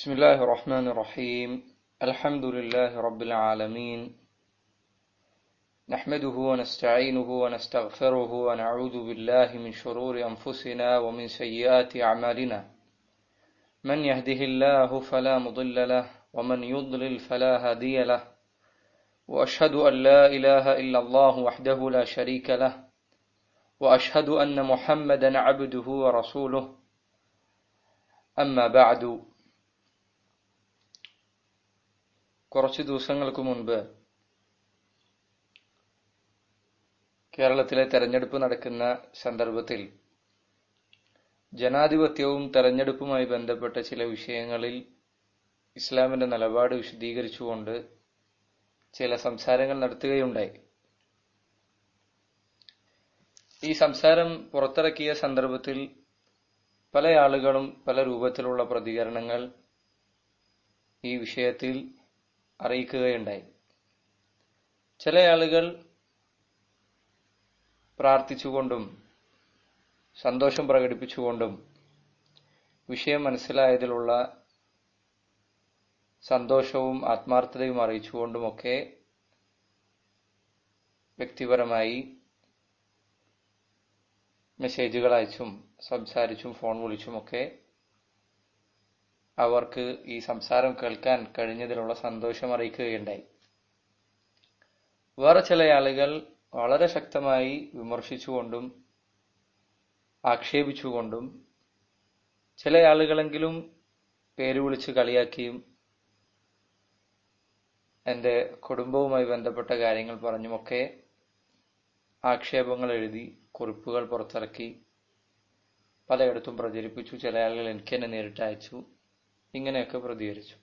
بسم الله الرحمن الرحيم الحمد لله رب العالمين نحمده ونستعينه ونستغفره ونعوذ بالله من شرور أنفسنا ومن سيئات أعمالنا من يهده الله فلا مضل له ومن يضلل فلا هادي له وأشهد أن لا إله إلا الله وحده لا شريك له وأشهد أن محمدا عبده ورسوله أما بعد കുറച്ച് ദിവസങ്ങൾക്ക് മുൻപ് കേരളത്തിലെ തെരഞ്ഞെടുപ്പ് നടക്കുന്ന സന്ദർഭത്തിൽ ജനാധിപത്യവും തെരഞ്ഞെടുപ്പുമായി ബന്ധപ്പെട്ട ചില വിഷയങ്ങളിൽ ഇസ്ലാമിന്റെ നിലപാട് വിശദീകരിച്ചുകൊണ്ട് ചില സംസാരങ്ങൾ നടത്തുകയുണ്ടായി ഈ സംസാരം പുറത്തിറക്കിയ സന്ദർഭത്തിൽ പല ആളുകളും പല രൂപത്തിലുള്ള പ്രതികരണങ്ങൾ ഈ വിഷയത്തിൽ അറിയിക്കുകയുണ്ടായി ചില ആളുകൾ പ്രാർത്ഥിച്ചുകൊണ്ടും സന്തോഷം പ്രകടിപ്പിച്ചുകൊണ്ടും വിഷയം മനസ്സിലായതിലുള്ള സന്തോഷവും ആത്മാർത്ഥതയും അറിയിച്ചുകൊണ്ടുമൊക്കെ വ്യക്തിപരമായി മെസ്സേജുകൾ അയച്ചും സംസാരിച്ചും ഫോൺ വിളിച്ചുമൊക്കെ അവർക്ക് ഈ സംസാരം കേൾക്കാൻ കഴിഞ്ഞതിലുള്ള സന്തോഷം അറിയിക്കുകയുണ്ടായി വേറെ ചില ആളുകൾ വളരെ ശക്തമായി വിമർശിച്ചുകൊണ്ടും ആക്ഷേപിച്ചുകൊണ്ടും ചില ആളുകളെങ്കിലും പേര് വിളിച്ച് കളിയാക്കിയും എന്റെ കുടുംബവുമായി ബന്ധപ്പെട്ട കാര്യങ്ങൾ പറഞ്ഞുമൊക്കെ ആക്ഷേപങ്ങൾ എഴുതി കുറിപ്പുകൾ പുറത്തിറക്കി പലയിടത്തും പ്രചരിപ്പിച്ചു ചില ആളുകൾ എനിക്ക് തന്നെ നേരിട്ട് അയച്ചു ഇങ്ങനെയൊക്കെ പ്രതികരിച്ചു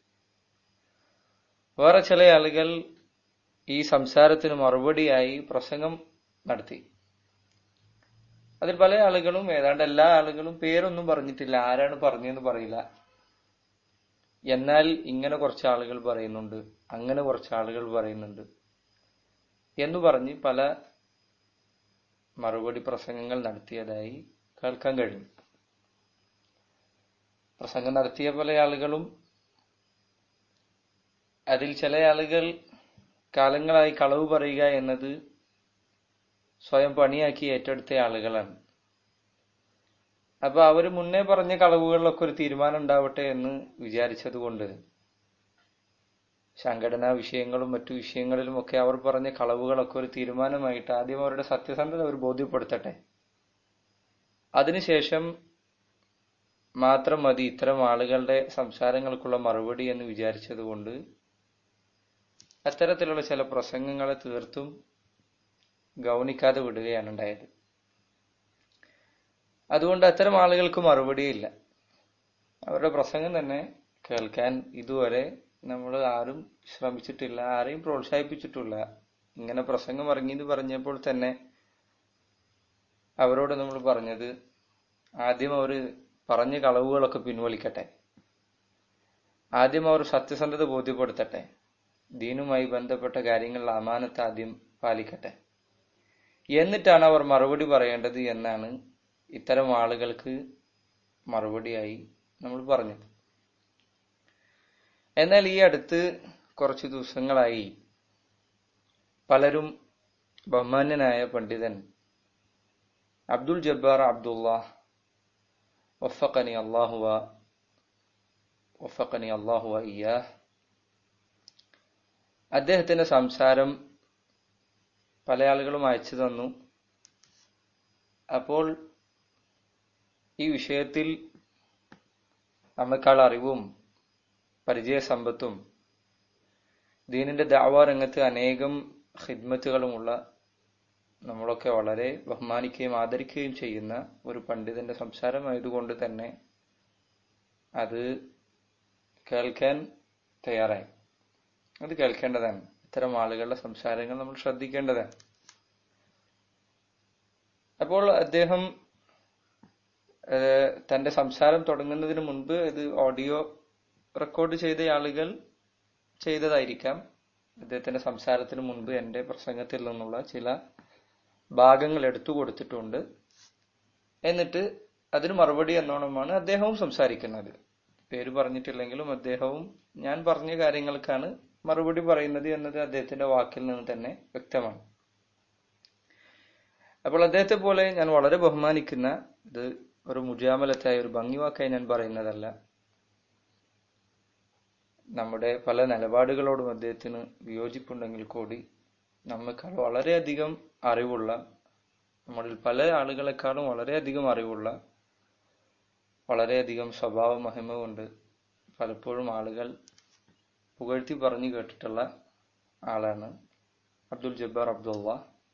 വേറെ ചില ആളുകൾ ഈ സംസാരത്തിന് മറുപടിയായി പ്രസംഗം നടത്തി അതിൽ പല ആളുകളും ഏതാണ്ട് എല്ലാ ആളുകളും പേരൊന്നും പറഞ്ഞിട്ടില്ല ആരാണ് പറഞ്ഞതെന്ന് പറയില്ല എന്നാൽ ഇങ്ങനെ കുറച്ച് ആളുകൾ പറയുന്നുണ്ട് അങ്ങനെ കുറച്ച് ആളുകൾ പറയുന്നുണ്ട് എന്ന് പറഞ്ഞ് പല മറുപടി പ്രസംഗങ്ങൾ നടത്തിയതായി കേൾക്കാൻ കഴിഞ്ഞു പ്രസംഗം നടത്തിയ പല ആളുകളും അതിൽ ചില ആളുകൾ കാലങ്ങളായി കളവ് പറയുക എന്നത് സ്വയം പണിയാക്കി ഏറ്റെടുത്ത ആളുകളാണ് അപ്പൊ അവര് മുന്നേ പറഞ്ഞ കളവുകളിലൊക്കെ ഒരു തീരുമാനം ഉണ്ടാവട്ടെ എന്ന് വിചാരിച്ചതുകൊണ്ട് സംഘടനാ വിഷയങ്ങളും മറ്റു വിഷയങ്ങളിലുമൊക്കെ അവർ പറഞ്ഞ കളവുകളൊക്കെ ഒരു തീരുമാനമായിട്ട് ആദ്യം അവരുടെ സത്യസന്ധത അവർ ബോധ്യപ്പെടുത്തട്ടെ അതിനുശേഷം മാത്രം മതി ഇത്തരം ആളുകളുടെ സംസാരങ്ങൾക്കുള്ള മറുപടി എന്ന് വിചാരിച്ചതുകൊണ്ട് അത്തരത്തിലുള്ള ചില പ്രസംഗങ്ങളെ തീർത്തും ഗൗനിക്കാതെ വിടുകയാണ് ഉണ്ടായത് അതുകൊണ്ട് അത്തരം ആളുകൾക്ക് മറുപടിയില്ല അവരുടെ പ്രസംഗം തന്നെ കേൾക്കാൻ ഇതുവരെ നമ്മൾ ആരും ശ്രമിച്ചിട്ടില്ല ആരെയും പ്രോത്സാഹിപ്പിച്ചിട്ടില്ല ഇങ്ങനെ പ്രസംഗം ഇറങ്ങിയെന്ന് പറഞ്ഞപ്പോൾ തന്നെ അവരോട് നമ്മൾ പറഞ്ഞത് ആദ്യം അവർ പറഞ്ഞ കളവുകളൊക്കെ പിൻവലിക്കട്ടെ ആദ്യം അവർ സത്യസന്ധത ബോധ്യപ്പെടുത്തട്ടെ ദീനുമായി ബന്ധപ്പെട്ട കാര്യങ്ങളിൽ അമാനത്ത് ആദ്യം പാലിക്കട്ടെ എന്നിട്ടാണ് അവർ മറുപടി പറയേണ്ടത് എന്നാണ് ഇത്തരം ആളുകൾക്ക് മറുപടിയായി നമ്മൾ പറഞ്ഞത് എന്നാൽ ഈ അടുത്ത് കുറച്ചു ദിവസങ്ങളായി പലരും ബഹുമാന്യനായ പണ്ഡിതൻ അബ്ദുൽ ജബ്ബാർ അബ്ദുള്ള വഫഖനി അള്ളാഹുവ വഫഖനി അള്ളാഹുവ ഇയാഹ് അദ്ദേഹത്തിന്റെ സംസാരം പല ആളുകളും അയച്ചു തന്നു അപ്പോൾ ഈ വിഷയത്തിൽ നമ്മെക്കാൾ അറിവും പരിചയസമ്പത്തും ദീനിന്റെ ദാവാ രംഗത്ത് അനേകം ഹിദ്മത്തുകളുമുള്ള നമ്മളൊക്കെ വളരെ ബഹുമാനിക്കുകയും ആദരിക്കുകയും ചെയ്യുന്ന ഒരു പണ്ഡിതന്റെ സംസാരമായതുകൊണ്ട് തന്നെ അത് കേൾക്കാൻ തയ്യാറായി അത് കേൾക്കേണ്ടതാണ് ഇത്തരം ആളുകളുടെ സംസാരങ്ങൾ നമ്മൾ ശ്രദ്ധിക്കേണ്ടതാണ് അപ്പോൾ അദ്ദേഹം തന്റെ സംസാരം തുടങ്ങുന്നതിന് മുൻപ് ഇത് ഓഡിയോ റെക്കോർഡ് ചെയ്ത ആളുകൾ ചെയ്തതായിരിക്കാം അദ്ദേഹത്തിന്റെ സംസാരത്തിന് മുൻപ് എന്റെ പ്രസംഗത്തിൽ നിന്നുള്ള ചില ഭാഗങ്ങൾ എടുത്തു കൊടുത്തിട്ടുണ്ട് എന്നിട്ട് അതിന് മറുപടി എന്നോണമാണ് അദ്ദേഹവും സംസാരിക്കുന്നത് പേര് പറഞ്ഞിട്ടില്ലെങ്കിലും അദ്ദേഹവും ഞാൻ പറഞ്ഞ കാര്യങ്ങൾക്കാണ് മറുപടി പറയുന്നത് എന്നത് അദ്ദേഹത്തിന്റെ വാക്കിൽ നിന്ന് തന്നെ വ്യക്തമാണ് അപ്പോൾ അദ്ദേഹത്തെ പോലെ ഞാൻ വളരെ ബഹുമാനിക്കുന്ന ഇത് ഒരു മുജാമലത്തായ ഒരു ഭംഗിവാക്കായി ഞാൻ പറയുന്നതല്ല നമ്മുടെ പല നിലപാടുകളോടും അദ്ദേഹത്തിന് വിയോജിപ്പുണ്ടെങ്കിൽ കൂടി നമ്മെക്കാൾ വളരെയധികം അറിവുള്ള നമ്മളിൽ പല ആളുകളെക്കാളും വളരെയധികം അറിവുള്ള വളരെയധികം സ്വഭാവ മഹിമ കൊണ്ട് പലപ്പോഴും ആളുകൾ പുകഴ്ത്തി പറഞ്ഞു കേട്ടിട്ടുള്ള ആളാണ് അബ്ദുൽ ജബ്ബാർ അബ്ദുള്ള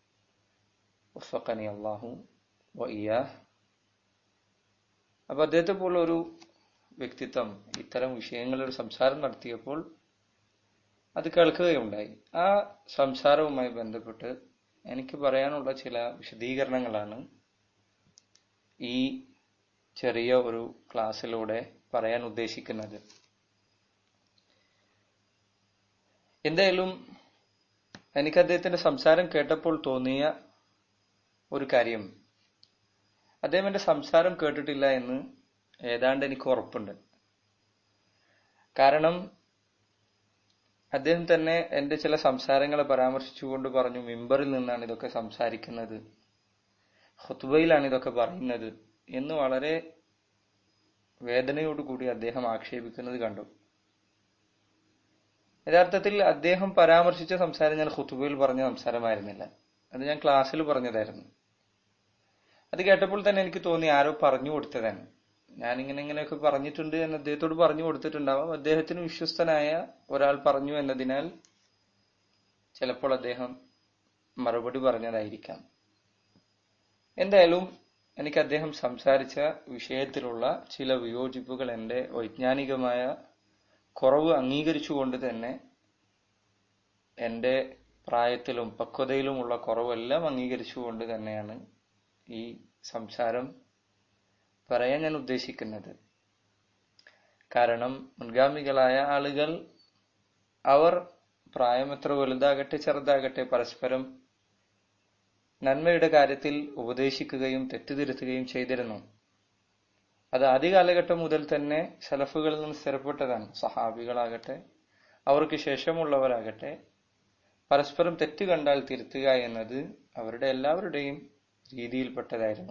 വഫഖനി അള്ളാഹു വയ്യാ അപ്പൊ അദ്ദേഹത്തെ പോലെ ഒരു വ്യക്തിത്വം ഇത്തരം വിഷയങ്ങളിൽ സംസാരം നടത്തിയപ്പോൾ അത് കേൾക്കുകയുണ്ടായി ആ സംസാരവുമായി ബന്ധപ്പെട്ട് എനിക്ക് പറയാനുള്ള ചില വിശദീകരണങ്ങളാണ് ഈ ചെറിയ ഒരു ക്ലാസ്സിലൂടെ പറയാൻ ഉദ്ദേശിക്കുന്നത് എന്തായാലും എനിക്ക് അദ്ദേഹത്തിന്റെ സംസാരം കേട്ടപ്പോൾ തോന്നിയ ഒരു കാര്യം അദ്ദേഹം എന്റെ സംസാരം കേട്ടിട്ടില്ല എന്ന് ഏതാണ്ട് എനിക്ക് ഉറപ്പുണ്ട് കാരണം അദ്ദേഹം തന്നെ എന്റെ ചില സംസാരങ്ങളെ പരാമർശിച്ചുകൊണ്ട് പറഞ്ഞു മിമ്പറിൽ നിന്നാണ് ഇതൊക്കെ സംസാരിക്കുന്നത് ഹുത്തുബയിലാണ് ഇതൊക്കെ പറയുന്നത് എന്ന് വളരെ വേദനയോടുകൂടി അദ്ദേഹം ആക്ഷേപിക്കുന്നത് കണ്ടു യഥാർത്ഥത്തിൽ അദ്ദേഹം പരാമർശിച്ച സംസാരം ഞാൻ ഹുത്തുബയിൽ പറഞ്ഞ സംസാരമായിരുന്നില്ല അത് ഞാൻ ക്ലാസ്സിൽ പറഞ്ഞതായിരുന്നു അത് കേട്ടപ്പോൾ തന്നെ എനിക്ക് തോന്നി ആരോ പറഞ്ഞു കൊടുത്തതാണ് ഞാൻ ഇങ്ങനെ ഇങ്ങനെയൊക്കെ പറഞ്ഞിട്ടുണ്ട് എന്ന് അദ്ദേഹത്തോട് പറഞ്ഞു കൊടുത്തിട്ടുണ്ടാവാം അദ്ദേഹത്തിന് വിശ്വസ്തനായ ഒരാൾ പറഞ്ഞു എന്നതിനാൽ ചിലപ്പോൾ അദ്ദേഹം മറുപടി പറഞ്ഞതായിരിക്കാം എന്തായാലും എനിക്ക് അദ്ദേഹം സംസാരിച്ച വിഷയത്തിലുള്ള ചില വിയോജിപ്പുകൾ എന്റെ വൈജ്ഞാനികമായ കുറവ് അംഗീകരിച്ചുകൊണ്ട് തന്നെ എന്റെ പ്രായത്തിലും പക്വതയിലുമുള്ള കുറവെല്ലാം അംഗീകരിച്ചുകൊണ്ട് തന്നെയാണ് ഈ സംസാരം പറയാൻ ഞാൻ ഉദ്ദേശിക്കുന്നത് കാരണം മുൻഗാമികളായ ആളുകൾ അവർ പ്രായം എത്ര വലുതാകട്ടെ ചെറുതാകട്ടെ പരസ്പരം നന്മയുടെ കാര്യത്തിൽ ഉപദേശിക്കുകയും തെറ്റുതിരുത്തുകയും ചെയ്തിരുന്നു അത് ആദ്യ കാലഘട്ടം മുതൽ തന്നെ സലഫുകളിൽ നിന്ന് സ്ഥിരപ്പെട്ടതാണ് സഹാബികളാകട്ടെ അവർക്ക് ശേഷമുള്ളവരാകട്ടെ പരസ്പരം തെറ്റ് കണ്ടാൽ തിരുത്തുക എന്നത് അവരുടെ എല്ലാവരുടെയും രീതിയിൽപ്പെട്ടതായിരുന്നു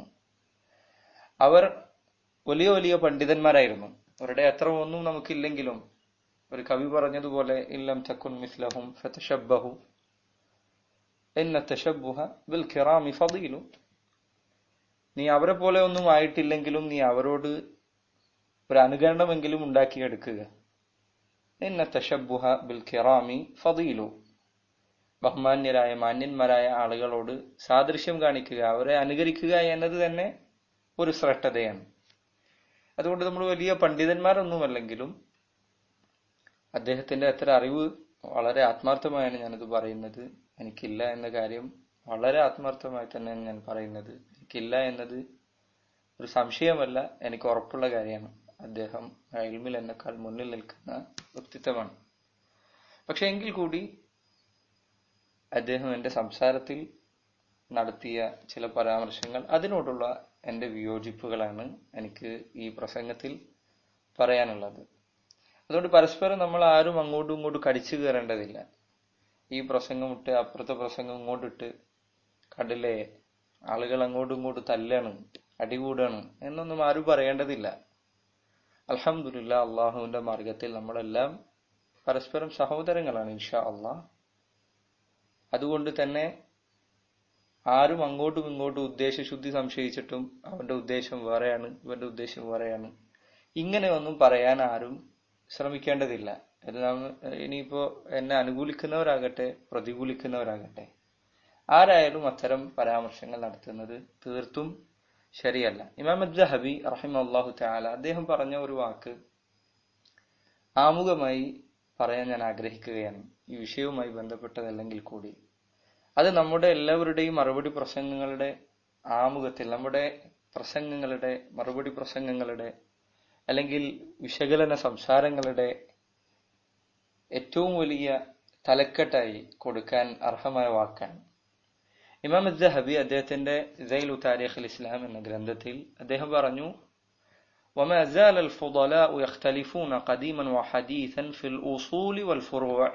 അവർ വലിയ വലിയ പണ്ഡിതന്മാരായിരുന്നു അവരുടെ അത്ര ഒന്നും നമുക്കില്ലെങ്കിലും ഒരു കവി പറഞ്ഞതുപോലെ ഇല്ലം തക്കുൻ മിസ്ലഹും ഫതശബ്ബഹു എന്ന തശബ്ബുഹ ബിൽ ഖിറാമി ഫദീലു നീ അവരെ പോലെ ഒന്നും ആയിട്ടില്ലെങ്കിലും നീ അവരോട് ഒരു അനുകരണമെങ്കിലും ഉണ്ടാക്കിയെടുക്കുക എന്ന തശബ്ബുഹ ബിൽ ഖിറാമി ഫദീലു ബഹുമാന്യരായ മാന്യന്മാരായ ആളുകളോട് സാദൃശ്യം കാണിക്കുക അവരെ അനുകരിക്കുക എന്നത് തന്നെ ഒരു ശ്രേഷ്ഠതയാണ് അതുകൊണ്ട് നമ്മൾ വലിയ പണ്ഡിതന്മാരൊന്നുമല്ലെങ്കിലും അദ്ദേഹത്തിന്റെ അത്ര അറിവ് വളരെ ആത്മാർത്ഥമായാണ് ഞാനിത് പറയുന്നത് എനിക്കില്ല എന്ന കാര്യം വളരെ ആത്മാർത്ഥമായി തന്നെയാണ് ഞാൻ പറയുന്നത് എനിക്കില്ല എന്നത് ഒരു സംശയമല്ല എനിക്ക് ഉറപ്പുള്ള കാര്യമാണ് അദ്ദേഹം ഇൽമിൽ എന്നെക്കാൾ മുന്നിൽ നിൽക്കുന്ന വ്യക്തിത്വമാണ് പക്ഷെ എങ്കിൽ കൂടി അദ്ദേഹം എന്റെ സംസാരത്തിൽ നടത്തിയ ചില പരാമർശങ്ങൾ അതിനോടുള്ള എന്റെ വിയോജിപ്പുകളാണ് എനിക്ക് ഈ പ്രസംഗത്തിൽ പറയാനുള്ളത് അതുകൊണ്ട് പരസ്പരം നമ്മൾ ആരും അങ്ങോട്ടും ഇങ്ങോട്ടും കടിച്ചു കയറേണ്ടതില്ല ഈ പ്രസംഗം ഇട്ട് അപ്പുറത്തെ പ്രസംഗം ഇങ്ങോട്ടിട്ട് കണ്ടില്ലേ ആളുകൾ അങ്ങോട്ടും ഇങ്ങോട്ടും തല്ലാണ് അടികൂടാണ് എന്നൊന്നും ആരും പറയേണ്ടതില്ല അലഹമില്ല അള്ളാഹുവിന്റെ മാർഗത്തിൽ നമ്മളെല്ലാം പരസ്പരം സഹോദരങ്ങളാണ് ഇൻഷാ അള്ളാഹ് അതുകൊണ്ട് തന്നെ ആരും അങ്ങോട്ടും ഇങ്ങോട്ടും ഉദ്ദേശശുദ്ധി സംശയിച്ചിട്ടും അവന്റെ ഉദ്ദേശം വേറെയാണ് ഇവന്റെ ഉദ്ദേശം വേറെയാണ് ഇങ്ങനെയൊന്നും പറയാൻ ആരും ശ്രമിക്കേണ്ടതില്ല അത് നാം ഇനിയിപ്പോ എന്നെ അനുകൂലിക്കുന്നവരാകട്ടെ പ്രതികൂലിക്കുന്നവരാകട്ടെ ആരായാലും അത്തരം പരാമർശങ്ങൾ നടത്തുന്നത് തീർത്തും ശരിയല്ല ഇമാം ജഹബി റഹിമല്ലാഹു താല അദ്ദേഹം പറഞ്ഞ ഒരു വാക്ക് ആമുഖമായി പറയാൻ ഞാൻ ആഗ്രഹിക്കുകയാണ് ഈ വിഷയവുമായി ബന്ധപ്പെട്ടതല്ലെങ്കിൽ കൂടി അത് നമ്മുടെ എല്ലാവരുടെയും മറുപടി പ്രസംഗങ്ങളുടെ ആമുഖത്തിൽ നമ്മുടെ പ്രസംഗങ്ങളുടെ മറുപടി പ്രസംഗങ്ങളുടെ അല്ലെങ്കിൽ വിശകലന സംസാരങ്ങളുടെ ഏറ്റവും വലിയ തലക്കെട്ടായി കൊടുക്കാൻ അർഹമായ വാക്കാണ് ഇമാം ജഹബി അദ്ദേഹത്തിന്റെ ജൈലു താരിഖ് ഇസ്ലാം എന്ന ഗ്രന്ഥത്തിൽ അദ്ദേഹം പറഞ്ഞു وما زال الفضلاء يختلفون قديما وحديثا في الأصول والفروع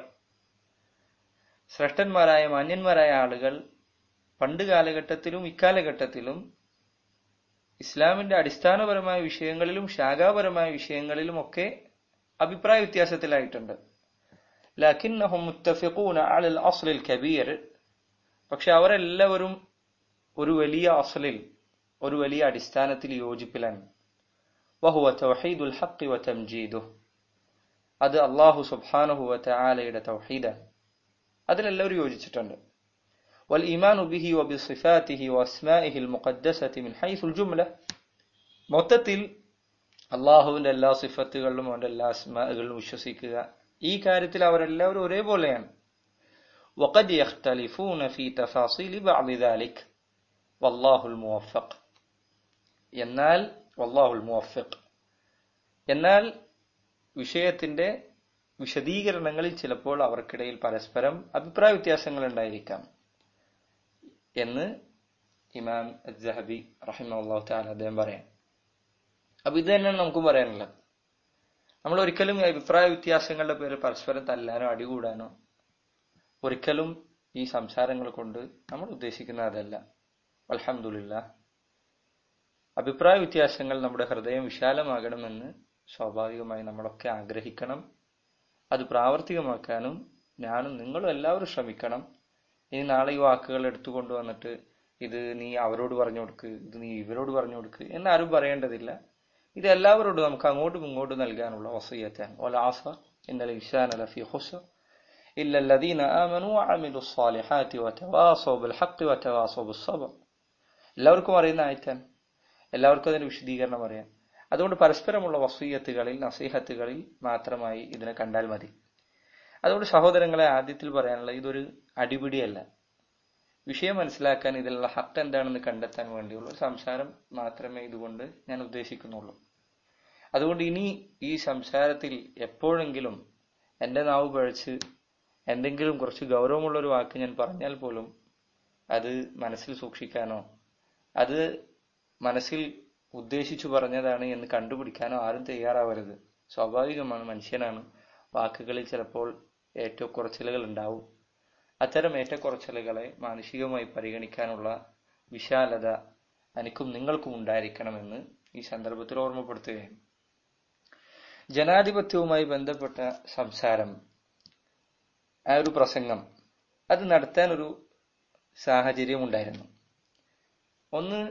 ശ്രേഷ്ഠന്മാരായ മാന്യന്മാരായ ആളുകൾ പണ്ട് കാലഘട്ടത്തിലും ഇക്കാലഘട്ടത്തിലും ഇസ്ലാമിന്റെ അടിസ്ഥാനപരമായ വിഷയങ്ങളിലും ശാഖാപരമായ വിഷയങ്ങളിലും ഒക്കെ അഭിപ്രായ വ്യത്യാസത്തിലായിട്ടുണ്ട് ലക്കിന്നഹും മുത്തഫിഖൂന അലൽ അസ്ലിൽ കബീർ പക്ഷെ അവരെല്ലാവരും ഒരു വലിയ അസ്ലിൽ ഒരു വലിയ അടിസ്ഥാനത്തിൽ യോജിപ്പിലാണ് വഹുവ തൗഹീദുൽ ഹഖ് വ തംജീദുഹ് അത് അല്ലാഹു സുബ്ഹാനഹു വ തആലയുടെ തൗഹീദാണ് അതിലെല്ലാവരും യോജിച്ചിട്ടുണ്ട് والإيمان به وبصفاته وأسمائه المقدسة من حيث الجملة മൊത്തത്തിൽ അള്ളാഹുവിന്റെ എല്ലാ സിഫത്തുകളിലും അവന്റെ എല്ലാ അസ്മാകളിലും വിശ്വസിക്കുക ഈ കാര്യത്തിൽ അവരെല്ലാവരും ഒരേപോലെയാണ് وقد يختلفون في تفاصيل بعض ذلك والله الموفق എന്നാൽ വല്ലാഹുൽ മുവഫിഖ് എന്നാൽ വിഷയത്തിന്റെ വിശദീകരണങ്ങളിൽ ചിലപ്പോൾ അവർക്കിടയിൽ പരസ്പരം അഭിപ്രായ വ്യത്യാസങ്ങൾ ഉണ്ടായിരിക്കാം എന്ന് ഇമാം ജഹബി റഹിമല്ലാഹു താല അദ്ദേഹം പറയാം അപ്പൊ ഇത് തന്നെയാണ് നമുക്ക് പറയാനുള്ളത് നമ്മൾ ഒരിക്കലും ഈ അഭിപ്രായ വ്യത്യാസങ്ങളുടെ പേരിൽ പരസ്പരം തല്ലാനോ അടികൂടാനോ ഒരിക്കലും ഈ സംസാരങ്ങൾ കൊണ്ട് നമ്മൾ ഉദ്ദേശിക്കുന്ന അതല്ല അലഹമുല്ല അഭിപ്രായ വ്യത്യാസങ്ങൾ നമ്മുടെ ഹൃദയം വിശാലമാകണമെന്ന് സ്വാഭാവികമായി നമ്മളൊക്കെ ആഗ്രഹിക്കണം അത് പ്രാവർത്തികമാക്കാനും ഞാനും നിങ്ങളും എല്ലാവരും ശ്രമിക്കണം ഇനി നാളെ ഈ വാക്കുകൾ എടുത്തുകൊണ്ട് വന്നിട്ട് ഇത് നീ അവരോട് പറഞ്ഞു കൊടുക്ക് ഇത് നീ ഇവരോട് പറഞ്ഞു കൊടുക്ക് എന്നാരും പറയേണ്ടതില്ല ഇത് എല്ലാവരോടും നമുക്ക് അങ്ങോട്ടും ഇങ്ങോട്ടും നൽകാനുള്ള വസയ്യത്താണ് ഒലാഫ ഇന്നലെ ഇഷാൻ അലഫി ഹുസ إلا الذين آمنوا وعملوا الصالحات وتواصوا بالحق وتواصوا بالصبر എല്ലാവർക്കും അറിയുന്ന ആയിട്ടാണ് എല്ലാവർക്കും അതിന്റെ വിശദീകരണം അറിയാം അതുകൊണ്ട് പരസ്പരമുള്ള വസീയത്തുകളിൽ നസീഹത്തുകളിൽ മാത്രമായി ഇതിനെ കണ്ടാൽ മതി അതുകൊണ്ട് സഹോദരങ്ങളെ ആദ്യത്തിൽ പറയാനുള്ള ഇതൊരു അടിപിടിയല്ല വിഷയം മനസ്സിലാക്കാൻ ഇതിലുള്ള ഹക്ക് എന്താണെന്ന് കണ്ടെത്താൻ വേണ്ടിയുള്ള ഒരു സംസാരം മാത്രമേ ഇതുകൊണ്ട് ഞാൻ ഉദ്ദേശിക്കുന്നുള്ളൂ അതുകൊണ്ട് ഇനി ഈ സംസാരത്തിൽ എപ്പോഴെങ്കിലും എന്റെ നാവ് പഴച്ച് എന്തെങ്കിലും കുറച്ച് ഗൗരവമുള്ള ഒരു വാക്ക് ഞാൻ പറഞ്ഞാൽ പോലും അത് മനസ്സിൽ സൂക്ഷിക്കാനോ അത് മനസ്സിൽ ഉദ്ദേശിച്ചു പറഞ്ഞതാണ് എന്ന് കണ്ടുപിടിക്കാനോ ആരും തയ്യാറാവരുത് സ്വാഭാവികമാണ് മനുഷ്യനാണ് വാക്കുകളിൽ ചിലപ്പോൾ ഏറ്റക്കുറച്ചിലുകൾ ഉണ്ടാവും അത്തരം ഏറ്റക്കുറച്ചിലുകളെ മാനസികമായി പരിഗണിക്കാനുള്ള വിശാലത എനിക്കും നിങ്ങൾക്കും ഉണ്ടായിരിക്കണമെന്ന് ഈ സന്ദർഭത്തിൽ ഓർമ്മപ്പെടുത്തുകയാണ് ജനാധിപത്യവുമായി ബന്ധപ്പെട്ട സംസാരം ആ ഒരു പ്രസംഗം അത് നടത്താൻ ഒരു സാഹചര്യം ഉണ്ടായിരുന്നു ഒന്ന്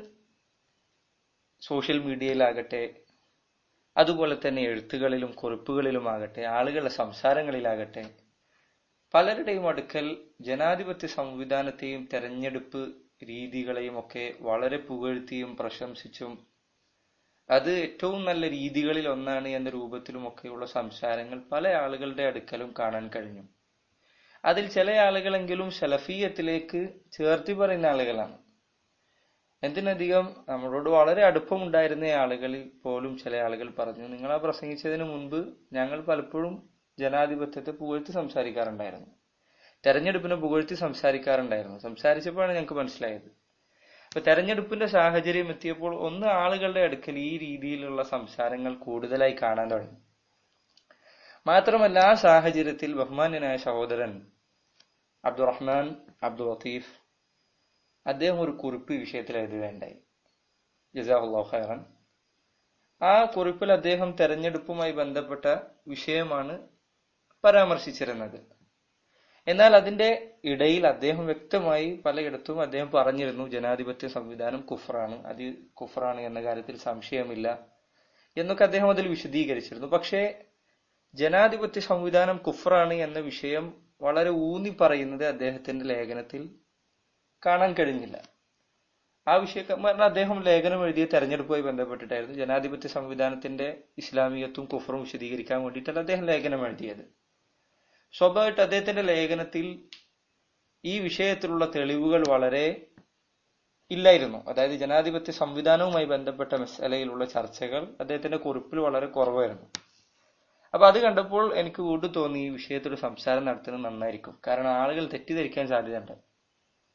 സോഷ്യൽ മീഡിയയിലാകട്ടെ അതുപോലെ തന്നെ എഴുത്തുകളിലും കുറിപ്പുകളിലുമാകട്ടെ ആളുകളുടെ സംസാരങ്ങളിലാകട്ടെ പലരുടെയും അടുക്കൽ ജനാധിപത്യ സംവിധാനത്തെയും തെരഞ്ഞെടുപ്പ് രീതികളെയും ഒക്കെ വളരെ പുകഴ്ത്തിയും പ്രശംസിച്ചും അത് ഏറ്റവും നല്ല രീതികളിൽ ഒന്നാണ് എന്ന രൂപത്തിലുമൊക്കെയുള്ള സംസാരങ്ങൾ പല ആളുകളുടെ അടുക്കലും കാണാൻ കഴിഞ്ഞു അതിൽ ചില ആളുകളെങ്കിലും ശലഫീയത്തിലേക്ക് ചേർത്തി പറയുന്ന ആളുകളാണ് എന്തിനധികം നമ്മളോട് വളരെ അടുപ്പമുണ്ടായിരുന്ന ആളുകളിൽ പോലും ചില ആളുകൾ പറഞ്ഞു നിങ്ങൾ ആ പ്രസംഗിച്ചതിന് മുൻപ് ഞങ്ങൾ പലപ്പോഴും ജനാധിപത്യത്തെ പുകഴ്ത്തി സംസാരിക്കാറുണ്ടായിരുന്നു തെരഞ്ഞെടുപ്പിനെ പുകഴ്ത്തി സംസാരിക്കാറുണ്ടായിരുന്നു സംസാരിച്ചപ്പോഴാണ് ഞങ്ങൾക്ക് മനസ്സിലായത് അപ്പൊ തെരഞ്ഞെടുപ്പിന്റെ സാഹചര്യം എത്തിയപ്പോൾ ഒന്ന് ആളുകളുടെ അടുക്കൽ ഈ രീതിയിലുള്ള സംസാരങ്ങൾ കൂടുതലായി കാണാൻ തുടങ്ങി മാത്രമല്ല ആ സാഹചര്യത്തിൽ ബഹ്മാന്യനായ സഹോദരൻ അബ്ദുറഹ്മാൻ അബ്ദുൽ ലത്തീഫ് അദ്ദേഹം ഒരു കുറിപ്പ് വിഷയത്തിൽ എഴുതുകയുണ്ടായി ജസാഹുല്ലാ ഖൈറൻ ആ കുറിപ്പിൽ അദ്ദേഹം തെരഞ്ഞെടുപ്പുമായി ബന്ധപ്പെട്ട വിഷയമാണ് പരാമർശിച്ചിരുന്നത് എന്നാൽ അതിന്റെ ഇടയിൽ അദ്ദേഹം വ്യക്തമായി പലയിടത്തും അദ്ദേഹം പറഞ്ഞിരുന്നു ജനാധിപത്യ സംവിധാനം കുഫറാണ് അത് കുഫറാണ് എന്ന കാര്യത്തിൽ സംശയമില്ല എന്നൊക്കെ അദ്ദേഹം അതിൽ വിശദീകരിച്ചിരുന്നു പക്ഷേ ജനാധിപത്യ സംവിധാനം കുഫറാണ് എന്ന വിഷയം വളരെ ഊന്നി പറയുന്നത് അദ്ദേഹത്തിന്റെ ലേഖനത്തിൽ കാണാൻ കഴിഞ്ഞില്ല ആ വിഷയം അദ്ദേഹം ലേഖനം എഴുതിയ തെരഞ്ഞെടുപ്പുമായി ബന്ധപ്പെട്ടിട്ടായിരുന്നു ജനാധിപത്യ സംവിധാനത്തിന്റെ ഇസ്ലാമിയത്വം കുഫറും വിശദീകരിക്കാൻ വേണ്ടിയിട്ടല്ല അദ്ദേഹം ലേഖനം എഴുതിയത് സ്വാഭാവികമായിട്ട് അദ്ദേഹത്തിന്റെ ലേഖനത്തിൽ ഈ വിഷയത്തിലുള്ള തെളിവുകൾ വളരെ ഇല്ലായിരുന്നു അതായത് ജനാധിപത്യ സംവിധാനവുമായി ബന്ധപ്പെട്ട മെസ്സലയിലുള്ള ചർച്ചകൾ അദ്ദേഹത്തിന്റെ കുറിപ്പിൽ വളരെ കുറവായിരുന്നു അപ്പൊ അത് കണ്ടപ്പോൾ എനിക്ക് വീണ്ടും തോന്നി ഈ വിഷയത്തിൽ സംസാരം നടത്തുന്നത് നന്നായിരിക്കും കാരണം ആളുകൾ തെറ്റിദ്ധരിക്കാൻ സാധ്യതയുണ്ട്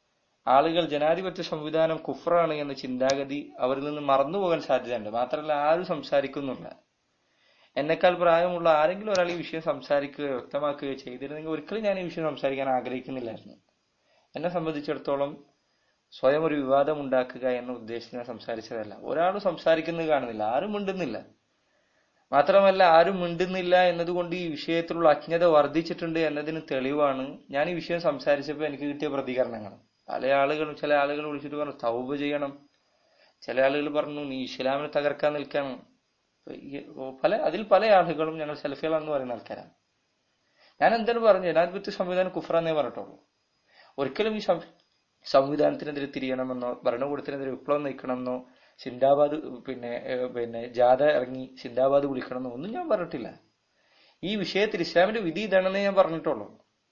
ആളുകൾ ജനാധിപത്യ സംവിധാനം കുഫറാണ് എന്ന ചിന്താഗതി അവരിൽ നിന്ന് മറന്നുപോകാൻ സാധ്യതയുണ്ട് മാത്രമല്ല ആരും സംസാരിക്കുന്നില്ല എന്നെക്കാൾ പ്രായമുള്ള ആരെങ്കിലും ഒരാൾ ഈ വിഷയം സംസാരിക്കുകയോ വ്യക്തമാക്കുകയോ ചെയ്തിരുന്നെങ്കിൽ ഒരിക്കലും ഞാൻ ഈ വിഷയം സംസാരിക്കാൻ ആഗ്രഹിക്കുന്നില്ലായിരുന്നു എന്നെ സംബന്ധിച്ചിടത്തോളം സ്വയം ഒരു വിവാദം ഉണ്ടാക്കുക എന്ന ഉദ്ദേശത്തിൽ ഞാൻ സംസാരിച്ചതല്ല ഒരാളും സംസാരിക്കുന്നത് കാണുന്നില്ല ആരും മിണ്ടുന്നില്ല മാത്രമല്ല ആരും മിണ്ടുന്നില്ല എന്നതുകൊണ്ട് ഈ വിഷയത്തിലുള്ള അജ്ഞത വർദ്ധിച്ചിട്ടുണ്ട് എന്നതിന് തെളിവാണ് ഞാൻ ഈ വിഷയം സംസാരിച്ചപ്പോൾ എനിക്ക് കിട്ടിയ പ്രതികരണങ്ങൾ പല ആളുകളും ചില ആളുകൾ വിളിച്ചിട്ട് പറഞ്ഞു തൗബ ചെയ്യണം ചില ആളുകൾ പറഞ്ഞു നീ ഇസ്ലാമിനെ തകർക്കാൻ നിൽക്കണം പല അതിൽ പല ആളുകളും ഞങ്ങൾ സെൽഫികളാണെന്ന് പറയുന്ന ആൾക്കാരാണ് ഞാൻ എന്താണ് പറഞ്ഞു ജനാധിപത്യ സംവിധാനം കുഫറാന്നേ പറഞ്ഞിട്ടുള്ളൂ ഒരിക്കലും ഈ സംവിധാനത്തിനെതിരെ തിരിയണമെന്നോ ഭരണകൂടത്തിനെതിരെ വിപ്ലവം നയിക്കണമെന്നോ സിന്ദാബാദ് പിന്നെ പിന്നെ ജാഥ ഇറങ്ങി സിന്ദാബാദ് വിളിക്കണമെന്നോ ഒന്നും ഞാൻ പറഞ്ഞിട്ടില്ല ഈ വിഷയത്തിൽ ഇസ്ലാമിന്റെ വിധി ഇതാണെന്നേ ഞാൻ പറഞ്ഞിട്ടുള്ളൂ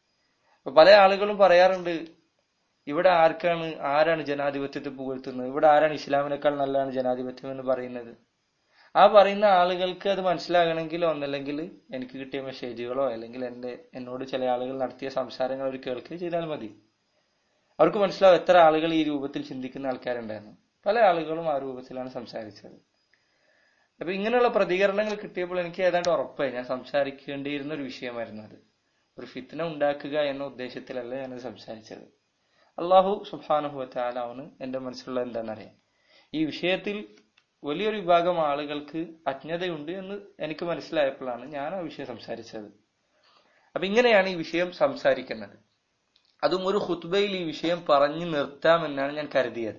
പല ആളുകളും പറയാറുണ്ട് ഇവിടെ ആർക്കാണ് ആരാണ് ജനാധിപത്യത്തെ പുകഴ്ത്തുന്നത് ഇവിടെ ആരാണ് ഇസ്ലാമിനേക്കാൾ നല്ലതാണ് ജനാധിപത്യം എന്ന് പറയുന്നത് ആ പറയുന്ന ആളുകൾക്ക് അത് മനസ്സിലാകണമെങ്കിൽ ഒന്നല്ലെങ്കിൽ എനിക്ക് കിട്ടിയ മെസ്സേജുകളോ അല്ലെങ്കിൽ എന്റെ എന്നോട് ചില ആളുകൾ നടത്തിയ സംസാരങ്ങൾ അവർ കേൾക്കുകയോ ചെയ്താൽ മതി അവർക്ക് മനസ്സിലാവും എത്ര ആളുകൾ ഈ രൂപത്തിൽ ചിന്തിക്കുന്ന ആൾക്കാരുണ്ടായിരുന്നു പല ആളുകളും ആ രൂപത്തിലാണ് സംസാരിച്ചത് അപ്പൊ ഇങ്ങനെയുള്ള പ്രതികരണങ്ങൾ കിട്ടിയപ്പോൾ എനിക്ക് ഏതാണ്ട് ഉറപ്പായി ഞാൻ സംസാരിക്കേണ്ടിയിരുന്ന ഒരു വിഷയമായിരുന്നു അത് ഒരു ഫിത്ന ഉണ്ടാക്കുക എന്ന ഉദ്ദേശത്തിലല്ല ഞാനത് സംസാരിച്ചത് അള്ളാഹു സുബാനുഭവത്താലാവണ് എന്റെ മനസ്സിലുള്ള എന്താണെന്നറിയാം ഈ വിഷയത്തിൽ വലിയൊരു വിഭാഗം ആളുകൾക്ക് അജ്ഞതയുണ്ട് എന്ന് എനിക്ക് മനസ്സിലായപ്പോഴാണ് ഞാൻ ആ വിഷയം സംസാരിച്ചത് അപ്പൊ ഇങ്ങനെയാണ് ഈ വിഷയം സംസാരിക്കുന്നത് അതും ഒരു ഹുത്ബയിൽ ഈ വിഷയം പറഞ്ഞു നിർത്താമെന്നാണ് ഞാൻ കരുതിയത്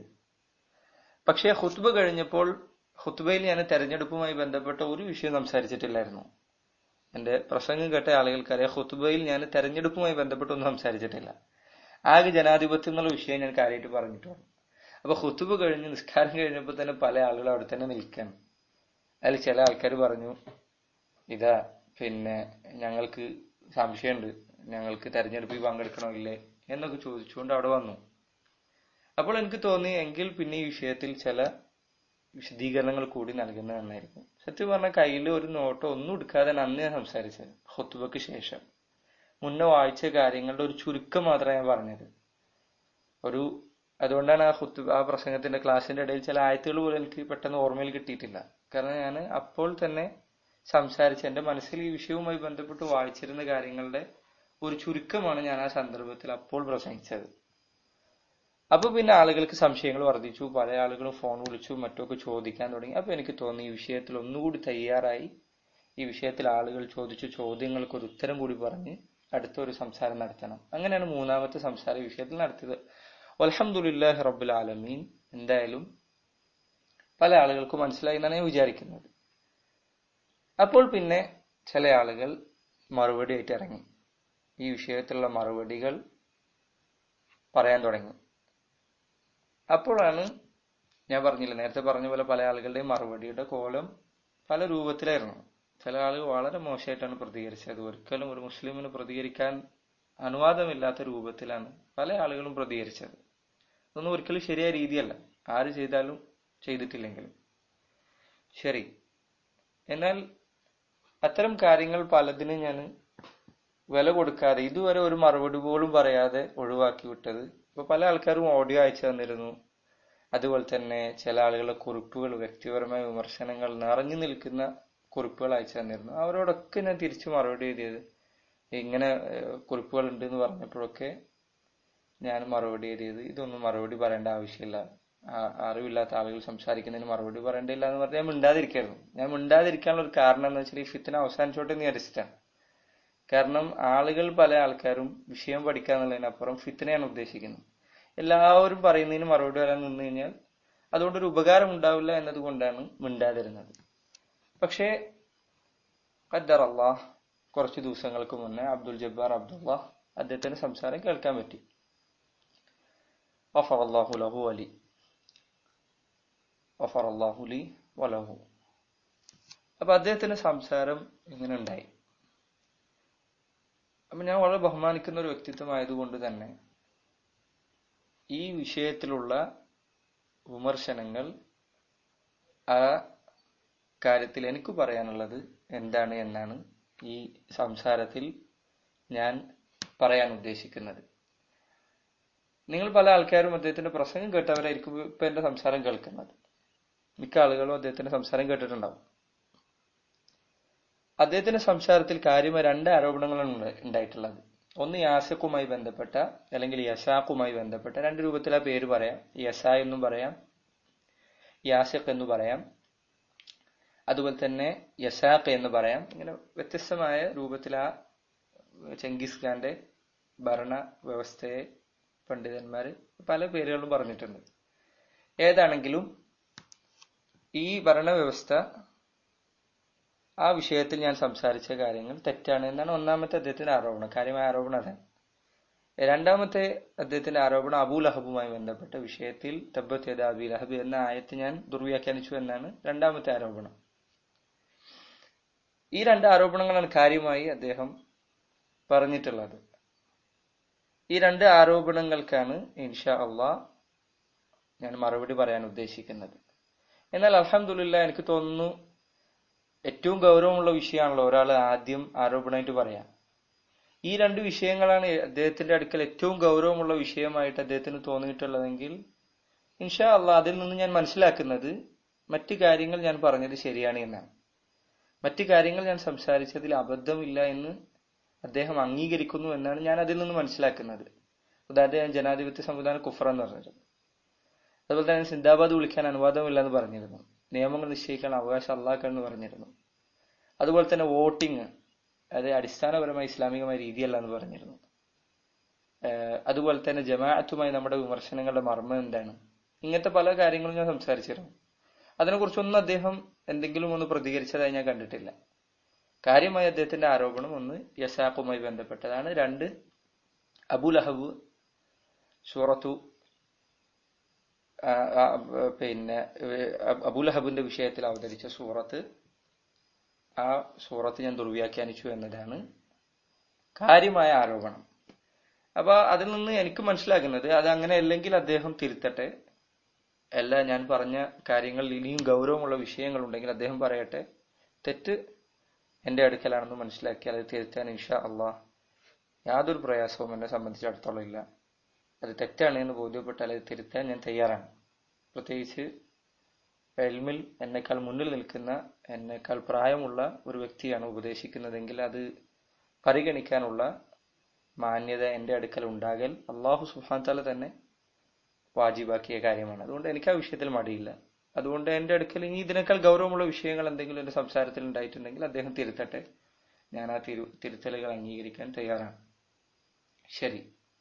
പക്ഷേ ഹുത്ബ കഴിഞ്ഞപ്പോൾ ഹുത്ബയിൽ ഞാൻ തെരഞ്ഞെടുപ്പുമായി ബന്ധപ്പെട്ട ഒരു വിഷയം സംസാരിച്ചിട്ടില്ലായിരുന്നു എന്റെ പ്രസംഗം കേട്ട ആളുകൾക്കറിയാം ഹുത്ബയിൽ ഞാൻ തെരഞ്ഞെടുപ്പുമായി ബന്ധപ്പെട്ടൊന്നും സംസാരിച്ചിട്ടില്ല ആകെ ജനാധിപത്യം എന്നുള്ള വിഷയം ഞാൻ കാര്യമായിട്ട് പറഞ്ഞിട്ടുള്ളൂ അപ്പൊ ഹുത്തുബ് കഴിഞ്ഞ് നിസ്കാരം കഴിഞ്ഞപ്പോൾ തന്നെ പല ആളുകൾ അവിടെ തന്നെ നിൽക്കാൻ അതിൽ ചില ആൾക്കാർ പറഞ്ഞു ഇതാ പിന്നെ ഞങ്ങൾക്ക് സംശയമുണ്ട് ഞങ്ങൾക്ക് തെരഞ്ഞെടുപ്പിൽ പങ്കെടുക്കണോ ഇല്ലേ എന്നൊക്കെ ചോദിച്ചുകൊണ്ട് അവിടെ വന്നു അപ്പോൾ എനിക്ക് തോന്നി എങ്കിൽ പിന്നെ ഈ വിഷയത്തിൽ ചില വിശദീകരണങ്ങൾ കൂടി നൽകുന്നത് നന്നായിരിക്കും സത്യം പറഞ്ഞ കയ്യിൽ ഒരു നോട്ടോ ഒന്നും എടുക്കാതെ അന്ന് ഞാൻ സംസാരിച്ചത് ഹുത്തുബക്ക് ശേഷം മുന്നേ വായിച്ച കാര്യങ്ങളുടെ ഒരു ചുരുക്കം മാത്രമേ ഞാൻ പറഞ്ഞത് ഒരു അതുകൊണ്ടാണ് ആ ഹുത്ത് ആ പ്രസംഗത്തിന്റെ ക്ലാസ്സിന്റെ ഇടയിൽ ചില ആയത്തുകൾ പോലും എനിക്ക് പെട്ടെന്ന് ഓർമ്മയിൽ കിട്ടിയിട്ടില്ല കാരണം ഞാൻ അപ്പോൾ തന്നെ സംസാരിച്ച എന്റെ മനസ്സിൽ ഈ വിഷയവുമായി ബന്ധപ്പെട്ട് വായിച്ചിരുന്ന കാര്യങ്ങളുടെ ഒരു ചുരുക്കമാണ് ഞാൻ ആ സന്ദർഭത്തിൽ അപ്പോൾ പ്രസംഗിച്ചത് അപ്പൊ പിന്നെ ആളുകൾക്ക് സംശയങ്ങൾ വർദ്ധിച്ചു പല ആളുകളും ഫോൺ വിളിച്ചു മറ്റൊക്കെ ചോദിക്കാൻ തുടങ്ങി അപ്പൊ എനിക്ക് തോന്നി ഈ വിഷയത്തിൽ ഒന്നുകൂടി തയ്യാറായി ഈ വിഷയത്തിൽ ആളുകൾ ചോദിച്ച ചോദ്യങ്ങൾക്ക് ഒരു ഉത്തരം കൂടി പറഞ്ഞ് അടുത്ത ഒരു സംസാരം നടത്തണം അങ്ങനെയാണ് മൂന്നാമത്തെ സംസാര വിഷയത്തിൽ നടത്തിയത് അലഹമുല്ലാഹി റബ്ബുൽ ആലമീൻ എന്തായാലും പല ആളുകൾക്കും മനസ്സിലായി എന്നാണ് ഞാൻ വിചാരിക്കുന്നത് അപ്പോൾ പിന്നെ ചില ആളുകൾ മറുപടി ആയിട്ട് ഇറങ്ങി ഈ വിഷയത്തിലുള്ള മറുപടികൾ പറയാൻ തുടങ്ങി അപ്പോഴാണ് ഞാൻ പറഞ്ഞില്ല നേരത്തെ പറഞ്ഞ പോലെ പല ആളുകളുടെയും മറുപടിയുടെ കോലം പല രൂപത്തിലായിരുന്നു ചില ആളുകൾ വളരെ മോശമായിട്ടാണ് പ്രതികരിച്ചത് ഒരിക്കലും ഒരു മുസ്ലിമിന് പ്രതികരിക്കാൻ അനുവാദമില്ലാത്ത രൂപത്തിലാണ് പല ആളുകളും പ്രതികരിച്ചത് ഇതൊന്നും ഒരിക്കലും ശരിയായ രീതിയല്ല ആര് ചെയ്താലും ചെയ്തിട്ടില്ലെങ്കിലും ശരി എന്നാൽ അത്തരം കാര്യങ്ങൾ പലതിനും ഞാൻ വില കൊടുക്കാതെ ഇതുവരെ ഒരു മറുപടി പോലും പറയാതെ ഒഴിവാക്കി വിട്ടത് ഇപ്പൊ പല ആൾക്കാരും ഓഡിയോ അയച്ചു തന്നിരുന്നു അതുപോലെ തന്നെ ചില ആളുകളുടെ കുറിപ്പുകൾ വ്യക്തിപരമായ വിമർശനങ്ങൾ നിറഞ്ഞു നിൽക്കുന്ന കുറിപ്പുകൾ അയച്ചു തന്നിരുന്നു അവരോടൊക്കെ ഞാൻ തിരിച്ചു മറുപടി എഴുതിയത് ഇങ്ങനെ കുറിപ്പുകൾ ഉണ്ട് എന്ന് പറഞ്ഞപ്പോഴൊക്കെ ഞാൻ മറുപടി എഴുതിയത് ഇതൊന്നും മറുപടി പറയേണ്ട ആവശ്യമില്ല അറിവില്ലാത്ത ആളുകൾ സംസാരിക്കുന്നതിന് മറുപടി പറയേണ്ടില്ല എന്ന് പറഞ്ഞാൽ ഞാൻ മിണ്ടാതിരിക്കായിരുന്നു ഞാൻ മിണ്ടാതിരിക്കാനുള്ള ഒരു കാരണം എന്ന് വെച്ചാൽ ഈ ഫിത്തിന അവസാനിച്ചോട്ടെ എന്ന് വിചാരിച്ചിട്ടാണ് കാരണം ആളുകൾ പല ആൾക്കാരും വിഷയം പഠിക്കുക എന്നുള്ളതിനപ്പുറം ഫിത്തിനെയാണ് ഉദ്ദേശിക്കുന്നത് എല്ലാവരും പറയുന്നതിന് മറുപടി വരാൻ നിന്ന് കഴിഞ്ഞാൽ അതുകൊണ്ടൊരു ഉപകാരം ഉണ്ടാവില്ല എന്നതുകൊണ്ടാണ് മിണ്ടാതിരുന്നത് പക്ഷേ ഖദ്ദർ അള്ളാഹ് കുറച്ച് ദിവസങ്ങൾക്ക് മുന്നേ അബ്ദുൽ ജബ്ബാർ അബ്ദുള്ള അദ്ദേഹത്തിന്റെ സംസാരം കേൾക്കാൻ പറ്റി വഫർ അള്ളാഹു ലഹു അലി വഫർ അള്ളാഹു ലി വലഹു അപ്പൊ അദ്ദേഹത്തിന്റെ സംസാരം ഇങ്ങനെ ഉണ്ടായി അപ്പൊ ഞാൻ വളരെ ബഹുമാനിക്കുന്ന ഒരു വ്യക്തിത്വമായതുകൊണ്ട് തന്നെ ഈ വിഷയത്തിലുള്ള വിമർശനങ്ങൾ ആ കാര്യത്തിൽ എനിക്ക് പറയാനുള്ളത് എന്താണ് എന്നാണ് ഈ സംസാരത്തിൽ ഞാൻ പറയാൻ ഉദ്ദേശിക്കുന്നത് നിങ്ങൾ പല ആൾക്കാരും അദ്ദേഹത്തിന്റെ പ്രസംഗം കേട്ടവരായിരിക്കും ഇപ്പൊ എന്റെ സംസാരം കേൾക്കുന്നത് മിക്ക ആളുകളും അദ്ദേഹത്തിന്റെ സംസാരം കേട്ടിട്ടുണ്ടാവും അദ്ദേഹത്തിന്റെ സംസാരത്തിൽ കാര്യമായ രണ്ട് ആരോപണങ്ങളാണ് ഉണ്ട- ഉണ്ടായിട്ടുള്ളത് ഒന്ന് യാസക്കുമായി ബന്ധപ്പെട്ട അല്ലെങ്കിൽ യസാഖുമായി ബന്ധപ്പെട്ട രണ്ട് രൂപത്തിൽ ആ പേര് പറയാം യസ എന്നും പറയാം യാസിഖ് എന്ന് പറയാം അതുപോലെ തന്നെ യസാഖ് എന്ന് പറയാം ഇങ്ങനെ വ്യത്യസ്തമായ രൂപത്തിൽ ആ ചെങ്കിസ് ഖാന്റെ ഭരണ വ്യവസ്ഥയെ പണ്ഡിതന്മാർ പല പേരുകളും പറഞ്ഞിട്ടുണ്ട് ഏതാണെങ്കിലും ഈ ഭരണവ്യവസ്ഥ ആ വിഷയത്തിൽ ഞാൻ സംസാരിച്ച കാര്യങ്ങൾ തെറ്റാണ് എന്നാണ് ഒന്നാമത്തെ അദ്ദേഹത്തിന്റെ ആരോപണം കാര്യമായ ആരോപണം അതാണ് രണ്ടാമത്തെ അദ്ദേഹത്തിന്റെ ആരോപണം അബൂ ലഹബുമായി ബന്ധപ്പെട്ട വിഷയത്തിൽ തബ്ബത്ത് യദ അബി ലഹബ് എന്ന ആയത്ത് ഞാൻ ദുർവ്യാഖ്യാനിച്ചു എന്നാണ് രണ്ടാമത്തെ ആരോപണം ഈ രണ്ട് ആരോപണങ്ങളാണ് കാര്യമായി അദ്ദേഹം പറഞ്ഞിട്ടുള്ളത് ഈ രണ്ട് ആരോപണങ്ങൾക്കാണ് ഇൻഷാ അള്ളാഹ് ഞാൻ മറുപടി പറയാൻ ഉദ്ദേശിക്കുന്നത് എന്നാൽ അൽഹംദുലില്ലാ എനിക്ക് തോന്നുന്നു ഏറ്റവും ഗൗരവമുള്ള വിഷയമാണല്ലോ ഒരാൾ ആദ്യം ആരോപണമായിട്ട് പറയാം ഈ രണ്ട് വിഷയങ്ങളാണ് അദ്ദേഹത്തിന്റെ അടുക്കൽ ഏറ്റവും ഗൗരവമുള്ള വിഷയമായിട്ട് അദ്ദേഹത്തിന് തോന്നിയിട്ടുള്ളതെങ്കിൽ ഇൻഷാ അള്ളാഹ് അതിൽ നിന്ന് ഞാൻ മനസ്സിലാക്കുന്നത് മറ്റു കാര്യങ്ങൾ ഞാൻ പറഞ്ഞത് ശരിയാണ് എന്നാണ് മറ്റു കാര്യങ്ങൾ ഞാൻ സംസാരിച്ചതിൽ അബദ്ധമില്ല എന്ന് അദ്ദേഹം അംഗീകരിക്കുന്നു എന്നാണ് ഞാൻ അതിൽ നിന്ന് മനസ്സിലാക്കുന്നത് ഉദാഹരണത്തിന് ഞാൻ ജനാധിപത്യ സംവിധാനം കുഫർ എന്ന് പറഞ്ഞിരുന്നു അതുപോലെ തന്നെ സിന്ദാബാദ് വിളിക്കാൻ അനുവാദമില്ല എന്ന് പറഞ്ഞിരുന്നു നിയമങ്ങൾ നിശ്ചയിക്കാൻ അവകാശം അള്ളാഹ്ക്കെന്ന് പറഞ്ഞിരുന്നു അതുപോലെ തന്നെ വോട്ടിംഗ് അത് അടിസ്ഥാനപരമായി ഇസ്ലാമികമായ രീതിയല്ല എന്ന് പറഞ്ഞിരുന്നു ഏഹ് അതുപോലെ തന്നെ ജമാഅത്തുമായി നമ്മുടെ വിമർശനങ്ങളുടെ മർമ്മം എന്താണ് ഇങ്ങനത്തെ പല കാര്യങ്ങളും ഞാൻ സംസാരിച്ചിരുന്നു അതിനെക്കുറിച്ചൊന്നും അദ്ദേഹം എന്തെങ്കിലും ഒന്ന് പ്രതികരിച്ചതായി ഞാൻ കണ്ടിട്ടില്ല കാര്യമായ അദ്ദേഹത്തിന്റെ ആരോപണം ഒന്ന് യസാഖുമായി ബന്ധപ്പെട്ടതാണ് രണ്ട് അബുലഹബ് സൂറത്തു ആ, ആ, പിന്നെ ഏഹ്, അബുലഹബിന്റെ വിഷയത്തിൽ അവതരിച്ച സൂറത്ത് ആ സൂറത്ത് ഞാൻ ദുർവ്യാഖ്യാനിച്ചു എന്നതാണ് കാര്യമായ ആരോപണം അപ്പൊ അതിൽ നിന്ന് എനിക്ക് മനസ്സിലാക്കുന്നത് അത് അങ്ങനെ അല്ലെങ്കിൽ അദ്ദേഹം തിരുത്തട്ടെ അല്ല ഞാൻ പറഞ്ഞ കാര്യങ്ങളിൽ ഇനിയും ഗൗരവമുള്ള വിഷയങ്ങളുണ്ടെങ്കിൽ അദ്ദേഹം പറയട്ടെ തെറ്റ് എന്റെ അടുക്കലാണെന്ന് മനസ്സിലാക്കി അത് തിരുത്താൻ ഇൻഷാ അള്ളാഹ് യാതൊരു പ്രയാസവും എന്നെ സംബന്ധിച്ചിടത്തോളം ഇല്ല അത് തെറ്റാണ് എന്ന് ബോധ്യപ്പെട്ടാൽ അത് തിരുത്താൻ ഞാൻ തയ്യാറാണ് പ്രത്യേകിച്ച് എൽമിൽ എന്നെക്കാൾ മുന്നിൽ നിൽക്കുന്ന എന്നെക്കാൾ പ്രായമുള്ള ഒരു വ്യക്തിയാണ് ഉപദേശിക്കുന്നതെങ്കിൽ അത് പരിഗണിക്കാനുള്ള മാന്യത എന്റെ അടുക്കൽ ഉണ്ടാകൽ അള്ളാഹു സുഹാൻ താല തന്നെ വാജിബാക്കിയ കാര്യമാണ് അതുകൊണ്ട് എനിക്ക് ആ വിഷയത്തിൽ മടിയില്ല അതുകൊണ്ട് എന്റെ അടുക്കൽ ഇനി ഇതിനേക്കാൾ ഗൗരവമുള്ള വിഷയങ്ങൾ എന്തെങ്കിലും എന്റെ സംസാരത്തിൽ ഉണ്ടായിട്ടുണ്ടെങ്കിൽ അദ്ദേഹം തിരുത്തട്ടെ ഞാൻ ആ തിരു തിരുത്തലുകൾ അംഗീകരിക്കാൻ തയ്യാറാണ് ശരി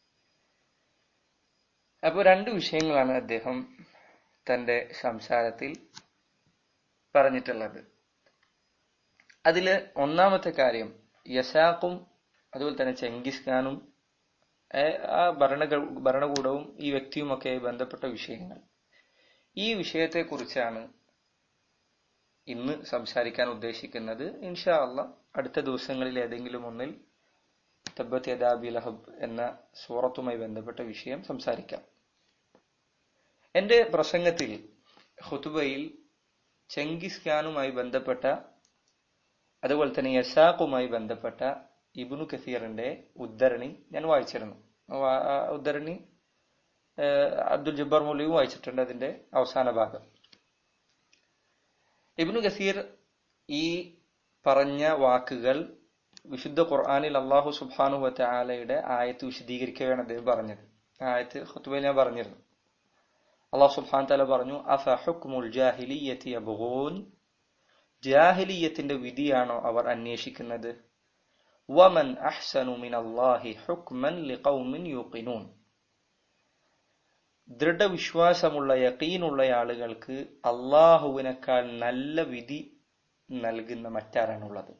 അപ്പോൾ രണ്ട് വിഷയങ്ങളാണ് അദ്ദേഹം തന്റെ സംസാരത്തിൽ പറഞ്ഞിട്ടുള്ളത് അതില് ഒന്നാമത്തെ കാര്യം യസാഖും അതുപോലെ തന്നെ ചെങ്കിസ് ഖാനും ഏഹ്, ആ ഭരണ ഭരണകൂടവും ഈ വ്യക്തിയുമൊക്കെ ബന്ധപ്പെട്ട വിഷയങ്ങൾ ഈ വിഷയത്തെക്കുറിച്ചാണ് ഇന്ന് സംസാരിക്കാൻ ഉദ്ദേശിക്കുന്നത് ഇൻഷാ അള്ള അടുത്ത ദിവസങ്ങളിൽ ഏതെങ്കിലും ഒന്നിൽ തബ്ബത്ത് യദാബി ലഹബ് എന്ന സൂറത്തുമായി ബന്ധപ്പെട്ട വിഷയം സംസാരിക്കാം എന്റെ പ്രസംഗത്തിൽ ഹുതുബയിൽ ചെങ്കിസ് ഖാനുമായി ബന്ധപ്പെട്ട അതുപോലെ തന്നെ യസാഖുമായി ബന്ധപ്പെട്ട ഇബ്നു കസീറിന്റെ ഉദ്ധരണി ഞാൻ വായിച്ചിരുന്നു വാ- ആ ഉദ്ധരണി ഏഹ്, അബ്ദുൽ ജബ്ബാർ മൗലവിയും വായിച്ചിട്ടുണ്ട് അതിന്റെ അവസാന ഭാഗം ഇബ്നു കസീർ ഈ പറഞ്ഞ വാക്കുകൾ വിശുദ്ധ ഖുർആനിൽ അള്ളാഹു സുബ്ഹാനഹു വതആലയുടെ ആയത്ത് വിശദീകരിക്കുകയാണ് അദ്ദേഹം പറഞ്ഞത് ആ ആയത്ത് ഖുത്ബയിൽ ഞാൻ പറഞ്ഞിരുന്നു അള്ളാഹു സുബ്ഹാനഹു തആല പറഞ്ഞു അഫ ഹുക്മുൽ ജാഹിലിയ്യത്തി യബ്ഗൂൻ ജാഹിലിയത്തിന്റെ വിധിയാണോ അവർ അന്വേഷിക്കുന്നത് വമൻ അഹ്സനു മിനല്ലാഹി ഹുക്മൻ ലിഖൗമിൻ യൂഖിനൂൻ ദൃഢവിശ്വാസമുള്ള യക്കീനുള്ള ആളുകൾക്ക് അള്ളാഹുവിനേക്കാൾ നല്ല വിധി നൽകുന്ന മറ്റാരാണുള്ളത്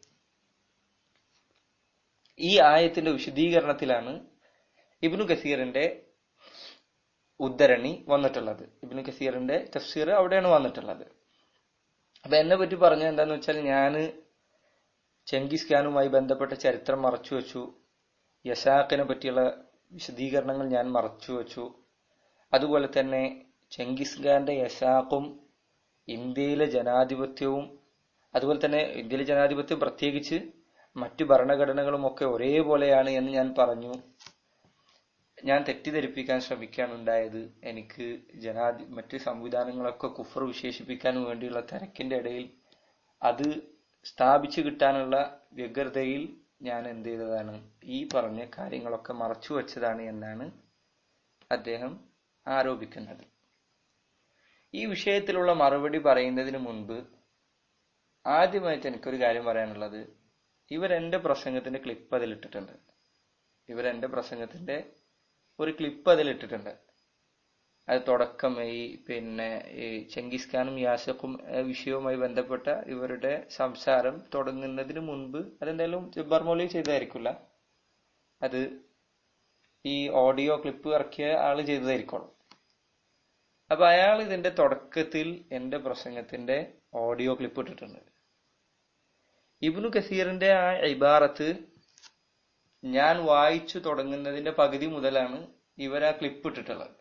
ഈ ആയത്തിന്റെ വിശദീകരണത്തിലാണ് ഇബ്നു കസീറിന്റെ ഉദ്ധരണി വന്നിട്ടുള്ളത് ഇബ്നു കസീറിന്റെ തഫ്സീർ അവിടെയാണ് വന്നിട്ടുള്ളത് അപ്പൊ എന്നെ പറ്റി പറഞ്ഞത് എന്താന്ന് വെച്ചാൽ ഞാന് ചെങ്കിസ് ഖാനുമായി ബന്ധപ്പെട്ട ചരിത്രം മറച്ചു വെച്ചു യസാഖിനെ പറ്റിയുള്ള വിശദീകരണങ്ങൾ ഞാൻ മറച്ചു വെച്ചു അതുപോലെ തന്നെ ചെങ്കിസ് ഖാന്റെ യസാഖും ഇന്ത്യയിലെ ജനാധിപത്യവും അതുപോലെ തന്നെ ഇന്ത്യയിലെ ജനാധിപത്യം പ്രത്യേകിച്ച് മറ്റു ഭരണഘടനകളും ഒക്കെ ഒരേപോലെയാണ് എന്ന് ഞാൻ പറഞ്ഞു ഞാൻ തെറ്റിദ്ധരിപ്പിക്കാൻ ശ്രമിക്കുകയാണ് ഉണ്ടായത് എനിക്ക് ജനാധി മറ്റ് സംവിധാനങ്ങളൊക്കെ കുഫർ വിശേഷിപ്പിക്കാൻ വേണ്ടിയുള്ള തിരക്കിന്റെ ഇടയിൽ അത് സ്ഥാപിച്ചു കിട്ടാനുള്ള വ്യഗ്രതയിൽ ഞാൻ എന്ത് ചെയ്തതാണ് ഈ പറഞ്ഞ കാര്യങ്ങളൊക്കെ മറച്ചു വച്ചതാണ് എന്നാണ് അദ്ദേഹം ആരോപിക്കുന്നത് ഈ വിഷയത്തിലുള്ള മറുപടി പറയുന്നതിന് മുൻപ് ആദ്യമായിട്ട് എനിക്കൊരു കാര്യം പറയാനുള്ളത് ഇവരെന്റെ പ്രസംഗത്തിന്റെ ക്ലിപ്പ് അതിലിട്ടിട്ടുണ്ട് ഇവരെന്റെ പ്രസംഗത്തിന്റെ ഒരു ക്ലിപ്പ് അതിലിട്ടിട്ടുണ്ട് അത് തുടക്കം ഈ പിന്നെ ഈ ചെങ്കിസ് ഖാനും യാസഖും ഏഹ് വിഷയവുമായി ബന്ധപ്പെട്ട ഇവരുടെ സംസാരം തുടങ്ങുന്നതിന് മുൻപ് അതെന്തായാലും ജബ്ബാർ മൗലി ചെയ്തതായിരിക്കില്ല അത് ഈ ഓഡിയോ ക്ലിപ്പ് ഇറക്കിയ ആള് ചെയ്തതായിരിക്കണം അപ്പൊ അയാൾ ഇതിന്റെ തുടക്കത്തിൽ എന്റെ പ്രസംഗത്തിന്റെ ഓഡിയോ ക്ലിപ്പ് ഇട്ടിട്ടുണ്ട് ഇബ്നു കസീറിന്റെ ആ ഇബാറത്ത് ഞാൻ വായിച്ചു തുടങ്ങുന്നതിന്റെ പകുതി മുതലാണ് ഇവർ ആ ക്ലിപ്പ് ഇട്ടിട്ടുള്ളത്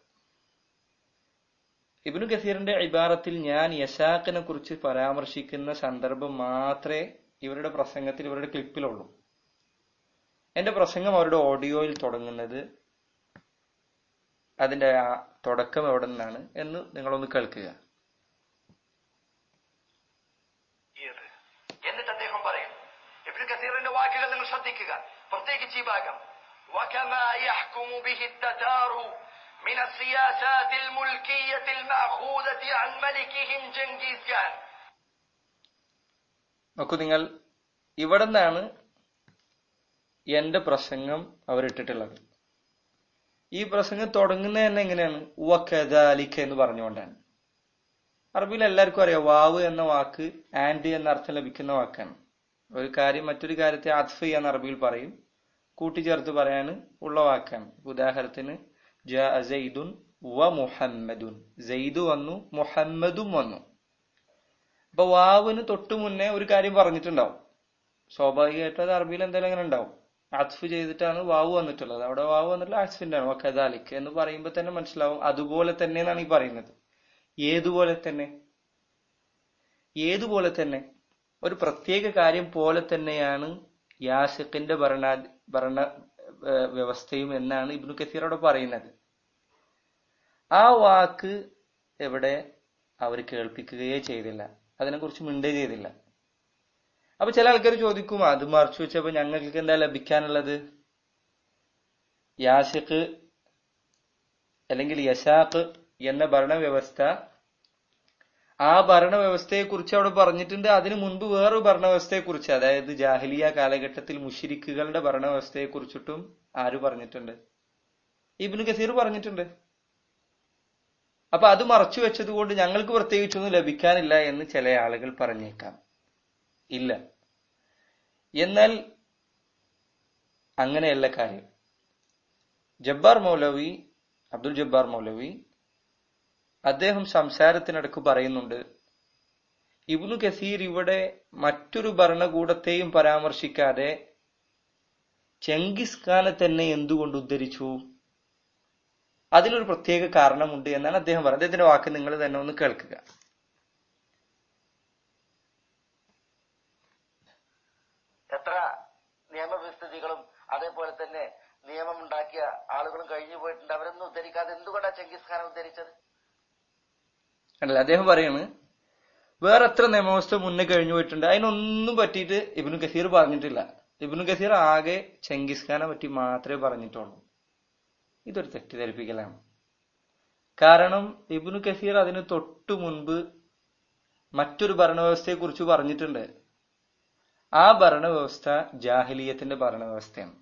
ഇബ്നു കസീറിന്റെ ഇബാറത്തിൽ ഞാൻ യശാഖിനെ കുറിച്ച് പരാമർശിക്കുന്ന സന്ദർഭം മാത്രമേ ഇവരുടെ പ്രസംഗത്തിൽ ഇവരുടെ ക്ലിപ്പിലുള്ളൂ എന്റെ പ്രസംഗം അവരുടെ ഓഡിയോയിൽ തുടങ്ങുന്നത് അതിന്റെ ആ തുടക്കം എവിടെ നിന്നാണ് എന്ന് നിങ്ങളൊന്ന് കേൾക്കുക ഇത് എന്നിട്ട് അദ്ദേഹം പറയും ഇബ്നു കസീറിന്റെ വാക്കുകൾ നിങ്ങൾ ശ്രദ്ധിക്കുക പ്രത്യേകിച്ച് ഈ ഭാഗം وكما يحكم به التتار من السياسات الملكية المأخوذة عن ملكهم جنكيز خان നോക്കൂ നിങ്ങൾ ഇവിടെ നിന്നാണ് എന്റെ പ്രസംഗം അവരിട്ടിട്ടുള്ളത് ഈ പ്രസംഗം തുടങ്ങുന്നത് തന്നെ എങ്ങനെയാണ് വക്കദാലിക്ക എന്ന് പറഞ്ഞുകൊണ്ടാണ് അറബിയിൽ എല്ലാവർക്കും അറിയാം വാവ് എന്ന വാക്ക് ആൻഡ് എന്ന അർത്ഥം ലഭിക്കുന്ന വാക്കാണ് ഒരു കാര്യം മറ്റൊരു കാര്യത്തെ അത്ഫ് എന്ന് അറബിയിൽ പറയും കൂട്ടിച്ചേർത്ത് പറയാൻ ഉള്ള വാക്കാണ് ഉദാഹരണത്തിന് ജാ സൈദുൻ വ മുഹമ്മദുൻ സെയ്ദ് വന്നു മുഹമ്മദും വന്നു അപ്പൊ വാവിന് തൊട്ടു മുന്നേ ഒരു കാര്യം പറഞ്ഞിട്ടുണ്ടാവും സ്വാഭാവികമായിട്ട് അത് അറബിയിൽ എന്തായാലും അങ്ങനെ ഉണ്ടാവും അത്ഫ് ചെയ്തിട്ടാണ് വാവ് വന്നിട്ടുള്ളത് അവിടെ വാവ് വന്നിട്ടുള്ള അത്ഫിന്റെ ആണ് വക്കദാലിക് എന്ന് പറയുമ്പോൾ തന്നെ മനസ്സിലാവും അതുപോലെ തന്നെ എന്നാണ് ഈ പറയുന്നത് ഏതുപോലെ തന്നെ ഏതുപോലെ തന്നെ ഒരു പ്രത്യേക കാര്യം പോലെ തന്നെയാണ് യാസിഖിന്റെ ഭരണ ഭരണ ഏഹ്, വ്യവസ്ഥയും എന്നാണ് ഇബ്നു കസീർ അവിടെ പറയുന്നത് ആ വാക്ക് എവിടെ അവർ കേൾപ്പിക്കുകയേ ചെയ്തില്ല അതിനെക്കുറിച്ച് മിണ്ടേ ചെയ്തില്ല അപ്പൊ ചില ആൾക്കാർ ചോദിക്കും അത് മറച്ചു വെച്ചപ്പോ ഞങ്ങൾക്ക് എന്താ ലഭിക്കാനുള്ളത് യാസിഖ് അല്ലെങ്കിൽ യശാഖ് എന്ന ഭരണവ്യവസ്ഥ ആ ഭരണവ്യവസ്ഥയെ കുറിച്ച് അവിടെ പറഞ്ഞിട്ടുണ്ട് അതിനു മുൻപ് വേറൊരു ഭരണവ്യവസ്ഥയെ കുറിച്ച് അതായത് ജാഹിലിയ കാലഘട്ടത്തിൽ മുഷിരിക്കുകളുടെ ഭരണവ്യവസ്ഥയെ കുറിച്ചിട്ടും ആര് പറഞ്ഞിട്ടുണ്ട് ഇബ്നു കസീർ പറഞ്ഞിട്ടുണ്ട് അപ്പൊ അത് മറച്ചു വെച്ചത് കൊണ്ട് ഞങ്ങൾക്ക് പ്രത്യേകിച്ചൊന്നും ലഭിക്കാനില്ല എന്ന് ചില ആളുകൾ പറഞ്ഞേക്കാം ഇല്ല എന്നാൽ അങ്ങനെയല്ല കാര്യം ജബ്ബാർ മൗലവി അബ്ദുൽ ജബ്ബാർ മൗലവി അദ്ദേഹം സംസാരത്തിനിടക്ക് പറയുന്നുണ്ട് ഇബ്നു കസീർ ഇവിടെ മറ്റൊരു ഭരണകൂടത്തെയും പരാമർശിക്കാതെ ചെങ്കിസ് ഖാനെ തന്നെ എന്തുകൊണ്ട് ഉദ്ധരിച്ചു അതിനൊരു പ്രത്യേക കാരണമുണ്ട് എന്നാണ് അദ്ദേഹം പറയുന്നത് അദ്ദേഹത്തിന്റെ വാക്ക് നിങ്ങൾ തന്നെ ഒന്ന് കേൾക്കുക എത്ര നിയമവിസ്തൃതികളും അതേപോലെ തന്നെ നിയമമുണ്ടാക്കിയ ആളുകളും കഴിഞ്ഞു പോയിട്ടുണ്ട് അവരൊന്നും ഉദ്ധരിക്കാതെ എന്തുകൊണ്ടാണ് ചെങ്കിസ് ഖാനെ ഉദ്ധരിച്ചത് കണ്ടില്ല അദ്ദേഹം പറയാണ് വേറെ എത്ര നിയമവ്യവസ്ഥ മുന്നേ കഴിഞ്ഞു പോയിട്ടുണ്ട് അതിനൊന്നും പറ്റിയിട്ട് ഇബ്നു കസീർ പറഞ്ഞിട്ടില്ല ഇബ്നു കസീർ ആകെ ചെങ്കിസ് ഖാനെ പറ്റി മാത്രമേ പറഞ്ഞിട്ടുള്ളൂ ഇതൊരു തെറ്റിദ്ധരിപ്പിക്കലാണ് കാരണം ഇബ്നു കസീർ അതിന് തൊട്ടു മുൻപ് മറ്റൊരു ഭരണവ്യവസ്ഥയെ കുറിച്ച് പറഞ്ഞിട്ടുണ്ട് ആ ഭരണവ്യവസ്ഥ ജാഹിലീയത്തിന്റെ ഭരണവ്യവസ്ഥയാണ്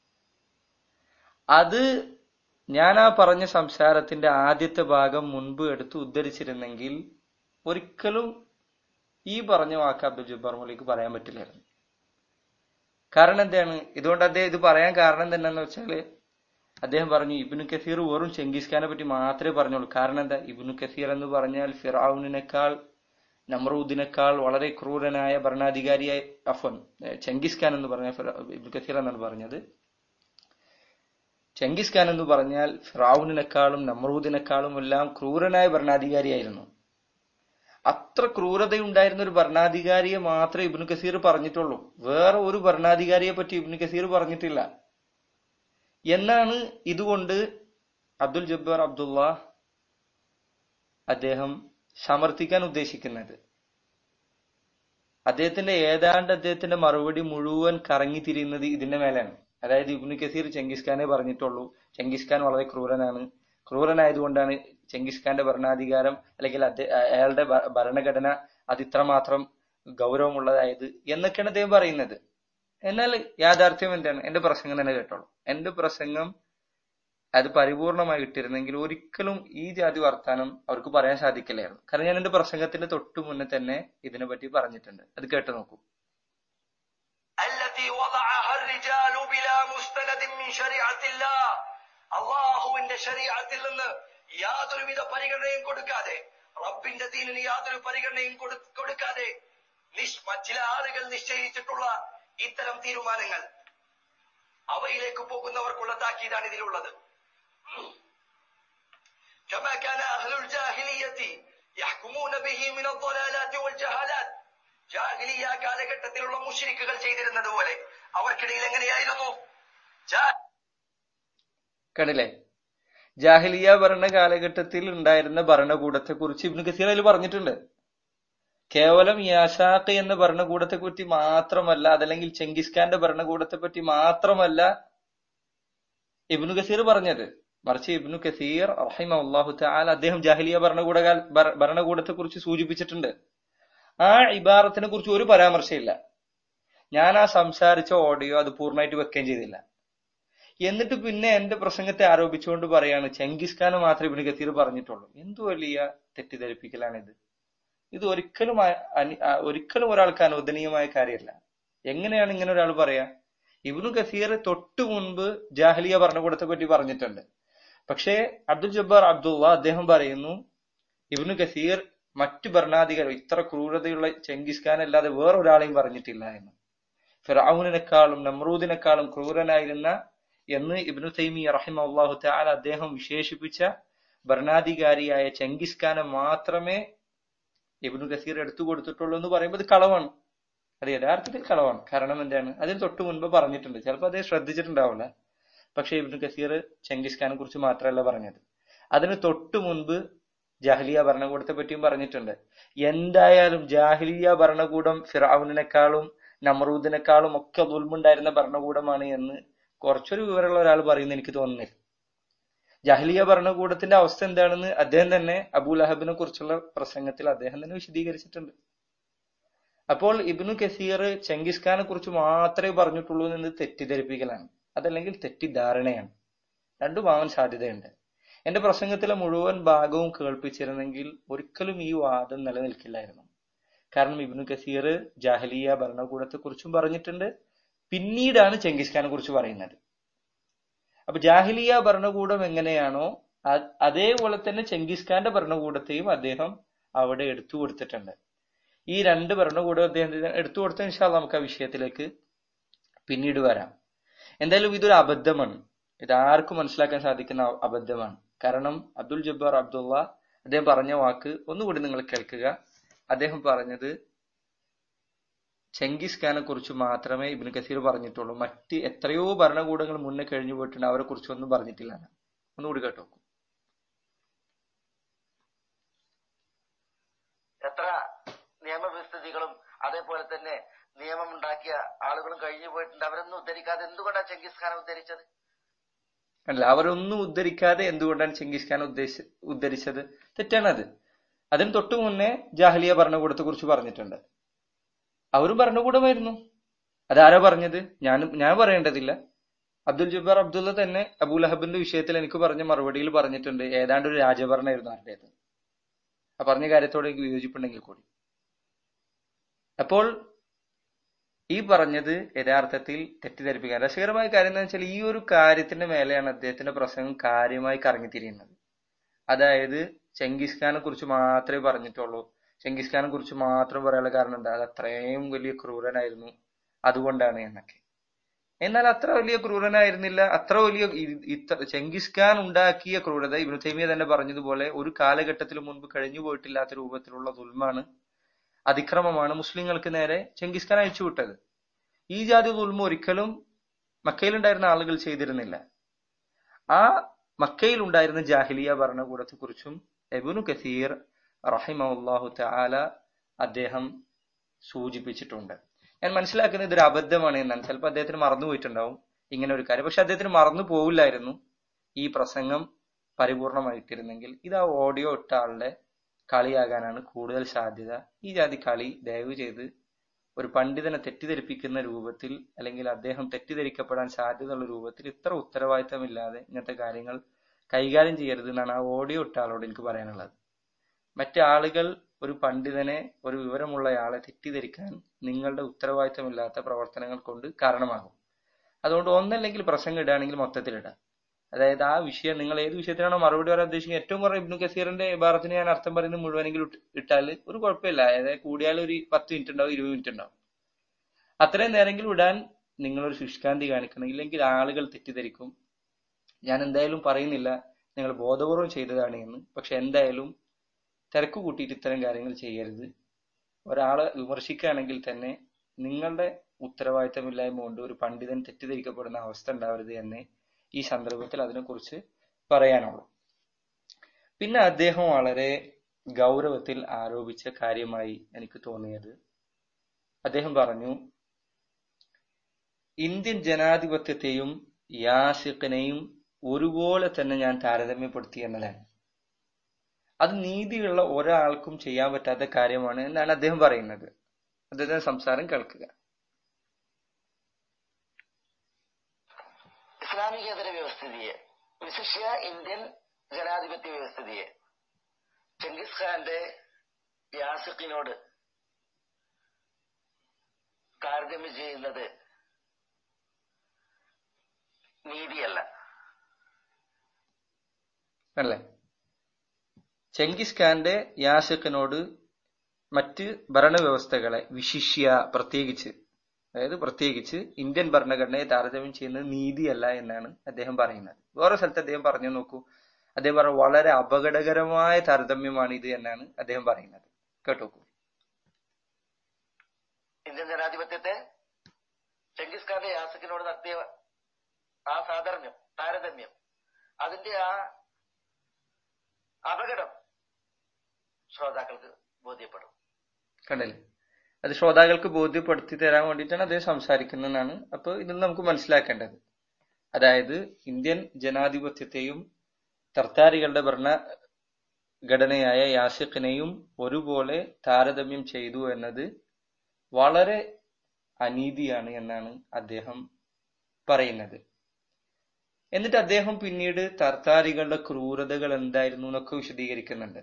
അത് ഞാൻ ആ പറഞ്ഞ സംസാരത്തിന്റെ ആദ്യത്തെ ഭാഗം മുൻപ് എടുത്ത് ഉദ്ധരിച്ചിരുന്നെങ്കിൽ ഒരിക്കലും ഈ പറഞ്ഞ വാക്ക് അബ്ദുൽ ജബ്ബാർ മൗലിക്ക് പറയാൻ പറ്റില്ലായിരുന്നു കാരണം എന്താണ് ഇതുകൊണ്ട് അദ്ദേഹം ഇത് പറയാൻ കാരണം എന്താണെന്ന് വെച്ചാല് അദ്ദേഹം പറഞ്ഞു ഇബ്നു കസീർ വെറും ചെങ്കിസ് ഖാനെ പറ്റി മാത്രമേ പറഞ്ഞുള്ളൂ കാരണം എന്താ ഇബ്നു കസീർ എന്ന് പറഞ്ഞാൽ ഫിറൌനിനേക്കാൾ നമ്രൂദിനേക്കാൾ വളരെ ക്രൂരനായ ഭരണാധികാരിയായ അഫൻ ചെങ്കിസ് ഖാൻ എന്ന് പറഞ്ഞ ഫിറ- ഇബ്നു കസീർ എന്നാണ് പറഞ്ഞത് ചെങ്കിസ് ഖാൻ എന്ന് പറഞ്ഞാൽ ഫിറാവുനിനേക്കാളും നമ്രൂദിനേക്കാളും എല്ലാം ക്രൂരനായ ഭരണാധികാരിയായിരുന്നു അത്ര ക്രൂരതയുണ്ടായിരുന്ന ഒരു ഭരണാധികാരിയെ മാത്രമേ ഇബ്നു കസീർ പറഞ്ഞിട്ടുള്ളൂ വേറെ ഒരു ഭരണാധികാരിയെ പറ്റി ഇബ്നു കസീർ പറഞ്ഞിട്ടില്ല എന്നാണ് ഇതുകൊണ്ട് അബ്ദുൽ ജബ്ബാർ അബ്ദുള്ള അദ്ദേഹം സമർത്ഥിക്കാൻ ഉദ്ദേശിക്കുന്നത് അദ്ദേഹത്തിന്റെ ഏതാണ്ട് അദ്ദേഹത്തിന്റെ മറുപടി മുഴുവൻ കറങ്ങി തിരിയുന്നത് ഇതിന്റെ മേലാണ് അതായത് ഇബ്നു കസീർ ചെങ്കിസ് ഖാനെ പറഞ്ഞിട്ടുള്ളൂ ചെങ്കിസ് ഖാൻ വളരെ ക്രൂരനാണ് ക്രൂരനായതുകൊണ്ടാണ് ചെങ്കിസ് ഖാന്റെ ഭരണാധികാരം അല്ലെങ്കിൽ അദ്ദേഹ- അയാളുടെ ഭ- ഭരണഘടന അത് ഇത്രമാത്രം ഗൗരവമുള്ളതായത് എന്നൊക്കെയാണ് അദ്ദേഹം പറയുന്നത് എന്നാൽ യാഥാർത്ഥ്യം എന്താണ് എന്റെ പ്രസംഗം തന്നെ കേട്ടോളൂ എന്റെ പ്രസംഗം അത് പരിപൂർണമായി ഇട്ടിരുന്നെങ്കിൽ ഒരിക്കലും ഈ ജാതി വർത്താനം അവർക്ക് പറയാൻ സാധിക്കില്ലായിരുന്നു കാരണം ഞാൻ എന്റെ പ്രസംഗത്തിന്റെ തൊട്ടു മുന്നേ തന്നെ ഇതിനെ പറ്റി പറഞ്ഞിട്ടുണ്ട് അത് കേട്ടു നോക്കൂ التي وضعها الرجال بلا مستند من شريعة الله അള്ളാഹുവിന്റെ ശരീരത്തിൽ നിന്ന് യാതൊരുവിധ പരിഗണനയും കൊടുക്കാതെ റബ്ബിന്റെ ദീനിന് യാതൊരു പരിഗണനയും കൊടു- കൊടുക്കാതെ നിഷ് ചില ആളുകൾ നിശ്ചയിച്ചിട്ടുള്ള ഇത്തരം തീരുമാനങ്ങൾ അവയിലേക്ക് പോകുന്നവർക്കുള്ള താക്കീതാണ് ഇതിലുള്ളത് كما كان أهل الجاهلية يحكمون به من الضلالات والجهالات ജാഹിലിയ കാലഘട്ടത്തിലുള്ള മുഷിരിക്കുകൾ ചെയ്തിരുന്നത് പോലെ അവർക്കിടയിൽ എങ്ങനെയായിരുന്നു ജാ- കണ്ടില്ലേ ജാഹിലിയ ഭരണ കാലഘട്ടത്തിൽ ഉണ്ടായിരുന്ന ഭരണകൂടത്തെ കുറിച്ച് ഇബ്നു കസീർ അതിൽ പറഞ്ഞിട്ടുണ്ട് കേവലം യാഷാഖ് എന്ന ഭരണകൂടത്തെ പറ്റി മാത്രമല്ല അതല്ലെങ്കിൽ ചെങ്കിസ് ഖാന്റെ ഭരണകൂടത്തെ പറ്റി മാത്രമല്ല ഇബ്നു കസീർ പറഞ്ഞത് മറിച്ച് ഇബ്നു കസീർ റഹിമ അള്ളാഹു താൽ അദ്ദേഹം ജാഹിലിയ ഭരണകൂട ഭരണകൂടത്തെ കുറിച്ച് സൂചിപ്പിച്ചിട്ടുണ്ട് ആ ഇബാറത്തിനെ കുറിച്ച് ഒരു പരാമർശമില്ല ഞാൻ ആ സംസാരിച്ച ഓഡിയോ അത് പൂർണ്ണമായിട്ട് വെക്കുകയും ചെയ്തില്ല എന്നിട്ട് പിന്നെ എന്റെ പ്രസംഗത്തെ ആരോപിച്ചുകൊണ്ട് പറയാണ് ചെങ്കിസ് ഖാന് മാത്രമേ ഇബിന് കത്തീർ പറഞ്ഞിട്ടുള്ളൂ എന്തു വലിയ തെറ്റിദ്ധരിപ്പിക്കലാണിത് ഇത് ഒരിക്കലും ആ- അനി- ആ- ഒരിക്കലും ഒരാൾക്ക് അനുവദനീയമായ കാര്യമല്ല എങ്ങനെയാണ് ഇങ്ങനെ ഒരാൾ പറയാ ഇബ്നു കസീർ തൊട്ടു മുൻപ് ജാഹലിയ ഭരണകൂടത്തെ പറ്റി പറഞ്ഞിട്ടുണ്ട് പക്ഷേ അബ്ദുൽ ജബ്ബാർ അബ്ദുള്ള അദ്ദേഹം പറയുന്നു ഇബ്നു കസീർ മറ്റു ഭരണാധികാരി ഇത്ര ക്രൂരതയുള്ള ചെങ്കിസ് ഖാൻ അല്ലാതെ വേറൊരാളെയും പറഞ്ഞിട്ടില്ല എന്ന് ഫിറൌനിനെക്കാളും നമ്രൂദിനെക്കാളും ക്രൂരനായിരുന്ന എന്ന് ഇബ്നു തൈമി റഹിമ അള്ളാഹു താല അദ്ദേഹം വിശേഷിപ്പിച്ച ഭരണാധികാരിയായ ചെങ്കിസ് ഖാനെ മാത്രമേ ഇബ്നു കസീർ എടുത്തു കൊടുത്തിട്ടുള്ളൂ എന്ന് പറയുമ്പോൾ അത് കളവാണ് അത് യഥാർത്ഥത്തിൽ കളവാണ് കാരണം എന്താണ് അതിന് തൊട്ട് മുൻപ് പറഞ്ഞിട്ടുണ്ട് ചിലപ്പോൾ അദ്ദേഹം ശ്രദ്ധിച്ചിട്ടുണ്ടാവില്ല പക്ഷെ ഇബ്നു കസീർ ചെങ്കിസ് ഖാനെ കുറിച്ച് മാത്രമല്ല പറഞ്ഞത് അതിന് തൊട്ട് മുൻപ് ജാഹ്ലിയ ഭരണകൂടത്തെ പറ്റിയും പറഞ്ഞിട്ടുണ്ട് എന്തായാലും ജാഹ്ലിയ ഭരണകൂടം ഫിറൌനിനെക്കാളും നമറൂദിനെക്കാളും ഒക്കെ ദുൽമുണ്ടായിരുന്ന ഭരണകൂടമാണ് എന്ന് കുറച്ചൊരു വിവരമുള്ള ഒരാൾ പറയുന്ന എനിക്ക് തോന്നുന്നില്ല ജാഹ്ലിയ ഭരണകൂടത്തിന്റെ അവസ്ഥ എന്താണെന്ന് അദ്ദേഹം തന്നെ അബൂൽ അഹബിനെ കുറിച്ചുള്ള പ്രസംഗത്തിൽ അദ്ദേഹം തന്നെ വിശദീകരിച്ചിട്ടുണ്ട് അപ്പോൾ ഇബ്നു കസീർ ചെങ്കിസ് ഖാനെ കുറിച്ച് മാത്രമേ പറഞ്ഞിട്ടുള്ളൂ എന്ന് തെറ്റിദ്ധരിപ്പിക്കലാണ് അതല്ലെങ്കിൽ തെറ്റിദ്ധാരണയാണ് രണ്ടും ആവാൻ സാധ്യതയുണ്ട് എന്റെ പ്രസംഗത്തിലെ മുഴുവൻ ഭാഗവും കേൾപ്പിച്ചിരുന്നെങ്കിൽ ഒരിക്കലും ഈ വാദം നിലനിൽക്കില്ലായിരുന്നു കാരണം ഇബ്നു കസീർ ജാഹലിയ ഭരണകൂടത്തെ കുറിച്ചും പറഞ്ഞിട്ടുണ്ട് പിന്നീടാണ് ചെങ്കിസ് ഖാനെ കുറിച്ച് പറയുന്നത് അപ്പൊ ജാഹിലിയ ഭരണകൂടം എങ്ങനെയാണോ അ- അതേപോലെ തന്നെ ചെങ്കിസ് ഖാന്റെ ഭരണകൂടത്തെയും അദ്ദേഹം അവിടെ എടുത്തു കൊടുത്തിട്ടുണ്ട് ഈ രണ്ട് ഭരണകൂടം അദ്ദേഹം എടുത്തു കൊടുത്ത ഇൻഷാല്ല നമുക്ക് ആ വിഷയത്തിലേക്ക് പിന്നീട് വരാം എന്തായാലും ഇതൊരു അബദ്ധമാണ് ഇത് ആർക്കും മനസ്സിലാക്കാൻ സാധിക്കുന്ന അ- അബദ്ധമാണ് കാരണം അബ്ദുൽ ജബ്ബാർ അബ്ദുള്ള അദ്ദേഹം പറഞ്ഞ വാക്ക് ഒന്നുകൂടി നിങ്ങൾ കേൾക്കുക അദ്ദേഹം പറഞ്ഞത് ചെങ്കിസ് ഖാനെ കുറിച്ച് മാത്രമേ ഇബിൻ കസീർ പറഞ്ഞിട്ടുള്ളൂ മറ്റ് എത്രയോ ഭരണകൂടങ്ങൾ മുന്നേ കഴിഞ്ഞു പോയിട്ടുണ്ട് അവരെ കുറിച്ച് ഒന്നും പറഞ്ഞിട്ടില്ല എന്ന്. ഒന്നുകൂടി കേട്ടോ എത്ര നിയമവിസ്ഥിതികളും അതേപോലെ തന്നെ നിയമമുണ്ടാക്കിയ ആളുകളും കഴിഞ്ഞു പോയിട്ടുണ്ട് അവരൊന്നും ഉദ്ധരിക്കാതെ എന്തുകൊണ്ടാണ് ചെങ്കിസ് ഖാനെ ഉദ്ധരിച്ചത് അല്ല അവരൊന്നും ഉദ്ധരിക്കാതെ എന്തുകൊണ്ടാണ് ചെങ്കിസ് ഖാൻ ഉദ്ദേശി ഉദ്ധരിച്ചത് തെറ്റാണത് അതിന് തൊട്ടു മുന്നേ ജാഹലിയ ഭരണകൂടത്തെ കുറിച്ച് പറഞ്ഞിട്ടുണ്ട് അവരും ഭരണകൂടമായിരുന്നു അതാരാ പറഞ്ഞത് ഞാൻ ഞാൻ പറയേണ്ടതില്ല അബ്ദുൽ ജബ്ബാർ അബ്ദുള്ള തന്നെ അബൂൽ അഹബിന്റെ വിഷയത്തിൽ എനിക്ക് പറഞ്ഞ മറുപടിയിൽ പറഞ്ഞിട്ടുണ്ട് ഏതാണ്ട് ഒരു രാജഭരണമായിരുന്നു അവരുടേത് ആ പറഞ്ഞ കാര്യത്തോട് എനിക്ക് വിയോജിപ്പുണ്ടെങ്കിൽ കൂടി അപ്പോൾ ഈ പറഞ്ഞത് യഥാർത്ഥത്തിൽ തെറ്റിദ്ധരിപ്പിക്കാൻ രസകരമായ കാര്യം എന്താ വെച്ചാൽ ഈ ഒരു കാര്യത്തിന്റെ മേലെയാണ് അദ്ദേഹത്തിന്റെ പ്രസംഗം കാര്യമായി കറങ്ങിത്തിരിയുന്നത് അതായത് ചെങ്കിസ് ഖാനെ കുറിച്ച് മാത്രമേ പറഞ്ഞിട്ടുള്ളൂ ചെങ്കിസ് ഖാനെ കുറിച്ച് മാത്രം പറയാനുള്ള കാരണം എന്താ അത് അത്രയും വലിയ ക്രൂരനായിരുന്നു അതുകൊണ്ടാണ് എന്നൊക്കെ എന്നാൽ അത്ര വലിയ ക്രൂരനായിരുന്നില്ല അത്ര വലിയ ഇ- ഇത്ര ചെങ്കിസ് ഖാൻ ഉണ്ടാക്കിയ ക്രൂരത ഇബ്നു തൈമിയ തന്നെ പറഞ്ഞതുപോലെ ഒരു കാലഘട്ടത്തിൽ മുൻപ് കഴിഞ്ഞു പോയിട്ടില്ലാത്ത രൂപത്തിലുള്ള ദുൽമാണ് അതിക്രമമാണ് മുസ്ലിങ്ങൾക്ക് നേരെ ചെങ്കിസ് ഖാൻ അയച്ചുവിട്ടത് ഈ ജാതി ദുൽമ ഒരിക്കലും മക്കയിലുണ്ടായിരുന്ന ആളുകൾ ചെയ്തിരുന്നില്ല ആ മക്കയിൽ ഉണ്ടായിരുന്ന ജാഹിലിയ ഭരണകൂടത്തെ കുറിച്ചും എബുനു കസീർ റഹിമഹുല്ലാഹു തആല അദ്ദേഹം സൂചിപ്പിച്ചിട്ടുണ്ട് ഞാൻ മനസ്സിലാക്കുന്നത് ഇതൊരു അബദ്ധമാണ് എന്നാണ് ചിലപ്പോൾ അദ്ദേഹത്തിന് മറന്നുപോയിട്ടുണ്ടാവും ഇങ്ങനെ ഒരു കാര്യം പക്ഷെ അദ്ദേഹത്തിന് മറന്നു പോവില്ലായിരുന്നു ഈ പ്രസംഗം പരിപൂർണമായിട്ടിരുന്നെങ്കിൽ ഇത് ആ ഓഡിയോ ഇട്ട ആളുടെ കളിയാകാനാണ് കൂടുതൽ സാധ്യത ഈ ജാതി കളി ദയവ് ചെയ്ത് ഒരു പണ്ഡിതനെ തെറ്റിദ്ധരിപ്പിക്കുന്ന രൂപത്തിൽ അല്ലെങ്കിൽ അദ്ദേഹം തെറ്റിദ്ധരിക്കപ്പെടാൻ സാധ്യതയുള്ള രൂപത്തിൽ ഇത്ര ഉത്തരവാദിത്തമില്ലാതെ ഇങ്ങനത്തെ കാര്യങ്ങൾ കൈകാര്യം ചെയ്യരുത് എന്നാണ് ആ ഓഡിയോ ഇട്ട ആളോട് എനിക്ക് പറയാനുള്ളത് മറ്റു ആളുകൾ ഒരു പണ്ഡിതനെ ഒരു വിവരമുള്ളയാളെ തെറ്റിദ്ധരിക്കാൻ നിങ്ങളുടെ ഉത്തരവാദിത്തമില്ലാത്ത പ്രവർത്തനങ്ങൾ കൊണ്ട് കാരണമാകും അതുകൊണ്ട് ഒന്നല്ലെങ്കിൽ പ്രസംഗം ഇടുകയാണെങ്കിൽ മൊത്തത്തിൽ ഇടാം അതായത് ആ വിഷയം നിങ്ങൾ ഏത് വിഷയത്തിനാണോ മറുപടി പറയാൻ ഉദ്ദേശിക്കുന്നത് ഏറ്റവും കുറവ് ഇബ്നു കസീറിന്റെ ഭാരത്തിന് ഞാൻ അർത്ഥം പറയുന്നത് മുഴുവനെങ്കിലും ഇട്ട് ഇട്ടാൽ ഒരു കുഴപ്പമില്ല അതായത് കൂടിയാൽ ഒരു പത്ത് മിനിറ്റ് ഉണ്ടാവും ഇരുപത് മിനിറ്റ് ഉണ്ടാവും അത്രയും നേരെങ്കിലും ഇടാൻ നിങ്ങളൊരു ശുഷ്കാന്തി കാണിക്കണം ഇല്ലെങ്കിൽ ആളുകൾ തെറ്റിദ്ധരിക്കും ഞാൻ എന്തായാലും പറയുന്നില്ല നിങ്ങൾ ബോധപൂർവം ചെയ്തതാണ് എന്ന് പക്ഷെ എന്തായാലും തിരക്ക് കൂട്ടിയിട്ട് ഇത്തരം കാര്യങ്ങൾ ചെയ്യരുത് ഒരാളെ വിമർശിക്കുകയാണെങ്കിൽ തന്നെ നിങ്ങളുടെ ഉത്തരവാദിത്തമില്ലായ്മ കൊണ്ട് ഒരു പണ്ഡിതൻ തെറ്റിദ്ധരിക്കപ്പെടുന്ന അവസ്ഥ ഉണ്ടാവരുത് എന്നേ ഈ സന്ദർഭത്തിൽ അതിനെക്കുറിച്ച് പറയാനുള്ളൂ പിന്നെ അദ്ദേഹം വളരെ ഗൗരവത്തിൽ ആരോപിച്ച കാര്യമായി എനിക്ക് തോന്നിയത് അദ്ദേഹം പറഞ്ഞു ഇന്ത്യൻ ജനാധിപത്യത്തെയും യാസിഖിനെയും ഒരുപോലെ തന്നെ ഞാൻ താരതമ്യപ്പെടുത്തി എന്നതാണ് അത് നീതിയുള്ള ഒരാൾക്കും ചെയ്യാൻ പറ്റാത്ത കാര്യമാണ് എന്നാണ് അദ്ദേഹം പറയുന്നത് അദ്ദേഹത്തിന്റെ സംസാരം കേൾക്കുക ഇസ്ലാമികേതര വ്യവസ്ഥിതിയെ വിശിഷ്യ ഇന്ത്യൻ ജനാധിപത്യ വ്യവസ്ഥിതിയെ ചെങ്കിസ് ഖാന്റെ യാസിഖിനോട് താരതമ്യം ചെയ്യുന്നത് നീതിയല്ല അല്ലേ ചെങ്കിസ് ഖാന്റെ യാസിഖിനോട് മറ്റ് ഭരണവ്യവസ്ഥകളെ വിശിഷ്യ പ്രത്യേകിച്ച് അതായത് പ്രത്യേകിച്ച് ഇന്ത്യൻ ഭരണഘടനയെ താരതമ്യം ചെയ്യുന്നത് നീതിയല്ല എന്നാണ് അദ്ദേഹം പറയുന്നത് വേറെ സ്ഥലത്ത് അദ്ദേഹം പറഞ്ഞു നോക്കൂ അദ്ദേഹം പറഞ്ഞു വളരെ അപകടകരമായ താരതമ്യമാണ് ഇത് എന്നാണ് അദ്ദേഹം പറയുന്നത് കേട്ടോക്കൂ ഇന്ത്യൻ ജനാധിപത്യത്തെ ചെങ്കിസ് ഖാന്റെ യാസിഖിനോട് നടത്തിയ ആ സാധാരണ്യം താരതമ്യം അതിന്റെ ആ അപകടം ശ്രോതാക്കൾക്ക് ബോധ്യപ്പെടും കണ്ടല്ലേ അത് ശ്രോതാക്കൾക്ക് ബോധ്യപ്പെടുത്തി തരാൻ വേണ്ടിയിട്ടാണ് അദ്ദേഹം സംസാരിക്കുന്നതെന്നാണ് അപ്പൊ ഇതിൽ നമുക്ക് മനസ്സിലാക്കേണ്ടത് അതായത് ഇന്ത്യൻ ജനാധിപത്യത്തെയും തർത്താരികളുടെ ഭരണ ഘടനയായ യാസിഖിനെയും ഒരുപോലെ താരതമ്യം ചെയ്തു എന്നത് വളരെ അനീതിയാണ് എന്നാണ് അദ്ദേഹം പറയുന്നത് എന്നിട്ട് അദ്ദേഹം പിന്നീട് തർത്താരികളുടെ ക്രൂരതകൾ എന്തായിരുന്നു എന്നൊക്കെ വിശദീകരിക്കുന്നുണ്ട്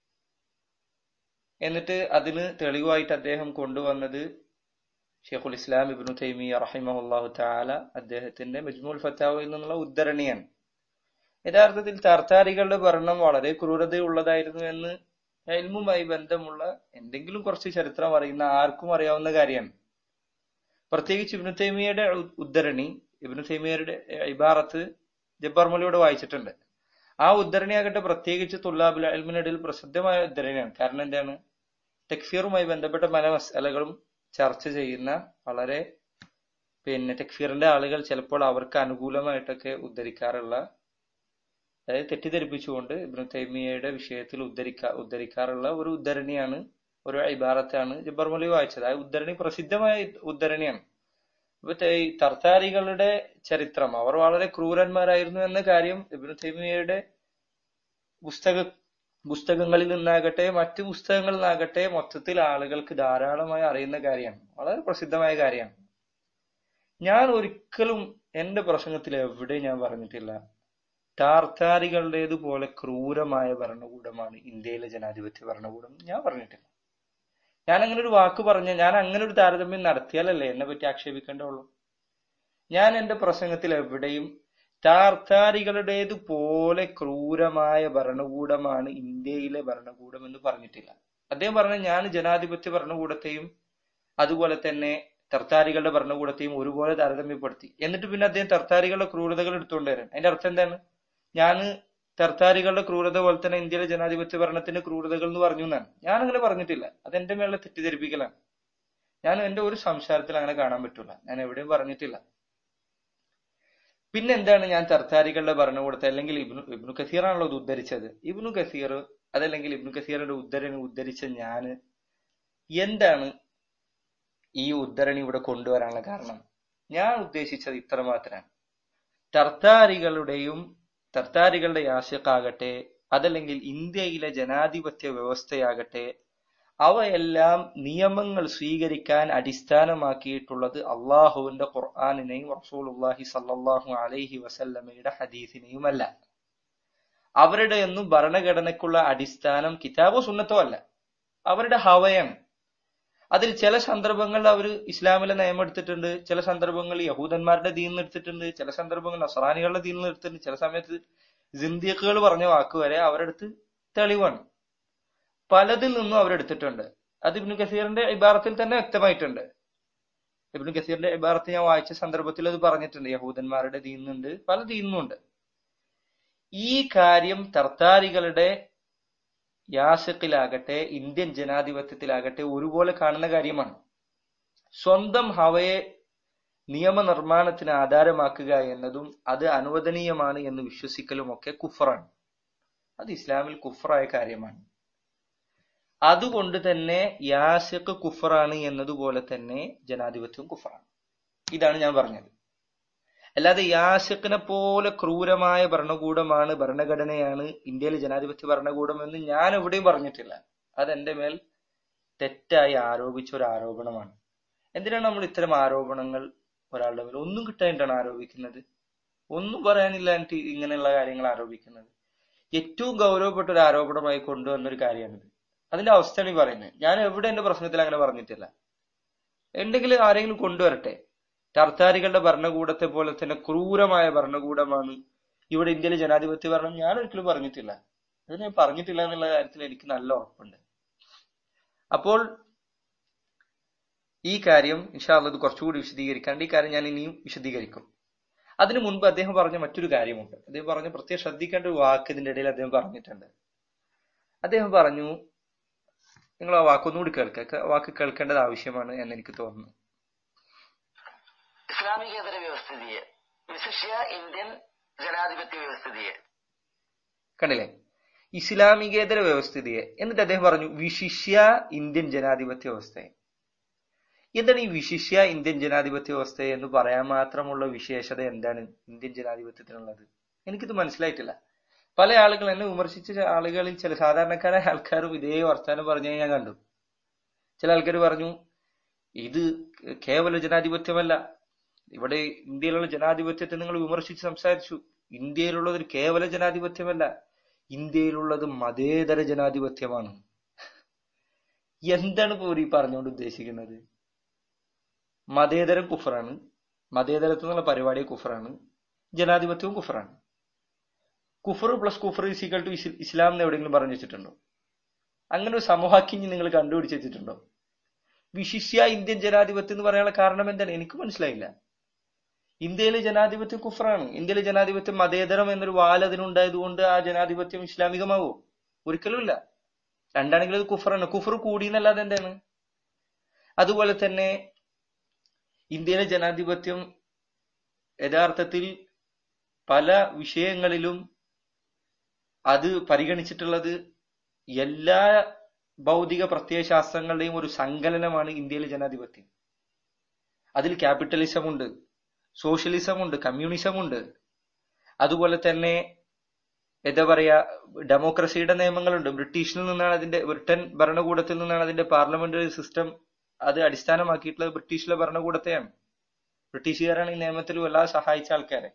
എന്നിട്ട് അതിന് തെളിവായിട്ട് അദ്ദേഹം കൊണ്ടുവന്നത് ഷെയ്ഖുൽ ഇസ്ലാം ഇബ്നു തൈമിയ റഹിമഹുല്ലാഹു താല അദ്ദേഹത്തിന്റെ മജ്മുൽ ഫത്താവയിൽ നിന്നുള്ള ഉദ്ധരണിയാണ് യഥാർത്ഥത്തിൽ തർത്താരികളുടെ ഭരണം വളരെ ക്രൂരതയുള്ളതായിരുന്നു എന്ന് എൽമുമായി ബന്ധമുള്ള എന്തെങ്കിലും കുറച്ച് ചരിത്രം അറിയുന്ന ആർക്കും അറിയാവുന്ന കാര്യമാണ് പ്രത്യേകിച്ച് ഇബ്നു തൈമിയയുടെ ഉദ്ധരണി ഇബ്നു തൈമിയയുടെ ഇബാറത്ത് ജബ്ബാർ മൊലിയോട് വായിച്ചിട്ടുണ്ട് ആ ഉദ്ധരണിയാകട്ടെ പ്രത്യേകിച്ച് തുല്ലാബുൽ അൽമിനിടയിൽ പ്രസിദ്ധമായ ഉദ്ധരണിയാണ് കാരണം എന്താണ് തെക്ഫീറുമായി ബന്ധപ്പെട്ട പല മസലകളും ചർച്ച ചെയ്യുന്ന വളരെ പിന്നെ തെക്ഫീറിന്റെ ആളുകൾ ചിലപ്പോൾ അവർക്ക് അനുകൂലമായിട്ടൊക്കെ ഉദ്ധരിക്കാറുള്ള അതായത് തെറ്റിദ്ധരിപ്പിച്ചുകൊണ്ട് ഇബ്നു തൈമിയയുടെ വിഷയത്തിൽ ഉദ്ധരിക്കാ ഉദ്ധരിക്കാറുള്ള ഒരു ഉദ്ധരണിയാണ് ഒരു ഇബാറത്താണ് ജബ്ബർ മൊലി വായിച്ചത് ആ ഉദ്ധരണി പ്രസിദ്ധമായ ഉദ്ധരണിയാണ് അപ്പൊ ഈ തർത്താരികളുടെ ചരിത്രം അവർ വളരെ ക്രൂരന്മാരായിരുന്നു എന്ന കാര്യം ഇബ്നു തൈമിയയുടെ പുസ്തക പുസ്തകങ്ങളിൽ നിന്നാകട്ടെ മറ്റു പുസ്തകങ്ങളിൽ നിന്നാകട്ടെ മൊത്തത്തിൽ ആളുകൾക്ക് ധാരാളമായി അറിയുന്ന കാര്യമാണ് വളരെ പ്രസിദ്ധമായ കാര്യമാണ് ഞാൻ ഒരിക്കലും എന്റെ പ്രസംഗത്തിൽ എവിടെ ഞാൻ പറഞ്ഞിട്ടില്ല ടാർത്താരികളുടേതുപോലെ ക്രൂരമായ ഭരണകൂടമാണ് ഇന്ത്യയിലെ ജനാധിപത്യ ഭരണകൂടം ഞാൻ പറഞ്ഞിട്ടില്ല ഞാൻ അങ്ങനെ ഒരു വാക്ക് പറഞ്ഞ ഞാൻ അങ്ങനെ ഒരു താരതമ്യം നടത്തിയാലല്ലേ എന്നെ പറ്റി ആക്ഷേപിക്കേണ്ടുള്ളൂ ഞാൻ എന്റെ പ്രസംഗത്തിൽ എവിടെയും ടാർത്താരികളുടേതുപോലെ ക്രൂരമായ ഭരണകൂടമാണ് ഇന്ത്യയിലെ ഭരണകൂടം എന്ന് പറഞ്ഞിട്ടില്ല അദ്ദേഹം പറഞ്ഞ ഞാൻ ജനാധിപത്യ ഭരണകൂടത്തെയും അതുപോലെ തന്നെ തർത്താരികളുടെ ഭരണകൂടത്തെയും ഒരുപോലെ താരതമ്യപ്പെടുത്തി എന്നിട്ട് പിന്നെ അദ്ദേഹം തർത്താരികളുടെ ക്രൂരതകൾ എടുത്തുകൊണ്ട് വരാൻ അതിന്റെ അർത്ഥം എന്താണ് ഞാൻ തർത്താരികളുടെ ക്രൂരത പോലെ തന്നെ ഇന്ത്യയിലെ ജനാധിപത്യ ഭരണത്തിന്റെ ക്രൂരതകൾ എന്ന് പറഞ്ഞു എന്നാണ് ഞാൻ അങ്ങനെ പറഞ്ഞിട്ടില്ല അത് എന്റെ മേലെ തെറ്റിദ്ധരിപ്പിക്കലാണ് ഞാൻ എന്റെ ഒരു സംസാരത്തിൽ അങ്ങനെ കാണാൻ പറ്റൂല ഞാൻ എവിടെയും പറഞ്ഞിട്ടില്ല പിന്നെ എന്താണ് ഞാൻ തർത്താരികളുടെ ഭരണകൂടത്തെ അല്ലെങ്കിൽ ഇബ്നു ഇബ്നു കസീറാണല്ലോ ഇത് ഉദ്ധരിച്ചത് ഇബ്നു കസീർ അതല്ലെങ്കിൽ ഇബ്നു കസീറിന്റെ ഉദ്ധരണി ഉദ്ധരിച്ച ഞാന് എന്താണ് ഈ ഉദ്ധരണി ഇവിടെ കൊണ്ടുവരാനുള്ള കാരണം ഞാൻ ഉദ്ദേശിച്ചത് ഇത്ര മാത്രമാണ് തർത്താരികളുടെയും തർത്താരികളുടെ യാശക്കാകട്ടെ അതല്ലെങ്കിൽ ഇന്ത്യയിലെ ജനാധിപത്യ വ്യവസ്ഥയാകട്ടെ അവയെല്ലാം നിയമങ്ങൾ സ്വീകരിക്കാൻ അടിസ്ഥാനമാക്കിയിട്ടുള്ളത് അള്ളാഹുവിന്റെ ഖുർആാനിനെയും റസൂലുള്ളാഹി സല്ലല്ലാഹു അലൈഹി വസല്ലമയുടെ ഹദീസിനെയുമല്ല അവരുടെ ഒന്നും ഭരണഘടനയ്ക്കുള്ള അടിസ്ഥാനം കിതാബോ സുന്നത്തോ അല്ല അവരുടെ ഹവയാണ് അതിൽ ചില സന്ദർഭങ്ങളിൽ അവർ ഇസ്ലാമിലെ നിയമം എടുത്തിട്ടുണ്ട് ചില സന്ദർഭങ്ങളിൽ യഹൂദന്മാരുടെ ദീൻ എടുത്തിട്ടുണ്ട് ചില സന്ദർഭങ്ങളിൽ നസറാനികളുടെ ദീൻ എടുത്തിട്ടുണ്ട് ചില സമയത്ത് ജിന്ദിയക്കുകൾ പറഞ്ഞ വാക്ക് വരെ അവരെടുത്ത് തെളിവാണ് പലതിൽ നിന്നും അവരെടുത്തിട്ടുണ്ട് അത് ഇബ്നു കസീറിന്റെ ഇബാറത്തിൽ തന്നെ വ്യക്തമായിട്ടുണ്ട് ഇബ്നു കസീറിന്റെ ഇബാറത്ത് ഞാൻ വായിച്ച സന്ദർഭത്തിൽ അത് പറഞ്ഞിട്ടുണ്ട് യഹൂദന്മാരുടെ ദീനുണ്ട് പല ദീനുമുണ്ട് ഈ കാര്യം തർത്താരികളുടെ യാസക്കിലാകട്ടെ ഇന്ത്യൻ ജനാധിപത്യത്തിലാകട്ടെ ഒരുപോലെ കാണുന്ന കാര്യമാണ് സ്വന്തം ഹവയെ നിയമനിർമ്മാണത്തിന് ആധാരമാക്കുക എന്നതും അത് അനുവദനീയമാണ് എന്ന് വിശ്വസിക്കലും ഒക്കെ കുഫറാണ് അത് ഇസ്ലാമിൽ കുഫറായ കാര്യമാണ് അതുകൊണ്ട് തന്നെ യാസിഖ് കുഫറാണ് എന്നതുപോലെ തന്നെ ജനാധിപത്യവും കുഫറാണ് ഇതാണ് ഞാൻ പറഞ്ഞത് അല്ലാതെ യാസിഖിനെ പോലെ ക്രൂരമായ ഭരണകൂടമാണ് ഭരണഘടനയാണ് ഇന്ത്യയിലെ ജനാധിപത്യ ഭരണകൂടം എന്ന് ഞാൻ എവിടെയും പറഞ്ഞിട്ടില്ല അത് എന്റെ മേൽ തെറ്റായി ആരോപിച്ച ഒരു ആരോപണമാണ് എന്തിനാണ് നമ്മൾ ഇത്തരം ആരോപണങ്ങൾ ഒരാളുടെ മേൽ ഒന്നും കിട്ടാനായിട്ടാണ് ആരോപിക്കുന്നത് ഒന്നും പറയാനില്ല എന്നിട്ട് ഇങ്ങനെയുള്ള കാര്യങ്ങൾ ആരോപിക്കുന്നത് ഏറ്റവും ഗൗരവപ്പെട്ട ഒരു ആരോപണമായി കൊണ്ടുവന്ന ഒരു കാര്യമാണിത് അതിന്റെ അവസ്ഥയാണ് ഈ പറയുന്നത് ഞാൻ എവിടെ എന്റെ പ്രശ്നത്തിൽ അങ്ങനെ പറഞ്ഞിട്ടില്ല ഉണ്ടെങ്കിൽ ആരെങ്കിലും കൊണ്ടുവരട്ടെ ടർത്താരികളുടെ ഭരണകൂടത്തെ പോലെ തന്നെ ക്രൂരമായ ഭരണകൂടമാണ് ഇവിടെ ഇന്ത്യയിലെ ജനാധിപത്യ ഭരണം ഞാൻ ഒരിക്കലും പറഞ്ഞിട്ടില്ല അത് ഞാൻ പറഞ്ഞിട്ടില്ല എന്നുള്ള കാര്യത്തിൽ എനിക്ക് നല്ല ഉറപ്പുണ്ട് അപ്പോൾ ഈ കാര്യം ഇൻഷാല്ല ഇത് കുറച്ചുകൂടി വിശദീകരിക്കാണ്ട് ഈ കാര്യം ഞാൻ ഇനിയും വിശദീകരിക്കും അതിനു മുൻപ് അദ്ദേഹം പറഞ്ഞ മറ്റൊരു കാര്യമുണ്ട് അദ്ദേഹം പറഞ്ഞ പ്രത്യേകം ശ്രദ്ധിക്കേണ്ട ഒരു വാക്ക് ഇതിന്റെ ഇടയിൽ അദ്ദേഹം പറഞ്ഞിട്ടുണ്ട് അദ്ദേഹം പറഞ്ഞു നിങ്ങൾ ആ വാക്കൊന്നുകൂടി കേൾക്കുക വാക്ക് കേൾക്കേണ്ടത് ആവശ്യമാണ് എന്ന് എനിക്ക് തോന്നുന്നു ഇസ്ലാമികേതര വ്യവസ്ഥിതിയെ വിശിഷ്യ ഇന്ത്യൻ ജനാധിപത്യ വ്യവസ്ഥിതിയെ കണ്ടില്ലേ ഇസ്ലാമികേതര വ്യവസ്ഥിതിയെ എന്നിട്ട് അദ്ദേഹം പറഞ്ഞു വിശിഷ്യ ഇന്ത്യൻ ജനാധിപത്യ വ്യവസ്ഥയെ എന്താണ് ഈ വിശിഷ്യ ഇന്ത്യൻ ജനാധിപത്യ വ്യവസ്ഥ എന്ന് പറയാൻ മാത്രമുള്ള വിശേഷത എന്താണ് ഇന്ത്യൻ ജനാധിപത്യത്തിനുള്ളത് എനിക്കിത് മനസ്സിലായിട്ടില്ല പല ആളുകൾ എന്നെ വിമർശിച്ച ആളുകളിൽ ചില സാധാരണക്കാരായ ആൾക്കാരും ഇതേ വർത്താനം പറഞ്ഞു ഞാൻ കണ്ടു ചില ആൾക്കാർ പറഞ്ഞു ഇത് കേവല ജനാധിപത്യമല്ല ഇവിടെ ഇന്ത്യയിലുള്ള ജനാധിപത്യത്തെ നിങ്ങൾ വിമർശിച്ച് സംസാരിച്ചു ഇന്ത്യയിലുള്ളത് ഒരു കേവല ജനാധിപത്യമല്ല ഇന്ത്യയിലുള്ളത് മതേതര ജനാധിപത്യമാണ് എന്താണ് ഇപ്പോൾ ഈ പറഞ്ഞുകൊണ്ട് ഉദ്ദേശിക്കുന്നത് മതേതരം കുഫറാണ് മതേതരത്വം എന്നുള്ള പരിപാടി കുഫറാണ് ജനാധിപത്യവും കുഫറാണ് കുഫർ പ്ലസ് കുഫർ ഈക്വൽ ടു ഇസ്ലാം എന്ന് എവിടെയെങ്കിലും പറഞ്ഞു വെച്ചിട്ടുണ്ടോ അങ്ങനെ ഒരു സമവാക്യം നിങ്ങൾ കണ്ടുപിടിച്ച് വെച്ചിട്ടുണ്ടോ വിശിഷ്യ ഇന്ത്യൻ ജനാധിപത്യം എന്ന് പറയാനുള്ള കാരണം എന്താണ് എനിക്ക് മനസ്സിലായില്ല ഇന്ത്യയിലെ ജനാധിപത്യം കുഫറാണ് ഇന്ത്യയിലെ ജനാധിപത്യം മതേതരം എന്നൊരു വാൽ അതിനുണ്ടായതുകൊണ്ട് ആ ജനാധിപത്യം ഇസ്ലാമികമാവോ ഒരിക്കലുമില്ല രണ്ടാണെങ്കിൽ അത് കുഫറാണ് കുഫർ കൂടിയെന്നല്ലാതെ എന്താണ് അതുപോലെ തന്നെ ഇന്ത്യയിലെ ജനാധിപത്യം യഥാർത്ഥത്തിൽ പല വിഷയങ്ങളിലും അത് പരിഗണിച്ചിട്ടുള്ളത് എല്ലാ ഭൗതിക പ്രത്യയശാസ്ത്രങ്ങളുടെയും ഒരു സങ്കലനമാണ് ഇന്ത്യയിലെ ജനാധിപത്യം അതിൽ ക്യാപിറ്റലിസം ഉണ്ട് സോഷ്യലിസം ഉണ്ട് കമ്മ്യൂണിസം ഉണ്ട് അതുപോലെ തന്നെ എന്താ പറയാ ഡെമോക്രസിയുടെ നിയമങ്ങളുണ്ട് ബ്രിട്ടീഷിൽ നിന്നാണ് അതിന്റെ ബ്രിട്ടൻ ഭരണകൂടത്തിൽ നിന്നാണ് അതിന്റെ പാർലമെന്ററി സിസ്റ്റം അത് അടിസ്ഥാനമാക്കിയിട്ടുള്ളത് ബ്രിട്ടീഷിലെ ഭരണകൂടത്തെയാണ് ബ്രിട്ടീഷുകാരാണ് ഈ നിയമത്തിൽ വല്ലാതെ സഹായിച്ച ആൾക്കാരെ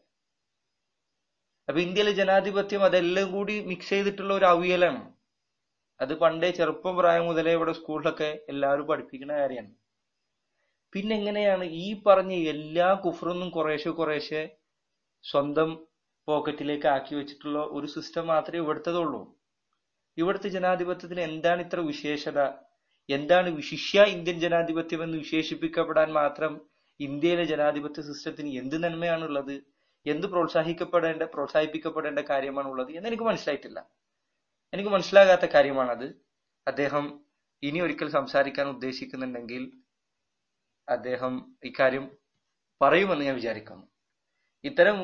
അപ്പൊ ഇന്ത്യയിലെ ജനാധിപത്യം അതെല്ലാം കൂടി മിക്സ് ചെയ്തിട്ടുള്ള ഒരു അവിയലാണ് അത് പണ്ടേ ചെറുപ്പം പ്രായം മുതലേ ഇവിടെ സ്കൂളിലൊക്കെ എല്ലാവരും പഠിപ്പിക്കുന്ന കാര്യമാണ് പിന്നെ എങ്ങനെയാണ് ഈ പറഞ്ഞ എല്ലാ കുഫറൊന്നും കുറേശ്ശെ കുറേശ്ശെ സ്വന്തം പോക്കറ്റിലേക്ക് ആക്കി വെച്ചിട്ടുള്ള ഒരു സിസ്റ്റം മാത്രമേ ഇവിടുത്തതുള്ളൂ ഇവിടുത്തെ ജനാധിപത്യത്തിന് എന്താണ് ഇത്ര വിശേഷത എന്താണ് വിശിഷ്യ ഇന്ത്യൻ ജനാധിപത്യം എന്ന് വിശേഷിപ്പിക്കപ്പെടാൻ മാത്രം ഇന്ത്യയിലെ ജനാധിപത്യ സിസ്റ്റത്തിന് എന്ത് നന്മയാണുള്ളത് എന്ത് പ്രോത്സാഹിക്കപ്പെടേണ്ട പ്രോത്സാഹിപ്പിക്കപ്പെടേണ്ട കാര്യമാണുള്ളത് എന്ന് എനിക്ക് മനസ്സിലായിട്ടില്ല എനിക്ക് മനസ്സിലാകാത്ത കാര്യമാണത് അദ്ദേഹം ഇനി ഒരിക്കൽ സംസാരിക്കാൻ ഉദ്ദേശിക്കുന്നുണ്ടെങ്കിൽ അദ്ദേഹം ഇക്കാര്യം പറയുമെന്ന് ഞാൻ വിചാരിക്കുന്നു ഇത്തരം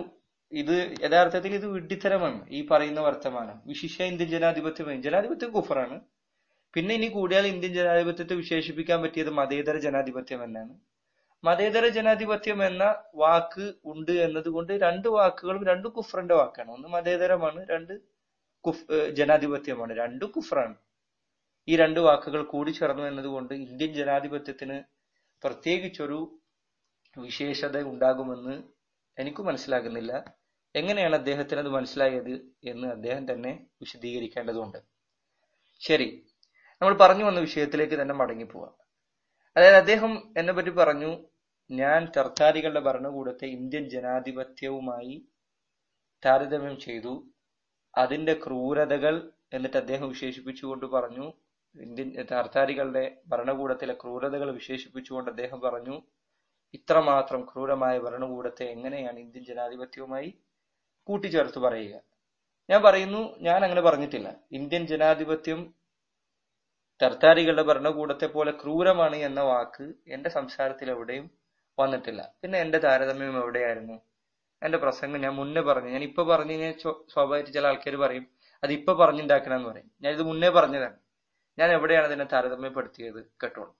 ഇത് യഥാർത്ഥത്തിൽ ഇത് വിഡ്ഢിത്തരമാണ് ഈ പറയുന്ന വർത്തമാനം വിശിഷ്യ ഇന്ത്യൻ ജനാധിപത്യം ജനാധിപത്യം കുഫറാണ് പിന്നെ ഇനി കൂടിയാൽ ഇന്ത്യൻ ജനാധിപത്യത്തെ വിശേഷിപ്പിക്കാൻ പറ്റിയത് മതേതര ജനാധിപത്യം എന്നാണ് മതേതര ജനാധിപത്യം എന്ന വാക്ക് ഉണ്ട് എന്നതുകൊണ്ട് രണ്ട് വാക്കുകളും രണ്ടും കുഫറിന്റെ വാക്കാണ് ഒന്ന് മതേതരമാണ് രണ്ട് കുഫ് ഏഹ് ജനാധിപത്യമാണ് രണ്ടും കുഫറാണ് ഈ രണ്ട് വാക്കുകൾ കൂടി ചേർന്നു എന്നതുകൊണ്ട് ഇന്ത്യൻ ജനാധിപത്യത്തിന് പ്രത്യേകിച്ചൊരു വിശേഷത ഉണ്ടാകുമെന്ന് എനിക്ക് മനസ്സിലാകുന്നില്ല എങ്ങനെയാണ് അദ്ദേഹത്തിന് അത് മനസ്സിലായത് എന്ന് അദ്ദേഹം തന്നെ വിശദീകരിക്കേണ്ടതുണ്ട് ശരി നമ്മൾ പറഞ്ഞു വന്ന വിഷയത്തിലേക്ക് തന്നെ മടങ്ങിപ്പോവാം അതായത് അദ്ദേഹം എന്നെ പറ്റി പറഞ്ഞു ഞാൻ സർക്കാരികളുടെ ഭരണകൂടത്തെ ഇന്ത്യൻ ജനാധിപത്യവുമായി താരതമ്യം ചെയ്തു അതിന്റെ ക്രൂരതകൾ എന്നിട്ട് അദ്ദേഹം വിശേഷിപ്പിച്ചുകൊണ്ട് പറഞ്ഞു ഇന്ത്യൻ താർത്താരികളുടെ ഭരണകൂടത്തിലെ ക്രൂരതകൾ വിശേഷിപ്പിച്ചുകൊണ്ട് അദ്ദേഹം പറഞ്ഞു ഇത്രമാത്രം ക്രൂരമായ ഭരണകൂടത്തെ എങ്ങനെയാണ് ഇന്ത്യൻ ജനാധിപത്യവുമായി കൂട്ടിച്ചേർത്ത് പറയുക ഞാൻ പറയുന്നു ഞാൻ അങ്ങനെ പറഞ്ഞിട്ടില്ല ഇന്ത്യൻ ജനാധിപത്യം ടർത്താരികളുടെ ഭരണകൂടത്തെ പോലെ ക്രൂരമാണ് എന്ന വാക്ക് എന്റെ സംസാരത്തിൽ എവിടെയും വന്നിട്ടില്ല പിന്നെ എന്റെ താരതമ്യം എവിടെയായിരുന്നു എന്റെ പ്രസംഗം ഞാൻ മുന്നേ പറഞ്ഞു ഞാൻ ഇപ്പൊ പറഞ്ഞു കഴിഞ്ഞാൽ സ്വ- സ്വാഭാവികമായിട്ട് ചില ആൾക്കാർ പറയും അത് ഇപ്പൊ പറഞ്ഞുണ്ടാക്കണം എന്ന് പറയും ഞാൻ ഇത് മുന്നേ പറഞ്ഞതാണ് ഞാൻ എവിടെയാണ് ഇതിനെ താരതമ്യപ്പെടുത്തിയത് കേട്ടോളൂ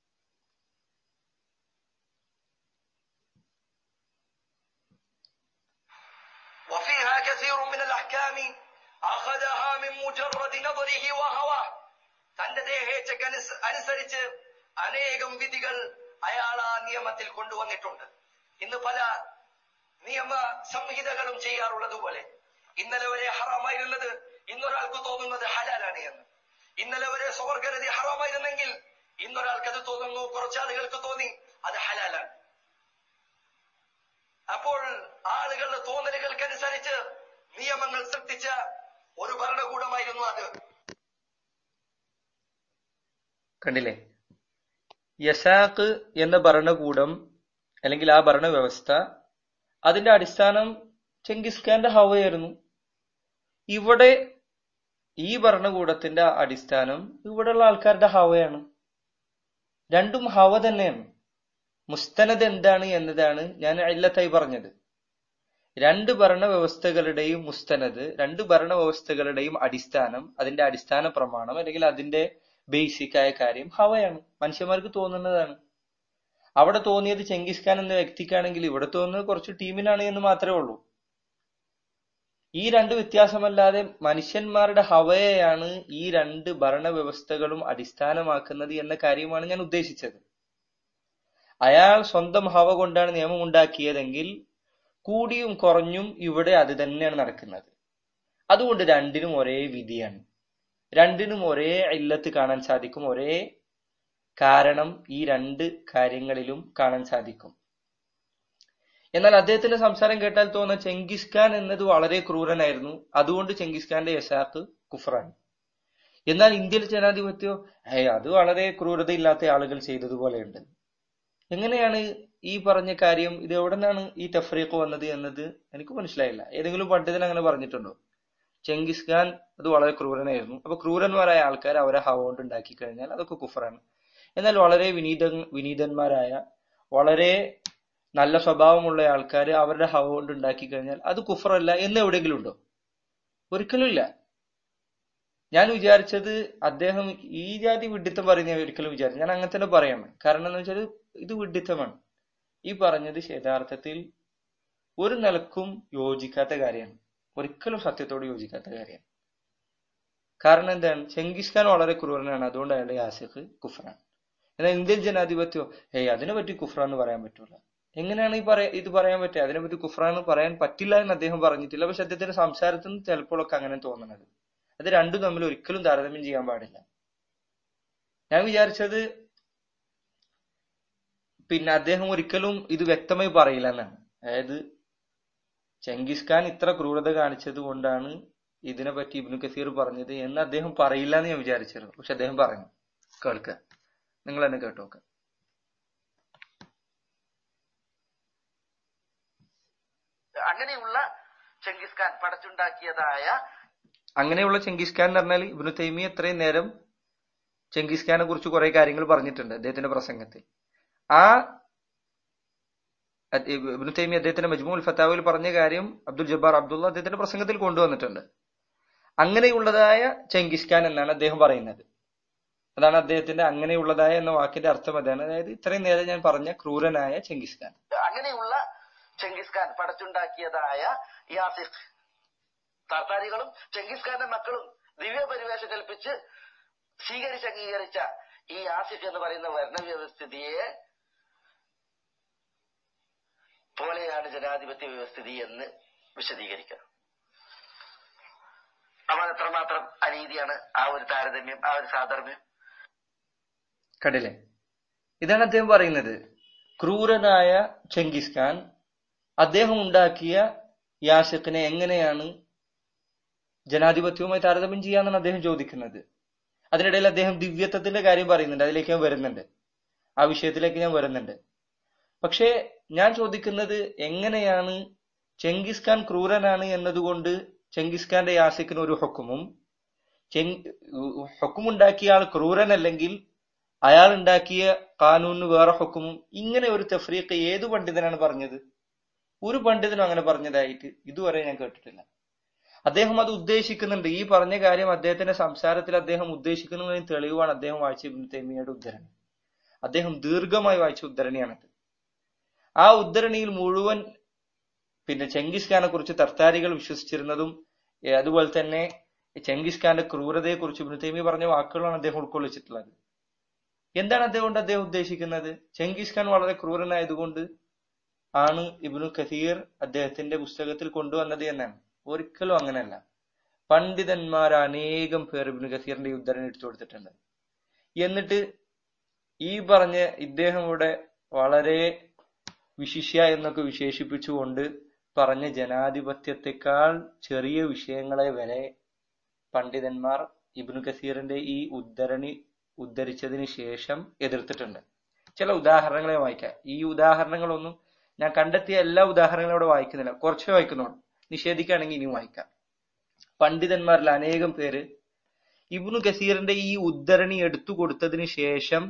وفيها كثير من الأحكام أخذها من مجرد نظره وهواه തന്റെ ദേഹേച്ഛക്ക് അനുസ- അനുസരിച്ച് അനേകം വിധികൾ അയാൾ ആ നിയമത്തിൽ കൊണ്ടുവന്നിട്ടുണ്ട് ഇന്ന് പല നിയമ സംഹിതകളും ചെയ്യാറുള്ളതുപോലെ ഇന്നലെ വരെ ഹറാമായിരുന്നത് ഇന്നൊരാൾക്ക് തോന്നുന്നത് ഹലാലാണ് എന്ന് ഇന്നലെ വരെ സ്വർഗരതി ഹറാമായിരുന്നെങ്കിൽ ഇന്നൊരാൾക്ക് അത് തോന്നുന്നു കുറച്ചാളുകൾക്ക് തോന്നി അത് ഹലാലാണ് അപ്പോൾ ആളുകളുടെ തോന്നലുകൾക്കനുസരിച്ച് നിയമങ്ങൾ സൃഷ്ടിച്ച ഒരു ഭരണകൂടമായിരുന്നു അത് കണ്ടില്ലേ യസാഖ് എന്ന ഭരണകൂടം അല്ലെങ്കിൽ ആ ഭരണവ്യവസ്ഥ അതിന്റെ അടിസ്ഥാനം ചെങ്കിസ് ഖാന്റെ ഹവയായിരുന്നു ഇവിടെ ഈ ഭരണകൂടത്തിന്റെ അടിസ്ഥാനം ഇവിടെയുള്ള ആൾക്കാരുടെ ഹവയാണ് രണ്ടും ഹവ തന്നെയാണ് മുസ്തനദ് എന്താണ് എന്നതാണ് ഞാൻ ഇല്ലത്തായി പറഞ്ഞത് രണ്ട് ഭരണവ്യവസ്ഥകളുടെയും മുസ്തനദ് രണ്ട് ഭരണവ്യവസ്ഥകളുടെയും അടിസ്ഥാനം അതിന്റെ അടിസ്ഥാന പ്രമാണം അല്ലെങ്കിൽ അതിന്റെ ബേസിക് ആയ കാര്യം ഹവയാണ് മനുഷ്യന്മാർക്ക് തോന്നുന്നതാണ് അവിടെ തോന്നിയത് ചെങ്കിസ് ഖാൻ എന്ന വ്യക്തിക്കാണെങ്കിൽ ഇവിടെ തോന്നുന്നത് കുറച്ച് ടീമിനാണ് എന്ന് മാത്രമേ ഉള്ളൂ ഈ രണ്ട് വ്യത്യാസമല്ലാതെ മനുഷ്യന്മാരുടെ ഹവയെയാണ് ഈ രണ്ട് ഭരണവ്യവസ്ഥകളും അടിസ്ഥാനമാക്കുന്നത് എന്ന കാര്യമാണ് ഞാൻ ഉദ്ദേശിച്ചത് അയാൾ സ്വന്തം ഹവ കൊണ്ടാണ് നിയമം ഉണ്ടാക്കിയതെങ്കിൽ കൂടിയും കുറഞ്ഞും ഇവിടെ അത് തന്നെയാണ് നടക്കുന്നത് അതുകൊണ്ട് രണ്ടിനും ഒരേ വിധിയാണ് രണ്ടിനും ഒരേ ഇല്ലത്ത് കാണാൻ സാധിക്കും ഒരേ കാരണം ഈ രണ്ട് കാര്യങ്ങളിലും കാണാൻ സാധിക്കും എന്നാൽ അദ്ദേഹത്തിന്റെ സംസാരം കേട്ടാൽ തോന്നുന്ന ചെങ്കിസ് ഖാൻ എന്നത് വളരെ ക്രൂരനായിരുന്നു അതുകൊണ്ട് ചെങ്കിസ് ഖാന്റെ യശാക്ക് കുഫറാണ് എന്നാൽ ഇന്ത്യയിൽ ജനാധിപത്യം ഏയ് അത് വളരെ ക്രൂരതയില്ലാത്ത ആളുകൾ ചെയ്തതുപോലെയുണ്ട് എങ്ങനെയാണ് ഈ പറഞ്ഞ കാര്യം ഇത് എവിടെ നിന്നാണ് ഈ തഫ്രീഖ് വന്നത് എന്നത് എനിക്ക് മനസ്സിലായില്ല ഏതെങ്കിലും പണ്ഡിതൻ അങ്ങനെ പറഞ്ഞിട്ടുണ്ടോ ചെങ്കിസ് ഖാൻ അത് വളരെ ക്രൂരനായിരുന്നു അപ്പൊ ക്രൂരന്മാരായ ആൾക്കാർ അവരെ ഹവ കൊണ്ട് ഉണ്ടാക്കി കഴിഞ്ഞാൽ അതൊക്കെ കുഫറാണ് എന്നാൽ വളരെ വിനീത വിനീതന്മാരായ വളരെ നല്ല സ്വഭാവമുള്ള ആൾക്കാർ അവരുടെ ഹവ കൊണ്ട് ഉണ്ടാക്കി കഴിഞ്ഞാൽ അത് കുഫറല്ല എന്ന് എവിടെയെങ്കിലും ഉണ്ടോ ഒരിക്കലും ഇല്ല ഞാൻ വിചാരിച്ചത് അദ്ദേഹം ഈ ജാതി വിഡിത്തം പറയുന്ന ഞാൻ ഒരിക്കലും വിചാരിച്ചു ഞാൻ അങ്ങനെ തന്നെ പറയണം കാരണം എന്ന് വെച്ചാൽ ഇത് വിഡിത്തമാണ് ഈ പറഞ്ഞത് യഥാർത്ഥത്തിൽ ഒരു നിലക്കും യോജിക്കാത്ത കാര്യമാണ് ഒരിക്കലും സത്യത്തോട് യോജിക്കാത്ത കാര്യമാണ് കാരണം എന്താണ് ചെങ്കിസ് ഖാൻ വളരെ ക്രൂരനാണ് അതുകൊണ്ട് അയാളുടെ യാസിഖ് കുഫറാണ് എന്നാൽ ഇന്ത്യൻ ജനാധിപത്യം ഹേയ് അതിനെ പറ്റി കുഫ്രാന്ന് പറയാൻ പറ്റൂല എങ്ങനെയാണ് ഈ പറയാ ഇത് പറയാൻ പറ്റുക അതിനെ പറ്റി കുഫ്രാന്ന് പറയാൻ പറ്റില്ല എന്ന് അദ്ദേഹം പറഞ്ഞിട്ടില്ല പക്ഷെ അദ്ദേഹത്തിന്റെ സംസാരത്തിൽ നിന്ന് ചിലപ്പോഴൊക്കെ അങ്ങനെ തോന്നുന്നത് അത് രണ്ടും തമ്മിൽ ഒരിക്കലും താരതമ്യം ചെയ്യാൻ പാടില്ല ഞാൻ വിചാരിച്ചത് പിന്നെ അദ്ദേഹം ഒരിക്കലും ഇത് വ്യക്തമായി പറയില്ല എന്നാണ് അതായത് ചെങ്കിസ് ഖാൻ ഇത്ര ക്രൂരത കാണിച്ചത് കൊണ്ടാണ് ഇതിനെ പറ്റി ഇബ്നു കസീർ പറഞ്ഞത് എന്ന് അദ്ദേഹം പറയില്ല എന്ന് ഞാൻ വിചാരിച്ചിരുന്നു പക്ഷെ അദ്ദേഹം പറഞ്ഞു കേൾക്കുക നിങ്ങൾ തന്നെ കേട്ടോക്ക അങ്ങനെയുള്ള ചെങ്കിസ് ഖാൻ പടച്ചുണ്ടാക്കിയതായ അങ്ങനെയുള്ള ചെങ്കിസ് ഖാൻ എന്ന് പറഞ്ഞാൽ ഇബ്നു തൈമി എത്രയും നേരം ചെങ്കിസ് ഖാനെ കുറിച്ച് കുറെ കാര്യങ്ങൾ പറഞ്ഞിട്ടുണ്ട് അദ്ദേഹത്തിന്റെ പ്രസംഗത്തിൽ ആ അത് ഇബ്നു തൈമി അദ്ദേഹത്തിന്റെ മജ്മൂൽ ഫത്താവിൽ പറഞ്ഞ കാര്യം അബ്ദുൽ ജബ്ബാർ അബ്ദുള്ള അദ്ദേഹത്തിന്റെ പ്രസംഗത്തിൽ കൊണ്ടുവന്നിട്ടുണ്ട് അങ്ങനെയുള്ളതായ ചെങ്കിസ് ഖാൻ എന്നാണ് അദ്ദേഹം പറയുന്നത് അതാണ് അദ്ദേഹത്തിന്റെ അങ്ങനെയുള്ളതായ എന്ന വാക്കിന്റെ അർത്ഥം അതാണ് അതായത് ഇത്രയും നേരം ഞാൻ പറഞ്ഞ ക്രൂരനായ ചെങ്കിസ് ഖാൻ അങ്ങനെയുള്ള ചെങ്കിസ് ഖാൻ പടച്ചുണ്ടാക്കിയതായ യാസിഖ് താർത്താരികളും ചെങ്കിസ് ഖാന്റെ മക്കളും ദിവ്യ പരിവേഷം കൽപ്പിച്ച് സ്വീകരിച്ച് അംഗീകരിച്ച ഈ യാസിഖ് എന്ന് പറയുന്ന വർണ്ണവ്യവസ്ഥിതിയെ പോലെയാണ് ജനാധിപത്യ വ്യവസ്ഥിതി എന്ന് വിശദീകരിക്കുക അവൻ എത്രമാത്രം അനീതിയാണ് ആ ഒരു താരതമ്യം ആ ഒരു സാധർമ്യം കണ്ടില്ലേ ഇതാണ് അദ്ദേഹം പറയുന്നത് ക്രൂരനായ ചെങ്കിസ് ഖാൻ അദ്ദേഹം ഉണ്ടാക്കിയ യാസിഖിനെ എങ്ങനെയാണ് ജനാധിപത്യവുമായി താരതമ്യം ചെയ്യാന്നാണ് അദ്ദേഹം ചോദിക്കുന്നത് അതിനിടയിൽ അദ്ദേഹം ദിവ്യത്വത്തിന്റെ കാര്യം പറയുന്നുണ്ട് അതിലേക്ക് ഞാൻ വരുന്നുണ്ട് ആ വിഷയത്തിലേക്ക് ഞാൻ വരുന്നുണ്ട് പക്ഷേ ഞാൻ ചോദിക്കുന്നത് എങ്ങനെയാണ് ചെങ്കിസ് ഖാൻ ക്രൂരനാണ് എന്നതുകൊണ്ട് ചെങ്കിസ് ഖാന്റെ യാസിക്കിന് ഒരു ഹുക്കുമും ഹുക്കുമുണ്ടാക്കിയ ആൾ ക്രൂരനല്ലെങ്കിൽ അയാൾ ഉണ്ടാക്കിയ കാനൂനിന് വേറെ ഹുക്കുമും ഇങ്ങനെ ഒരു തഫ്രീഖ് ഏതു പണ്ഡിതനാണ് പറഞ്ഞത് ഒരു പണ്ഡിതനും അങ്ങനെ പറഞ്ഞതായിട്ട് ഇതുവരെ ഞാൻ കേട്ടിട്ടില്ല അദ്ദേഹം അത് ഉദ്ദേശിക്കുന്നുണ്ട് ഈ പറഞ്ഞ കാര്യം അദ്ദേഹത്തിന്റെ സംസാരത്തിൽ അദ്ദേഹം ഉദ്ദേശിക്കുന്നതിന് തെളിവാണ് അദ്ദേഹം വായിച്ച ഇബ്നു തൈമിയയുടെ ഉദ്ധരണി അദ്ദേഹം ദീർഘമായി വായിച്ച ഉദ്ധരണിയാണത് ആ ഉദ്ധരണിയിൽ മുഴുവൻ പിന്നെ ചെങ്കിസ് ഖാനെ കുറിച്ച് തർത്താരികൾ വിശ്വസിച്ചിരുന്നതും ഏ, അതുപോലെ തന്നെ ചെങ്കിസ് ഖാന്റെ ക്രൂരതയെ കുറിച്ച് ഇബ്നു തൈമി പറഞ്ഞ വാക്കുകളാണ് അദ്ദേഹം ഉൾക്കൊള്ളിച്ചിട്ടുള്ളത് എന്താണ് അദ്ദേഹം കൊണ്ട് അദ്ദേഹം ഉദ്ദേശിക്കുന്നത് ചെങ്കിസ് ഖാൻ വളരെ ക്രൂരനായതുകൊണ്ട് ആണ് ഇബ്നു കസീർ അദ്ദേഹത്തിന്റെ പുസ്തകത്തിൽ കൊണ്ടുവന്നത് എന്നാണ് ഒരിക്കലും അങ്ങനെയല്ല പണ്ഡിതന്മാർ അനേകം പേർ ഇബ്നു കസീറിന്റെ ഈ ഉദ്ധരണി എടുത്തു കൊടുത്തിട്ടുണ്ട് എന്നിട്ട് ഈ പറഞ്ഞ ഇദ്ദേഹം ഇവിടെ വളരെ വിശിഷ്യ എന്നൊക്കെ വിശേഷിപ്പിച്ചുകൊണ്ട് പറഞ്ഞ ജനാധിപത്യത്തെക്കാൾ ചെറിയ വിഷയങ്ങളെ വരെ പണ്ഡിതന്മാർ ഇബ്നു കസീറിന്റെ ഈ ഉദ്ധരണി ഉദ്ധരിച്ചതിന് ശേഷം എതിർത്തിട്ടുണ്ട് ചില ഉദാഹരണങ്ങളെ വായിക്കാം ഈ ഉദാഹരണങ്ങളൊന്നും ഞാൻ കണ്ടെത്തിയ എല്ലാ ഉദാഹരണങ്ങളും ഇവിടെ വായിക്കുന്നില്ല കുറച്ചേ വായിക്കുന്നുള്ളൂ നിഷേധിക്കുകയാണെങ്കിൽ ഇനിയും വായിക്കാം പണ്ഡിതന്മാരിൽ അനേകം പേര് ഇബ്നു കസീറിന്റെ ഈ ഉദ്ധരണി എടുത്തു കൊടുത്തതിന് ശേഷം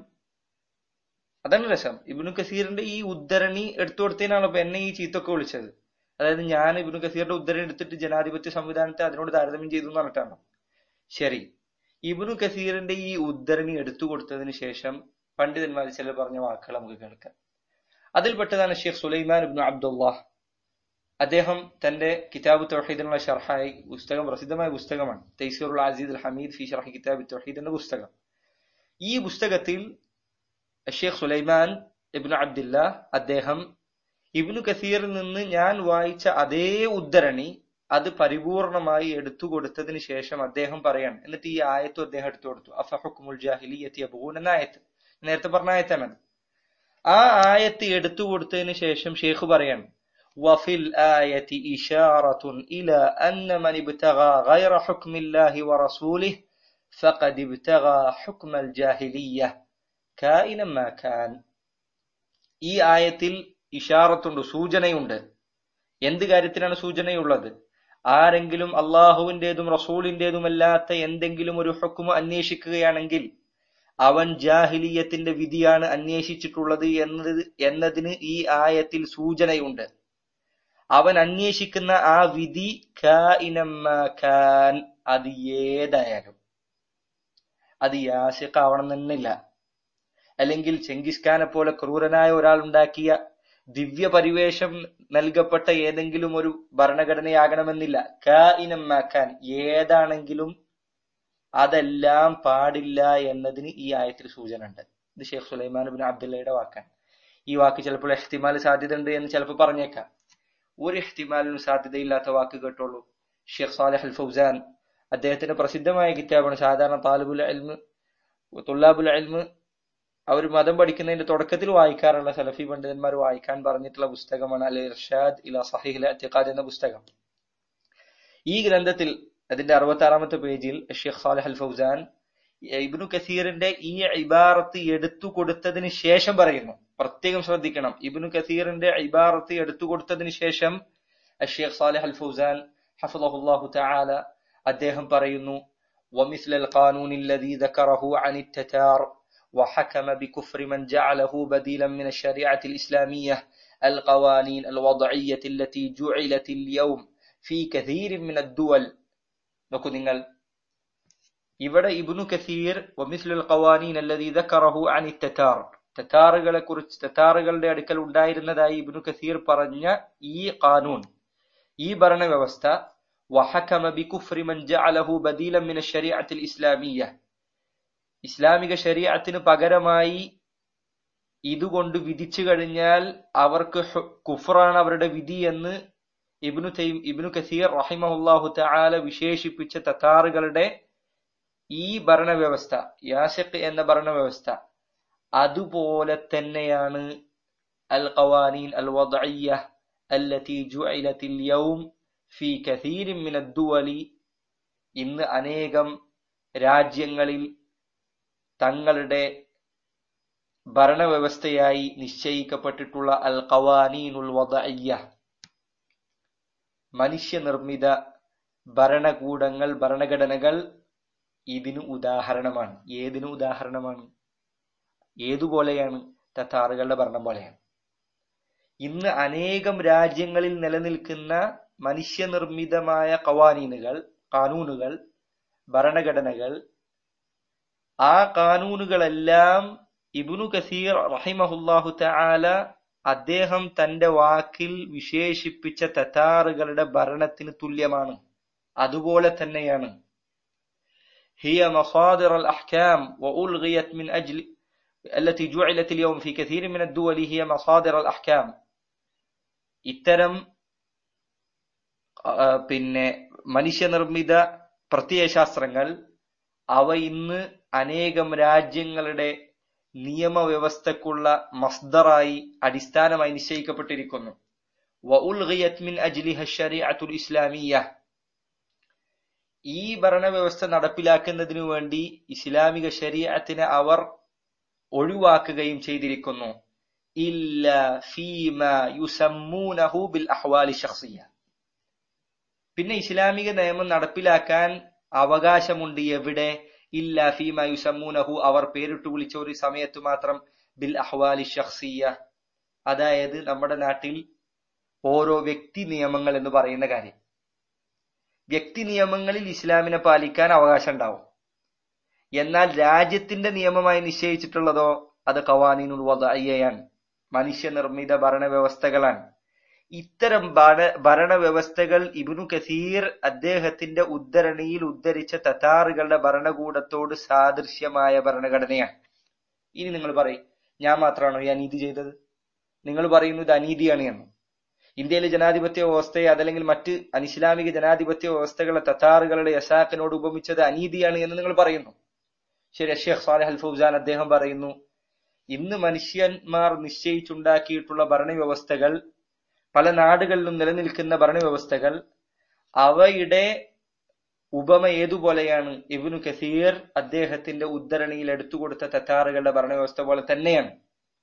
അതാണ് രസം ഇബ്നു കസീറിന്റെ ഈ ഉദ്ധരണി എടുത്തു കൊടുത്തതിനാണ് ഇപ്പൊ എന്നെ ഈ ചീത്തൊക്കെ വിളിച്ചത് അതായത് ഞാൻ ഇബ്നു കസീറിന്റെ ഉദ്ധരണി എടുത്തിട്ട് ജനാധിപത്യ സംവിധാനത്തെ അതിനോട് താരതമ്യം ചെയ്തു എന്ന് പറഞ്ഞിട്ടാണ് ശരി ഇബ്നു കസീറിന്റെ ഈ ഉദ്ധരണി എടുത്തു കൊടുത്തതിന് ശേഷം പണ്ഡിതന്മാർ ചിലർ പറഞ്ഞ വാക്കുകൾ നമുക്ക് കേൾക്കാം അതിൽപ്പെട്ടതാണ് ഷെയ്ഖ് സുലൈമാൻ ഇബ്നു അബ്ദുല്ലാഹ് അദ്ദേഹം തന്റെ കിതാബ് തൗഹീദിനുള്ള ഷർഹായി പുസ്തകം പ്രസിദ്ധമായ പുസ്തകമാണ് തൈസീറുൽ അസീദ് അൽ ഹമീദ് ഫി ഷർഹ് കിതാബ് തൗഹീദ് എന്ന പുസ്തകം ഈ പുസ്തകത്തിൽ ഷെയ്ഖ് സുലൈമാൻ ഇബ്നു അബ്ദില്ല അദ്ദേഹം ഇബ്നു കസീറിൽ നിന്ന് ഞാൻ വായിച്ച അതേ ഉദ്ധരണി അത് പരിപൂർണമായി എടുത്തു കൊടുത്തതിന് ശേഷം അദ്ദേഹം പറയാണ് എന്നിട്ട് ഈ ആയത്തും അദ്ദേഹം എടുത്തു കൊടുത്തു അഫഹുക്കുമുൽ ജാഹിലിയത്തി അബൂൻ എന്ന ആയത്ത് നേരത്തെ പറഞ്ഞ ആയത്താണ് അത് ആ ആയത്ത് എടുത്തു കൊടുത്തതിന് ശേഷം ഷെയ്ഖ് പറയാണ് وفي الآية إشارة إلى أن من ابتغى غير حكم الله ورسوله فقد ابتغى حكم الجاهلية كائنا ما كان ഈ ആയത്തിൽ ഇഷാറത്തുണ്ട് സൂചനയുണ്ട് എന്ത് കാര്യത്തിനാണ് സൂചനയുള്ളത് ആരെങ്കിലും അള്ളാഹുവിന്റേതും റസൂലിന്റേതുമല്ലാത്ത എന്തെങ്കിലും ഒരു ഹുക്കുമ അന്വേഷിക്കുകയാണെങ്കിൽ അവൻ ജാഹിലിയത്തിന്റെ വിധിയാണ് അന്വേഷിച്ചിട്ടുള്ളത് എന്നത് എന്നതിന് ഈ ആയത്തിൽ സൂചനയുണ്ട് അവൻ അന്വേഷിക്കുന്ന ആ വിധി കാഇനമ്മാ കാൻ അത് ഏതായാലും അത് യാസിഖാവണം തന്നില്ല അല്ലെങ്കിൽ ചെങ്കിസ് ഖാനെ പോലെ ക്രൂരനായ ഒരാൾ ഉണ്ടാക്കിയ ദിവ്യ പരിവേഷം നൽകപ്പെട്ട ഏതെങ്കിലും ഒരു ഭരണഘടനയാകണമെന്നില്ല കാഇനമ്മാക്കാൻ ഏതാണെങ്കിലും അതെല്ലാം പാടില്ല എന്നതിന് ഈ ആയത്തിൽ സൂചന ഉണ്ട് ഇത് ഷെയ്ഖ് സുലൈമാൻ ബിൻ അബ്ദുള്ളയുടെ വാക്കാണ് ഈ വാക്ക് ചിലപ്പോൾ എഹ്തിമാൽ സാധ്യത ഉണ്ട് എന്ന് ചിലപ്പോൾ പറഞ്ഞേക്കാം ഒരു എഹ്തിമാലിനും സാധ്യതയില്ലാത്ത വാക്ക് കേട്ടോളൂ ഷെയ്ഖ് സാലിഹ് അൽ ഫൗസാൻ അദ്ദേഹത്തിന്റെ പ്രസിദ്ധമായ കിതാബാണ് സാധാരണ താലിബുൽ അൽമ് തുല്ലാബുൽ അൽമ് അവർ മതം പഠിക്കുന്നതിന്റെ തുടക്കത്തിൽ വായിക്കാറുള്ള സലഫി പണ്ഡിതന്മാർ വായിക്കാൻ പറഞ്ഞിട്ടുള്ള പുസ്തകമാണ് അൽ ഇർഷാദ് ഇല സഹിഹ് അത്തിഖാദ് എന്ന പുസ്തകം ഈ ഗ്രന്ഥത്തിൽ അതിന്റെ അറുപത്തി ആറാമത്തെ പേജിൽ Sheikh Saleh al Fawzan Ibn കസീറിന്റെ ഈ ഇബാറത്ത് എടുത്തു കൊടുത്തതിന് ശേഷം പറയുന്നു പ്രത്യേകം ശ്രദ്ധിക്കണം ഇബ്നു കസീറിന്റെ ഇബാറത്ത് എടുത്തു കൊടുത്തതിന് ശേഷം ഷെയ്ഖ് സാലിഹ് അൽ ഫൗസാൻ ഹഫിളഹുല്ലാഹു തആല അദ്ദേഹം പറയുന്നു ومثل القانون الذي ذكره عن التتار وحكم بكفر من جعله بديلا من الشريعة الإسلامية القوانين الوضعية التي جعلت اليوم في كثير من الدول നോക്കൂ നിങ്ങൾ ഇവിടെ ഇബ്നു കസീർ വമിസ്ലുൽ ഖവാനീൻ അല്ലദീ ദക്കറഹു അനി തത്താർ തത്താറുകളെ കുറിച്ച് തത്താറുകളുടെ അടുക്കൽ ഉണ്ടായിരുന്നതായി ഇബ്നു കസീർ പറഞ്ഞ ഈ ഖാനൂൻ ഈ ഭരണവ്യവസ്ഥ വഹക്കമ ബികുഫ്രി മൻ ജഅലഹു ബദീലൻ മിന ശരീഅത്തിൽ ഇസ്ലാമിയ്യ ഇസ്ലാമിക ശരീഅത്തിന് പകരമായി ഇതുകൊണ്ട് വിധിച്ചു കഴിഞ്ഞാൽ അവർക്ക് ഹു- കുഫറാണ് അവരുടെ വിധി എന്ന് ഇബ്നു തൈം ഇബ്നു കസീർ റഹിമഹുല്ലാഹു തആല വിശേഷിപ്പിച്ച തത്താറുകളുടെ ഈ ഭരണവ്യവസ്ഥ യാസിഖ് എന്ന ഭരണവ്യവസ്ഥ അതുപോലെ തന്നെയാണ് അൽ ഖവാനീൻ അൽ വദഇയ്യ التي جعلت اليوم في كثير من الدول ഇന്ന് അനേകം രാജ്യങ്ങളിൽ തങ്ങളുടെ ഭരണവ്യവസ്ഥയായി നിശ്ചയിക്കപ്പെട്ടിട്ടുള്ള അൽ ഖവാനീനുൽ വദഇയ്യ മനുഷ്യനിർമ്മിത ഭരണകൂടങ്ങൾ ഭരണഘടനകൾ ഇതിന് ഉദാഹരണമാണ് ഏതിന് ഉദാഹരണമാണ് ഏതുപോലെയാണ് തത്താറുകളുടെ ഭരണം പോലെയാണ് ഇന്ന് അനേകം രാജ്യങ്ങളിൽ നിലനിൽക്കുന്ന മനുഷ്യനിർമ്മിതമായ കവാനീനുകൾ കാനൂനുകൾ ഭരണഘടനകൾ ആ കാനൂനുകളെല്ലാം ഇബ്നു കസീർ റഹിമഹുല്ലാഹു തആല അദ്ദേഹം തന്റെ വാക്കിൽ വിശേഷിപ്പിച്ച തത്താറുകളുടെ ഭരണത്തിന് തുല്യമാണ് അതുപോലെ തന്നെയാണ് هي مصادر الأحكام وألغيت من أجل التي جعلت اليوم في كثير من الدول هي مصادر الأحكام ഇത്തരം ആ, പിന്നെ മനുഷ്യനിർമ്മിത പ്രത്യയശാസ്ത്രങ്ങൾ അവ ഇന്ന് അനേകം രാജ്യങ്ങളുടെ നിയമവ്യവസ്ഥക്കുള്ള മസ്ദറായി അടിസ്ഥാനമായി നിശ്ചയിക്കപ്പെട്ടിരിക്കുന്നു وألغيت من أجلها الشريعة الإسلامية ഈ ഭരണവ്യവസ്ഥ നടപ്പിലാക്കുന്നതിനു വേണ്ടി ഇസ്ലാമിക ശരീഅത്തിനെ അവർ ഒഴിവാക്കുകയും ചെയ്തിരിക്കുന്നു ഇല്ല ഫീമ യുസമ്മൂനഹു ബിൽ അഹ്വാലി ഷഖ്സിയ പിന്നെ ഇസ്ലാമിക നിയമം നടപ്പിലാക്കാൻ അവകാശമുണ്ട് എവിടെ ഇല്ല ഫീമ യുസമ്മൂനഹു അവർ പേരിട്ട് വിളിച്ച ഒരു സമയത്ത് മാത്രം ബിൽ അഹ്വാലി ഷഖ്സിയ അതായത് നമ്മുടെ നാട്ടിൽ ഓരോ വ്യക്തി നിയമങ്ങൾ എന്ന് പറയുന്ന കാര്യം വ്യക്തി നിയമങ്ങളിൽ ഇസ്ലാമിനെ പാലിക്കാൻ അവകാശം ഉണ്ടാവും എന്നാൽ രാജ്യത്തിന്റെ നിയമമായി നിശ്ചയിച്ചിട്ടുള്ളതോ അത് കവാനീനുൽ വദഅയ്യയാണ് മനുഷ്യനിർമ്മിത ഭരണവ്യവസ്ഥകളാണ് ഇത്തരം ഭര- ഭരണവ്യവസ്ഥകൾ ഇബ്നു കസീർ അദ്ദേഹത്തിന്റെ ഉദ്ധരണിയിൽ ഉദ്ധരിച്ച തത്താറുകളുടെ ഭരണകൂടത്തോട് സാദൃശ്യമായ ഭരണഘടനയാണ് ഇനി നിങ്ങൾ പറയും ഞാൻ മാത്രമാണോ ഈ അനീതി ചെയ്തത് നിങ്ങൾ പറയുന്നു ഇത് അനീതിയാണ് എന്ന് ഇന്ത്യയിലെ ജനാധിപത്യ വ്യവസ്ഥയെ അതല്ലെങ്കിൽ മറ്റ് അനിസ്ലാമിക ജനാധിപത്യ വ്യവസ്ഥകളെ തത്താറുകളുടെ യസാക്കിനോട് ഉപമിച്ചത് അനീതിയാണ് എന്ന് നിങ്ങൾ പറയുന്നു ശരി ഷെയ്ഖ് സാലിഹ് അൽ ഫൗസാൻ അദ്ദേഹം പറയുന്നു ഇന്ന് മനുഷ്യന്മാർ നിശ്ചയിച്ചുണ്ടാക്കിയിട്ടുള്ള ഭരണവ്യവസ്ഥകൾ പല നാടുകളിലും നിലനിൽക്കുന്ന ഭരണവ്യവസ്ഥകൾ അവയുടെ ഉപമ ഏതുപോലെയാണ് ഇബ്നു കസീർ അദ്ദേഹത്തിന്റെ ഉദ്ധരണിയിൽ എടുത്തുകൊടുത്ത തത്താറുകളുടെ ഭരണവ്യവസ്ഥ പോലെ തന്നെയാണ്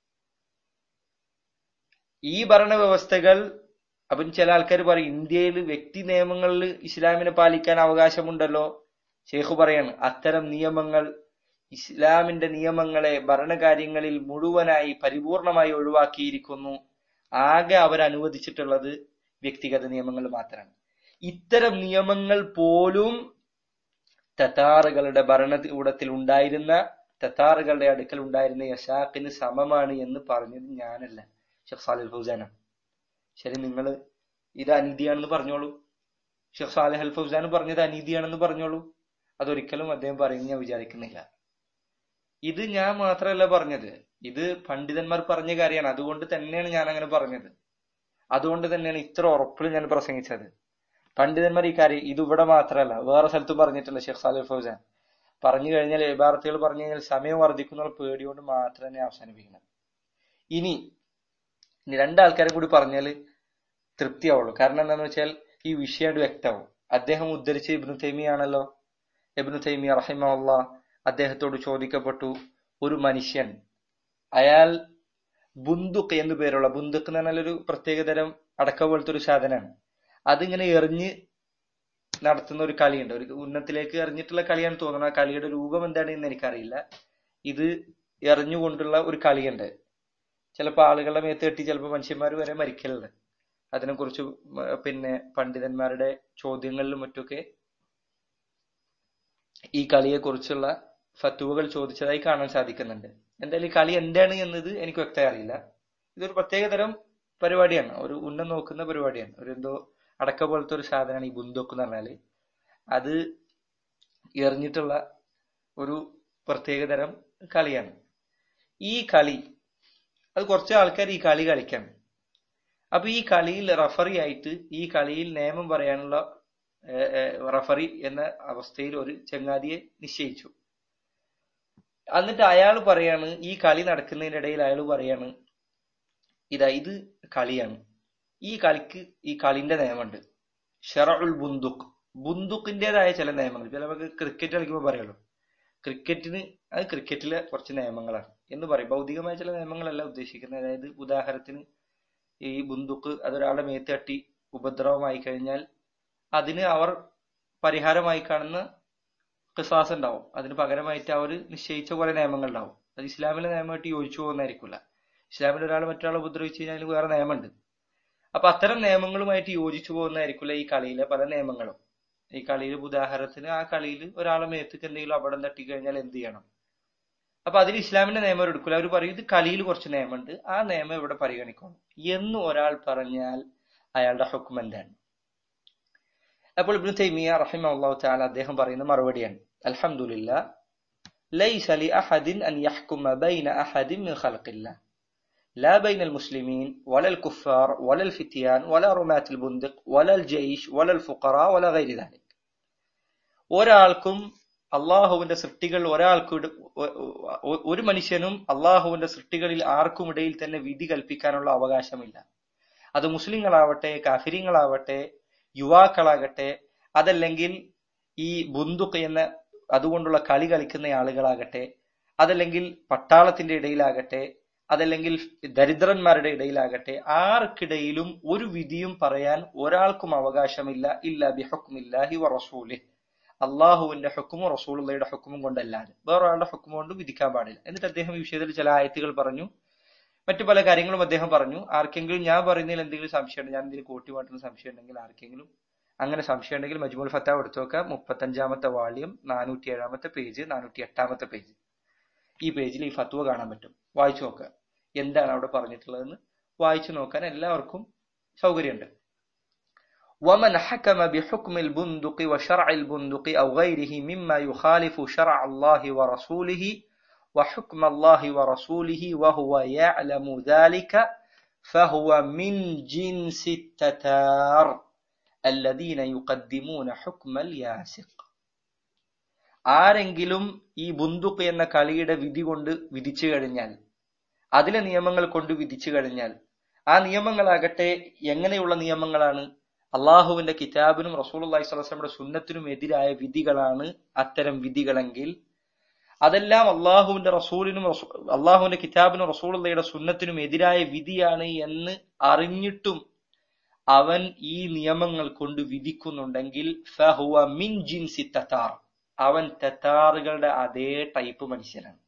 ഈ ഭരണവ്യവസ്ഥകൾ അപ്പം ചില ആൾക്കാർ പറയും ഇന്ത്യയിൽ വ്യക്തി നിയമങ്ങളിൽ ഇസ്ലാമിനെ പാലിക്കാൻ അവകാശമുണ്ടല്ലോ ഷെയ്ഖ് പറയാണ് അത്തരം നിയമങ്ങൾ ഇസ്ലാമിന്റെ നിയമങ്ങളെ ഭരണകാര്യങ്ങളിൽ മുഴുവനായി പരിപൂർണമായി ഒഴിവാക്കിയിരിക്കുന്നു ആകെ അവർ അനുവദിച്ചിട്ടുള്ളത് വ്യക്തിഗത നിയമങ്ങൾ മാത്രമാണ് ഇത്തരം നിയമങ്ങൾ പോലും തത്താറുകളുടെ ഭരണകൂടത്തിൽ ഉണ്ടായിരുന്ന തത്താറുകളുടെ അടുക്കൽ ഉണ്ടായിരുന്ന യസാഖിന് സമമാണ് എന്ന് പറഞ്ഞത് ഞാനല്ല ഷെഖ് സാലിൽ ഫൗസാനാണ് ശരി നിങ്ങൾ ഇത് അനീതിയാണെന്ന് പറഞ്ഞോളൂ ഷെഖ് സാലിഹ് അൽ ഫൗസാൻ പറഞ്ഞത് അനീതിയാണെന്ന് പറഞ്ഞോളൂ അതൊരിക്കലും അദ്ദേഹം പറയുമെന്ന് ഞാൻ വിചാരിക്കുന്നില്ല ഇത് ഞാൻ മാത്രമല്ല പറഞ്ഞത് ഇത് പണ്ഡിതന്മാർ പറഞ്ഞ കാര്യമാണ് അതുകൊണ്ട് തന്നെയാണ് ഞാൻ അങ്ങനെ പറഞ്ഞത് അതുകൊണ്ട് തന്നെയാണ് ഇത്ര ഉറപ്പിൽ ഞാൻ പ്രസംഗിച്ചത് പണ്ഡിതന്മാർ ഈ കാര്യം ഇത് ഇവിടെ മാത്രമല്ല വേറെ സ്ഥലത്തും പറഞ്ഞിട്ടില്ല ഷെഖ് സാലിഹ് ഫൗസാൻ പറഞ്ഞു കഴിഞ്ഞാൽ ഇബാറത്തുകൾ പറഞ്ഞു കഴിഞ്ഞാൽ സമയം വർദ്ധിക്കുന്ന പേടിയോണ്ട് മാത്രം തന്നെ അവസാനിപ്പിക്കണം ഇനി ഇനി രണ്ടാൾക്കാരും കൂടി പറഞ്ഞാൽ തൃപ്തിയാവുള്ളൂ കാരണം എന്താണെന്ന് വെച്ചാൽ ഈ വിഷയം വ്യക്തമാവും അദ്ദേഹം ഉദ്ധരിച്ച ഇബ്നു തൈമിയാണല്ലോ ഇബ്നു തൈമിയ റഹിമല്ല അദ്ദേഹത്തോട് ചോദിക്കപ്പെട്ടു ഒരു മനുഷ്യൻ അയാൾ ബുന്തുക്ക് എന്നു പേരുള്ള ബുന്തുക്ക് എന്ന് പറഞ്ഞാൽ ഒരു പ്രത്യേകതരം അടക്ക പോലത്തെ ഒരു സാധനമാണ് അതിങ്ങനെ എറിഞ്ഞ് നടത്തുന്ന ഒരു കളിയുണ്ട് ഒരു ഉന്നത്തിലേക്ക് എറിഞ്ഞിട്ടുള്ള കളിയാണ് തോന്നുന്നത് ആ കളിയുടെ രൂപം എന്താണെന്ന് എനിക്കറിയില്ല ഇത് എറിഞ്ഞുകൊണ്ടുള്ള ഒരു കളിയുണ്ട് ചിലപ്പോൾ ആളുകളുടെ മേത്ത് കെട്ടി ചിലപ്പോൾ മനുഷ്യന്മാർ വരെ മരിക്കലുണ്ട് അതിനെക്കുറിച്ച് മ- പിന്നെ പണ്ഡിതന്മാരുടെ ചോദ്യങ്ങളിലും മറ്റൊക്കെ ഈ കളിയെക്കുറിച്ചുള്ള ഫത്തുവകൾ ചോദിച്ചതായി കാണാൻ സാധിക്കുന്നുണ്ട് എന്തായാലും ഈ കളി എന്താണ് എന്നത് എനിക്ക് വ്യക്തമായി അറിയില്ല ഇതൊരു പ്രത്യേക തരം പരിപാടിയാണ് ഒരു ഉന്നം നോക്കുന്ന പരിപാടിയാണ് ഒരു എന്തോ അടക്ക പോലത്തെ ഒരു സാധനമാണ് ഈ ബുന്ദോക്ക് എന്ന് പറഞ്ഞാല് അത് എറിഞ്ഞിട്ടുള്ള ഒരു പ്രത്യേക തരം കളിയാണ് ഈ കളി അത് കുറച്ച് ആൾക്കാർ ഈ കളി കളിക്കാണ് അപ്പൊ ഈ കളിയിൽ റഫറി ആയിട്ട് ഈ കളിയിൽ നിയമം പറയാനുള്ള ഏഹ്, ഏഹ്, റഫറി എന്ന അവസ്ഥയിൽ ഒരു ചങ്ങാതിയെ നിശ്ചയിച്ചു എന്നിട്ട് അയാൾ പറയാണ് ഈ കളി നടക്കുന്നതിനിടയിൽ അയാൾ പറയാണ് ഇതാ ഇത് കളിയാണ് ഈ കളിക്ക് ഈ കളിന്റെ നിയമമുണ്ട് ഷെറഉൽ ബുന്ദുഖ് ബുന്ദുക്കിന്റേതായ ചില നിയമങ്ങൾ ചില നമുക്ക് ക്രിക്കറ്റ് കളിക്കുമ്പോൾ പറയുള്ളൂ ക്രിക്കറ്റിന് അത് ക്രിക്കറ്റിലെ കുറച്ച് നിയമങ്ങളാണ് എന്ന് പറയും ഭൗതികമായ ചില നിയമങ്ങളല്ല ഉദ്ദേശിക്കുന്നത് അതായത് ഉദാഹരണത്തിന് ഈ ബുന്ദുക്ക് അതൊരാളുടെ മേത്ത് തട്ടി ഉപദ്രവമായി കഴിഞ്ഞാൽ അതിന് അവർ പരിഹാരമായി കാണുന്ന കിസാസ് ഉണ്ടാവും അതിന് പകരമായിട്ട് അവർ നിശ്ചയിച്ച കുറെ നിയമങ്ങൾ ഉണ്ടാവും അത് ഇസ്ലാമിലെ നിയമമായിട്ട് യോജിച്ചു പോകുന്നതായിരിക്കില്ല ഇസ്ലാമിൽ ഒരാൾ മറ്റൊരാളെ ഉപദ്രവിച്ചു കഴിഞ്ഞാൽ അതിന് വേറെ നിയമമുണ്ട് അപ്പൊ അത്തരം നിയമങ്ങളുമായിട്ട് യോജിച്ചു പോകുന്നതായിരിക്കില്ല ഈ കളിയിലെ പല നിയമങ്ങളും ഈ കളിയിൽ ഉദാഹരണത്തിന് ആ കളിയിൽ ഒരാളെ മേത്തേക്ക് എന്തെങ്കിലും അപകടം തട്ടിക്കഴിഞ്ഞാൽ എന്ത് ചെയ്യണം അപ്പൊ അതിൽ ഇസ്ലാമിന്റെ നിയമം അവർ എടുക്കില്ല അവർ പറയും ഇത് കളിയിൽ കുറച്ച് നിയമമുണ്ട് ആ നിയമം ഇവിടെ പരിഗണിക്കണം എന്ന് ഒരാൾ പറഞ്ഞാൽ അയാളുടെ ഹുക്കം എന്താണ് അപ്പോൾ ഇബ്നു തൈമിയ റഹിമ അള്ളാഹു താല അദ്ദേഹം പറയുന്ന മറുപടിയാണ് അൽഹംദുലില്ല ليس لأحد أن يحكم بين أحد من خلق الله لا بين المسلمين ولا الكفار ولا الفتيان ولا رماة البندق ولا الجيش ولا الفقراء ولا غير ذلك ഒരാൾക്കും അള്ളാഹുവിന്റെ സൃഷ്ടികൾ ഒരാൾക്ക് ഇട- ഒ- ഒ- ഒരു മനുഷ്യനും അള്ളാഹുവിന്റെ സൃഷ്ടികളിൽ ആർക്കും ഇടയിൽ തന്നെ വിധി കൽപ്പിക്കാനുള്ള അവകാശമില്ല അത് മുസ്ലിങ്ങളാവട്ടെ കാഫിര്യങ്ങളാവട്ടെ യുവാക്കളാകട്ടെ അതല്ലെങ്കിൽ ഈ ബുന്ദുക്ക് എന്ന അതുകൊണ്ടുള്ള കളി കളിക്കുന്ന ആളുകളാകട്ടെ അതല്ലെങ്കിൽ പട്ടാളത്തിന്റെ ഇടയിലാകട്ടെ അതല്ലെങ്കിൽ ദരിദ്രന്മാരുടെ ഇടയിലാകട്ടെ ആർക്കിടയിലും ഒരു വിധിയും പറയാൻ ഒരാൾക്കും അവകാശമില്ല ഇല്ല ബിഹുക്മില്ലാഹി വ റസൂലിഹ് അള്ളാഹുവിന്റെ ഹുക്കുമും റസൂലുള്ളയുടെ ഹുക്കുമും കൊണ്ടല്ലാതെ വേറൊരാളുടെ ഹുക്കും കൊണ്ട് വിധിക്കാൻ പാടില്ല എന്നിട്ട് അദ്ദേഹം ഈ വിഷയത്തിൽ ചില ആയത്തുകൾ പറഞ്ഞു മറ്റു പല കാര്യങ്ങളും അദ്ദേഹം പറഞ്ഞു ആർക്കെങ്കിലും ഞാൻ പറയുന്നതിൽ എന്തെങ്കിലും സംശയമുണ്ട് ഞാൻ എന്തെങ്കിലും കൂട്ടി മാറ്റുന്ന സംശയം ഉണ്ടെങ്കിൽ ആർക്കെങ്കിലും അങ്ങനെ സംശയം ഉണ്ടെങ്കിൽ മജ്മുൽ ഫത്താവ് എടുത്തു നോക്കാം മുപ്പത്തഞ്ചാമത്തെ വാള്യം നാനൂറ്റി ഏഴാമത്തെ പേജ് നാനൂറ്റി എട്ടാമത്തെ പേജ് ഈ പേജിൽ ഈ ഫത്വ കാണാൻ പറ്റും വായിച്ചു നോക്കുക എന്താണ് അവിടെ പറഞ്ഞിട്ടുള്ളതെന്ന് വായിച്ചു നോക്കാൻ എല്ലാവർക്കും സൗകര്യമുണ്ട് ومن حكم بحكم البندق وشرع البندق أو غيره مما يخالف شرع الله ورسوله وحكم الله ورسوله وهو يعلم ذلك فهو من جنس التتار الذين يقدمون حكم الياسق ആരെങ്കിലും ഈ ബുന്ദുക്ക് എന്ന കളിയുടെ വിധി കൊണ്ട് വിധിച്ചു കഴിഞ്ഞാൽ അതിലെ നിയമങ്ങൾ കൊണ്ട് വിധിച്ചു കഴിഞ്ഞാൽ ആ നിയമങ്ങളാകട്ടെ എങ്ങനെയുള്ള നിയമങ്ങളാണ് അള്ളാഹുവിന്റെ കിതാബിനും റസൂൽ അള്ളഹി സ്വലമയുടെ സുന്നത്തിനും എതിരായ വിധികളാണ് അത്തരം വിധികളെങ്കിൽ അതെല്ലാം അള്ളാഹുവിന്റെ റസൂലിനും റസൂ- അള്ളാഹുവിന്റെ കിതാബിനും റസൂലുള്ളയുടെ സുന്നത്തിനും എതിരായ വിധിയാണ് എന്ന് അറിഞ്ഞിട്ടും അവൻ ഈ നിയമങ്ങൾ കൊണ്ട് വിധിക്കുന്നുണ്ടെങ്കിൽ ഫഹുവ മിൻ ജിൻസി തത്താർ അവൻ തത്താറുകളുടെ അതേ ടൈപ്പ് മനുഷ്യനാണ്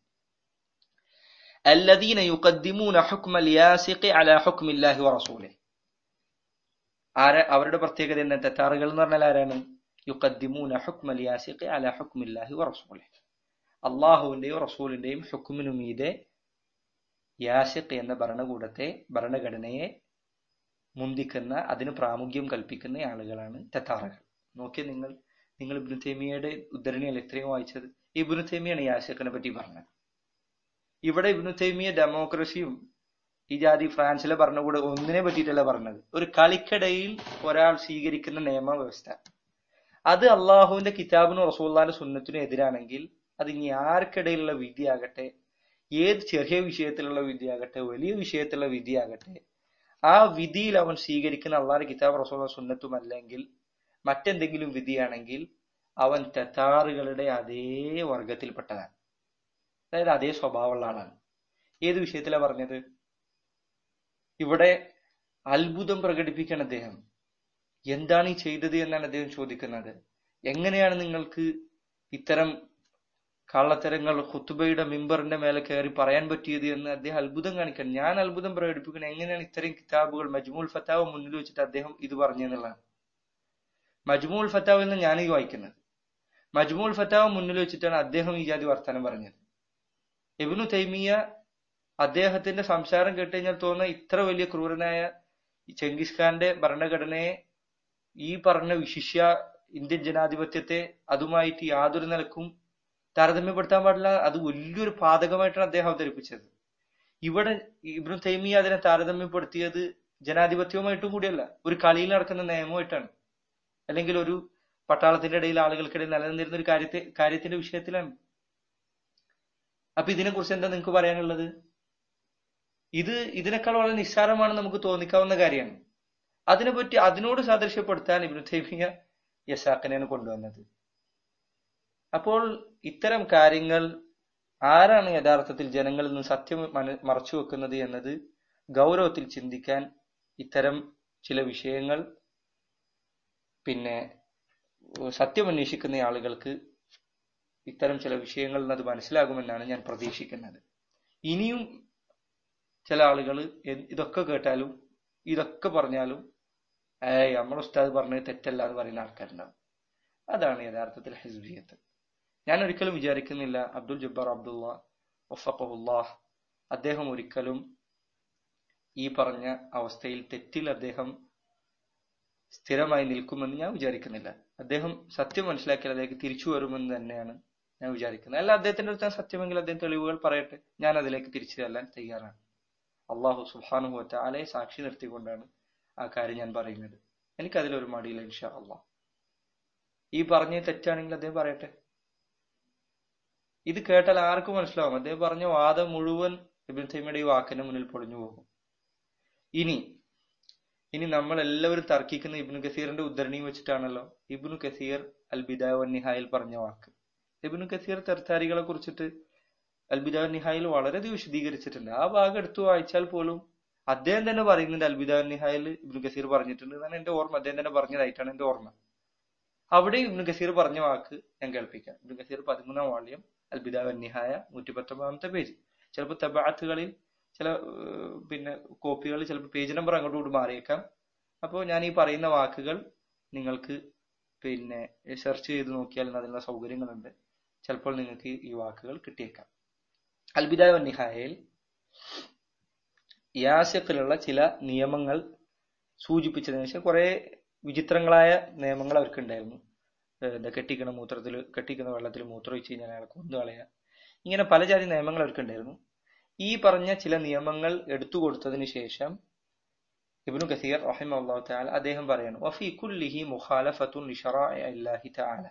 الذين يقدمون حكم الياسق على حكم الله ورسوله ആര അവരുടെ പ്രത്യേകത എന്താ തെറ്റാറുകൾ എന്ന് പറഞ്ഞാൽ ആരാണ് യുക്കദ്ദിമൂന ഹുക്മൽ യാസിഖ് അല ഹുക്മില്ലാഹി വറസൂലെ അള്ളാഹുവിന്റെയും റസൂലിന്റെയും ഹുക്മിനു മീതെ യാസിഖ് എന്ന ഭരണകൂടത്തെ ഭരണഘടനയെ മുന്തിക്കുന്ന അതിന് പ്രാമുഖ്യം കൽപ്പിക്കുന്ന ആളുകളാണ് തെറ്റാറുകൾ നോക്കിയ നിങ്ങൾ നിങ്ങൾ ഇബ്നു തൈമിയയുടെ ഉദ്ധരണിയല്ല ഇത്രയും വായിച്ചത് ഇബ്നു തൈമിയാണ് യാസിഖിനെ പറ്റി പറഞ്ഞത് ഇവിടെ ഇബ്നു തൈമിയ ഡെമോക്രസിയും ഈ ജാതി ഫ്രാൻസിലെ ഭരണകൂടം ഒന്നിനെ പറ്റിയിട്ടല്ല പറഞ്ഞത് ഒരു കളിക്കിടയിൽ ഒരാൾ സ്വീകരിക്കുന്ന നിയമവ്യവസ്ഥ അത് അള്ളാഹുവിന്റെ കിതാബിനും റസൂള്ളാന്റെ സുന്നത്തിനും എതിരാണെങ്കിൽ അത് ഇനി ആർക്കിടയിലുള്ള വിധിയാകട്ടെ ഏത് ചെറിയ വിഷയത്തിലുള്ള വിധിയാകട്ടെ വലിയ വിഷയത്തിലുള്ള വിധിയാകട്ടെ ആ വിധിയിൽ അവൻ സ്വീകരിക്കുന്ന അള്ളാഹുന്റെ കിതാബ് റസൂൽ സുന്നത്തും അല്ലെങ്കിൽ മറ്റെന്തെങ്കിലും വിധിയാണെങ്കിൽ അവൻ തെറ്റാറുകളുടെ അതേ വർഗത്തിൽപ്പെട്ടതാണ് അതായത് അതേ സ്വഭാവമുള്ള ആളാണ് ഏത് വിഷയത്തിലാണ് പറഞ്ഞത് ഇവിടെ അത്ഭുതം പ്രകടിപ്പിക്കണം അദ്ദേഹം എന്താണ് ഈ ചെയ്തത് എന്നാണ് അദ്ദേഹം ചോദിക്കുന്നത് എങ്ങനെയാണ് നിങ്ങൾക്ക് ഇത്തരം കള്ളത്തരങ്ങൾ ഖുത്തുബയുടെ മിമ്പറിന്റെ മേലെ കയറി പറയാൻ പറ്റിയത് എന്ന് അദ്ദേഹം അത്ഭുതം കാണിക്കണം ഞാൻ അത്ഭുതം പ്രകടിപ്പിക്കണം എങ്ങനെയാണ് ഇത്രയും കിതാബുകൾ മജ്മൂൽ ഫത്താവ് മുന്നിൽ വെച്ചിട്ട് അദ്ദേഹം ഇത് പറഞ്ഞു എന്നുള്ളതാണ് മജ്മൂൽ ഫത്താവ് എന്ന് ഞാൻ ഈ വായിക്കുന്നത് മജ്മൂൽ ഫത്താവ് മുന്നിൽ വെച്ചിട്ടാണ് അദ്ദേഹം ഈ ജാതി വർത്തമാനം പറഞ്ഞത് ഇബ്നു തൈമിയ അദ്ദേഹത്തിന്റെ സംസാരം കേട്ട് കഴിഞ്ഞാൽ തോന്നുന്ന ഇത്ര വലിയ ക്രൂരനായ ഈ ചെങ്കിസ് ഖാന്റെ ഭരണഘടനയെ ഈ പറഞ്ഞ വിശിഷ്യ ഇന്ത്യൻ ജനാധിപത്യത്തെ അതുമായിട്ട് യാതൊരു നിലക്കും താരതമ്യപ്പെടുത്താൻ പാടില്ല അത് വലിയൊരു പാതകമായിട്ടാണ് അദ്ദേഹം അവതരിപ്പിച്ചത് ഇവിടെ ഇബ്നു തൈമിയ അതിനെ താരതമ്യപ്പെടുത്തിയത് ജനാധിപത്യവുമായിട്ടും കൂടിയല്ല ഒരു കളിയിൽ നടക്കുന്ന നിയമമായിട്ടാണ് അല്ലെങ്കിൽ ഒരു പട്ടാളത്തിന്റെ ഇടയിൽ ആളുകൾക്കിടയിൽ നിലനിന്നിരുന്ന ഒരു കാര്യത്തെ കാര്യത്തിന്റെ വിഷയത്തിലാണ് അപ്പൊ ഇതിനെ കുറിച്ച് എന്താ നിങ്ങൾക്ക് പറയാനുള്ളത് ഇത് ഇതിനേക്കാൾ വളരെ നിസ്സാരമാണെന്ന് നമുക്ക് തോന്നിക്കാവുന്ന കാര്യമാണ് അതിനെപ്പറ്റി അതിനോട് സാദൃശ്യപ്പെടുത്താൻ ഇബ്നു തൈമിയ യസാഖിനെയാണ് കൊണ്ടുവന്നത് അപ്പോൾ ഇത്തരം കാര്യങ്ങൾ ആരാണ് യഥാർത്ഥത്തിൽ ജനങ്ങളിൽ നിന്ന് സത്യം മന- മറച്ചു വെക്കുന്നത് എന്നത് ഗൗരവത്തിൽ ചിന്തിക്കാൻ ഇത്തരം ചില വിഷയങ്ങൾ പിന്നെ ഏഹ് സത്യം അന്വേഷിക്കുന്ന ആളുകൾക്ക് ഇത്തരം ചില വിഷയങ്ങളിൽ നിന്ന് അത് മനസ്സിലാകുമെന്നാണ് ഞാൻ പ്രതീക്ഷിക്കുന്നത് ഇനിയും ചില ആളുകൾ ഇതൊക്കെ കേട്ടാലും ഇതൊക്കെ പറഞ്ഞാലും ഏയ് നമ്മുടെ ഉസ്താദ് പറഞ്ഞത് തെറ്റല്ല എന്ന് പറയുന്ന ആൾക്കാരുണ്ടാവും അതാണ് യഥാർത്ഥത്തിൽ ഹിസ്ബിയത്ത് ഞാൻ ഒരിക്കലും വിചാരിക്കുന്നില്ല അബ്ദുൽ ജബ്ബാർ അബ്ദുള്ള വഫഖഹുല്ലാഹ് അദ്ദേഹം ഒരിക്കലും ഈ പറഞ്ഞ അവസ്ഥയിൽ തെറ്റിൽ അദ്ദേഹം സ്ഥിരമായി നിൽക്കുമെന്ന് ഞാൻ വിചാരിക്കുന്നില്ല അദ്ദേഹം സത്യം മനസ്സിലാക്കിയാൽ അദ്ദേഹം തിരിച്ചു വരുമെന്ന് തന്നെയാണ് ഞാൻ വിചാരിക്കുന്നത് അല്ല അദ്ദേഹത്തിന്റെ അടുത്ത് സത്യമെങ്കിൽ അദ്ദേഹം തെളിവുകൾ പറയട്ടെ ഞാൻ അതിലേക്ക് തിരിച്ചു ചെല്ലാൻ തയ്യാറാണ് അള്ളാഹു സുബാനുഹു വറ്റാലെ സാക്ഷി നിർത്തിക്കൊണ്ടാണ് ആ കാര്യം ഞാൻ പറയുന്നത് എനിക്കതിലൊരു മടിയില്ല ഇൻഷാ അള്ളാഹ് ഈ പറഞ്ഞ തെറ്റാണെങ്കിൽ അദ്ദേഹം പറയട്ടെ ഇത് കേട്ടാൽ ആർക്കും മനസ്സിലാവും അദ്ദേഹം പറഞ്ഞ വാദം മുഴുവൻ ഇബിൻ തൈമയുടെ ഈ വാക്കിന് മുന്നിൽ പൊളിഞ്ഞു പോകും ഇനി ഇനി നമ്മൾ എല്ലാവരും തർക്കിക്കുന്ന ഇബ്നു കസീറിന്റെ ഉദ്ധരണി വെച്ചിട്ടാണല്ലോ ഇബ്നു കസീർ അൽ ബിദായ നിഹായിൽ പറഞ്ഞ വാക്ക് ഇബ്നു കസീർ തെർത്താരികളെ കുറിച്ചിട്ട് അൽ ബിദായ നിഹായിൽ വളരെയധികം വിശദീകരിച്ചിട്ടുണ്ട് ആ ഭാഗം എടുത്തു വായിച്ചാൽ പോലും അദ്ദേഹം തന്നെ പറയുന്നുണ്ട് അൽ ബിദായ നിഹായിൽ ഇബ്നു കസീർ പറഞ്ഞിട്ടുണ്ട് എന്നാണ് എന്റെ ഓർമ്മ അദ്ദേഹം തന്നെ പറഞ്ഞതായിട്ടാണ് എന്റെ ഓർമ്മ അവിടെ ഇബ്നു കസീർ പറഞ്ഞ വാക്ക് ഞാൻ കേൾപ്പിക്കാം ഇബ്നു കസീർ പതിമൂന്നാം വാള്യം അൽ ബിദായ നിഹായ നൂറ്റി പത്തൊമ്പതാമത്തെ പേജ് ചിലപ്പോൾ തബാത്തുകളിൽ ചില ഏഹ്, പിന്നെ കോപ്പികൾ ചിലപ്പോൾ പേജ് നമ്പർ അങ്ങോട്ടും ഇങ്ങോട്ടും മാറിയേക്കാം അപ്പോൾ ഞാൻ ഈ പറയുന്ന വാക്കുകൾ നിങ്ങൾക്ക് പിന്നെ സെർച്ച് ചെയ്ത് നോക്കിയാൽ അതിനുള്ള സൗകര്യങ്ങളുണ്ട് ചിലപ്പോൾ നിങ്ങൾക്ക് ഈ വാക്കുകൾ കിട്ടിയേക്കാം അൽബിദായ നിഹായയിൽ യാസിഖിലുള്ള ചില നിയമങ്ങൾ സൂചിപ്പിച്ചതിന് ശേഷം കുറെ വിചിത്രങ്ങളായ നിയമങ്ങൾ അവർക്കുണ്ടായിരുന്നു ഏഹ് എന്താ കെട്ടിക്കണ മൂത്രത്തിൽ കെട്ടിക്കുന്ന വെള്ളത്തിൽ മൂത്രം ഒഴിച്ച് കഴിഞ്ഞാൽ അയാളെ കൊന്നു കളയുക ഇങ്ങനെ പല ജാതി നിയമങ്ങൾ അവർക്കുണ്ടായിരുന്നു ഈ പറഞ്ഞ ചില നിയമങ്ങൾ എടുത്തു കൊടുത്തതിന് ശേഷം ഇബ്നു കസീർ റഹിമഹുല്ലാഹു തആല അദ്ദേഹം പറയാണ് വഫി കുല്ലിഹി മുഖാലഫത്തുൻ ലിശറാഇ അല്ലാഹി തആല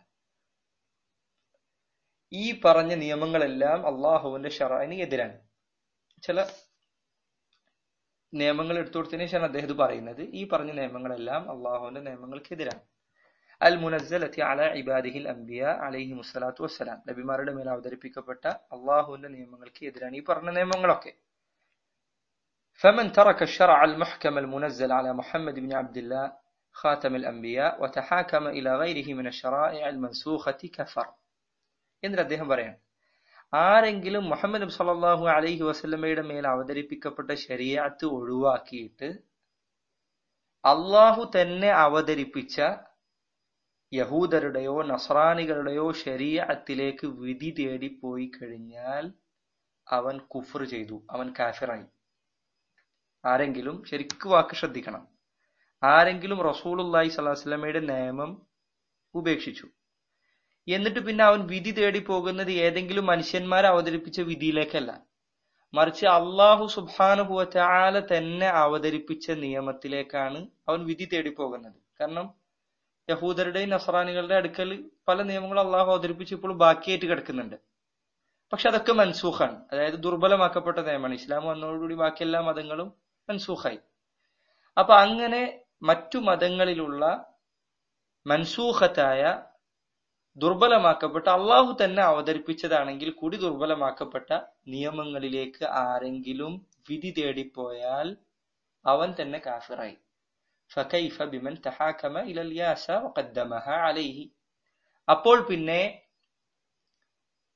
ഈ പറഞ്ഞ നിയമങ്ങളെല്ലാം അള്ളാഹുവിന്റെ ഷറായിന് എതിരാണ് ചില നിയമങ്ങൾ എടുത്തു കൊടുത്തതിന് ശേഷമാണ് അദ്ദേഹം ഇത് പറയുന്നത് ഈ പറഞ്ഞ നിയമങ്ങളെല്ലാം അള്ളാഹുവിന്റെ നിയമങ്ങൾക്ക് എതിരാണ് അൽ മുനസ്സലത്തി അല ഇബാദിഹിൽ അംബിയ അലൈഹി മുസ്സലാത്തു വസ്സലാം നബിമാരുടെ മേൽ അവതരിപ്പിക്കപ്പെട്ട അള്ളാഹുവിന്റെ നിയമങ്ങൾക്ക് എതിരാണ് ഈ പറഞ്ഞ നിയമങ്ങളൊക്കെ فمن ترك الشرع المحكم المنزل على محمد بن عبد الله خاتم الأنبياء وتحاكم إلى غيره من الشرائع المنسوخة كفر എന്നിട്ട് അദ്ദേഹം പറയാണ് ആരെങ്കിലും മുഹമ്മദ് നബി സല്ലല്ലാഹു അലൈഹി വസല്ലമയുടെ മേൽ അവതരിപ്പിക്കപ്പെട്ട ശരീഅത്ത് ഒഴിവാക്കിയിട്ട് അള്ളാഹു തന്നെ അവതരിപ്പിച്ച യഹൂദരുടെയോ നസ്രാനികളുടെയോ ശരീഅത്തിലേക്ക് വിധി തേടി പോയി കഴിഞ്ഞാൽ അവൻ കുഫർ ചെയ്തു അവൻ കാഫിറായി ആരെങ്കിലും ശരിക്കും വാക്ക് ശ്രദ്ധിക്കണം ആരെങ്കിലും റസൂലുള്ളാഹി സ്വല്ലല്ലാഹു അലൈഹി വസല്ലമയുടെ നിയമം ഉപേക്ഷിച്ചു എന്നിട്ട് പിന്നെ അവൻ വിധി തേടി പോകുന്നത് ഏതെങ്കിലും മനുഷ്യന്മാർ അവതരിപ്പിച്ച വിധിയിലേക്കല്ല മറിച്ച് അള്ളാഹു സുബാനുഭവത്താല തന്നെ അവതരിപ്പിച്ച നിയമത്തിലേക്കാണ് അവൻ വിധി തേടി പോകുന്നത് കാരണം യഹൂദരുടെയും നസറാനികളുടെ അടുക്കൽ പല നിയമങ്ങളും അള്ളാഹു അവതരിപ്പിച്ച് ഇപ്പോൾ ബാക്കിയായിട്ട് കിടക്കുന്നുണ്ട് പക്ഷെ അതൊക്കെ മൻസൂഖാണ് അതായത് ദുർബലമാക്കപ്പെട്ട നിയമമാണ് ഇസ്ലാം വന്നതോടുകൂടി ബാക്കി എല്ലാ മതങ്ങളും മൻസൂഖായി അപ്പൊ അങ്ങനെ മറ്റു മതങ്ങളിലുള്ള മൻസൂഖത്തായ ദുർബലമാക്കപ്പെട്ട അള്ളാഹു തന്നെ അവതരിപ്പിച്ചതാണെങ്കിൽ കൂടി ദുർബലമാക്കപ്പെട്ട നിയമങ്ങളിലേക്ക് ആരെങ്കിലും വിധി തേടിപ്പോയാൽ അവൻ തന്നെ കാഫിറായി فكيف بمن تحاكم إلى الياسى وقدمها عليه അപ്പോൾ പിന്നെ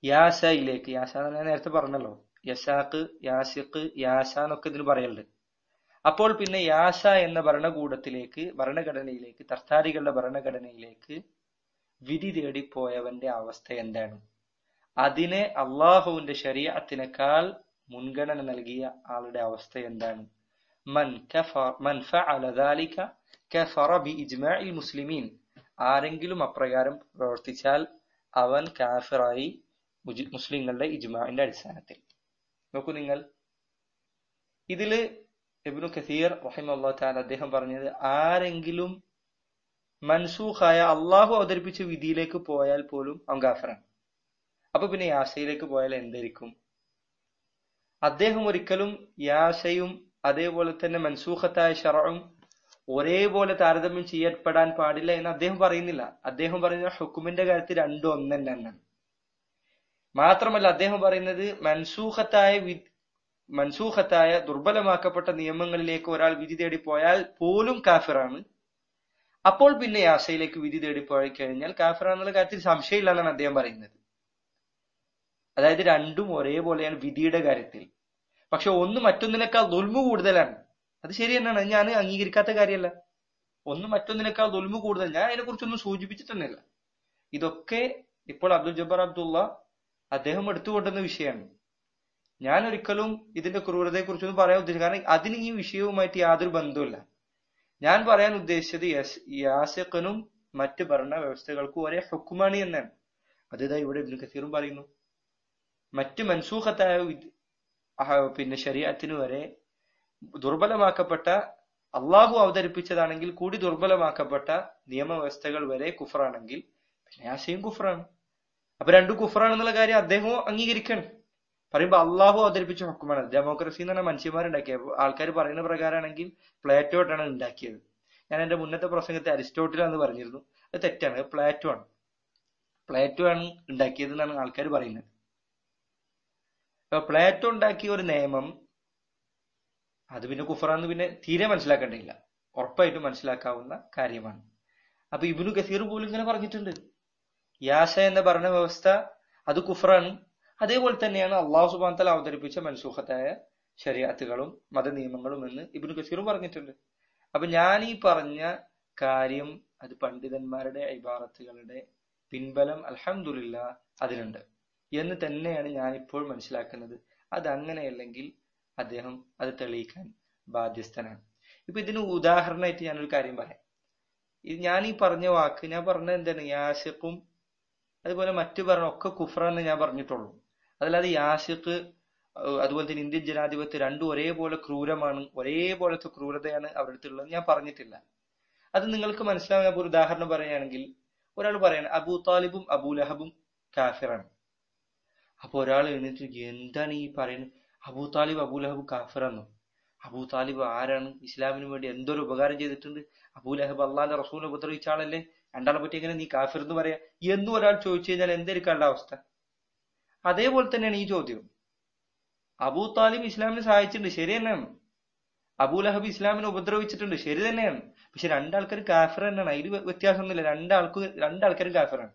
യാസയിലേക്ക് യാസ എന്ന് ഞാൻ നേരത്തെ പറഞ്ഞല്ലോ യസാഖ് യാസിഖ് യാസ എന്നൊക്കെ ഇതിന് പറയലുണ്ട് അപ്പോൾ പിന്നെ യാസ എന്ന ഭരണകൂടത്തിലേക്ക് ഭരണഘടനയിലേക്ക് തർത്താരികളുടെ ഭരണഘടനയിലേക്ക് വിധി തേടിപ്പോയവന്റെ അവസ്ഥ എന്താണ് അതിനെ അള്ളാഹുവിന്റെ ശരീഅത്തിനേക്കാൾ മുൻഗണന നൽകിയ ആളുടെ അവസ്ഥ എന്താണ് മൻ കഫ- മൻ ഫഅല ذلك കഫറ ബിഇജ്മാഇൽ മുസ്ലിമീൻ ആരെങ്കിലും അപ്രകാരം പ്രവർത്തിച്ചാൽ അവൻ കാഫിറായി മുജി- മുസ്ലിങ്ങളുടെ ഇജ്മാഇന്റെ അടിസ്ഥാനത്തിൽ നോക്കൂ നിങ്ങൾ ഇതില് ഇബ്നു കസീർ റഹിമല്ലാ താല അദ്ദേഹം പറഞ്ഞത് ആരെങ്കിലും മൻസൂഖായ അള്ളാഹു അവതരിപ്പിച്ച വിധിയിലേക്ക് പോയാൽ പോലും അവൻ കാഫിറാണ് അപ്പൊ പിന്നെ യാസയിലേക്ക് പോയാൽ എന്തായിരിക്കും അദ്ദേഹം ഒരിക്കലും യാസയും അതേപോലെ തന്നെ മൻസൂഖത്തായ ഷറവും ഒരേപോലെ താരതമ്യം ചെയ്യപ്പെടാൻ പാടില്ല എന്ന് അദ്ദേഹം പറയുന്നില്ല അദ്ദേഹം പറയുന്ന ഹുക്കുമിന്റെ കാര്യത്തിൽ രണ്ടും ഒന്ന് തന്നെയാണ് മാത്രമല്ല അദ്ദേഹം പറയുന്നത് മൻസൂഖത്തായ വി- മൻസൂഖത്തായ ദുർബലമാക്കപ്പെട്ട നിയമങ്ങളിലേക്ക് ഒരാൾ വിധി തേടി പോയാൽ പോലും കാഫിറാണ് അപ്പോൾ പിന്നെ യാസയിലേക്ക് വിധി തേടി പോയി കഴിഞ്ഞാൽ കാഫിറാന്നുള്ള കാര്യത്തിൽ സംശയമില്ല എന്നാണ് അദ്ദേഹം പറയുന്നത് അതായത് രണ്ടും ഒരേപോലെയാണ് വിധിയുടെ കാര്യത്തിൽ പക്ഷെ ഒന്ന് മറ്റൊന്നിനേക്കാൾ ദുൽമു കൂടുതലാണ് അത് ശരി തന്നെയാണ് അത് ഞാൻ അംഗീകരിക്കാത്ത കാര്യമല്ല ഒന്ന് മറ്റൊന്നിനേക്കാൾ ദുൽമു കൂടുതൽ ഞാൻ അതിനെക്കുറിച്ചൊന്നും സൂചിപ്പിച്ചിട്ടൊന്നുമില്ല ഇതൊക്കെ ഇപ്പോൾ അബ്ദുൽ ജബ്ബാർ അബ്ദുള്ള അദ്ദേഹം എടുത്തുകൊണ്ടുവന്ന വിഷയമാണ് ഞാൻ ഒരിക്കലും ഇതിന്റെ ക്രൂരതയെക്കുറിച്ചൊന്നും പറയാൻ ഉദ്ദേശിച്ചു കാരണം അതിന് ഈ വിഷയവുമായിട്ട് യാതൊരു ബന്ധവുമില്ല ഞാൻ പറയാൻ ഉദ്ദേശിച്ചത് യസ് യാസിഖനും മറ്റ് ഭരണ വ്യവസ്ഥകൾക്കും ഒരേ ഹുക്കുമാണ് എന്നാണ് അത് ഇതാ ഇവിടെ ഇബ്നു കസീറും പറയുന്നു മറ്റ് മൻസൂഖത്തായ വിധി- ആ, പിന്നെ ശരീരത്തിന് വരെ ദുർബലമാക്കപ്പെട്ട അള്ളാഹു അവതരിപ്പിച്ചതാണെങ്കിൽ കൂടി ദുർബലമാക്കപ്പെട്ട നിയമവ്യവസ്ഥകൾ വരെ കുഫറാണെങ്കിൽ പിന്നെ ആശയും കുഫറാണ് അപ്പൊ രണ്ടും കുഫറാണെന്നുള്ള കാര്യം അദ്ദേഹവും അംഗീകരിക്കണം പറയുമ്പോ അള്ളാഹു അവതരിപ്പിച്ച ഹുക്കുമാണ് ഡെമോക്രസി എന്ന് പറഞ്ഞ മനുഷ്യന്മാരുണ്ടാക്കിയ ആൾക്കാർ പറയുന്ന പ്രകാരമാണെങ്കിൽ പ്ലേറ്റോ ആയിട്ടാണ് ഉണ്ടാക്കിയത് ഞാൻ എന്റെ മുന്നത്തെ പ്രസംഗത്തെ അരിസ്റ്റോട്ടിലാന്ന് പറഞ്ഞിരുന്നു അത് തെറ്റാണ് അത് പ്ലേറ്റോ ആണ് പ്ലേറ്റോ ആണ് ഉണ്ടാക്കിയത് എന്നാണ് ആൾക്കാർ പറയുന്നത് അപ്പൊ പ്ലേറ്റോ ഉണ്ടാക്കിയ ഒരു നിയമം അത് പിന്നെ കുഫറാന്ന് പിന്നെ തീരെ മനസ്സിലാക്കേണ്ടില്ല ഉറപ്പായിട്ടും മനസ്സിലാക്കാവുന്ന കാര്യമാണ് അപ്പൊ ഇബിനു കസീർ പോലും ഇങ്ങനെ പറഞ്ഞിട്ടുണ്ട് യാസ എന്ന ഭരണ വ്യവസ്ഥ അത് കുഫറാണ് അതേപോലെ തന്നെയാണ് അള്ളാഹു സുബാൻ തല അവതരിപ്പിച്ച മൻസൂഖത്തായ ശരിയാത്തുകളും മതനിയമങ്ങളും എന്ന് ഇബിനു കസീറും പറഞ്ഞിട്ടുണ്ട് അപ്പൊ ഞാൻ ഈ പറഞ്ഞ കാര്യം അത് പണ്ഡിതന്മാരുടെ ഇബാറത്തുകളുടെ പിൻബലം അൽഹംദുലില്ല അതിനുണ്ട് എന്ന് തന്നെയാണ് ഞാൻ ഇപ്പോൾ മനസ്സിലാക്കുന്നത് അത് അങ്ങനെയല്ലെങ്കിൽ അദ്ദേഹം അത് തെളിയിക്കാൻ ബാധ്യസ്ഥനാണ് ഇപ്പൊ ഇതിന് ഉദാഹരണമായിട്ട് ഞാനൊരു കാര്യം പറയാം ഇത് ഞാൻ ഈ പറഞ്ഞ വാക്ക് ഞാൻ പറഞ്ഞത് എന്താണ് യാസിഖും അതുപോലെ മറ്റു പറഞ്ഞ ഒക്കെ കുഫ്രാന്ന് ഞാൻ പറഞ്ഞിട്ടുള്ളൂ അതല്ലാതെ യാസിഖ് ഏഹ് അതുപോലെ തന്നെ ഇന്ത്യൻ ജനാധിപത്യം രണ്ടും ഒരേപോലെ ക്രൂരമാണ് ഒരേപോലത്തെ ക്രൂരതയാണ് അവരുടെ അടുത്തുള്ളത് ഞാൻ പറഞ്ഞിട്ടില്ല അത് നിങ്ങൾക്ക് മനസ്സിലാവാൻ ഞാൻ ഒരു ഉദാഹരണം പറയുകയാണെങ്കിൽ ഒരാൾ പറയാണ് അബൂ താലിബും അബൂ ലഹബും കാഫിറാണ് അപ്പൊ ഒരാൾ എഴുന്നേറ്റ് എന്താണ് ഈ പറയുന്നത് അബൂ താലിബ് അബൂ ലഹബ് കാഫിറാന്നോ അബൂ താലിബ് ആരാണ് ഇസ്ലാമിന് വേണ്ടി എന്തൊരു ഉപകാരം ചെയ്തിട്ടുണ്ട് അബൂ ലഹബ് അള്ളാന്റെ റസൂലിനെ ഉപദ്രവിച്ച ആളല്ലേ രണ്ടാളെ പറ്റി എങ്ങനെ നീ കാഫിർ എന്ന് പറയാ എന്നും ഒരാൾ ചോദിച്ചു കഴിഞ്ഞാൽ എന്തായിരിക്കാനുള്ള അവസ്ഥ അതേപോലെ തന്നെയാണ് ഈ ചോദ്യം അബൂ താലിബ് ഇസ്ലാമിനെ സഹായിച്ചിട്ടുണ്ട് ശരി തന്നെയാണ് അബൂ ലഹബ് ഇസ്ലാമിനെ ഉപദ്രവിച്ചിട്ടുണ്ട് ശരി തന്നെയാണ് പക്ഷെ രണ്ടാൾക്കാർ കാഫിർ തന്നെയാണ് അതിൽ വ്യത്യാസമൊന്നുമില്ല രണ്ടാൾക്ക് രണ്ടാൾക്കാരും കാഫിറാണ്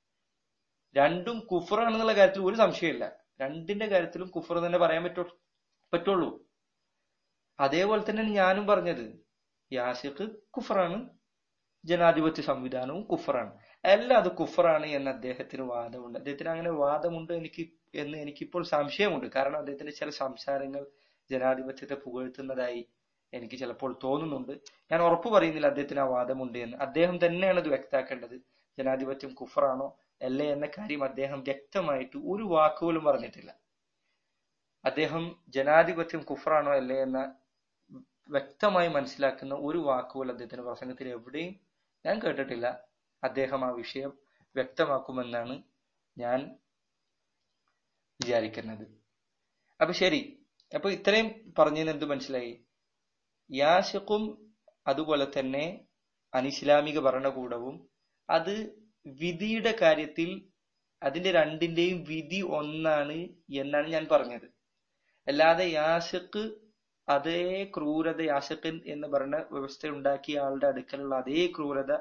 രണ്ടും കുഫറാണെന്നുള്ള കാര്യത്തിൽ ഒരു സംശയമില്ല രണ്ടിന്റെ കാര്യത്തിലും കുഫർ തന്നെ പറയാൻ പറ്റൂ പറ്റുള്ളൂ അതേപോലെ തന്നെയാണ് ഞാനും പറഞ്ഞത് യാസിഖ് കുഫറാണ് ജനാധിപത്യ സംവിധാനവും കുഫറാണ് എല്ലാം അത് കുഫറാണ് എന്ന് അദ്ദേഹത്തിന് വാദമുണ്ട് അദ്ദേഹത്തിന് അങ്ങനെ വാദമുണ്ട് എനിക്ക് എന്ന് എനിക്കിപ്പോൾ സംശയമുണ്ട് കാരണം അദ്ദേഹത്തിന്റെ ചില സംസാരങ്ങൾ ജനാധിപത്യത്തെ പുകഴ്ത്തുന്നതായി എനിക്ക് ചിലപ്പോൾ തോന്നുന്നുണ്ട് ഞാൻ ഉറപ്പു പറയുന്നില്ല അദ്ദേഹത്തിന് ആ വാദമുണ്ട് എന്ന് അദ്ദേഹം തന്നെയാണ് ഇത് വ്യക്താക്കേണ്ടത് ജനാധിപത്യം കുഫറാണോ അല്ലേ എന്ന കാര്യം അദ്ദേഹം വ്യക്തമായിട്ട് ഒരു വാക്കുപോലും പറഞ്ഞിട്ടില്ല അദ്ദേഹം ജനാധിപത്യം കുഫറാണോ അല്ലേ എന്ന വ്യക്തമായി മനസ്സിലാക്കുന്ന ഒരു വാക്കുപോലും അദ്ദേഹത്തിന്റെ പ്രസംഗത്തിൽ എവിടെയും ഞാൻ കേട്ടിട്ടില്ല അദ്ദേഹം ആ വിഷയം വ്യക്തമാക്കുമെന്നാണ് ഞാൻ വിചാരിക്കുന്നത് അപ്പൊ ശരി അപ്പൊ ഇത്രയും പറഞ്ഞതിന് എന്ത് മനസ്സിലായി യാഷിഖും അതുപോലെ തന്നെ അനിസ്ലാമിക ഭരണകൂടവും അത് വിധിയുടെ കാര്യത്തിൽ അതിന്റെ രണ്ടിന്റെയും വിധി ഒന്നാണ് എന്നാണ് ഞാൻ പറഞ്ഞത് അല്ലാതെ യാഷിഖ് അതേ ക്രൂരത യാഷിഖിൻ എന്ന ഭരണ വ്യവസ്ഥ ഉണ്ടാക്കിയ ആളുടെ അടുക്കലുള്ള അതേ ക്രൂരത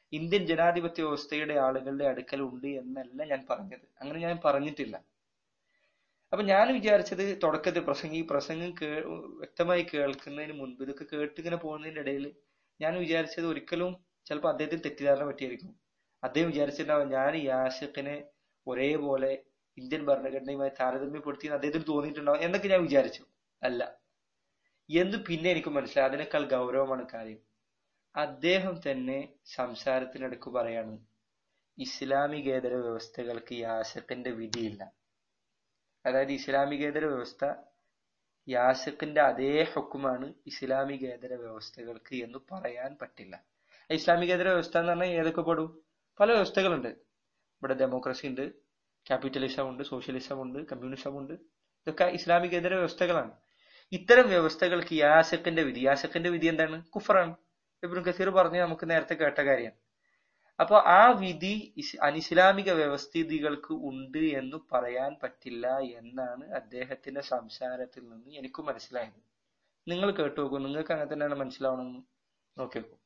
ഇന്ത്യൻ ജനാധിപത്യ വ്യവസ്ഥയുടെ ആളുകളുടെ അടുക്കൽ ഉണ്ട് എന്നല്ല ഞാൻ പറഞ്ഞത് അങ്ങനെ ഞാൻ പറഞ്ഞിട്ടില്ല അപ്പൊ ഞാൻ വിചാരിച്ചത് തുടക്കത്തിൽ പ്രസംഗം ഈ പ്രസംഗം കേ വ്യക്തമായി കേൾക്കുന്നതിന് മുൻപ് ഇതൊക്കെ കേട്ടിങ്ങനെ പോകുന്നതിന്റെ ഇടയിൽ ഞാൻ വിചാരിച്ചത് ഒരിക്കലും ചിലപ്പോൾ അദ്ദേഹത്തിന് തെറ്റിദ്ധാരണ പറ്റിയായിരിക്കും അദ്ദേഹം വിചാരിച്ചിട്ടുണ്ടാവും ഞാൻ ഈ ആഷിഖിനെ ഒരേപോലെ ഇന്ത്യൻ ഭരണഘടനയുമായി താരതമ്യപ്പെടുത്തി അദ്ദേഹത്തിന് തോന്നിയിട്ടുണ്ടാവും എന്നൊക്കെ ഞാൻ വിചാരിച്ചു അല്ല എന്ന് പിന്നെ എനിക്ക് മനസ്സിലായി അതിനേക്കാൾ ഗൗരവമാണ് കാര്യം അദ്ദേഹം തന്നെ സംസാരത്തിനിടക്ക് പറയാണ് ഇസ്ലാമികേതര വ്യവസ്ഥകൾക്ക് യാസക്കിന്റെ വിധിയില്ല അതായത് ഇസ്ലാമികേതര വ്യവസ്ഥ യാസിഖിന്റെ അതേ ഹുക്കുമാണ് ഇസ്ലാമികേതര വ്യവസ്ഥകൾക്ക് എന്ന് പറയാൻ പറ്റില്ല ഇസ്ലാമികേതര വ്യവസ്ഥ എന്ന് പറഞ്ഞാൽ ഏതൊക്കെ പെടും പല വ്യവസ്ഥകളുണ്ട് ഇവിടെ ഡെമോക്രസി ഉണ്ട് ക്യാപിറ്റലിസം ഉണ്ട് സോഷ്യലിസം ഉണ്ട് കമ്മ്യൂണിസം ഉണ്ട് ഇതൊക്കെ ഇസ്ലാമികേതര വ്യവസ്ഥകളാണ് ഇത്തരം വ്യവസ്ഥകൾക്ക് യാസിഖിന്റെ വിധി യാസിഖിന്റെ വിധി എന്താണ് കുഫറാണ് ഇബ്രു കസീർ പറഞ്ഞ് നമുക്ക് നേരത്തെ കേട്ട കാര്യം അപ്പൊ ആ വിധി ഇസ് അനിസ്ലാമിക വ്യവസ്ഥിതികൾക്ക് ഉണ്ട് എന്ന് പറയാൻ പറ്റില്ല എന്നാണ് അദ്ദേഹത്തിന്റെ സംസാരത്തിൽ നിന്ന് എനിക്ക് മനസ്സിലായത് നിങ്ങൾ കേട്ടു നോക്കൂ നിങ്ങൾക്ക് അങ്ങനെ തന്നെയാണ് മനസ്സിലാവണമെന്ന് നോക്കി നോക്കൂ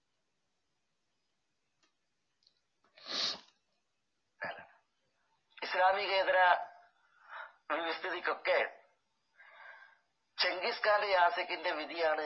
ഇസ്ലാമികേതര വ്യവസ്ഥിതിക്കൊക്കെ ചെങ്കിസ് ഖാന്റെ യാസിക്കിന്റെ വിധിയാണ്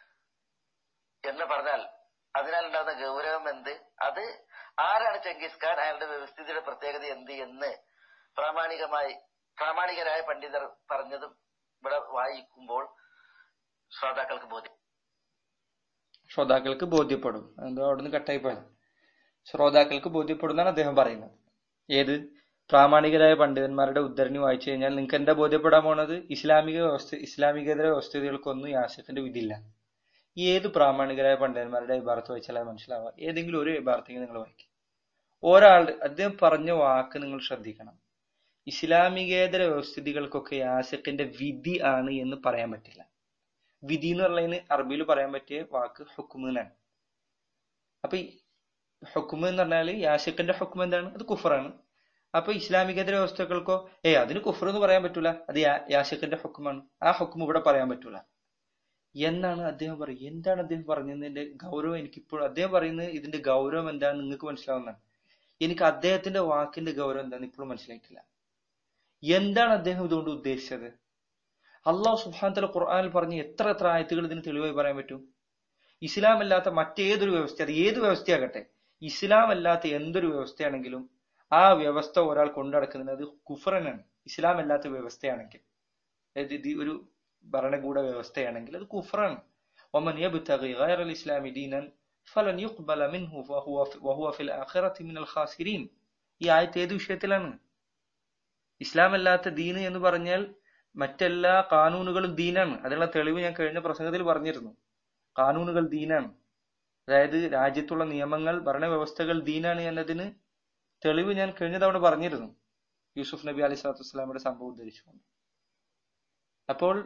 എന്ന് പറഞ്ഞാൽ അതിനാലുണ്ടാകുന്ന ഗൗരവം എന്ത് അത് ആരാണ് ചെങ്കിസ് ഖാൻ അയാളുടെ വ്യവസ്ഥിതിയുടെ പ്രത്യേകത എന്ത് എന്ന് പ്രാമാണികമായി പ്രാമാണികരായ പണ്ഡിതർ പറഞ്ഞതും ഇവിടെ വായിക്കുമ്പോൾ ശ്രോതാക്കൾക്ക് ബോധ്യം ശ്രോതാക്കൾക്ക് ബോധ്യപ്പെടും എന്തോ അവിടുന്ന് കട്ടായി പോയത് ശ്രോതാക്കൾക്ക് ബോധ്യപ്പെടുന്നാണ് അദ്ദേഹം പറയുന്നത് ഏത് പ്രാമാണികരായ പണ്ഡിതന്മാരുടെ ഉദ്ധരണി വായിച്ചു കഴിഞ്ഞാൽ നിങ്ങൾക്ക് എന്താ ബോധ്യപ്പെടാൻ പോണത് ഇസ്ലാമിക വ്യവസ്ഥ ഇസ്ലാമികേതര വ്യവസ്ഥിതികൾക്കൊന്നും യാസിഫിന്റെ വിധിയില്ല ഏത് പ്രാമാണികരായ പണ്ഡിതന്മാരുടെ ഇബാർത്ത് വായിച്ചാൽ അത് മനസ്സിലാവുക ഏതെങ്കിലും ഒരു ഇബാർത്തേക്ക് നിങ്ങൾ വായിക്കും ഒരാളുടെ അദ്ദേഹം പറഞ്ഞ വാക്ക് നിങ്ങൾ ശ്രദ്ധിക്കണം ഇസ്ലാമികേതര വ്യവസ്ഥിതികൾക്കൊക്കെ യാസിഖിന്റെ വിധി ആണ് എന്ന് പറയാൻ പറ്റില്ല വിധി എന്ന് പറയുന്നതിന് അറബിയിൽ പറയാൻ പറ്റിയ വാക്ക് ഹുക്കുമ് എന്നാണ് അപ്പൊ ഈ ഹുക്കുമ് എന്ന് പറഞ്ഞാൽ യാസിഖിന്റെ ഹുക്കും എന്താണ് അത് കുഫറാണ് അപ്പൊ ഇസ്ലാമികേതര വ്യവസ്ഥകൾക്കോ ഏ അതിന് കുഫർ എന്ന് പറയാൻ പറ്റൂല അത് യാസിഖിന്റെ ഹുക്കുമാണ് ആ ഹുക്കും ഇവിടെ പറയാൻ പറ്റൂല എന്നാണ് അദ്ദേഹം പറയുക എന്താണ് അദ്ദേഹം പറഞ്ഞതിന്റെ ഗൗരവം എനിക്ക് ഇപ്പോഴും അദ്ദേഹം പറയുന്നത് ഇതിന്റെ ഗൗരവം എന്താണെന്ന് നിങ്ങൾക്ക് മനസ്സിലാവുന്നതാണ് എനിക്ക് അദ്ദേഹത്തിന്റെ വാക്കിന്റെ ഗൗരവം എന്താണെന്ന് ഇപ്പോഴും മനസ്സിലായിട്ടില്ല എന്താണ് അദ്ദേഹം ഇതുകൊണ്ട് ഉദ്ദേശിച്ചത് അള്ളാഹു സുഹാന്തല ഖുർആാനിൽ പറഞ്ഞ എത്ര എത്ര ആയത്തുകൾ ഇതിന് തെളിവായി പറയാൻ പറ്റും ഇസ്ലാം അല്ലാത്ത മറ്റേതൊരു വ്യവസ്ഥ അത് ഏത് വ്യവസ്ഥയാകട്ടെ ഇസ്ലാം അല്ലാത്ത എന്തൊരു വ്യവസ്ഥയാണെങ്കിലും ആ വ്യവസ്ഥ ഒരാൾ കൊണ്ടുനടക്കുന്നതിന് അത് കുഫറനാണ് ഇസ്ലാം അല്ലാത്ത വ്യവസ്ഥയാണെങ്കിൽ അതായത് ഇത് ഒരു ഭരണകൂട വ്യവസ്ഥയാണെങ്കിൽ അത് കുഫറാണ് ഒമൻ യബ്തഗി ഗൈറ ഇസ്ലാമി ദീനൻ ഫലൻ യുഖ്ബല മിൻഹു വഹുവ വഹുവ ഫിൽ ആഖിറതി മിനൽ ഖാസിരീൻ ഈ ആയത്ത് ഏത് വിഷയത്തിലാണ് ഇസ്ലാം അല്ലാത്ത ദീന് എന്ന് പറഞ്ഞാൽ മറ്റെല്ലാ കാനൂനുകളും ദീനാണ് അതിനുള്ള തെളിവ് ഞാൻ കഴിഞ്ഞ പ്രസംഗത്തിൽ പറഞ്ഞിരുന്നു കാനൂനുകൾ ദീനാണ് അതായത് രാജ്യത്തുള്ള നിയമങ്ങൾ ഭരണവ്യവസ്ഥകൾ ദീനാണ് എന്നതിന് തെളിവ് ഞാൻ കഴിഞ്ഞ തവണ പറഞ്ഞിരുന്നു യൂസുഫ് നബി അലി സ്വലാത്തു വസ്സലാമയുടെ സംഭവം ഉദ്ധരിച്ചുകൊണ്ട് അപ്പോൾ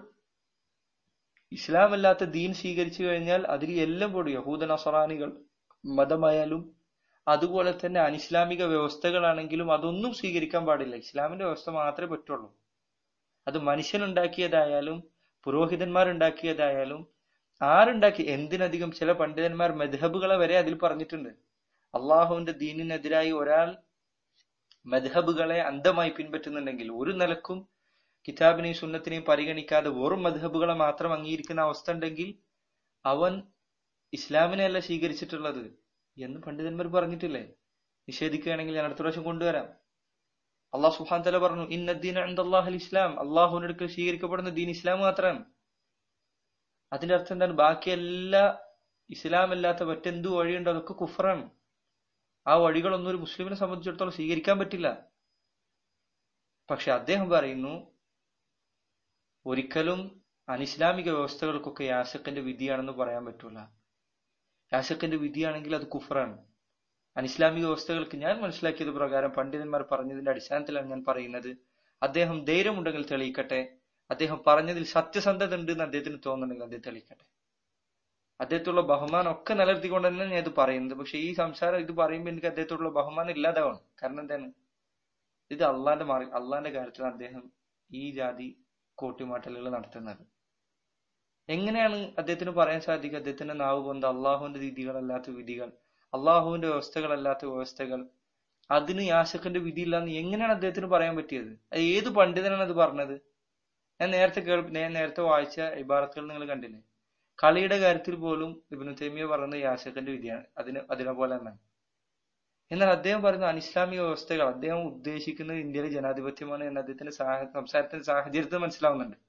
ഇസ്ലാം അല്ലാത്ത ദീൻ സ്വീകരിച്ചു കഴിഞ്ഞാൽ അതിൽ എല്ലാം പോടും യഹൂദ നസറാനികൾ മതമായാലും അതുപോലെ തന്നെ അനിസ്ലാമിക വ്യവസ്ഥകളാണെങ്കിലും അതൊന്നും സ്വീകരിക്കാൻ പാടില്ല ഇസ്ലാമിന്റെ വ്യവസ്ഥ മാത്രമേ പറ്റുള്ളൂ അത് മനുഷ്യനുണ്ടാക്കിയതായാലും പുരോഹിതന്മാരുണ്ടാക്കിയതായാലും ആരുണ്ടാക്കി എന്തിനധികം ചില പണ്ഡിതന്മാർ മെധബുകളെ വരെ അതിൽ പറഞ്ഞിട്ടുണ്ട് അള്ളാഹുവിന്റെ ദീനിനെതിരായി ഒരാൾ മദ്ഹബുകളെ അന്ധമായി പിൻപറ്റുന്നുണ്ടെങ്കിൽ ഒരു നിലക്കും കിതാബിനെയും സുന്നത്തിനെയും പരിഗണിക്കാതെ വെറും മദ്ഹബുകളെ മാത്രം അംഗീകരിക്കുന്ന അവസ്ഥ ഉണ്ടെങ്കിൽ അവൻ ഇസ്ലാമിനെ അല്ല സ്വീകരിച്ചിട്ടുള്ളത് എന്ന് പണ്ഡിതന്മാർ പറഞ്ഞിട്ടില്ലേ നിഷേധിക്കുകയാണെങ്കിൽ ഞാൻ അടുത്ത പ്രാവശ്യം കൊണ്ടുവരാം അള്ളാഹു സുഹാൻ തല പറഞ്ഞു ഇന്നദ്ദീൻ അള്ളാഹുൽ ഇസ്ലാം അള്ളാഹുവിന്റെ അടുക്കൽ സ്വീകരിക്കപ്പെടുന്ന ദീൻ ഇസ്ലാം മാത്രമാണ് അതിന്റെ അർത്ഥം എന്താണ് ബാക്കി എല്ലാ ഇസ്ലാം അല്ലാത്ത മറ്റെന്തു വഴിയുണ്ടോ അതൊക്കെ കുഫറാണ് ആ വഴികളൊന്നും ഒരു മുസ്ലിമിനെ സംബന്ധിച്ചിടത്തോളം സ്വീകരിക്കാൻ പറ്റില്ല പക്ഷെ അദ്ദേഹം പറയുന്നു ഒരിക്കലും അനിസ്ലാമിക വ്യവസ്ഥകൾക്കൊക്കെ യാസക്കിന്റെ വിധിയാണെന്ന് പറയാൻ പറ്റൂല യാസക്കിന്റെ വിധിയാണെങ്കിൽ അത് കുഫറാണ് അനിസ്ലാമിക വ്യവസ്ഥകൾക്ക് ഞാൻ മനസ്സിലാക്കിയത് പ്രകാരം പണ്ഡിതന്മാർ പറഞ്ഞതിന്റെ അടിസ്ഥാനത്തിലാണ് ഞാൻ പറയുന്നത് അദ്ദേഹം ധൈര്യമുണ്ടെങ്കിൽ തെളിയിക്കട്ടെ അദ്ദേഹം പറഞ്ഞതിൽ സത്യസന്ധത ഉണ്ട് എന്ന് അദ്ദേഹത്തിന് തോന്നുന്നുണ്ടെങ്കിൽ അദ്ദേഹം തെളിയിക്കട്ടെ അദ്ദേഹത്തുള്ള ബഹുമാനം ഒക്കെ നിലനിർത്തിക്കൊണ്ട് തന്നെ ഞാൻ ഇത് പറയുന്നത് പക്ഷെ ഈ സംസാരം ഇത് പറയുമ്പോൾ എനിക്ക് അദ്ദേഹത്തോടുള്ള ബഹുമാനം ഇല്ലാതാവണം കാരണം എന്താണ് ഇത് അള്ളാന്റെ മാറി അള്ളാന്റെ കാര്യത്തിൽ അദ്ദേഹം ഈ ജാതി കോട്ടിമാട്ടലുകൾ നടത്തുന്നത് എങ്ങനെയാണ് അദ്ദേഹത്തിന് പറയാൻ സാധിക്കുക അദ്ദേഹത്തിന്റെ നാവ് കൊണ്ട് അള്ളാഹുവിന്റെ രീതികളല്ലാത്ത വിധികൾ അള്ളാഹുവിന്റെ വ്യവസ്ഥകളല്ലാത്ത വ്യവസ്ഥകൾ അതിന് യാശക്കിന്റെ വിധിയില്ല എന്ന് എങ്ങനെയാണ് അദ്ദേഹത്തിന് പറയാൻ പറ്റിയത് അത് ഏത് പണ്ഡിതനാണ് അത് പറഞ്ഞത് ഞാൻ നേരത്തെ കേൾ ഞാൻ നേരത്തെ വായിച്ച ഇബാറത്തുകൾ നിങ്ങൾ കണ്ടില്ലേ കളിയുടെ കാര്യത്തിൽ പോലും ഇബ്നു തൈമിയ പറയുന്നത് യാശക്കിന്റെ വിധിയാണ് അതിന് അതിനെ പോലെ തന്നെ എന്നാൽ അദ്ദേഹം പറയുന്ന അനിസ്ലാമിക വ്യവസ്ഥകൾ അദ്ദേഹം ഉദ്ദേശിക്കുന്നത് ഇന്ത്യയിലെ ജനാധിപത്യമാണ് എന്ന് അദ്ദേഹത്തിന്റെ സാഹ- സംസാരത്തിന്റെ സാഹചര്യത്തിൽ മനസ്സിലാവുന്നുണ്ട്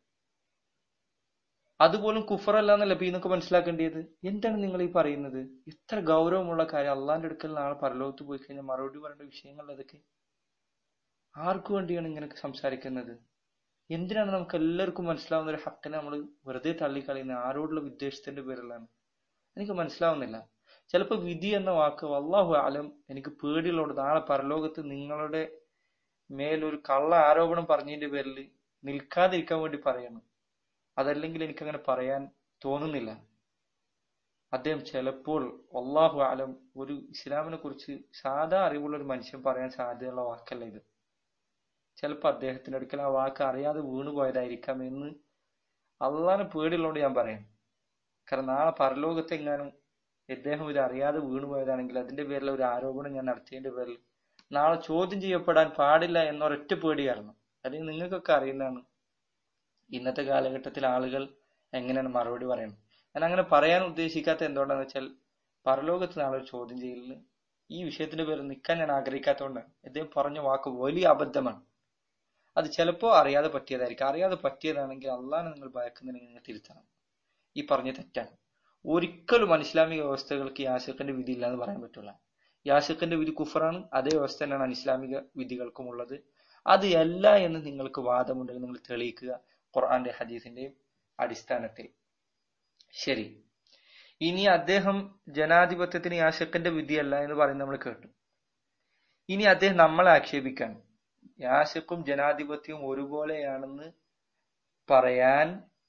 അതുപോലും കുഫറല്ല എന്നല്ല ഇപ്പൊ ഇന്നൊക്കെ മനസ്സിലാക്കേണ്ടത് എന്താണ് നിങ്ങൾ ഈ പറയുന്നത് ഇത്ര ഗൗരവമുള്ള കാര്യം അള്ളാന്റെ അടുക്കൽ നാളെ പരലോകത്ത് പോയി കഴിഞ്ഞാൽ മറുപടി പറയേണ്ട വിഷയങ്ങൾ അതൊക്കെ ആർക്കു വേണ്ടിയാണ് ഇങ്ങനെ സംസാരിക്കുന്നത് എന്തിനാണ് നമുക്ക് എല്ലാവർക്കും മനസ്സിലാവുന്ന ഒരു ഹക്കിനെ നമ്മൾ വെറുതെ തള്ളിക്കളയുന്നത് ആരോടുള്ള വിദ്വേഷത്തിന്റെ പേരിലാണ് എനിക്ക് മനസ്സിലാവുന്നില്ല ചിലപ്പോൾ വിധി എന്ന വാക്ക് വല്ലാഹു ആലം എനിക്ക് പേടിയുള്ളതുകൊണ്ട് നാളെ പരലോകത്ത് നിങ്ങളുടെ മേലൊരു കള്ള ആരോപണം പറഞ്ഞതിന്റെ പേരിൽ നിൽക്കാതിരിക്കാൻ വേണ്ടി പറയണം അതല്ലെങ്കിൽ എനിക്കങ്ങനെ പറയാൻ തോന്നുന്നില്ല അദ്ദേഹം ചിലപ്പോൾ അള്ളാഹു ആലം ഒരു ഇസ്ലാമിനെ കുറിച്ച് സാധാ അറിവുള്ള ഒരു മനുഷ്യൻ പറയാൻ സാധ്യതയുള്ള വാക്കല്ല ഇത് ചിലപ്പോൾ അദ്ദേഹത്തിന്റെ അടുക്കൽ ആ വാക്ക് അറിയാതെ വീണുപോയതായിരിക്കാം എന്ന് അള്ളാഹിനെ പേടിയുള്ളതുകൊണ്ട് ഞാൻ പറയാം കാരണം നാളെ പരലോകത്ത് എങ്ങാനും ഇദ്ദേഹം ഇത് അറിയാതെ വീണുപോയതാണെങ്കിൽ അതിന്റെ പേരിൽ ഒരു ആരോപണം ഞാൻ നടത്തിയതിന്റെ പേരിൽ നാളെ ചോദ്യം ചെയ്യപ്പെടാൻ പാടില്ല എന്നൊരൊറ്റ പേടി കാരണം അല്ലെങ്കിൽ നിങ്ങൾക്കൊക്കെ അറിയുന്നതാണ് ഇന്നത്തെ കാലഘട്ടത്തിൽ ആളുകൾ എങ്ങനെയാണ് മറുപടി പറയുന്നത് ഞാൻ അങ്ങനെ പറയാൻ ഉദ്ദേശിക്കാത്ത എന്തുകൊണ്ടാന്ന് വെച്ചാൽ പരലോകത്ത് നാളെ ഒരു ചോദ്യം ചെയ്യലിന് ഈ വിഷയത്തിന്റെ പേരിൽ നിൽക്കാൻ ഞാൻ ആഗ്രഹിക്കാത്തതുകൊണ്ടാണ് ഇദ്ദേഹം പറഞ്ഞ വാക്ക് വലിയ അബദ്ധമാണ് അത് ചിലപ്പോ അറിയാതെ പറ്റിയതായിരിക്കും അറിയാതെ പറ്റിയതാണെങ്കിൽ അള്ളാഹനെ നിങ്ങൾ ഭയക്കുന്നതിന് നിങ്ങൾ തിരുത്തണം ഈ പറഞ്ഞ തെറ്റാണ് ഒരിക്കലും അനിസ്ലാമിക വ്യവസ്ഥകൾക്ക് യാശക്കന്റെ വിധി ഇല്ല എന്ന് പറയാൻ പറ്റില്ല യാശക്കന്റെ വിധി കുഫറാണ് അതേ വ്യവസ്ഥ തന്നെയാണ് അനിസ്ലാമിക വിധികൾക്കും ഉള്ളത് അത് അല്ല എന്ന് നിങ്ങൾക്ക് വാദമുണ്ടെങ്കിൽ നിങ്ങൾ തെളിയിക്കുക ഖുർആന്റെ ഹദീസിന്റെയും അടിസ്ഥാനത്തിൽ ശരി ഇനി അദ്ദേഹം ജനാധിപത്യത്തിന് യാശക്കന്റെ വിധിയല്ല എന്ന് പറയുന്നത് നമ്മൾ കേട്ടു ഇനി അദ്ദേഹം നമ്മളെ ആക്ഷേപിക്കാൻ യാശക്കും ജനാധിപത്യവും ഒരുപോലെയാണെന്ന് പറയാൻ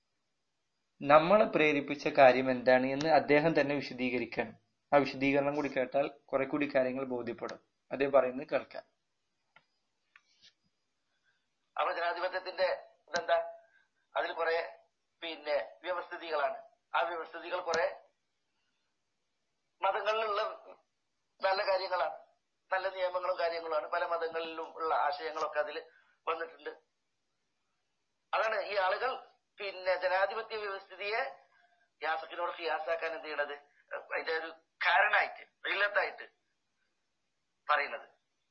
നമ്മളെ പ്രേരിപ്പിച്ച കാര്യം എന്താണ് എന്ന് അദ്ദേഹം തന്നെ വിശദീകരിക്കാൻ ആ വിശദീകരണം കൂടി കേട്ടാൽ കുറെ കൂടി കാര്യങ്ങൾ ബോധ്യപ്പെടും അദ്ദേഹം പറയുന്നത് കേൾക്കാം അപ്പൊ ജനാധിപത്യത്തിന്റെ ഇതെന്താ അതിൽ കുറെ പിന്നെ വ്യവസ്ഥിതികളാണ് ആ വ്യവസ്ഥിതികൾ കുറെ മതങ്ങളിലുള്ള നല്ല കാര്യങ്ങളാണ് നല്ല നിയമങ്ങളും കാര്യങ്ങളുമാണ് പല മതങ്ങളിലും ഉള്ള ആശയങ്ങളൊക്കെ അതിൽ വന്നിട്ടുണ്ട് അതാണ് ഈ ആളുകൾ പിന്നെ ജനാധിപത്യ വ്യവസ്ഥിതിയെ യാസക്കിനോട് ഖിയാസാക്കാൻ എന്ത് ചെയ്യണത് അതിന്റെ ഒരു കാരണമായിട്ട് ഇല്ലത്തായിട്ട് പറയുന്നത്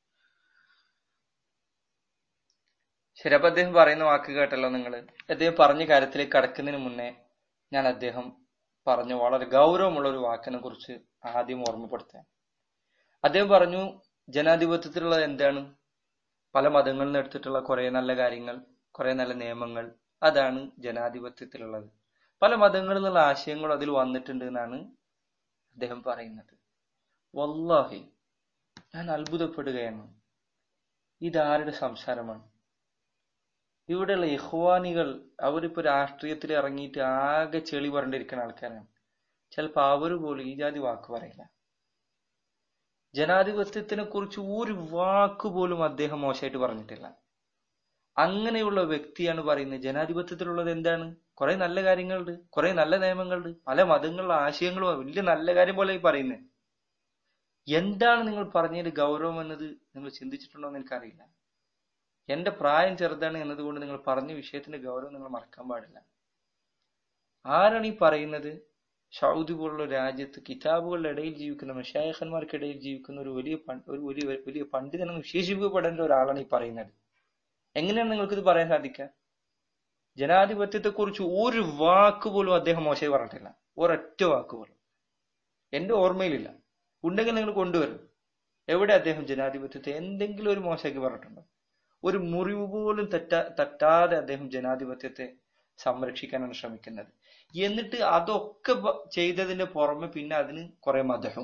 ശരി അപ്പൊ അദ്ദേഹം പറയുന്ന വാക്ക് കേട്ടല്ലോ നിങ്ങൾ അദ്ദേഹം പറഞ്ഞ കാര്യത്തിലേക്ക് കടക്കുന്നതിന് മുന്നേ ഞാൻ അദ്ദേഹം പറഞ്ഞ വളരെ ഗൗരവമുള്ള ഒരു വാക്കിനെ കുറിച്ച് ആദ്യം ഓർമ്മപ്പെടുത്താൻ അദ്ദേഹം പറഞ്ഞു ജനാധിപത്യത്തിലുള്ളത് എന്താണ് പല മതങ്ങളിൽ നിന്ന് എടുത്തിട്ടുള്ള കുറെ നല്ല കാര്യങ്ങൾ കുറെ നല്ല നിയമങ്ങൾ അതാണ് ജനാധിപത്യത്തിലുള്ളത് പല മതങ്ങളിൽ നിന്നുള്ള ആശയങ്ങൾ അതിൽ വന്നിട്ടുണ്ട് എന്നാണ് അദ്ദേഹം പറയുന്നത് വല്ലാഹി ഞാൻ അത്ഭുതപ്പെടുകയാണ് ഇതാരുടെ സംസാരമാണ് ഇവിടെയുള്ള ഇഹ്വാനികൾ അവരിപ്പോ രാഷ്ട്രീയത്തിൽ ഇറങ്ങിയിട്ട് ആകെ ചെളി പറഞ്ഞിരിക്കുന്ന ആൾക്കാരാണ് ചിലപ്പോ അവര് പോലും ഈ ജാതി വാക്ക് പറയില്ല ജനാധിപത്യത്തിനെ കുറിച്ച് ഒരു വാക്ക് പോലും അദ്ദേഹം മോശമായിട്ട് പറഞ്ഞിട്ടില്ല അങ്ങനെയുള്ള വ്യക്തിയാണ് പറയുന്നത് ജനാധിപത്യത്തിലുള്ളത് എന്താണ് കുറെ നല്ല കാര്യങ്ങളുണ്ട് കുറെ നല്ല നിയമങ്ങളുണ്ട് പല മതങ്ങളിലെ ആശയങ്ങളും വലിയ നല്ല കാര്യം പോലെ ഈ പറയുന്നത് എന്താണ് നിങ്ങൾ പറഞ്ഞതിന്റെ ഗൗരവം എന്നത് നിങ്ങൾ ചിന്തിച്ചിട്ടുണ്ടോ എന്ന് എനിക്കറിയില്ല എന്റെ പ്രായം ചെറുതാണ് എന്നതുകൊണ്ട് നിങ്ങൾ പറഞ്ഞ വിഷയത്തിന്റെ ഗൗരവം നിങ്ങൾ മറക്കാൻ പാടില്ല ആരാണ് ഈ പറയുന്നത് സൗദി പോലുള്ള രാജ്യത്ത് കിതാബുകളുടെ ഇടയിൽ ജീവിക്കുന്ന മഷായഖന്മാർക്കിടയിൽ ജീവിക്കുന്ന ഒരു വലിയ പൺ- ഒരു വലിയ വലിയ പണ്ഡിതനെന്ന് വിശേഷിപ്പിക്കപ്പെടേണ്ട ഒരാളാണ് ഈ പറയുന്നത് എങ്ങനെയാണ് നിങ്ങൾക്ക് ഇത് പറയാൻ സാധിക്കുക ജനാധിപത്യത്തെ കുറിച്ച് ഒരു വാക്ക് പോലും അദ്ദേഹം മോശമായി പറഞ്ഞിട്ടില്ല ഒരൊറ്റ വാക്ക് പോലും എന്റെ ഓർമ്മയിലില്ല ഉണ്ടെങ്കിൽ നിങ്ങൾ കൊണ്ടുവരും എവിടെ അദ്ദേഹം ജനാധിപത്യത്തെ എന്തെങ്കിലും ഒരു മോശമാക്കി പറഞ്ഞിട്ടുണ്ടോ ഒരു മുറിവ് പോലും തെറ്റാ തട്ടാതെ അദ്ദേഹം ജനാധിപത്യത്തെ സംരക്ഷിക്കാനാണ് ശ്രമിക്കുന്നത് എന്നിട്ട് അതൊക്കെ ബ- ചെയ്തതിന്റെ പുറമെ പിന്നെ അതിന് കുറെ മതഹും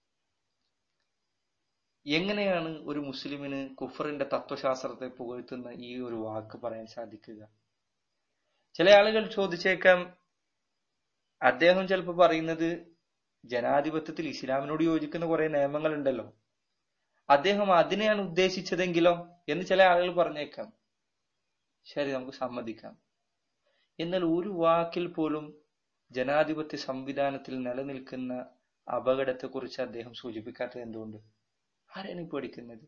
എങ്ങനെയാണ് ഒരു മുസ്ലിമിന് കുഫറിന്റെ തത്വശാസ്ത്രത്തെ പുകഴ്ത്തുന്ന ഈ ഒരു വാക്ക് പറയാൻ സാധിക്കുക ചില ആളുകൾ ചോദിച്ചേക്കാം അദ്ദേഹം ചിലപ്പോൾ പറയുന്നത് ജനാധിപത്യത്തിൽ ഇസ്ലാമിനോട് യോജിക്കുന്ന കുറെ നിയമങ്ങൾ ഉണ്ടല്ലോ അദ്ദേഹം അതിനെയാണ് ഉദ്ദേശിച്ചതെങ്കിലോ എന്ന് ചില ആളുകൾ പറഞ്ഞേക്കാം ശരി നമുക്ക് സമ്മതിക്കാം എന്നാൽ ഒരു വാക്കിൽ പോലും ജനാധിപത്യ സംവിധാനത്തിൽ നിലനിൽക്കുന്ന അപകടത്തെക്കുറിച്ച് അദ്ദേഹം സൂചിപ്പിക്കാത്തത് എന്തുകൊണ്ട് ആരാണ് ഈ പഠിക്കുന്നത്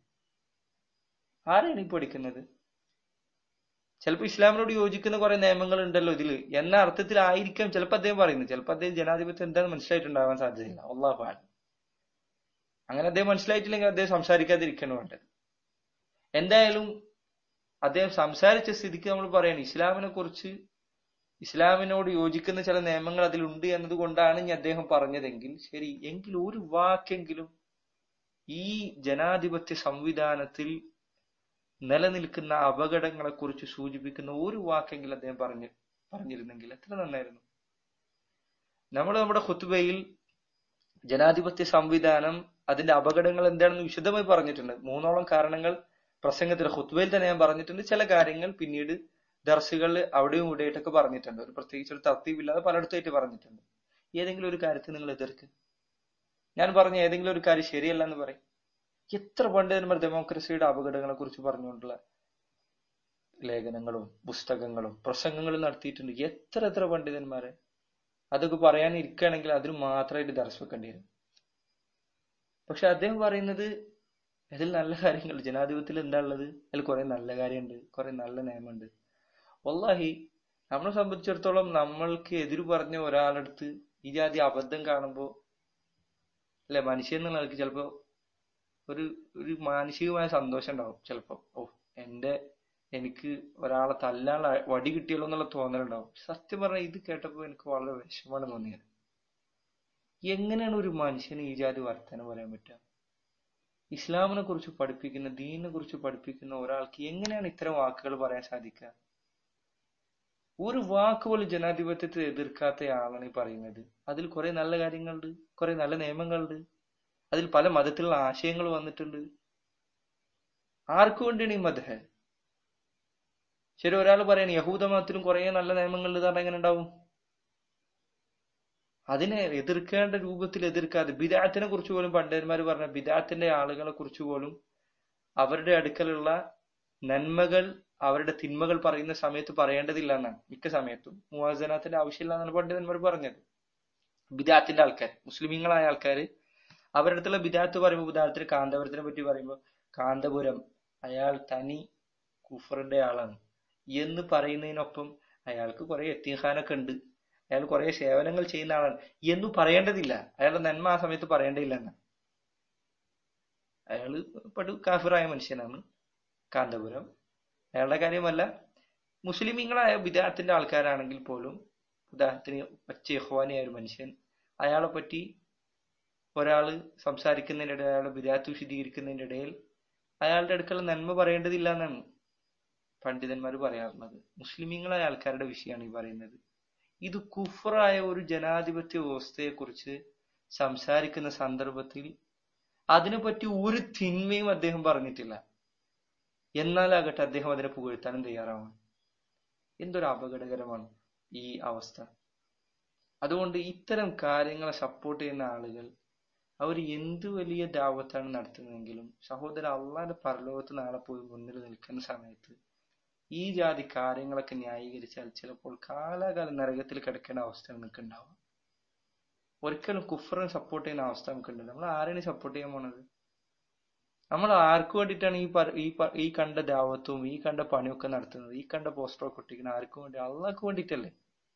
ആരാണ് ഈ പഠിക്കുന്നത് ചിലപ്പോൾ ഇസ്ലാമിനോട് യോജിക്കുന്ന കുറെ നിയമങ്ങൾ ഉണ്ടല്ലോ ഇതിൽ എന്ന അർത്ഥത്തിലായിരിക്കാം ചിലപ്പോൾ അദ്ദേഹം പറയുന്നത് ചിലപ്പോൾ അദ്ദേഹം ജനാധിപത്യം എന്താണെന്ന് മനസ്സിലായിട്ടുണ്ടാവാൻ സാധ്യതയില്ല അള്ളാഹു ആലം അങ്ങനെ അദ്ദേഹം മനസ്സിലായിട്ടില്ലെങ്കിൽ അദ്ദേഹം സംസാരിക്കാതിരിക്കണം വേണ്ടത് എന്തായാലും അദ്ദേഹം സംസാരിച്ച സ്ഥിതിക്ക് നമ്മൾ പറയണം ഇസ്ലാമിനെ കുറിച്ച് ഇസ്ലാമിനോട് യോജിക്കുന്ന ചില നിയമങ്ങൾ അതിലുണ്ട് എന്നതുകൊണ്ടാണ് ഇനി അദ്ദേഹം പറഞ്ഞതെങ്കിൽ ശരി എങ്കിൽ ഒരു വാക്കെങ്കിലും ഈ ജനാധിപത്യ സംവിധാനത്തിൽ നിലനിൽക്കുന്ന അപകടങ്ങളെ കുറിച്ച് സൂചിപ്പിക്കുന്ന ഒരു വാക്കെങ്കിലും അദ്ദേഹം പറഞ്ഞു പറഞ്ഞിരുന്നെങ്കിൽ എത്ര നന്നായിരുന്നു നമ്മൾ നമ്മുടെ ഖുത്ബയിൽ ജനാധിപത്യ സംവിധാനം അതിന്റെ അപകടങ്ങൾ എന്താണെന്ന് വിശദമായി പറഞ്ഞിട്ടുണ്ട് മൂന്നോളം കാരണങ്ങൾ പ്രസംഗത്തിൽ ഖുത്ബയിൽ തന്നെ ഞാൻ പറഞ്ഞിട്ടുണ്ട് ചില കാര്യങ്ങൾ പിന്നീട് ദർസുകളിൽ അവിടെയും ഇവിടെയായിട്ടൊക്കെ പറഞ്ഞിട്ടുണ്ട് ഒരു പ്രത്യേകിച്ച് ഒരു തർത്തീവില്ലാതെ പലയിടത്തായിട്ട് പറഞ്ഞിട്ടുണ്ട് ഏതെങ്കിലും ഒരു കാര്യത്തിൽ നിങ്ങൾ എതിർക്ക് ഞാൻ പറഞ്ഞ ഏതെങ്കിലും ഒരു കാര്യം ശരിയല്ല എന്ന് പറയും എത്ര പണ്ഡിതന്മാർ ഡെമോക്രസിയുടെ അപകടങ്ങളെ കുറിച്ച് പറഞ്ഞുകൊണ്ടുള്ള ലേഖനങ്ങളും പുസ്തകങ്ങളും പ്രസംഗങ്ങളും നടത്തിയിട്ടുണ്ട് എത്ര എത്ര പണ്ഡിതന്മാരെ അതൊക്കെ പറയാൻ ഇരിക്കുകയാണെങ്കിൽ അതിന് മാത്രമായിട്ട് ദർശ വെക്കേണ്ടി വരും പക്ഷെ അദ്ദേഹം പറയുന്നത് അതിൽ നല്ല കാര്യങ്ങൾ ജനാധിപത്യത്തിൽ എന്താ ഉള്ളത് അതിൽ കുറെ നല്ല കാര്യമുണ്ട് കുറെ നല്ല നിയമമുണ്ട് വല്ലാഹി നമ്മളെ സംബന്ധിച്ചിടത്തോളം നമ്മൾക്ക് എതിര് പറഞ്ഞ ഒരാളടുത്ത് ഈ ജാതി അബദ്ധം കാണുമ്പോൾ അല്ലെ മനുഷ്യൻ എന്നുള്ള ആൾക്ക് ചിലപ്പോ ഒരു ഒരു മാനസികമായ സന്തോഷം ഉണ്ടാവും ചിലപ്പോ ഓ എന്റെ എനിക്ക് ഒരാളെ തല്ലാനുള്ള വടി കിട്ടിയല്ലോ എന്നുള്ള തോന്നലുണ്ടാവും സത്യം പറഞ്ഞാൽ ഇത് കേട്ടപ്പോൾ എനിക്ക് വളരെ വിഷമമാണ് തോന്നിയത് എങ്ങനെയാണ് ഒരു മനുഷ്യന് ഈ ജാതി വർത്തമാനം പറയാൻ പറ്റുക ഇസ്ലാമിനെ കുറിച്ച് പഠിപ്പിക്കുന്ന ദീനിനെ കുറിച്ച് പഠിപ്പിക്കുന്ന ഒരാൾക്ക് എങ്ങനെയാണ് ഇത്തരം വാക്കുകൾ പറയാൻ സാധിക്കുക ഒരു വാക്ക് പോലും ജനാധിപത്യത്തെ എതിർക്കാത്ത ആളാണ് ഈ പറയുന്നത് അതിൽ കുറെ നല്ല കാര്യങ്ങളുണ്ട് കുറെ നല്ല നിയമങ്ങളുണ്ട് അതിൽ പല മതത്തിലുള്ള ആശയങ്ങൾ വന്നിട്ടുണ്ട് ആർക്കു വേണ്ടിയാണ് ഈ മതഹ ശരി ഒരാൾ പറയണ യഹൂദ മതത്തിലും കുറെ നല്ല നിയമങ്ങളുണ്ട് പറഞ്ഞാൽ എങ്ങനെ ഉണ്ടാവും അതിനെ എതിർക്കേണ്ട രൂപത്തിൽ എതിർക്കാതെ ബിദാത്തിനെ കുറിച്ച് പോലും പണ്ഡിതന്മാർ പറഞ്ഞ ബിദാത്തിന്റെ ആളുകളെ കുറിച്ച് പോലും അവരുടെ അടുക്കലുള്ള നന്മകൾ അവരുടെ തിന്മകൾ പറയുന്ന സമയത്ത് പറയേണ്ടതില്ല എന്നാണ് മിക്ക സമയത്തും മുവാസനാത്തിന്റെ ആവശ്യമില്ല എന്നാണ് പണ്ഡിതന്മാർ പറഞ്ഞത് ബിദാത്തിന്റെ ആൾക്കാർ മുസ്ലിമീങ്ങളായ ആൾക്കാർ അവരുടെ അടുത്തുള്ള ബിദാത്ത് പറയുമ്പോൾ ഉദാഹരണത്തിന് കാന്തപുരത്തിനെ പറ്റി പറയുമ്പോൾ കാന്തപുരം അയാൾ തനി കുഫറിന്റെ ആളാണ് എന്ന് പറയുന്നതിനൊപ്പം അയാൾക്ക് കുറെ എത്തിഹാനൊക്കെ ഉണ്ട് അയാൾ കുറെ സേവനങ്ങൾ ചെയ്യുന്ന ആളാണ് എന്ന് പറയേണ്ടതില്ല അയാളുടെ നന്മ ആ സമയത്ത് പറയേണ്ടതില്ല എന്ന് അയാള് പടു കാഫിറായ മനുഷ്യനാണ് കാന്തപുരം അയാളുടെ കാര്യമല്ല മുസ്ലിമീങ്ങളായ വിദ്യാർത്ഥിന്റെ ആൾക്കാരാണെങ്കിൽ പോലും ഉദാഹരണത്തിന് പച്ച യഹ്വാനിയായ ഒരു മനുഷ്യൻ അയാളെ പറ്റി ഒരാള് സംസാരിക്കുന്നതിനിടെ അയാളെ വിദ്യാർത്ഥി വിശദീകരിക്കുന്നതിന്റെ ഇടയിൽ അയാളുടെ അടുക്കൽ നന്മ പറയേണ്ടതില്ല എന്നാണ് പണ്ഡിതന്മാർ പറയാറുള്ളത് മുസ്ലിമീങ്ങളായ ആൾക്കാരുടെ വിഷയമാണ് ഈ പറയുന്നത് ഇത് കുഫറായ ഒരു ജനാധിപത്യ വ്യവസ്ഥയെ കുറിച്ച് സംസാരിക്കുന്ന സന്ദർഭത്തിൽ അതിനെപ്പറ്റി ഒരു തിന്മയും അദ്ദേഹം പറഞ്ഞിട്ടില്ല എന്നാലാകട്ടെ അദ്ദേഹം അതിനെ പുകഴ്ത്താനും തയ്യാറാവാണ് എന്തൊരു അപകടകരമാണ് ഈ അവസ്ഥ അതുകൊണ്ട് ഇത്തരം കാര്യങ്ങളെ സപ്പോർട്ട് ചെയ്യുന്ന ആളുകൾ അവർ എന്ത് വലിയ ദാവത്താണ് നടത്തുന്നതെങ്കിലും സഹോദര അള്ളാന്റെ പരലോകത്ത് നാളെ പോയി മുന്നിൽ നിൽക്കുന്ന സമയത്ത് ഈ ജാതി കാര്യങ്ങളൊക്കെ ന്യായീകരിച്ചാൽ ചിലപ്പോൾ കാലാകാലം നരകത്തിൽ കിടക്കേണ്ട അവസ്ഥ നമുക്ക് ഉണ്ടാവുക ഒരിക്കലും കുഫറിനെ സപ്പോർട്ട് ചെയ്യുന്ന അവസ്ഥ നമുക്ക് ഉണ്ട് നമ്മൾ ആരെയാണ് സപ്പോർട്ട് ചെയ്യാൻ പോണത് നമ്മൾ ആർക്ക് വേണ്ടിയിട്ടാണ് ഈ ഈ ഈ കണ്ട ദാവത്വവും ഈ കണ്ട പണിയൊക്കെ നടത്തുന്നത് ഈ കണ്ട പോസ്റ്ററൊക്കെ ഒട്ടിക്കുന്ന ആർക്കും വേണ്ടി അള്ളാഹ്ക്ക് വേണ്ടിയിട്ടല്ലേ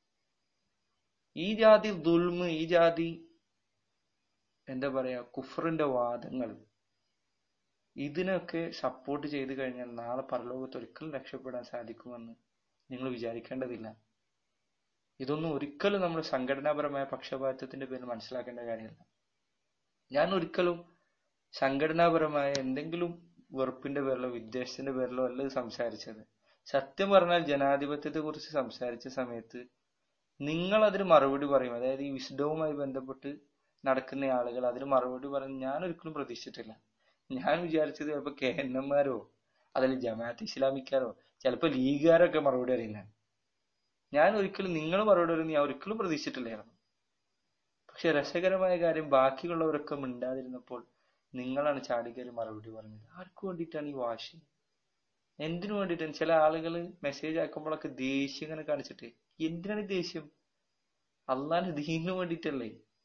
ഈ ജാതി ദുൽമ് ഈ ജാതി എന്താ പറയാ കുഫറിന്റെ വാദങ്ങൾ ഇതിനൊക്കെ സപ്പോർട്ട് ചെയ്തു കഴിഞ്ഞാൽ നാളെ പരലോകത്ത് ഒരിക്കലും രക്ഷപ്പെടാൻ സാധിക്കുമെന്ന് നിങ്ങൾ വിചാരിക്കേണ്ടതില്ല ഇതൊന്നും ഒരിക്കലും നമ്മൾ സംഘടനാപരമായ പക്ഷപാതിത്വത്തിന്റെ പേരിൽ മനസ്സിലാക്കേണ്ട കാര്യമല്ല ഞാൻ ഒരിക്കലും സംഘടനാപരമായ എന്തെങ്കിലും വെറുപ്പിന്റെ പേരിലോ വിദ്വേഷത്തിന്റെ പേരിലോ അല്ല സംസാരിച്ചത് സത്യം പറഞ്ഞാൽ ജനാധിപത്യത്തെ കുറിച്ച് സംസാരിച്ച സമയത്ത് നിങ്ങൾ അതിന് മറുപടി പറയും അതായത് ഈ വിശുദ്ധവുമായി ബന്ധപ്പെട്ട് നടക്കുന്ന ആളുകൾ അതിന് മറുപടി പറയും ഞാൻ ഒരിക്കലും പ്രതീക്ഷിച്ചിട്ടില്ല ഞാൻ വിചാരിച്ചത് ചിലപ്പോ കെ എൻ എംമാരോ അതിൽ ജമാഅത്ത് ഇസ്ലാമിക്കാരോ ചിലപ്പോ ലീഗുകാരൊക്കെ മറുപടി അറിയില്ല ഞാൻ ഒരിക്കലും നിങ്ങൾ മറുപടി പറയുന്നത് ഞാൻ ഒരിക്കലും പ്രതീക്ഷിച്ചിട്ടില്ലായിരുന്നു പക്ഷെ രസകരമായ കാര്യം ബാക്കിയുള്ളവരൊക്കെ മിണ്ടാതിരുന്നപ്പോൾ നിങ്ങളാണ് ചാടിക്കയറി മറുപടി പറഞ്ഞത് ആർക്കു വേണ്ടിയിട്ടാണ് ഈ വാശി എന്തിനു വേണ്ടിയിട്ടാണ് ചില ആളുകൾ മെസ്സേജ് ആക്കുമ്പോഴൊക്കെ ദേഷ്യം ഇങ്ങനെ കാണിച്ചിട്ട് എന്തിനാണ് ഈ ദേഷ്യം അള്ളാന്റെ ദീനിന് വേണ്ടിയിട്ടല്ലേ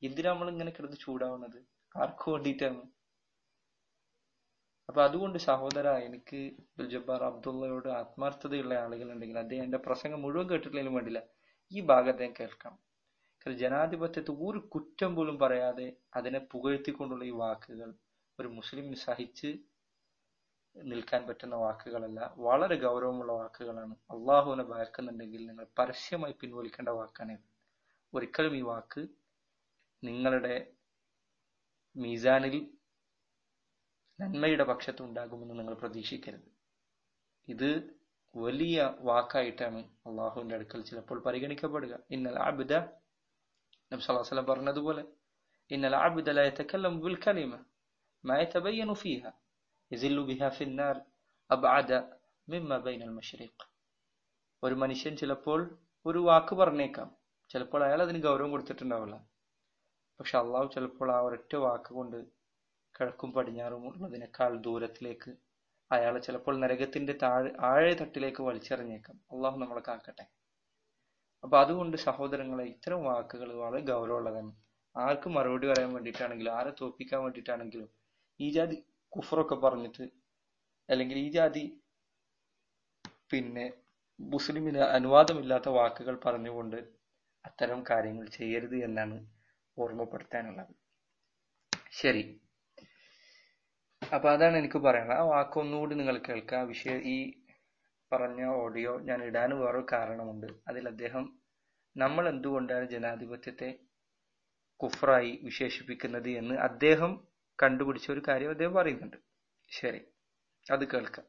എന്തിനാ നമ്മൾ ഇങ്ങനെ കിടന്ന് ചൂടാവുന്നത് ആർക്കു വേണ്ടിയിട്ടാണ് അപ്പൊ അതുകൊണ്ട് സഹോദര എനിക്ക് അബ്ദുൽ ജബ്ബാർ അബ്ദുള്ളയോട് ആത്മാർത്ഥതയുള്ള ആളുകളുണ്ടെങ്കിൽ അദ്ദേഹം എന്റെ പ്രസംഗം മുഴുവൻ കേട്ടിട്ടില്ലെങ്കിലും വേണ്ടില്ല ഈ ഭാഗത്തെ കേൾക്കണം കാരണം ജനാധിപത്യത്തെ ഒരു കുറ്റം പോലും പറയാതെ അതിനെ പുകഴ്ത്തിക്കൊണ്ടുള്ള ഈ വാക്കുകൾ ഒരു മുസ്ലിം സഹിച്ച് നിൽക്കാൻ പറ്റുന്ന വാക്കുകളല്ല വളരെ ഗൗരവമുള്ള വാക്കുകളാണ് അള്ളാഹുവിനെ ഭയക്കുന്നുണ്ടെങ്കിൽ നിങ്ങൾ പരസ്യമായി പിൻവലിക്കേണ്ട വാക്കാണിത് ഒരിക്കലും ഈ വാക്ക് നിങ്ങളുടെ മീസാനിൽ നന്മയുടെ പക്ഷത്ത് ഉണ്ടാകുമെന്ന് നിങ്ങൾ പ്രതീക്ഷിക്കരുത് ഇത് വലിയ വാക്കായിട്ടാണ് അള്ളാഹുവിന്റെ അടുക്കൽ ചിലപ്പോൾ പരിഗണിക്കപ്പെടുക ഇന്നൽ ആബിദ നബി സല്ലല്ലാഹു അലൈഹി വസല്ലം പറഞ്ഞതുപോലെ ഇന്നൽ ആബിദ ലാ യതകല്ലമു ബിൽ കലിമ മാ യതബയ്യനു ഫീഹ യസില്ലു ബിഹാ ഫിന്നാർ അബ്അദ മിമ്മ ബൈനൽ മശ്രിഖ് ഒരു മനുഷ്യൻ ചിലപ്പോൾ ഒരു വാക്ക് പറഞ്ഞേക്കാം ചിലപ്പോൾ അയാൾ അതിന് ഗൗരവം കൊടുത്തിട്ടുണ്ടാവില്ല പക്ഷെ അള്ളാഹു ചിലപ്പോൾ ആ ഒരൊറ്റ വാക്ക് കൊണ്ട് കിഴക്കും പടിഞ്ഞാറും ഉള്ളതിനേക്കാൾ ദൂരത്തിലേക്ക് അയാളെ ചിലപ്പോൾ നരകത്തിന്റെ താഴെ ആഴെ തട്ടിലേക്ക് വലിച്ചെറിഞ്ഞേക്കാം അള്ളാഹു നമ്മളെ കാക്കട്ടെ അപ്പൊ അതുകൊണ്ട് സഹോദരങ്ങളെ ഇത്തരം വാക്കുകൾ വളരെ ഗൗരവമുള്ളതാണ് ആർക്കും മറുപടി പറയാൻ വേണ്ടിയിട്ടാണെങ്കിലും ആരെ തോപ്പിക്കാൻ വേണ്ടിയിട്ടാണെങ്കിലും ഈ ജാതി കുഫറൊക്കെ പറഞ്ഞിട്ട് അല്ലെങ്കിൽ ഈ ജാതി പിന്നെ മുസ്ലിമിന് അനുവാദമില്ലാത്ത വാക്കുകൾ പറഞ്ഞുകൊണ്ട് അത്തരം കാര്യങ്ങൾ ചെയ്യരുത് എന്നാണ് ഓർമ്മപ്പെടുത്താനുള്ളത് ശരി അപ്പൊ അതാണ് എനിക്ക് പറയാനുള്ളത് ആ വാക്ക് ഒന്നുകൂടി നിങ്ങൾ കേൾക്കുക ആ വിഷയം ഈ പറഞ്ഞ ഓഡിയോ ഞാൻ ഇടാൻ വേറൊരു കാരണമുണ്ട് അതിൽ അദ്ദേഹം നമ്മൾ എന്തുകൊണ്ടാണ് ജനാധിപത്യത്തെ കുഫറായി വിശേഷിപ്പിക്കുന്നത് എന്ന് അദ്ദേഹം കണ്ടുപിടിച്ച ഒരു കാര്യം അദ്ദേഹം പറയുന്നുണ്ട് ശരി അത് കേൾക്കാം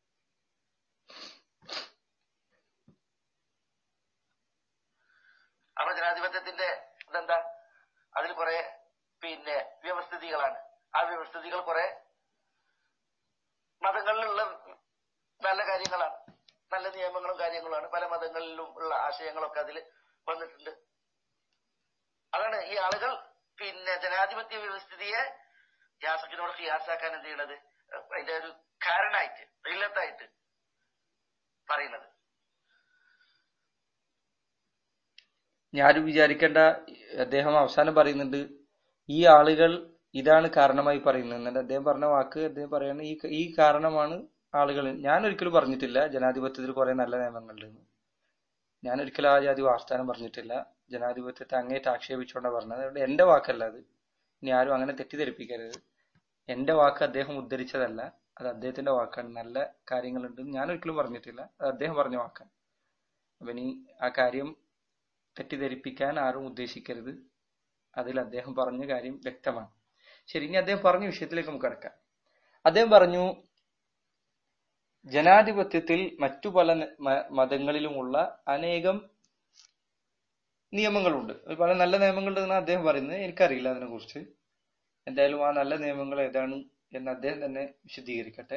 അപ്പൊ ജനാധിപത്യത്തിന്റെ ഇതെന്താ അതിൽ കുറെ പിന്നെ വ്യവസ്ഥിതികളാണ് ആ വ്യവസ്ഥിതികൾ കുറെ മതങ്ങളിലുള്ള നല്ല കാര്യങ്ങളാണ് നല്ല നിയമങ്ങളും കാര്യങ്ങളുമാണ് പല മതങ്ങളിലും ഉള്ള ആശയങ്ങളൊക്കെ അതിൽ വന്നിട്ടുണ്ട് അതാണ് ഈ ആളുകൾ പിന്നെ ജനാധിപത്യ വ്യവസ്ഥിതിയെ യാസക്കിനോട് ഖിയാസാക്കാൻ എന്ത് ചെയ്യണത് അതിന്റെ ഒരു കാരണമായിട്ട് ഇല്ലത്തായിട്ട് പറയുന്നത് ഞാനും വിചാരിക്കേണ്ട അദ്ദേഹം അവസാനം പറയുന്നുണ്ട് ഈ ആളുകൾ ഇതാണ് കാരണമായി പറയുന്നത് എന്നിട്ട് അദ്ദേഹം പറഞ്ഞ വാക്ക് അദ്ദേഹം പറയുന്നത് ഈ ഈ കാരണമാണ് ആളുകൾ ഞാൻ ഒരിക്കലും പറഞ്ഞിട്ടില്ല ജനാധിപത്യത്തിൽ കുറെ നല്ല നിയമങ്ങളുണ്ട് ഞാൻ ഒരിക്കലും ആ ജാതി വാർത്താനം പറഞ്ഞിട്ടില്ല ജനാധിപത്യത്തെ അങ്ങേറ്റ് ആക്ഷേപിച്ചുകൊണ്ടാണ് പറഞ്ഞത് അതുകൊണ്ട് എന്റെ വാക്കല്ല അത് ഇനി ആരും അങ്ങനെ തെറ്റിദ്ധരിപ്പിക്കരുത് എന്റെ വാക്ക് അദ്ദേഹം ഉദ്ധരിച്ചതല്ല അത് അദ്ദേഹത്തിന്റെ വാക്കാണ് നല്ല കാര്യങ്ങളുണ്ട് ഞാൻ ഒരിക്കലും പറഞ്ഞിട്ടില്ല അത് അദ്ദേഹം പറഞ്ഞ വാക്കാണ് അപ്പൊ ഇനി ആ കാര്യം തെറ്റിദ്ധരിപ്പിക്കാൻ ആരും ഉദ്ദേശിക്കരുത് അതിൽ അദ്ദേഹം പറഞ്ഞ കാര്യം വ്യക്തമാണ് ശരി ഇനി അദ്ദേഹം പറഞ്ഞ വിഷയത്തിലേക്ക് നമുക്ക് കടക്കാം അദ്ദേഹം പറഞ്ഞു ജനാധിപത്യത്തിൽ മറ്റു പല മതങ്ങളിലുമുള്ള അനേകം നിയമങ്ങളുണ്ട് പല നല്ല നിയമങ്ങളുണ്ടെന്നാണ് അദ്ദേഹം പറയുന്നത് എനിക്കറിയില്ല അതിനെ കുറിച്ച് എന്തായാലും ആ നല്ല നിയമങ്ങൾ ഏതാണ് എന്ന് അദ്ദേഹം തന്നെ വിശദീകരിക്കട്ടെ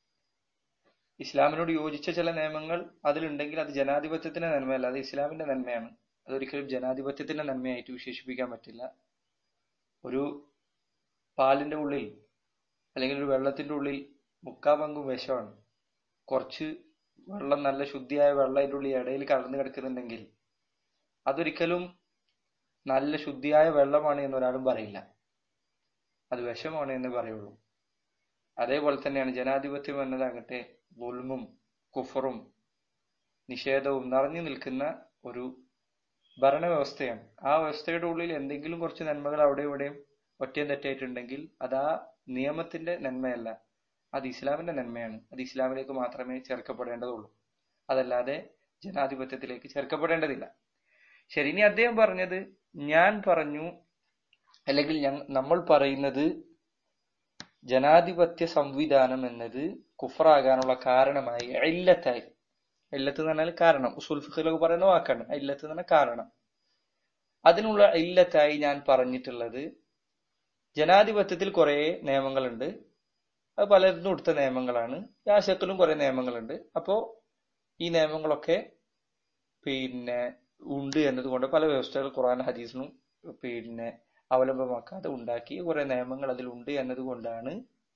ഇസ്ലാമിനോട് യോജിച്ച ചില നിയമങ്ങൾ അതിലുണ്ടെങ്കിൽ അത് ജനാധിപത്യത്തിന്റെ നന്മയല്ല അത് ഇസ്ലാമിന്റെ നന്മയാണ് അതൊരിക്കലും ജനാധിപത്യത്തിന്റെ നന്മയായിട്ട് വിശേഷിപ്പിക്കാൻ പറ്റില്ല ഒരു പാലിന്റെ ഉള്ളിൽ അല്ലെങ്കിൽ ഒരു വെള്ളത്തിന്റെ ഉള്ളിൽ മുക്കാ പങ്കും വിഷമാണ് കുറച്ച് വെള്ളം നല്ല ശുദ്ധിയായ വെള്ളം അതിൻ്റെ ഉള്ളിൽ ഇടയിൽ കലർന്നു കിടക്കുന്നുണ്ടെങ്കിൽ അതൊരിക്കലും നല്ല ശുദ്ധിയായ വെള്ളമാണ് എന്ന് ഒരാളും പറയില്ല അത് വിഷമാണ് എന്ന് പറയുള്ളൂ അതേപോലെ തന്നെയാണ് ജനാധിപത്യം എന്നതാകട്ടെ ദുൽമും കുഫറും നിഷേധവും നിറഞ്ഞു നിൽക്കുന്ന ഒരു ഭരണവ്യവസ്ഥയാണ് ആ വ്യവസ്ഥയുടെ ഉള്ളിൽ എന്തെങ്കിലും കുറച്ച് നന്മകൾ അവിടെ ഇവിടെയും ഒറ്റയും തെറ്റായിട്ടുണ്ടെങ്കിൽ അത് ആ നിയമത്തിന്റെ നന്മയല്ല അത് ഇസ്ലാമിന്റെ നന്മയാണ് അത് ഇസ്ലാമിലേക്ക് മാത്രമേ ചേർക്കപ്പെടേണ്ടതുള്ളൂ അതല്ലാതെ ജനാധിപത്യത്തിലേക്ക് ചേർക്കപ്പെടേണ്ടതില്ല ശരി ഇനി അദ്ദേഹം പറഞ്ഞത് ഞാൻ പറഞ്ഞു അല്ലെങ്കിൽ നമ്മൾ പറയുന്നത് ജനാധിപത്യ സംവിധാനം എന്നത് കുഫറാകാനുള്ള കാരണമായി ഇല്ലത്തായി ഇല്ലത്ത് എന്ന് പറഞ്ഞാൽ കാരണം ഉസുൽ ഫിഖിലൊക്കെ പറയുന്ന വാക്കാണ് ഇല്ലത്ത് എന്ന് പറഞ്ഞാൽ കാരണം അതിനുള്ള ഇല്ലത്തായി ഞാൻ പറഞ്ഞിട്ടുള്ളത് ജനാധിപത്യത്തിൽ കുറെ നിയമങ്ങളുണ്ട് അത് പലരിലും എടുത്ത നിയമങ്ങളാണ് യാശക്കിലും കുറെ നിയമങ്ങളുണ്ട് അപ്പോ ഈ നിയമങ്ങളൊക്കെ പിന്നെ ഉണ്ട് എന്നതുകൊണ്ട് പല വ്യവസ്ഥകൾ ഖുറാൻ ഹദീസിനും പിന്നെ അവലംബമാക്കാതെ ഉണ്ടാക്കി കുറെ നിയമങ്ങൾ അതിലുണ്ട് എന്നതുകൊണ്ടാണ്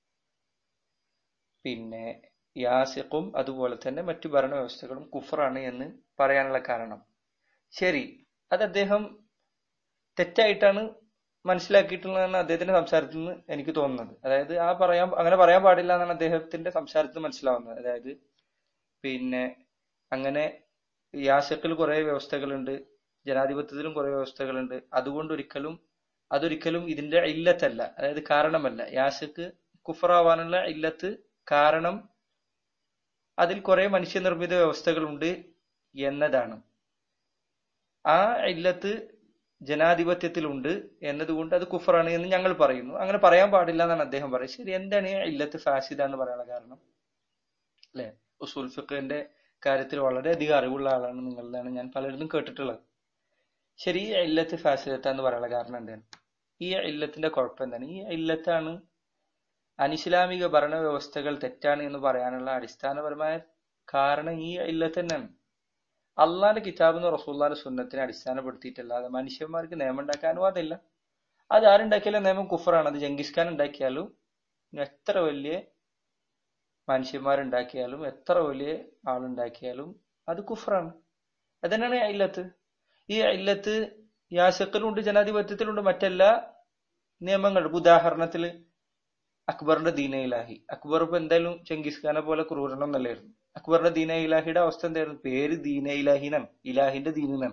പിന്നെ യാസിഖും അതുപോലെ തന്നെ മറ്റു ഭരണവ്യവസ്ഥകളും കുഫറാണ് എന്ന് പറയാനുള്ള കാരണം ശരി അത് അദ്ദേഹം തെറ്റായിട്ടാണ് മനസ്സിലാക്കിയിട്ടുള്ളതാണ് അദ്ദേഹത്തിന്റെ സംസാരത്തിൽ നിന്ന് എനിക്ക് തോന്നുന്നത് അതായത് ആ പറയാൻ അങ്ങനെ പറയാൻ പാടില്ല എന്നാണ് അദ്ദേഹത്തിന്റെ സംസാരത്തിൽ മനസ്സിലാവുന്നത് അതായത് പിന്നെ അങ്ങനെ യാശക്കിൽ കുറെ വ്യവസ്ഥകളുണ്ട് ജനാധിപത്യത്തിലും കുറെ വ്യവസ്ഥകളുണ്ട് അതുകൊണ്ട് ഒരിക്കലും അതൊരിക്കലും ഇതിന്റെ ഇല്ലത്തല്ല അതായത് കാരണമല്ല യാശക്ക് കുഫറാവാനുള്ള ഇല്ലത്ത് കാരണം അതിൽ കുറെ മനുഷ്യനിർമ്മിത വ്യവസ്ഥകളുണ്ട് എന്നതാണ് ആ ഇല്ലത്ത് ജനാധിപത്യത്തിലുണ്ട് എന്നതുകൊണ്ട് അത് കുഫറാണ് എന്ന് ഞങ്ങൾ പറയുന്നു അങ്ങനെ പറയാൻ പാടില്ല എന്നാണ് അദ്ദേഹം പറയുന്നത് ശരി എന്താണ് ഈ ഇല്ലത്ത് ഫാസിദ എന്ന് പറയാനുള്ള കാരണം അല്ലെ ഉസൂൽ ഫിഖിന്റെ കാര്യത്തിൽ വളരെയധികം അറിവുള്ള ആളാണ് നിങ്ങളിലാണ് ഞാൻ പലരിലും കേട്ടിട്ടുള്ളത് ശരി ഈ ഇല്ലത്ത് ഫാസിദത്ത എന്ന് പറയാനുള്ള കാരണം എന്താണ് ഈ ഇല്ലത്തിന്റെ കുഴപ്പം എന്താണ് ഈ ഇല്ലത്താണ് അനിസ്ലാമിക ഭരണ വ്യവസ്ഥകൾ തെറ്റാണ് എന്ന് പറയാനുള്ള അടിസ്ഥാനപരമായ കാരണം ഈ ഇല്ലത്ത് തന്നെയാണ് അള്ളാന്റെ കിതാബെന്ന് റസൂള്ളാന്റെ സുന്നത്തിനെ അടിസ്ഥാനപ്പെടുത്തിയിട്ടല്ലാതെ മനുഷ്യന്മാർക്ക് നിയമം ഉണ്ടാക്കാൻ അനുവാദമില്ല അത് ആരുണ്ടാക്കിയാലും നിയമം കുഫറാണ് അത് ജംഗീസ് ഖാൻ ഉണ്ടാക്കിയാലും ഇനി എത്ര വലിയ മനുഷ്യന്മാരുണ്ടാക്കിയാലും എത്ര വലിയ ആളുണ്ടാക്കിയാലും അത് കുഫറാണ് അതന്നെയാണ് ഇല്ലത്ത് ഈ ഇല്ലത്ത് യാസക്കിലുണ്ട് ജനാധിപത്യത്തിലുണ്ട് മറ്റെല്ലാ നിയമങ്ങളും ഉദാഹരണത്തില് അക്ബറിന്റെ ദീന ഇലാഹി അക്ബർ ഇപ്പൊ എന്തായാലും ചെങ്കിസ് ഖാനെ പോലെ ക്രൂരനൊന്നല്ലായിരുന്നു അക്ബറിന്റെ ദീന ഇലാഹിയുടെ അവസ്ഥ എന്തായിരുന്നു പേര് ദീന ഇലാഹിനാണ് ഇലാഹിന്റെ ദീനിനാണ്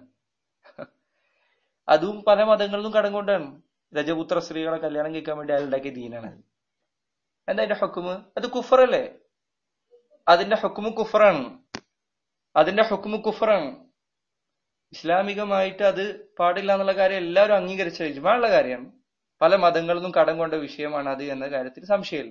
അതും പല മതങ്ങളിലും കടം കൊണ്ടാണ് രജപുത്ര സ്ത്രീകളെ കല്യാണം കഴിക്കാൻ വേണ്ടി അയാൾ ഉണ്ടാക്കിയ ദീനാണ് അത് എന്താ അതിന്റെ ഹുക്കുമ് അത് കുഫറല്ലേ അതിന്റെ ഹുക്കുമ് കുഫറാണ് അതിന്റെ ഹുക്കുമ് കുഫറാണ് ഇസ്ലാമികമായിട്ട് അത് പാടില്ല എന്നുള്ള കാര്യം എല്ലാവരും അംഗീകരിച്ച ഇജ്മാനുള്ള കാര്യമാണ് പല മതങ്ങളിൽ നിന്നും കടം കൊണ്ട വിഷയമാണ് അത് എന്ന കാര്യത്തിൽ സംശയമില്ല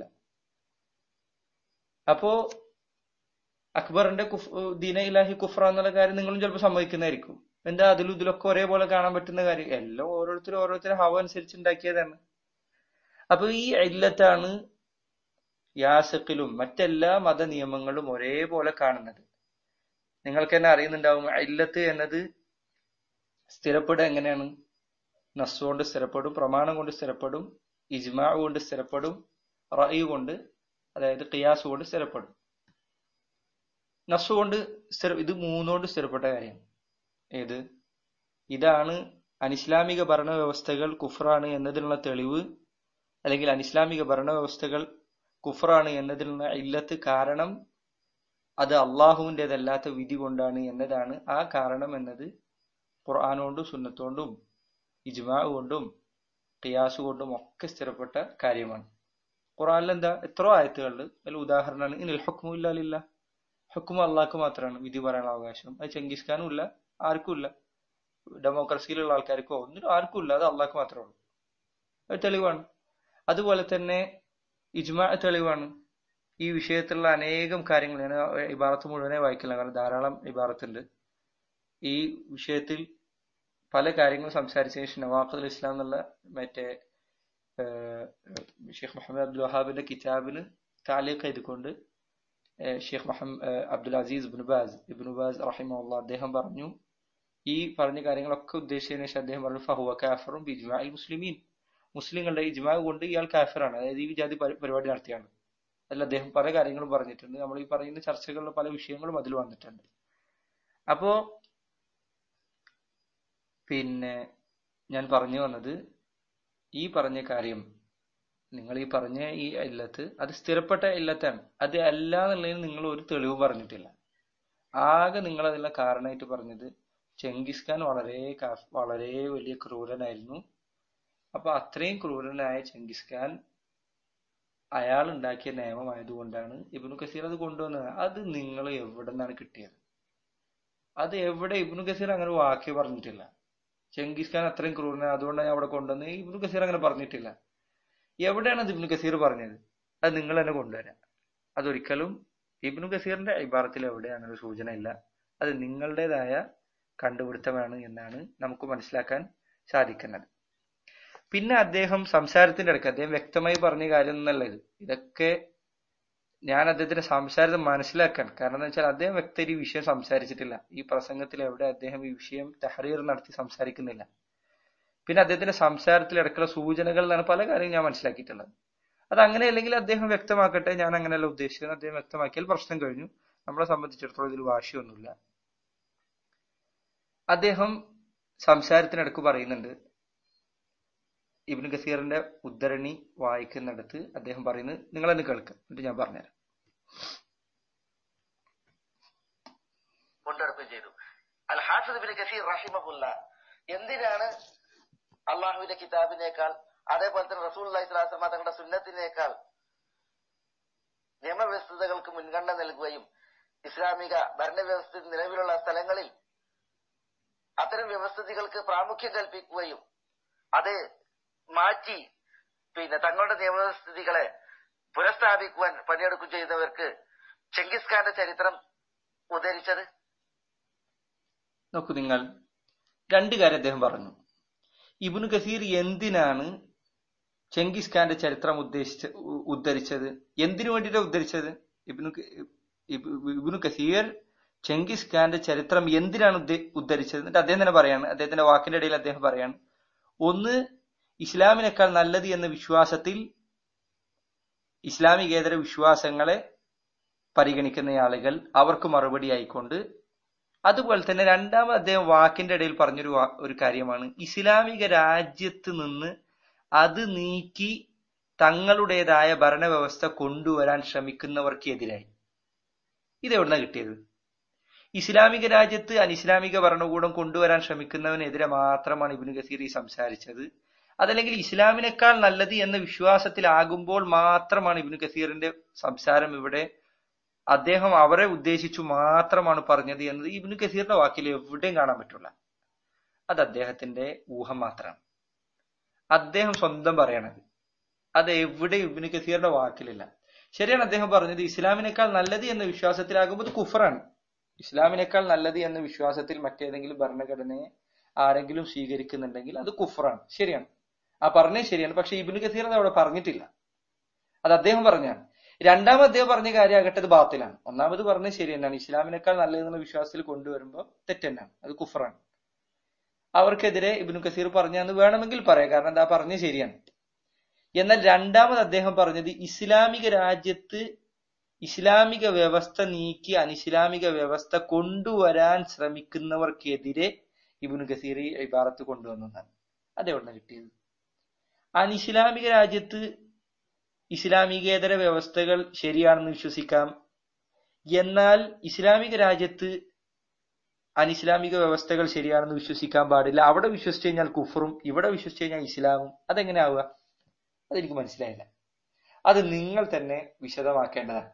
അപ്പോ അക്ബറിന്റെ കുഫ് ദീന ഇലാഹി കുഫ്ര എന്നുള്ള കാര്യം നിങ്ങളും ചിലപ്പോൾ സമ്മതിക്കുന്നതായിരിക്കും എന്താ അതിലും ഇതിലൊക്കെ ഒരേപോലെ കാണാൻ പറ്റുന്ന കാര്യം എല്ലാം ഓരോരുത്തരും ഓരോരുത്തരും ഹവ അനുസരിച്ച് ഉണ്ടാക്കിയതാണ് അപ്പൊ ഈ ഇല്ലത്താണ് യാസക്കിലും മറ്റെല്ലാ മത നിയമങ്ങളും ഒരേപോലെ കാണുന്നത് നിങ്ങൾക്ക് തന്നെ അറിയുന്നുണ്ടാവും ഇല്ലത്ത് എന്നത് സ്ഥിരപ്പെടുക എങ്ങനെയാണ് നസ് കൊണ്ട് സ്ഥിരപ്പെടും പ്രമാണം കൊണ്ട് സ്ഥിരപ്പെടും ഇജ്മാ കൊണ്ട് സ്ഥിരപ്പെടും റഅയ് കൊണ്ട് അതായത് ഖിയാസ് കൊണ്ട് സ്ഥിരപ്പെടും നസ് കൊണ്ട് സ്ഥിര ഇത് മൂന്നുകൊണ്ട് സ്ഥിരപ്പെട്ട കാര്യം ഏത് ഇതാണ് അനിസ്ലാമിക ഭരണ വ്യവസ്ഥകൾ കുഫറാണ് എന്നതിനുള്ള തെളിവ് അല്ലെങ്കിൽ അനിസ്ലാമിക ഭരണ വ്യവസ്ഥകൾ കുഫറാണ് എന്നതിനുള്ള ഇല്ലത്ത് കാരണം അത് അള്ളാഹുവിൻ്റെതല്ലാത്ത വിധി കൊണ്ടാണ് എന്നതാണ് ആ കാരണം എന്നത് ഖുർആാനോണ്ടും സുന്നത്തോണ്ടും ഇജ്മാ കൊണ്ടും ഖിയാസ് കൊണ്ടും ഒക്കെ സ്ഥിരപ്പെട്ട കാര്യമാണ് ഖുർആനിൽ എന്താ എത്രയോ ആയത്തുകളിൽ അതിൽ ഉദാഹരണമാണ് ഇനിൽ ഹുക്മു ഇല്ലാലില്ല ഹുക്മു അള്ളാഹ്ക്ക് മാത്രമാണ് വിധി പറയാനുള്ള അവകാശം അത് ചെങ്കിസ് ഖാനും ഇല്ല ആർക്കും ഇല്ല ഡെമോക്രസിയിലുള്ള ആൾക്കാർക്കോ ഒന്നിനും ആർക്കും ഇല്ല അത് അള്ളാഹ്ക്ക് മാത്രമേ ഉള്ളൂ അത് തെളിവാണ് അതുപോലെ തന്നെ ഇജ്മാ തെളിവാണ് ഈ വിഷയത്തിലുള്ള അനേകം കാര്യങ്ങൾ ഞാൻ ഇബാറത്ത് മുഴുവനെ വായിക്കില്ല കാരണം ധാരാളം ഇബാറത്തുണ്ട് ഈ വിഷയത്തിൽ പല കാര്യങ്ങളും സംസാരിച്ച ശേഷം നവാഖുൽ ഇസ്ലാം എന്നുള്ള മറ്റേ ഷെയ്ഖ് മുഹമ്മദ് അബ്ദുൽ വഹാബിന്റെ കിതാബിന് താലീഖ് ചെയ്തുകൊണ്ട് Sheikh Muhammad Abdul Aziz Ibn Baz Ibn Baz റഹിമുള്ള അദ്ദേഹം പറഞ്ഞു ഈ പറഞ്ഞ കാര്യങ്ങളൊക്കെ ഉദ്ദേശിച്ചതിന് ശേഷം അദ്ദേഹം പറഞ്ഞു ഫഹുവ കാഫറും ബിജ്മാഇൽ മുസ്ലിമീൻ മുസ്ലിങ്ങളുടെ ഇജ്മാ കൊണ്ട് ഇയാൾ കാഫിറാണ് അതായത് ഈ ജാതി പരിപാടി നടത്തിയാണ് അതിൽ അദ്ദേഹം പല കാര്യങ്ങളും പറഞ്ഞിട്ടുണ്ട് നമ്മൾ ഈ പറയുന്ന ചർച്ചകളിലെ പല വിഷയങ്ങളും അതിൽ വന്നിട്ടുണ്ട് അപ്പോ പിന്നെ ഞാൻ പറഞ്ഞു വന്നത് ഈ പറഞ്ഞ കാര്യം നിങ്ങൾ ഈ പറഞ്ഞ ഈ ഇല്ലത്ത് അത് സ്ഥിരപ്പെട്ട ഇല്ലത്താണ് അത് അല്ല എന്നുള്ളതിന് നിങ്ങൾ ഒരു തെളിവ് പറഞ്ഞിട്ടില്ല ആകെ നിങ്ങൾ അതിനുള്ള കാരണമായിട്ട് പറഞ്ഞത് ചെങ്കിസ് ഖാൻ വളരെ വളരെ വലിയ ക്രൂരനായിരുന്നു അപ്പൊ അത്രയും ക്രൂരനായ ചെങ്കിസ് ഖാൻ അയാൾ ഉണ്ടാക്കിയ നിയമമായതുകൊണ്ടാണ് ഇബ്നു കസീർ അത് കൊണ്ടുവന്നത് അത് നിങ്ങൾ എവിടെ നിന്നാണ് കിട്ടിയത് അത് എവിടെ ഇബ്നു കസീർ അങ്ങനെ വാക്യ പറഞ്ഞിട്ടില്ല ചെങ്കിസ് ഖാൻ അത്രയും ക്രൂരനാണ് അതുകൊണ്ടാണ് അവിടെ കൊണ്ടുവന്നത് ഇബ്നു കസീർ അങ്ങനെ പറഞ്ഞിട്ടില്ല എവിടെയാണ് അത് ഇബ്നു കസീർ പറഞ്ഞത് അത് നിങ്ങൾ തന്നെ കൊണ്ടുവരാം അതൊരിക്കലും ഇബ്നു കസീറിന്റെ ഇബാറത്തിൽ എവിടെയാണ് ഒരു സൂചന ഇല്ല അത് നിങ്ങളുടേതായ കണ്ടുപിടുത്തമാണ് എന്നാണ് നമുക്ക് മനസ്സിലാക്കാൻ സാധിക്കുന്നത് പിന്നെ അദ്ദേഹം സംസാരത്തിന്റെ ഇടയ്ക്ക് അദ്ദേഹം വ്യക്തമായി പറഞ്ഞ കാര്യം എന്നല്ല ഇത് ഇതൊക്കെ ഞാൻ അദ്ദേഹത്തിന്റെ സംസാരത്തെ മനസ്സിലാക്കാൻ കാരണം എന്താ വെച്ചാൽ അദ്ദേഹം വ്യക്തം ഈ വിഷയം സംസാരിച്ചിട്ടില്ല ഈ പ്രസംഗത്തിൽ എവിടെ അദ്ദേഹം ഈ വിഷയം തഹറീർ നടത്തി സംസാരിക്കുന്നില്ല പിന്നെ അദ്ദേഹത്തിന്റെ സംസാരത്തിൽ ഇടയ്ക്കുള്ള സൂചനകൾ എന്നാണ് പല കാര്യവും ഞാൻ മനസ്സിലാക്കിയിട്ടുള്ളത് അത് അങ്ങനെയല്ലെങ്കിൽ അദ്ദേഹം വ്യക്തമാക്കട്ടെ ഞാൻ അങ്ങനെയല്ല ഉദ്ദേശിച്ചത് അദ്ദേഹം വ്യക്തമാക്കിയാൽ പ്രശ്നം കഴിഞ്ഞു നമ്മളെ സംബന്ധിച്ചിടത്തോളം ഇതിൽ വാശിയൊന്നുമില്ല അദ്ദേഹം സംസാരത്തിനിടക്ക് പറയുന്നുണ്ട് ഇബ്നു കസീറിന്റെ ഉദ്ധരണി വായിക്കുന്നിടത്ത് അദ്ദേഹം പറയുന്നത് നിങ്ങളെന്ന് കേൾക്കുക എന്നിട്ട് ഞാൻ പറഞ്ഞുതരാം കൊണ്ടെടുക്കുകയും ചെയ്തു അൽ ഹാഫിദ് ബിൻ കസീർ റഹിമഹുല്ല എന്തിനാണ് അള്ളാഹുവിന്റെ കിതാബിനേക്കാൾ അതേപോലെ തന്നെ റസൂൽ അള്ളാഹിസ്ലാസമ തങ്ങളുടെ സുന്നത്തിനേക്കാൾ നിയമവ്യവസ്ഥതകൾക്ക് മുൻഗണന നൽകുകയും ഇസ്ലാമിക ഭരണവ്യവസ്ഥ നിലവിലുള്ള സ്ഥലങ്ങളിൽ അത്തരം വ്യവസ്ഥിതികൾക്ക് പ്രാമുഖ്യം കൽപ്പിക്കുകയും അത് മാറ്റി പിന്നെ തങ്ങളുടെ നിയമവ്യവസ്ഥിതികളെ പുനഃസ്ഥാപിക്കുവാൻ പണിയെടുക്കുകയും ചെയ്തവർക്ക് ചെങ്കിസ് ഖാന്റെ ചരിത്രം ഉദ്ധരിച്ചത് നോക്കൂ നിങ്ങൾ രണ്ട് കാര്യം അദ്ദേഹം പറഞ്ഞു ഇബ്നു കസീർ എന്തിനാണ് ചെങ്കിസ് ഖാന്റെ ചരിത്രം ഉദ്ദേശിച്ച ഉ- ഉദ്ധരിച്ചത് എന്തിനു വേണ്ടിയിട്ടാണ് ഉദ്ധരിച്ചത് ഇബ്നു ക- ഇബ് ഇബ്നു കസീർ ചെങ്കിസ് ഖാന്റെ ചരിത്രം എന്തിനാണ് ഉദ്ദേ- ഉദ്ധരിച്ചത് എന്നിട്ട് അദ്ദേഹം തന്നെ പറയാണ് അദ്ദേഹത്തിന്റെ വാക്കിന്റെ ഇടയിൽ അദ്ദേഹം പറയാണ് ഒന്ന് ഇസ്ലാമിനേക്കാൾ നല്ലത് എന്ന വിശ്വാസത്തിൽ ഇസ്ലാമികേതര വിശ്വാസങ്ങളെ പരിഗണിക്കുന്ന ആളുകൾ അവർക്ക് മറുപടി ആയിക്കൊണ്ട് അതുപോലെ തന്നെ രണ്ടാമത് അദ്ദേഹം വാക്കിന്റെ ഇടയിൽ പറഞ്ഞൊരു വാ- ഒരു കാര്യമാണ് ഇസ്ലാമിക രാജ്യത്ത് നിന്ന് അത് നീക്കി തങ്ങളുടേതായ ഭരണവ്യവസ്ഥ കൊണ്ടുവരാൻ ശ്രമിക്കുന്നവർക്കെതിരായി ഇതെവിടുന്ന കിട്ടിയത് ഇസ്ലാമിക രാജ്യത്ത് അനിസ്ലാമിക ഭരണകൂടം കൊണ്ടുവരാൻ ശ്രമിക്കുന്നവനെതിരെ മാത്രമാണ് ഇബിന് ഗസീർ ഈ സംസാരിച്ചത് അതല്ലെങ്കിൽ ഇസ്ലാമിനേക്കാൾ നല്ലത് എന്ന വിശ്വാസത്തിലാകുമ്പോൾ മാത്രമാണ് ഇബിന് ഗസീറിന്റെ സംസാരം ഇവിടെ അദ്ദേഹം അവരെ ഉദ്ദേശിച്ചു മാത്രമാണ് പറഞ്ഞത് എന്നത് ഇബ്നു കസീറിന്റെ വാക്കിൽ എവിടെയും കാണാൻ പറ്റില്ല അത് അദ്ദേഹത്തിന്റെ ഊഹം മാത്രമാണ് അദ്ദേഹം സ്വന്തം പറയണത് അത് എവിടെ ഇബ്നു കസീറിന്റെ വാക്കിലില്ല ശരിയാണ് അദ്ദേഹം പറഞ്ഞത് ഇസ്ലാമിനേക്കാൾ നല്ലത് എന്ന വിശ്വാസത്തിലാകുമ്പോൾ അത് കുഫറാണ് ഇസ്ലാമിനേക്കാൾ നല്ലത് എന്ന വിശ്വാസത്തിൽ മറ്റേതെങ്കിലും ഭരണഘടനയെ ആരെങ്കിലും സ്വീകരിക്കുന്നുണ്ടെങ്കിൽ അത് കുഫറാണ് ശരിയാണ് ആ പറഞ്ഞത് ശരിയാണ് പക്ഷെ ഇബ്നു കസീർ അത് അവിടെ പറഞ്ഞിട്ടില്ല അത് അദ്ദേഹം പറഞ്ഞാണ് രണ്ടാമത് അദ്ദേഹം പറഞ്ഞ കാര്യമാകട്ടെ അത് ബാത്തിലാണ് ഒന്നാമത് പറഞ്ഞത് ശരി തന്നെയാണ് ഇസ്ലാമിനേക്കാൾ നല്ലതെന്നുള്ള വിശ്വാസത്തിൽ കൊണ്ടുവരുമ്പോൾ തെറ്റെന്നാണ് അത് കുഫറാണ് അവർക്കെതിരെ ഇബ്നു കസീർ പറഞ്ഞാന്ന് വേണമെങ്കിൽ പറയാം കാരണം എന്താ പറഞ്ഞത് ശരിയാണ് എന്നാൽ രണ്ടാമത് അദ്ദേഹം പറഞ്ഞത് ഇസ്ലാമിക രാജ്യത്ത് ഇസ്ലാമിക വ്യവസ്ഥ നീക്കി അനിസ്ലാമിക വ്യവസ്ഥ കൊണ്ടുവരാൻ ശ്രമിക്കുന്നവർക്കെതിരെ ഇബ്നു കസീർ ഈ ഇബാറത്ത് കൊണ്ടുവന്നതാണ് അതെവിടെ കിട്ടിയത് അനിസ്ലാമിക രാജ്യത്ത് ഇസ്ലാമികേതര വ്യവസ്ഥകൾ ശരിയാണെന്ന് വിശ്വസിക്കാം എന്നാൽ ഇസ്ലാമിക രാജ്യത്ത് അനിസ്ലാമിക വ്യവസ്ഥകൾ ശരിയാണെന്ന് വിശ്വസിക്കാൻ പാടില്ല അവിടെ വിശ്വസിച്ചു കഴിഞ്ഞാൽ കുഫറും ഇവിടെ വിശ്വസിച്ചു കഴിഞ്ഞാൽ ഇസ്ലാമും അതെങ്ങനെ ആവുക അതെനിക്ക് മനസ്സിലായില്ല അത് നിങ്ങൾ തന്നെ വിശദമാക്കേണ്ടതാണ്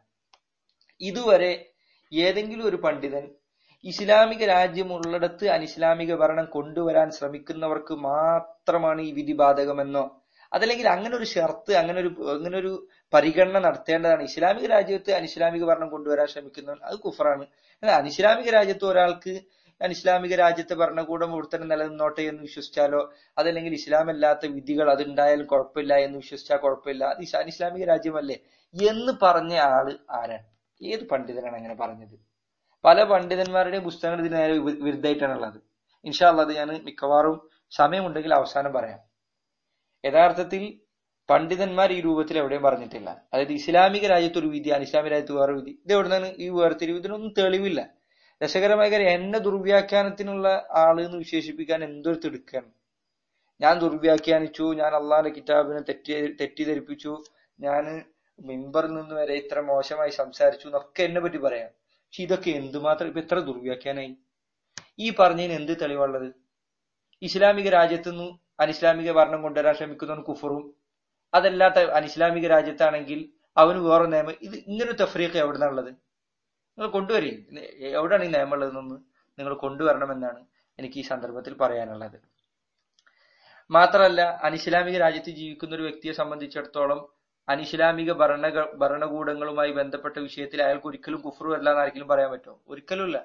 ഇതുവരെ ഏതെങ്കിലും ഒരു പണ്ഡിതൻ ഇസ്ലാമിക രാജ്യമുള്ളിടത്ത് അനിസ്ലാമിക ഭരണം കൊണ്ടുവരാൻ ശ്രമിക്കുന്നവർക്ക് മാത്രമാണ് ഈ വിധി ബാധകമെന്നോ അതല്ലെങ്കിൽ അങ്ങനെ ഒരു ഷർത്ത് അങ്ങനെ ഒരു അങ്ങനെ ഒരു പരിഗണന നടത്തേണ്ടതാണ് ഇസ്ലാമിക രാജ്യത്ത് അനിസ്ലാമിക ഭരണം കൊണ്ടുവരാൻ ശ്രമിക്കുന്നവൻ അത് കുഫറാണ് എന്നാൽ അനിസ്ലാമിക രാജ്യത്ത് ഒരാൾക്ക് അനിസ്ലാമിക രാജ്യത്തെ ഭരണകൂടം ഇവിടുത്തെ നിലനിന്നോട്ടെ എന്ന് വിശ്വസിച്ചാലോ അതല്ലെങ്കിൽ ഇസ്ലാം അല്ലാത്ത വിധികൾ അതുണ്ടായാലും കുഴപ്പമില്ല എന്ന് വിശ്വസിച്ചാൽ കുഴപ്പമില്ല അത് ഇസ് അനിസ്ലാമിക രാജ്യമല്ലേ എന്ന് പറഞ്ഞ ആള് ആരാണ് ഏത് പണ്ഡിതനാണ് അങ്ങനെ പറഞ്ഞത് പല പണ്ഡിതന്മാരുടെയും പുസ്തകങ്ങൾ ഇതിന് നേരെ വി- വിരുദ്ധമായിട്ടാണുള്ളത് ഇൻഷാല്ല അത് ഞാൻ മിക്കവാറും സമയമുണ്ടെങ്കിൽ അവസാനം പറയാം യഥാർത്ഥത്തിൽ പണ്ഡിതന്മാർ ഈ രൂപത്തിൽ എവിടെയും പറഞ്ഞിട്ടില്ല അതായത് ഇസ്ലാമിക രാജ്യത്ത് ഒരു വിധി അനിസ്ലാമിക രാജ്യത്ത് വേറെ വിധി ഇത് എവിടെ നിന്നാണ് ഈ വേർതിരിവ് ഇതിനൊന്നും തെളിവില്ല രസകരമായ കാര്യം എന്നെ ദുർവ്യാഖ്യാനത്തിനുള്ള ആള് എന്ന് വിശേഷിപ്പിക്കാൻ എന്തൊരു തിടുക്കാണ് ഞാൻ ദുർവ്യാഖ്യാനിച്ചു ഞാൻ അള്ളാഹിന്റെ കിതാബിനെ തെറ്റി തെറ്റിദ്ധരിപ്പിച്ചു ഞാൻ മിമ്പറിൽ നിന്ന് വരെ ഇത്ര മോശമായി സംസാരിച്ചു എന്നൊക്കെ എന്നെ പറ്റി പറയാം പക്ഷെ ഇതൊക്കെ എന്തുമാത്രം ഇപ്പൊ എത്ര ദുർവ്യാഖ്യാനായി ഈ പറഞ്ഞതിന് എന്ത് തെളിവുള്ളത് ഇസ്ലാമിക രാജ്യത്തു നിന്ന് അനിസ്ലാമിക ഭരണം കൊണ്ടുവരാൻ ശ്രമിക്കുന്നവൻ കുഫറും അതല്ലാത്ത അനിസ്ലാമിക രാജ്യത്താണെങ്കിൽ അവന് വേറെ നിയമം ഇത് ഇങ്ങനൊരു തഫ്രീഖ് എവിടുന്നാണുള്ളത് നിങ്ങൾ കൊണ്ടുവരി എവിടെയാണ് ഈ നിയമം ഉള്ളതെന്നൊന്ന് നിങ്ങൾ കൊണ്ടുവരണമെന്നാണ് എനിക്ക് ഈ സന്ദർഭത്തിൽ പറയാനുള്ളത് മാത്രമല്ല അനിസ്ലാമിക രാജ്യത്ത് ജീവിക്കുന്ന ഒരു വ്യക്തിയെ സംബന്ധിച്ചിടത്തോളം അനിസ്ലാമിക ഭരണ ഭരണകൂടങ്ങളുമായി ബന്ധപ്പെട്ട വിഷയത്തിൽ അയാൾക്ക് ഒരിക്കലും കുഫറു അല്ല എന്ന് ആർക്കെങ്കിലും പറയാൻ പറ്റുമോ ഒരിക്കലുമില്ല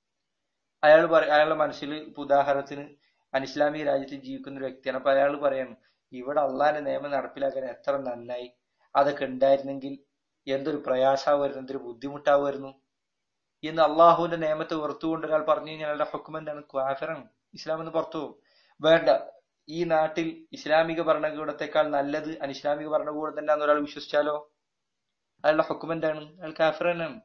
അയാൾ പറ- അയാളുടെ മനസ്സിൽ ഇപ്പൊ ഉദാഹരണത്തിന് അനിസ്ലാമിക രാജ്യത്ത് ജീവിക്കുന്ന ഒരു വ്യക്തിയാണ് അപ്പൊ അയാൾ പറയാണ് ഇവിടെ അള്ളാന്റെ നിയമം നടപ്പിലാക്കാൻ എത്ര നന്നായി അതൊക്കെ ഉണ്ടായിരുന്നെങ്കിൽ എന്തൊരു പ്രയാസമായിരുന്നു എന്തൊരു ബുദ്ധിമുട്ടാവുമായിരുന്നു എന്ന് അള്ളാഹുവിന്റെ നിയമത്തെ വെറുത്തുകൊണ്ട് ഒരാൾ പറഞ്ഞു കഴിഞ്ഞാൽ അയാളുടെ ഹുക്കം എന്താണ് ക്വാഫറാണ് ഇസ്ലാം എന്ന് പുറത്തു പോകും വേണ്ട ഈ നാട്ടിൽ ഇസ്ലാമിക ഭരണകൂടത്തെക്കാൾ നല്ലത് അനിസ്ലാമിക ഭരണകൂടം തന്നെയാന്ന് ഒരാൾ വിശ്വസിച്ചാലോ അയാളുടെ ഹുക്കം എന്താണ് അയാൾ കാഫർ തന്നെയാണ്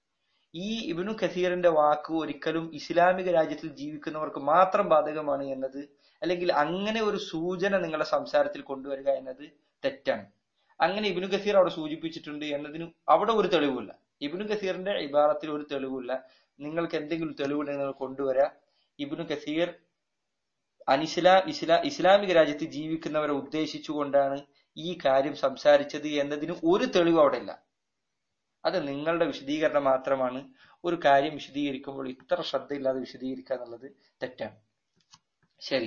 ഈ ഇബിനു ഖസീറിന്റെ വാക്ക് ഒരിക്കലും ഇസ്ലാമിക രാജ്യത്തിൽ ജീവിക്കുന്നവർക്ക് മാത്രം ബാധകമാണ് എന്നത് അല്ലെങ്കിൽ അങ്ങനെ ഒരു സൂചന നിങ്ങളുടെ സംസാരത്തിൽ കൊണ്ടുവരിക എന്നത് തെറ്റാണ് അങ്ങനെ ഇബിനു കസീർ അവിടെ സൂചിപ്പിച്ചിട്ടുണ്ട് എന്നതിന് അവിടെ ഒരു തെളിവില്ല ഇബിനു കസീറിന്റെ ഇബാറത്തിൽ ഒരു തെളിവില്ല നിങ്ങൾക്ക് എന്തെങ്കിലും തെളിവുണ്ടെങ്കിൽ നിങ്ങൾ കൊണ്ടുവരാ ഇബിനു കസീർ അനിസ്ലാ ഇസ്ലാ ഇസ്ലാമിക രാജ്യത്ത് ജീവിക്കുന്നവരെ ഉദ്ദേശിച്ചുകൊണ്ടാണ് ഈ കാര്യം സംസാരിച്ചത് എന്നതിന് ഒരു തെളിവ് അവിടെ ഇല്ല അത് നിങ്ങളുടെ വിശദീകരണം മാത്രമാണ് ഒരു കാര്യം വിശദീകരിക്കുമ്പോൾ ഇത്ര ശ്രദ്ധയില്ലാതെ വിശദീകരിക്കുക എന്നുള്ളത് തെറ്റാണ് ശരി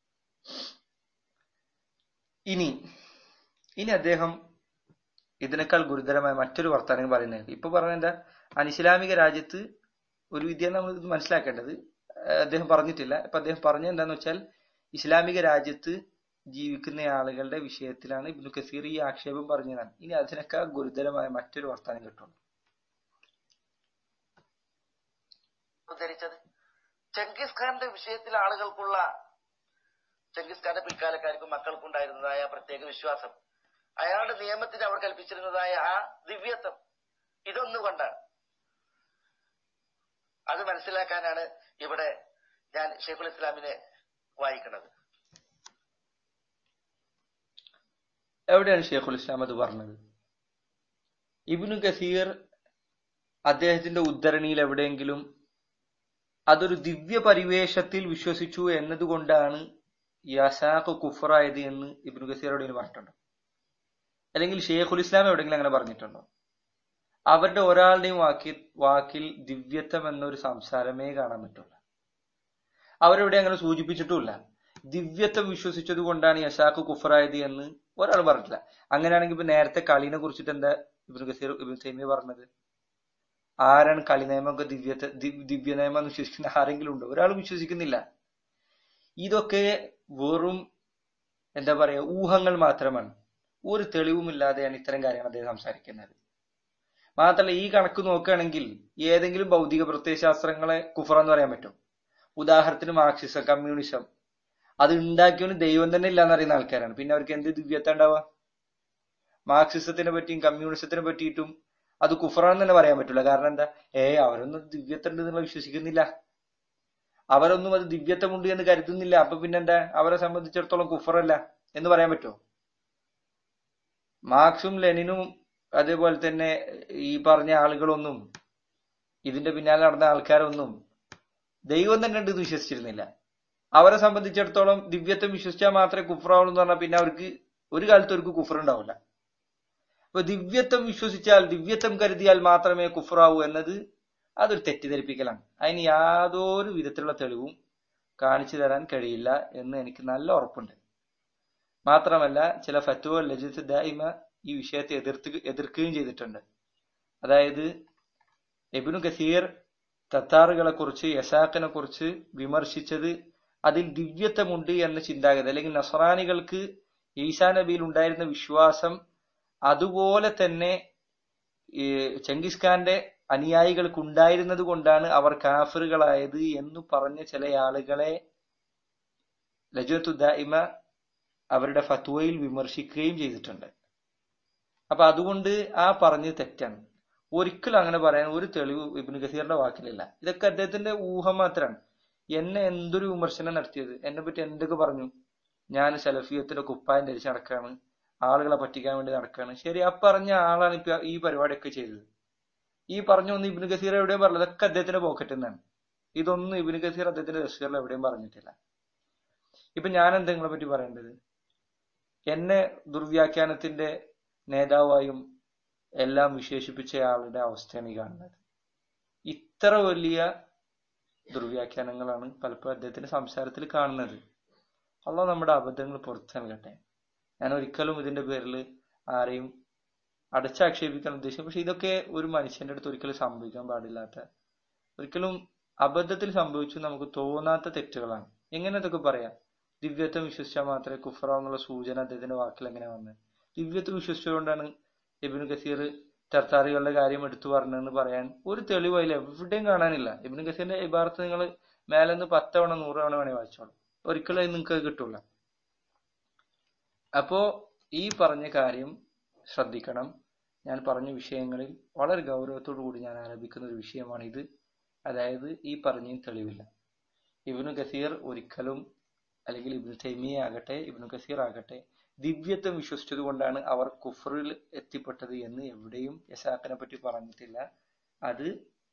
ഇനി ഇനി അദ്ദേഹം ഇതിനേക്കാൾ ഗുരുതരമായ മറ്റൊരു വർത്തമാനം പറയുന്നത് ഇപ്പൊ പറഞ്ഞ എന്താ അനിസ്ലാമിക രാജ്യത്ത് ഒരു വിദ്യ നമ്മൾ ഇത് മനസ്സിലാക്കേണ്ടത് ഏഹ് അദ്ദേഹം പറഞ്ഞിട്ടില്ല ഇപ്പൊ അദ്ദേഹം പറഞ്ഞത് എന്താന്ന് വെച്ചാൽ ഇസ്ലാമിക രാജ്യത്ത് ജീവിക്കുന്ന ആളുകളുടെ വിഷയത്തിലാണ് ഇബ്നു കസീർ ഈ ആക്ഷേപം പറഞ്ഞതാണ് ഇനി അതിനേക്കാൾ ഗുരുതരമായ മറ്റൊരു വർത്തമാനം കിട്ടും ഉദ്ധരിച്ചത് ചെങ്കിസ് ഖാന്റെ വിഷയത്തിൽ ആളുകൾക്കുള്ള ചെങ്കിസ് ഖാന്റെ പിൽക്കാലക്കാർക്കും മക്കൾക്കും ഉണ്ടായിരുന്നതായ പ്രത്യേക വിശ്വാസം അയാളുടെ നിയമത്തിന് അവർ കൽപ്പിച്ചിരുന്നതായ ആ ദിവ്യത്വം ഇതൊന്നുകൊണ്ടാണ് അത് മനസ്സിലാക്കാനാണ് ഇവിടെ ഞാൻ ഷെയ്ഖുൽ ഇസ്ലാമിനെ വായിക്കുന്നത് എവിടെയാണ് ഷെയ്ഖുൽ ഇസ്ലാം അത് പറഞ്ഞത് ഇബ്നു കസീർ അദ്ദേഹത്തിന്റെ ഉദ്ധരണിയിൽ എവിടെയെങ്കിലും അതൊരു ദിവ്യ പരിവേഷത്തിൽ വിശ്വസിച്ചു എന്നതുകൊണ്ടാണ് യസാഖ് കുഫറായത് എന്ന് ഇബ്നു കസീർ എവിടെയെങ്കിലും പറഞ്ഞിട്ടുണ്ടോ അല്ലെങ്കിൽ ഷെയ്ഖുൽ ഇസ്ലാം എവിടെയെങ്കിലും അങ്ങനെ പറഞ്ഞിട്ടുണ്ടോ അവരുടെ ഒരാളുടെയും വാക്കിൽ വാക്കിൽ ദിവ്യത്വം എന്നൊരു സംസാരമേ കാണാൻ പറ്റില്ല അവരെവിടെ അങ്ങനെ സൂചിപ്പിച്ചിട്ടുമില്ല ദിവ്യത്വം വിശ്വസിച്ചത് കൊണ്ടാണ് യശാഖ് കുഫറായത് എന്ന് ഒരാൾ പറഞ്ഞിട്ടില്ല അങ്ങനെയാണെങ്കിൽ ഇപ്പൊ നേരത്തെ കളിനെ കുറിച്ചിട്ട് എന്താ ഇബ്നു കസീർ ഇബ്നു തൈമിയ പറഞ്ഞത് ആരാണ് കളി നിയമമൊക്കെ ദിവ്യത്തെ ദി- ദിവ്യ നിയമം എന്ന് വിശ്വസിക്കുന്ന ആരെങ്കിലും ഉണ്ടോ ഒരാൾ വിശ്വസിക്കുന്നില്ല ഇതൊക്കെ വെറും എന്താ പറയാ ഊഹങ്ങൾ മാത്രമാണ് ഒരു തെളിവുമില്ലാതെയാണ് ഇത്തരം കാര്യങ്ങൾ അദ്ദേഹം സംസാരിക്കുന്നത് മാത്രമല്ല ഈ കണക്ക് നോക്കുകയാണെങ്കിൽ ഏതെങ്കിലും ഭൗതിക പ്രത്യയശാസ്ത്രങ്ങളെ കുഫറ എന്ന് പറയാൻ പറ്റും ഉദാഹരണത്തിന് മാർക്സിസം കമ്മ്യൂണിസം അത് ഉണ്ടാക്കിയവന് ദൈവം തന്നെ ഇല്ലാന്ന് അറിയുന്ന ആൾക്കാരാണ് പിന്നെ അവർക്ക് എന്ത് ദിവ്യത്വം ഉണ്ടാവുക മാർക്സിസത്തിനെ പറ്റിയും കമ്മ്യൂണിസത്തിനെ പറ്റിയിട്ടും അത് കുഫറാന്ന് തന്നെ പറയാൻ പറ്റില്ല കാരണം എന്താ ഏ അവരൊന്നും ദിവ്യത്വം ഉണ്ട് എന്നുള്ള വിശ്വസിക്കുന്നില്ല അവരൊന്നും അത് ദിവ്യത്വമുണ്ട് എന്ന് കരുതുന്നില്ല അപ്പൊ പിന്നെന്താ അവരെ സംബന്ധിച്ചിടത്തോളം കുഫറല്ല എന്ന് പറയാൻ പറ്റുമോ മാർക്സും ലെനിനും അതേപോലെ തന്നെ ഈ പറഞ്ഞ ആളുകളൊന്നും ഇതിന്റെ പിന്നാലെ നടന്ന ആൾക്കാരൊന്നും ദൈവം തന്നെ ഉണ്ട് എന്ന് വിശ്വസിച്ചിരുന്നില്ല അവരെ സംബന്ധിച്ചിടത്തോളം ദിവ്യത്വം വിശ്വസിച്ചാൽ മാത്രമേ കുഫറാവുള്ളൂ എന്ന് പറഞ്ഞാൽ പിന്നെ അവർക്ക് ഒരു കാലത്ത് അവർക്ക് കുഫർ ഉണ്ടാവില്ല അപ്പൊ ദിവ്യത്വം വിശ്വസിച്ചാൽ ദിവ്യത്വം കരുതിയാൽ മാത്രമേ കുഫറാവൂ എന്നത് അതൊരു തെറ്റിദ്ധരിപ്പിക്കലാണ് അതിന് യാതൊരു വിധത്തിലുള്ള തെളിവും കാണിച്ചു തരാൻ കഴിയില്ല എന്ന് എനിക്ക് നല്ല ഉറപ്പുണ്ട് മാത്രമല്ല ചില ഫറ്റുവ ലജിത്ത് ദായിമ ഈ വിഷയത്തെ എതിർത്ത് എതിർക്കുകയും ചെയ്തിട്ടുണ്ട് അതായത് എബിനു കസീർ തത്താറുകളെ കുറിച്ച് യസാഖിനെ കുറിച്ച് വിമർശിച്ചത് അതിൽ ദിവ്യത്വമുണ്ട് എന്ന ചിന്താഗതി അല്ലെങ്കിൽ നസറാനികൾക്ക് ഈസാ നബിയിൽ ഉണ്ടായിരുന്ന വിശ്വാസം അതുപോലെ തന്നെ ഈ ചെങ്കിസ് ഖാന്റെ അനുയായികൾക്ക് ഉണ്ടായിരുന്നത് കൊണ്ടാണ് അവർ കാഫറുകളായത് എന്ന് പറഞ്ഞ ചില ആളുകളെ ലജത്തു ദായിമ അവരുടെ ഫത്വയിൽ വിമർശിക്കുകയും ചെയ്തിട്ടുണ്ട് അപ്പൊ അതുകൊണ്ട് ആ പറഞ്ഞത് തെറ്റാണ് ഒരിക്കലും അങ്ങനെ പറയാൻ ഒരു തെളിവ് ഇബ്നു കസീറിന്റെ വാക്കിലില്ല ഇതൊക്കെ അദ്ദേഹത്തിന്റെ ഊഹം മാത്രമാണ് എന്നെ എന്തൊരു വിമർശനം നടത്തിയത് എന്നെ പറ്റി എന്തൊക്കെ പറഞ്ഞു ഞാൻ സലഫിയത്തിന്റെ കുപ്പായം ധരിച്ച് നടക്കുകയാണ് ആളുകളെ പറ്റിക്കാൻ വേണ്ടി നടക്കുകയാണ് ശരി ആ പറഞ്ഞ ആളാണ് ഇപ്പൊ ഈ പരിപാടിയൊക്കെ ചെയ്തത് ഈ പറഞ്ഞ ഒന്ന് ഇബ്നു കസീർ എവിടെയും പറഞ്ഞത് ഇതൊക്കെ അദ്ദേഹത്തിന്റെ പോക്കറ്റിൽ നിന്നാണ് ഇതൊന്നും ഇബ്നു കസീർ അദ്ദേഹത്തിന്റെ രജിസ്റ്ററിൽ എവിടെയും പറഞ്ഞിട്ടില്ല ഇപ്പൊ ഞാൻ എന്താ നിങ്ങളെ പറ്റി പറയേണ്ടത് എന്നെ ദുർവ്യാഖ്യാനത്തിന്റെ നേതാവായും എല്ലാം വിശേഷിപ്പിച്ച ആളുടെ അവസ്ഥയാണ് ഈ കാണുന്നത് ഇത്ര വലിയ ദുർവ്യാഖ്യാനങ്ങളാണ് പലപ്പോഴും അദ്ദേഹത്തിന്റെ സംസാരത്തിൽ കാണുന്നത് അള്ളാഹ് നമ്മുടെ അബദ്ധങ്ങൾ പുറത്തു നൽകട്ടെ ഞാൻ ഒരിക്കലും ഇതിന്റെ പേരിൽ ആരെയും അടച്ചാക്ഷേപിക്കാൻ ഉദ്ദേശിക്കും പക്ഷെ ഇതൊക്കെ ഒരു മനുഷ്യന്റെ അടുത്ത് ഒരിക്കലും സംഭവിക്കാൻ പാടില്ലാത്ത ഒരിക്കലും അബദ്ധത്തിൽ സംഭവിച്ചു നമുക്ക് തോന്നാത്ത തെറ്റുകളാണ് എങ്ങനെ ഇതൊക്കെ പറയാം ദിവ്യത്വം വിശ്വസിച്ചാൽ മാത്രമേ കുഫറാന്നുള്ള സൂചന അദ്ദേഹത്തിന്റെ വാക്കിൽ എങ്ങനെ വന്നത് ദിവ്യത്വം വിശ്വസിച്ചുകൊണ്ടാണ് ഇബിനു കസീർ ചർച്ചാറികളുടെ കാര്യം എടുത്തു പറഞ്ഞതെന്ന് പറയാൻ ഒരു തെളിവ് അതിൽ എവിടെയും കാണാനില്ല ഇബിനു കസീറിന്റെ ഇബാർത്ത് നിങ്ങൾ മേലെ നിന്ന് പത്തവണ നൂറ് തവണ വേണേ വായിച്ചോളൂ ഒരിക്കലും അത് നിങ്ങൾക്ക് കിട്ടൂല അപ്പോ ഈ പറഞ്ഞ കാര്യം ശ്രദ്ധിക്കണം ഞാൻ പറഞ്ഞ വിഷയങ്ങളിൽ വളരെ ഗൗരവത്തോടു കൂടി ഞാൻ ആരംഭിക്കുന്ന ഒരു വിഷയമാണ് ഇത് അതായത് ഈ പറഞ്ഞ തെളിവില്ല ഇബിനു കസീർ ഒരിക്കലും അല്ലെങ്കിൽ ഇബ്നു തൈമിയ ആകട്ടെ ഇബ്നു കസീർ ആകട്ടെ ദിവ്യത്വം വിശ്വസിച്ചത് കൊണ്ടാണ് അവർ കുഫറിൽ എത്തിപ്പെട്ടത് എന്ന് എവിടെയും യസാഖിനെ പറ്റി പറഞ്ഞിട്ടില്ല അത്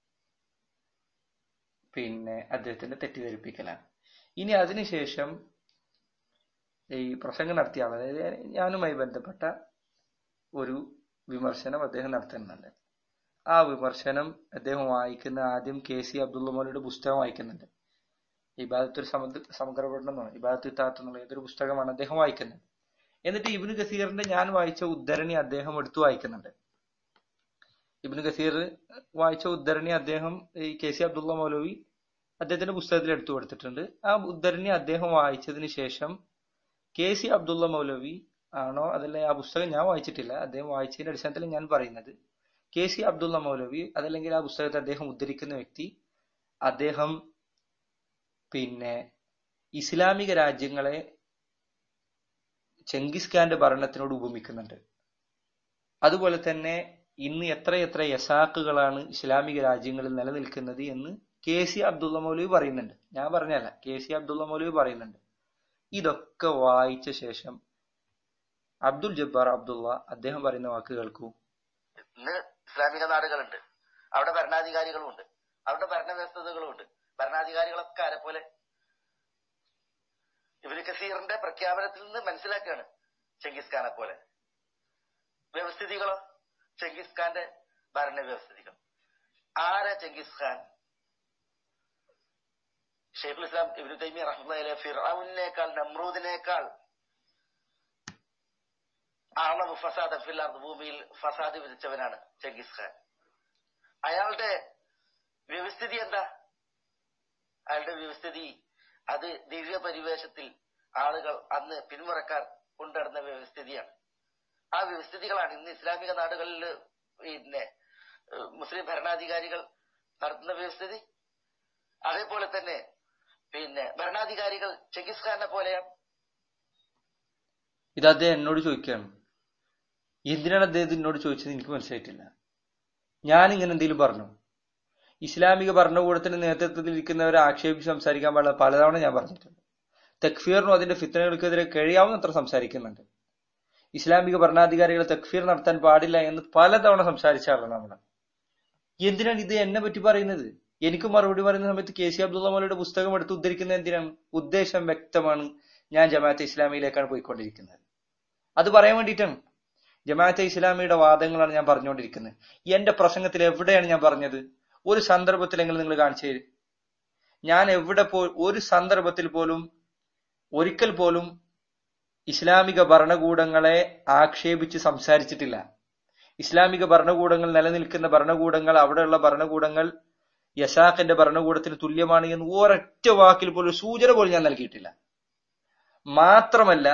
പിന്നെ അദ്ദേഹത്തിന്റെ തെറ്റിദ്ധരിപ്പിക്കലാണ് ഇനി അതിനുശേഷം ഈ പ്രസംഗം നടത്തിയ ആൾ അതായത് ഞാനുമായി ബന്ധപ്പെട്ട ഒരു വിമർശനം അദ്ദേഹം നടത്തുന്നുണ്ട് ആ വിമർശനം അദ്ദേഹം വായിക്കുന്ന ആദ്യം കെ സി അബ്ദുള്ള മോലയുടെ പുസ്തകം വായിക്കുന്നുണ്ട് ഇബാദത്തൊരു സമഗ്ര സമഗ്ര പഠനം എന്നാണ് ഇബാദത്ത് താത്ത് എന്നുള്ള ഏതൊരു പുസ്തകമാണ് അദ്ദേഹം വായിക്കുന്നത് എന്നിട്ട് ഇബിന് ഗസീറിന്റെ ഞാൻ വായിച്ച ഉദ്ധരണി അദ്ദേഹം എടുത്തു വായിക്കുന്നുണ്ട് ഇബിന് ഗസീർ വായിച്ച ഉദ്ധരണി അദ്ദേഹം ഈ കെ സി അബ്ദുള്ള മൗലവി അദ്ദേഹത്തിന്റെ പുസ്തകത്തിൽ എടുത്തു കൊടുത്തിട്ടുണ്ട് ആ ഉദ്ധരണി അദ്ദേഹം വായിച്ചതിന് ശേഷം കെ സി അബ്ദുള്ള മൗലവി ആണോ അതല്ല ആ പുസ്തകം ഞാൻ വായിച്ചിട്ടില്ല അദ്ദേഹം വായിച്ചതിന്റെ അടിസ്ഥാനത്തിൽ ഞാൻ പറയുന്നത് കെ സി അബ്ദുള്ള മൗലവി അതല്ലെങ്കിൽ ആ പുസ്തകത്തെ അദ്ദേഹം ഉദ്ധരിക്കുന്ന വ്യക്തി അദ്ദേഹം പിന്നെ ഇസ്ലാമിക രാജ്യങ്ങളെ ചെങ്കിസ് ഖാന്റെ ഭരണത്തിനോട് ഉപമിക്കുന്നുണ്ട് അതുപോലെ തന്നെ ഇന്ന് എത്രയെത്ര യസാക്കുകളാണ് ഇസ്ലാമിക രാജ്യങ്ങളിൽ നിലനിൽക്കുന്നത് എന്ന് കെ സി അബ്ദുള്ള മൗലവി പറയുന്നുണ്ട് ഞാൻ പറഞ്ഞല്ല കെ സി അബ്ദുള്ള മൗലവി പറയുന്നുണ്ട് ഇതൊക്കെ വായിച്ച ശേഷം അബ്ദുൽ ജബ്ബാർ അബ്ദുള്ള അദ്ദേഹം പറയുന്ന വാക്ക് കേൾക്കൂ ഇന്ന് ഇസ്ലാമിക നാടുകളുണ്ട് അവിടെ ഭരണാധികാരികളുമുണ്ട് അവിടെ ഭരണവ്യവസ്ഥതകളുമുണ്ട് ഭരണാധികാരികളൊക്കെ ആരെ പോലെ ഇവര് കസീറിന്റെ പ്രഖ്യാപനത്തിൽ നിന്ന് മനസ്സിലാക്കുകയാണ് ചെങ്കിസ് ഖാനെ പോലെ വ്യവസ്ഥിതികളോ ചെങ്കിസ് ഖാന്റെ ഭരണവ്യവസ്ഥിതികൾ ആരാ ചെങ്കിസ് ഖാൻ ഷെയ്ഖുൽ ഇസ്ലാം ഇബ്നു തൈമിയ റഹ്മത്തുള്ളാഹി ഫിറൌനേക്കാൾ നമ്രൂദിനേക്കാൾ ആളവ് ഫസാദ് ഫില്ലാർദ് ഭൂമിയിൽ ഫസാദ് വിധിച്ചവനാണ് ചെങ്കിസ് ഖാൻ അയാളുടെ വ്യവസ്ഥിതി എന്താ അയാളുടെ വ്യവസ്ഥിതി അത് ദിവ്യ പരിവേഷത്തിൽ ആളുകൾ അന്ന് പിന്മുറക്കാർ കൊണ്ടുനടന്ന വ്യവസ്ഥിതിയാണ് ആ വ്യവസ്ഥിതികളാണ് ഇന്ന് ഇസ്ലാമിക നാടുകളിൽ പിന്നെ ഏഹ്, മുസ്ലിം ഭരണാധികാരികൾ നടത്തുന്ന വ്യവസ്ഥിതി അതേപോലെ തന്നെ പിന്നെ ഭരണാധികാരികൾ ചെങ്കിസ് ഖാനെ പോലെയാണ് ഇത് അദ്ദേഹം എന്നോട് ചോദിക്കുകയാണ് എന്തിനാണ് അദ്ദേഹം എന്നോട് ചോദിച്ചത് എനിക്ക് മനസ്സിലായിട്ടില്ല ഞാൻ ഇങ്ങനെ എന്തെങ്കിലും പറഞ്ഞു ഇസ്ലാമിക ഭരണകൂടത്തിന്റെ നേതൃത്വത്തിൽ ഇരിക്കുന്നവരെ ആക്ഷേപിച്ച് സംസാരിക്കാൻ പാടില്ല പലതവണ ഞാൻ പറഞ്ഞിട്ടുണ്ട് തക്ഫീറിനും അതിന്റെ ഫിത്തനകൾക്കെതിരെ കഴിയാവുന്നത്ര സംസാരിക്കുന്നുണ്ട് ഇസ്ലാമിക ഭരണാധികാരികളെ തക്ഫീർ നടത്താൻ പാടില്ല എന്ന് പലതവണ സംസാരിച്ച ആളാണ് നമ്മൾ എന്തിനാണ് ഇത് എന്നെ പറ്റി പറയുന്നത് എനിക്ക് മറുപടി പറയുന്ന സമയത്ത് കെ സി അബ്ദുള്ള മൗലയുടെ പുസ്തകം എടുത്ത് ഉദ്ധരിക്കുന്നത് എന്തിനാണ് ഉദ്ദേശം വ്യക്തമാണ് ഞാൻ ജമാഅത്തെ ഇസ്ലാമിയിലേക്കാണ് പോയിക്കൊണ്ടിരിക്കുന്നത് അത് പറയാൻ വേണ്ടിയിട്ടാണ് ജമാഅത്തെ ഇസ്ലാമിയുടെ വാദങ്ങളാണ് ഞാൻ പറഞ്ഞുകൊണ്ടിരിക്കുന്നത് എന്റെ പ്രസംഗത്തിൽ എവിടെയാണ് ഞാൻ പറഞ്ഞത് ഒരു സന്ദർഭത്തിലെങ്കിലും നിങ്ങൾ കാണിച്ചു തരും ഞാൻ എവിടെ പോ ഒരു സന്ദർഭത്തിൽ പോലും ഒരിക്കൽ പോലും ഇസ്ലാമിക ഭരണകൂടങ്ങളെ ആക്ഷേപിച്ച് സംസാരിച്ചിട്ടില്ല ഇസ്ലാമിക ഭരണകൂടങ്ങൾ നിലനിൽക്കുന്ന ഭരണകൂടങ്ങൾ അവിടെയുള്ള ഭരണകൂടങ്ങൾ യസാഖിന്റെ ഭരണകൂടത്തിന് തുല്യമാണ് എന്ന് ഒരൊറ്റ വാക്കിൽ പോലും സൂചന പോലും ഞാൻ നൽകിയിട്ടില്ല മാത്രമല്ല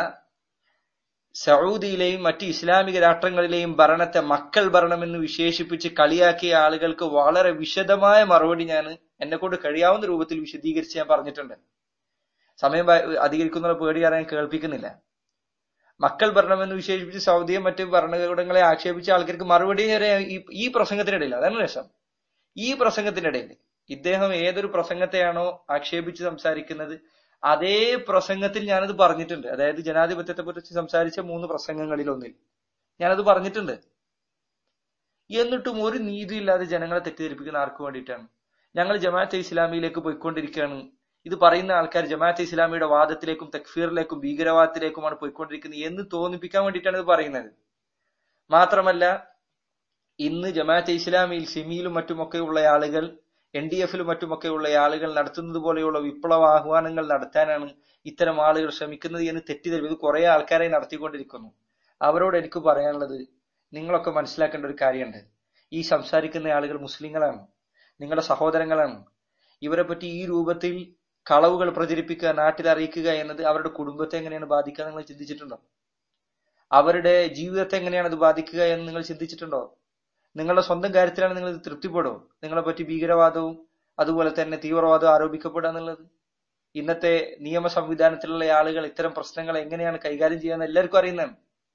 സൗദിയിലെയും മറ്റ് ഇസ്ലാമിക രാഷ്ട്രങ്ങളിലെയും ഭരണത്തെ മക്കൾ ഭരണമെന്ന് വിശേഷിപ്പിച്ച് കളിയാക്കിയ ആളുകൾക്ക് വളരെ വിശദമായ മറുപടി ഞാൻ എന്നെ കൊണ്ട് കഴിയാവുന്ന രൂപത്തിൽ വിശദീകരിച്ച് ഞാൻ പറഞ്ഞിട്ടുണ്ട് സമയം ഭ- അധികരിക്കുന്ന പേടി അറിയാൻ കേൾപ്പിക്കുന്നില്ല മക്കൾ ഭരണമെന്ന് വിശേഷിപ്പിച്ച് സൗദിയെ മറ്റ് ഭരണകൂടങ്ങളെ ആക്ഷേപിച്ച ആൾക്കാർക്ക് മറുപടി വരെ ഈ- ഈ പ്രസംഗത്തിനിടയിൽ അതാണ് രസം ഈ പ്രസംഗത്തിനിടയിൽ ഇദ്ദേഹം ഏതൊരു പ്രസംഗത്തെയാണോ ആക്ഷേപിച്ച് സംസാരിക്കുന്നത് അതേ പ്രസംഗത്തിൽ ഞാനത് പറഞ്ഞിട്ടുണ്ട് അതായത് ജനാധിപത്യത്തെ കുറിച്ച് സംസാരിച്ച മൂന്ന് പ്രസംഗങ്ങളിൽ ഒന്നിൽ ഞാനത് പറഞ്ഞിട്ടുണ്ട് എന്നിട്ടും ഒരു നീതിയില്ലാതെ ജനങ്ങളെ തെറ്റിദ്ധരിപ്പിക്കുന്ന ആർക്ക് വേണ്ടിയിട്ടാണ് ഞങ്ങൾ ജമാഅത്തെ ഇസ്ലാമിയിലേക്ക് പോയിക്കൊണ്ടിരിക്കുകയാണ് ഇത് പറയുന്ന ആൾക്കാർ ജമാഅത്തെ ഇസ്ലാമിയുടെ വാദത്തിലേക്കും തക്ഫീറിലേക്കും ഭീകരവാദത്തിലേക്കുമാണ് പോയിക്കൊണ്ടിരിക്കുന്നത് എന്ന് തോന്നിപ്പിക്കാൻ വേണ്ടിയിട്ടാണ് ഇത് പറയുന്നത് മാത്രമല്ല ഇന്ന് ജമാഅത്തെ ഇസ്ലാമിയിൽ സിമിയിലും മറ്റുമൊക്കെയുള്ള ആളുകൾ എൻ ഡി എഫിലും മറ്റുമൊക്കെയുള്ള ആളുകൾ നടത്തുന്നത് പോലെയുള്ള വിപ്ലവ ആഹ്വാനങ്ങൾ നടത്താനാണ് ഇത്തരം ആളുകൾ ശ്രമിക്കുന്നത് എന്ന് തെറ്റിദ്ധരിപ്പ് ഇത് കുറെ ആൾക്കാരെ നടത്തിക്കൊണ്ടിരിക്കുന്നു അവരോട് എനിക്ക് പറയാനുള്ളത് നിങ്ങളൊക്കെ മനസ്സിലാക്കേണ്ട ഒരു കാര്യമുണ്ട് ഈ സംസാരിക്കുന്ന ആളുകൾ മുസ്ലിങ്ങളാണ് നിങ്ങളുടെ സഹോദരങ്ങളാണ് ഇവരെ പറ്റി ഈ രൂപത്തിൽ കളവുകൾ പ്രചരിപ്പിക്കുക നാട്ടിൽ അറിയിക്കുക എന്നത് അവരുടെ കുടുംബത്തെ എങ്ങനെയാണ് ബാധിക്കുക നിങ്ങൾ ചിന്തിച്ചിട്ടുണ്ടോ അവരുടെ ജീവിതത്തെ എങ്ങനെയാണ് അത് ബാധിക്കുക എന്ന് നിങ്ങൾ ചിന്തിച്ചിട്ടുണ്ടോ നിങ്ങളുടെ സ്വന്തം കാര്യത്തിലാണ് നിങ്ങൾ ഇത് തൃപ്തിപ്പെടും നിങ്ങളെ പറ്റി ഭീകരവാദവും അതുപോലെ തന്നെ തീവ്രവാദവും ആരോപിക്കപ്പെടുക എന്നുള്ളത് ഇന്നത്തെ നിയമ സംവിധാനത്തിലുള്ള ആളുകൾ ഇത്തരം പ്രശ്നങ്ങൾ എങ്ങനെയാണ് കൈകാര്യം ചെയ്യാന്ന് എല്ലാവർക്കും അറിയുന്നതാണ്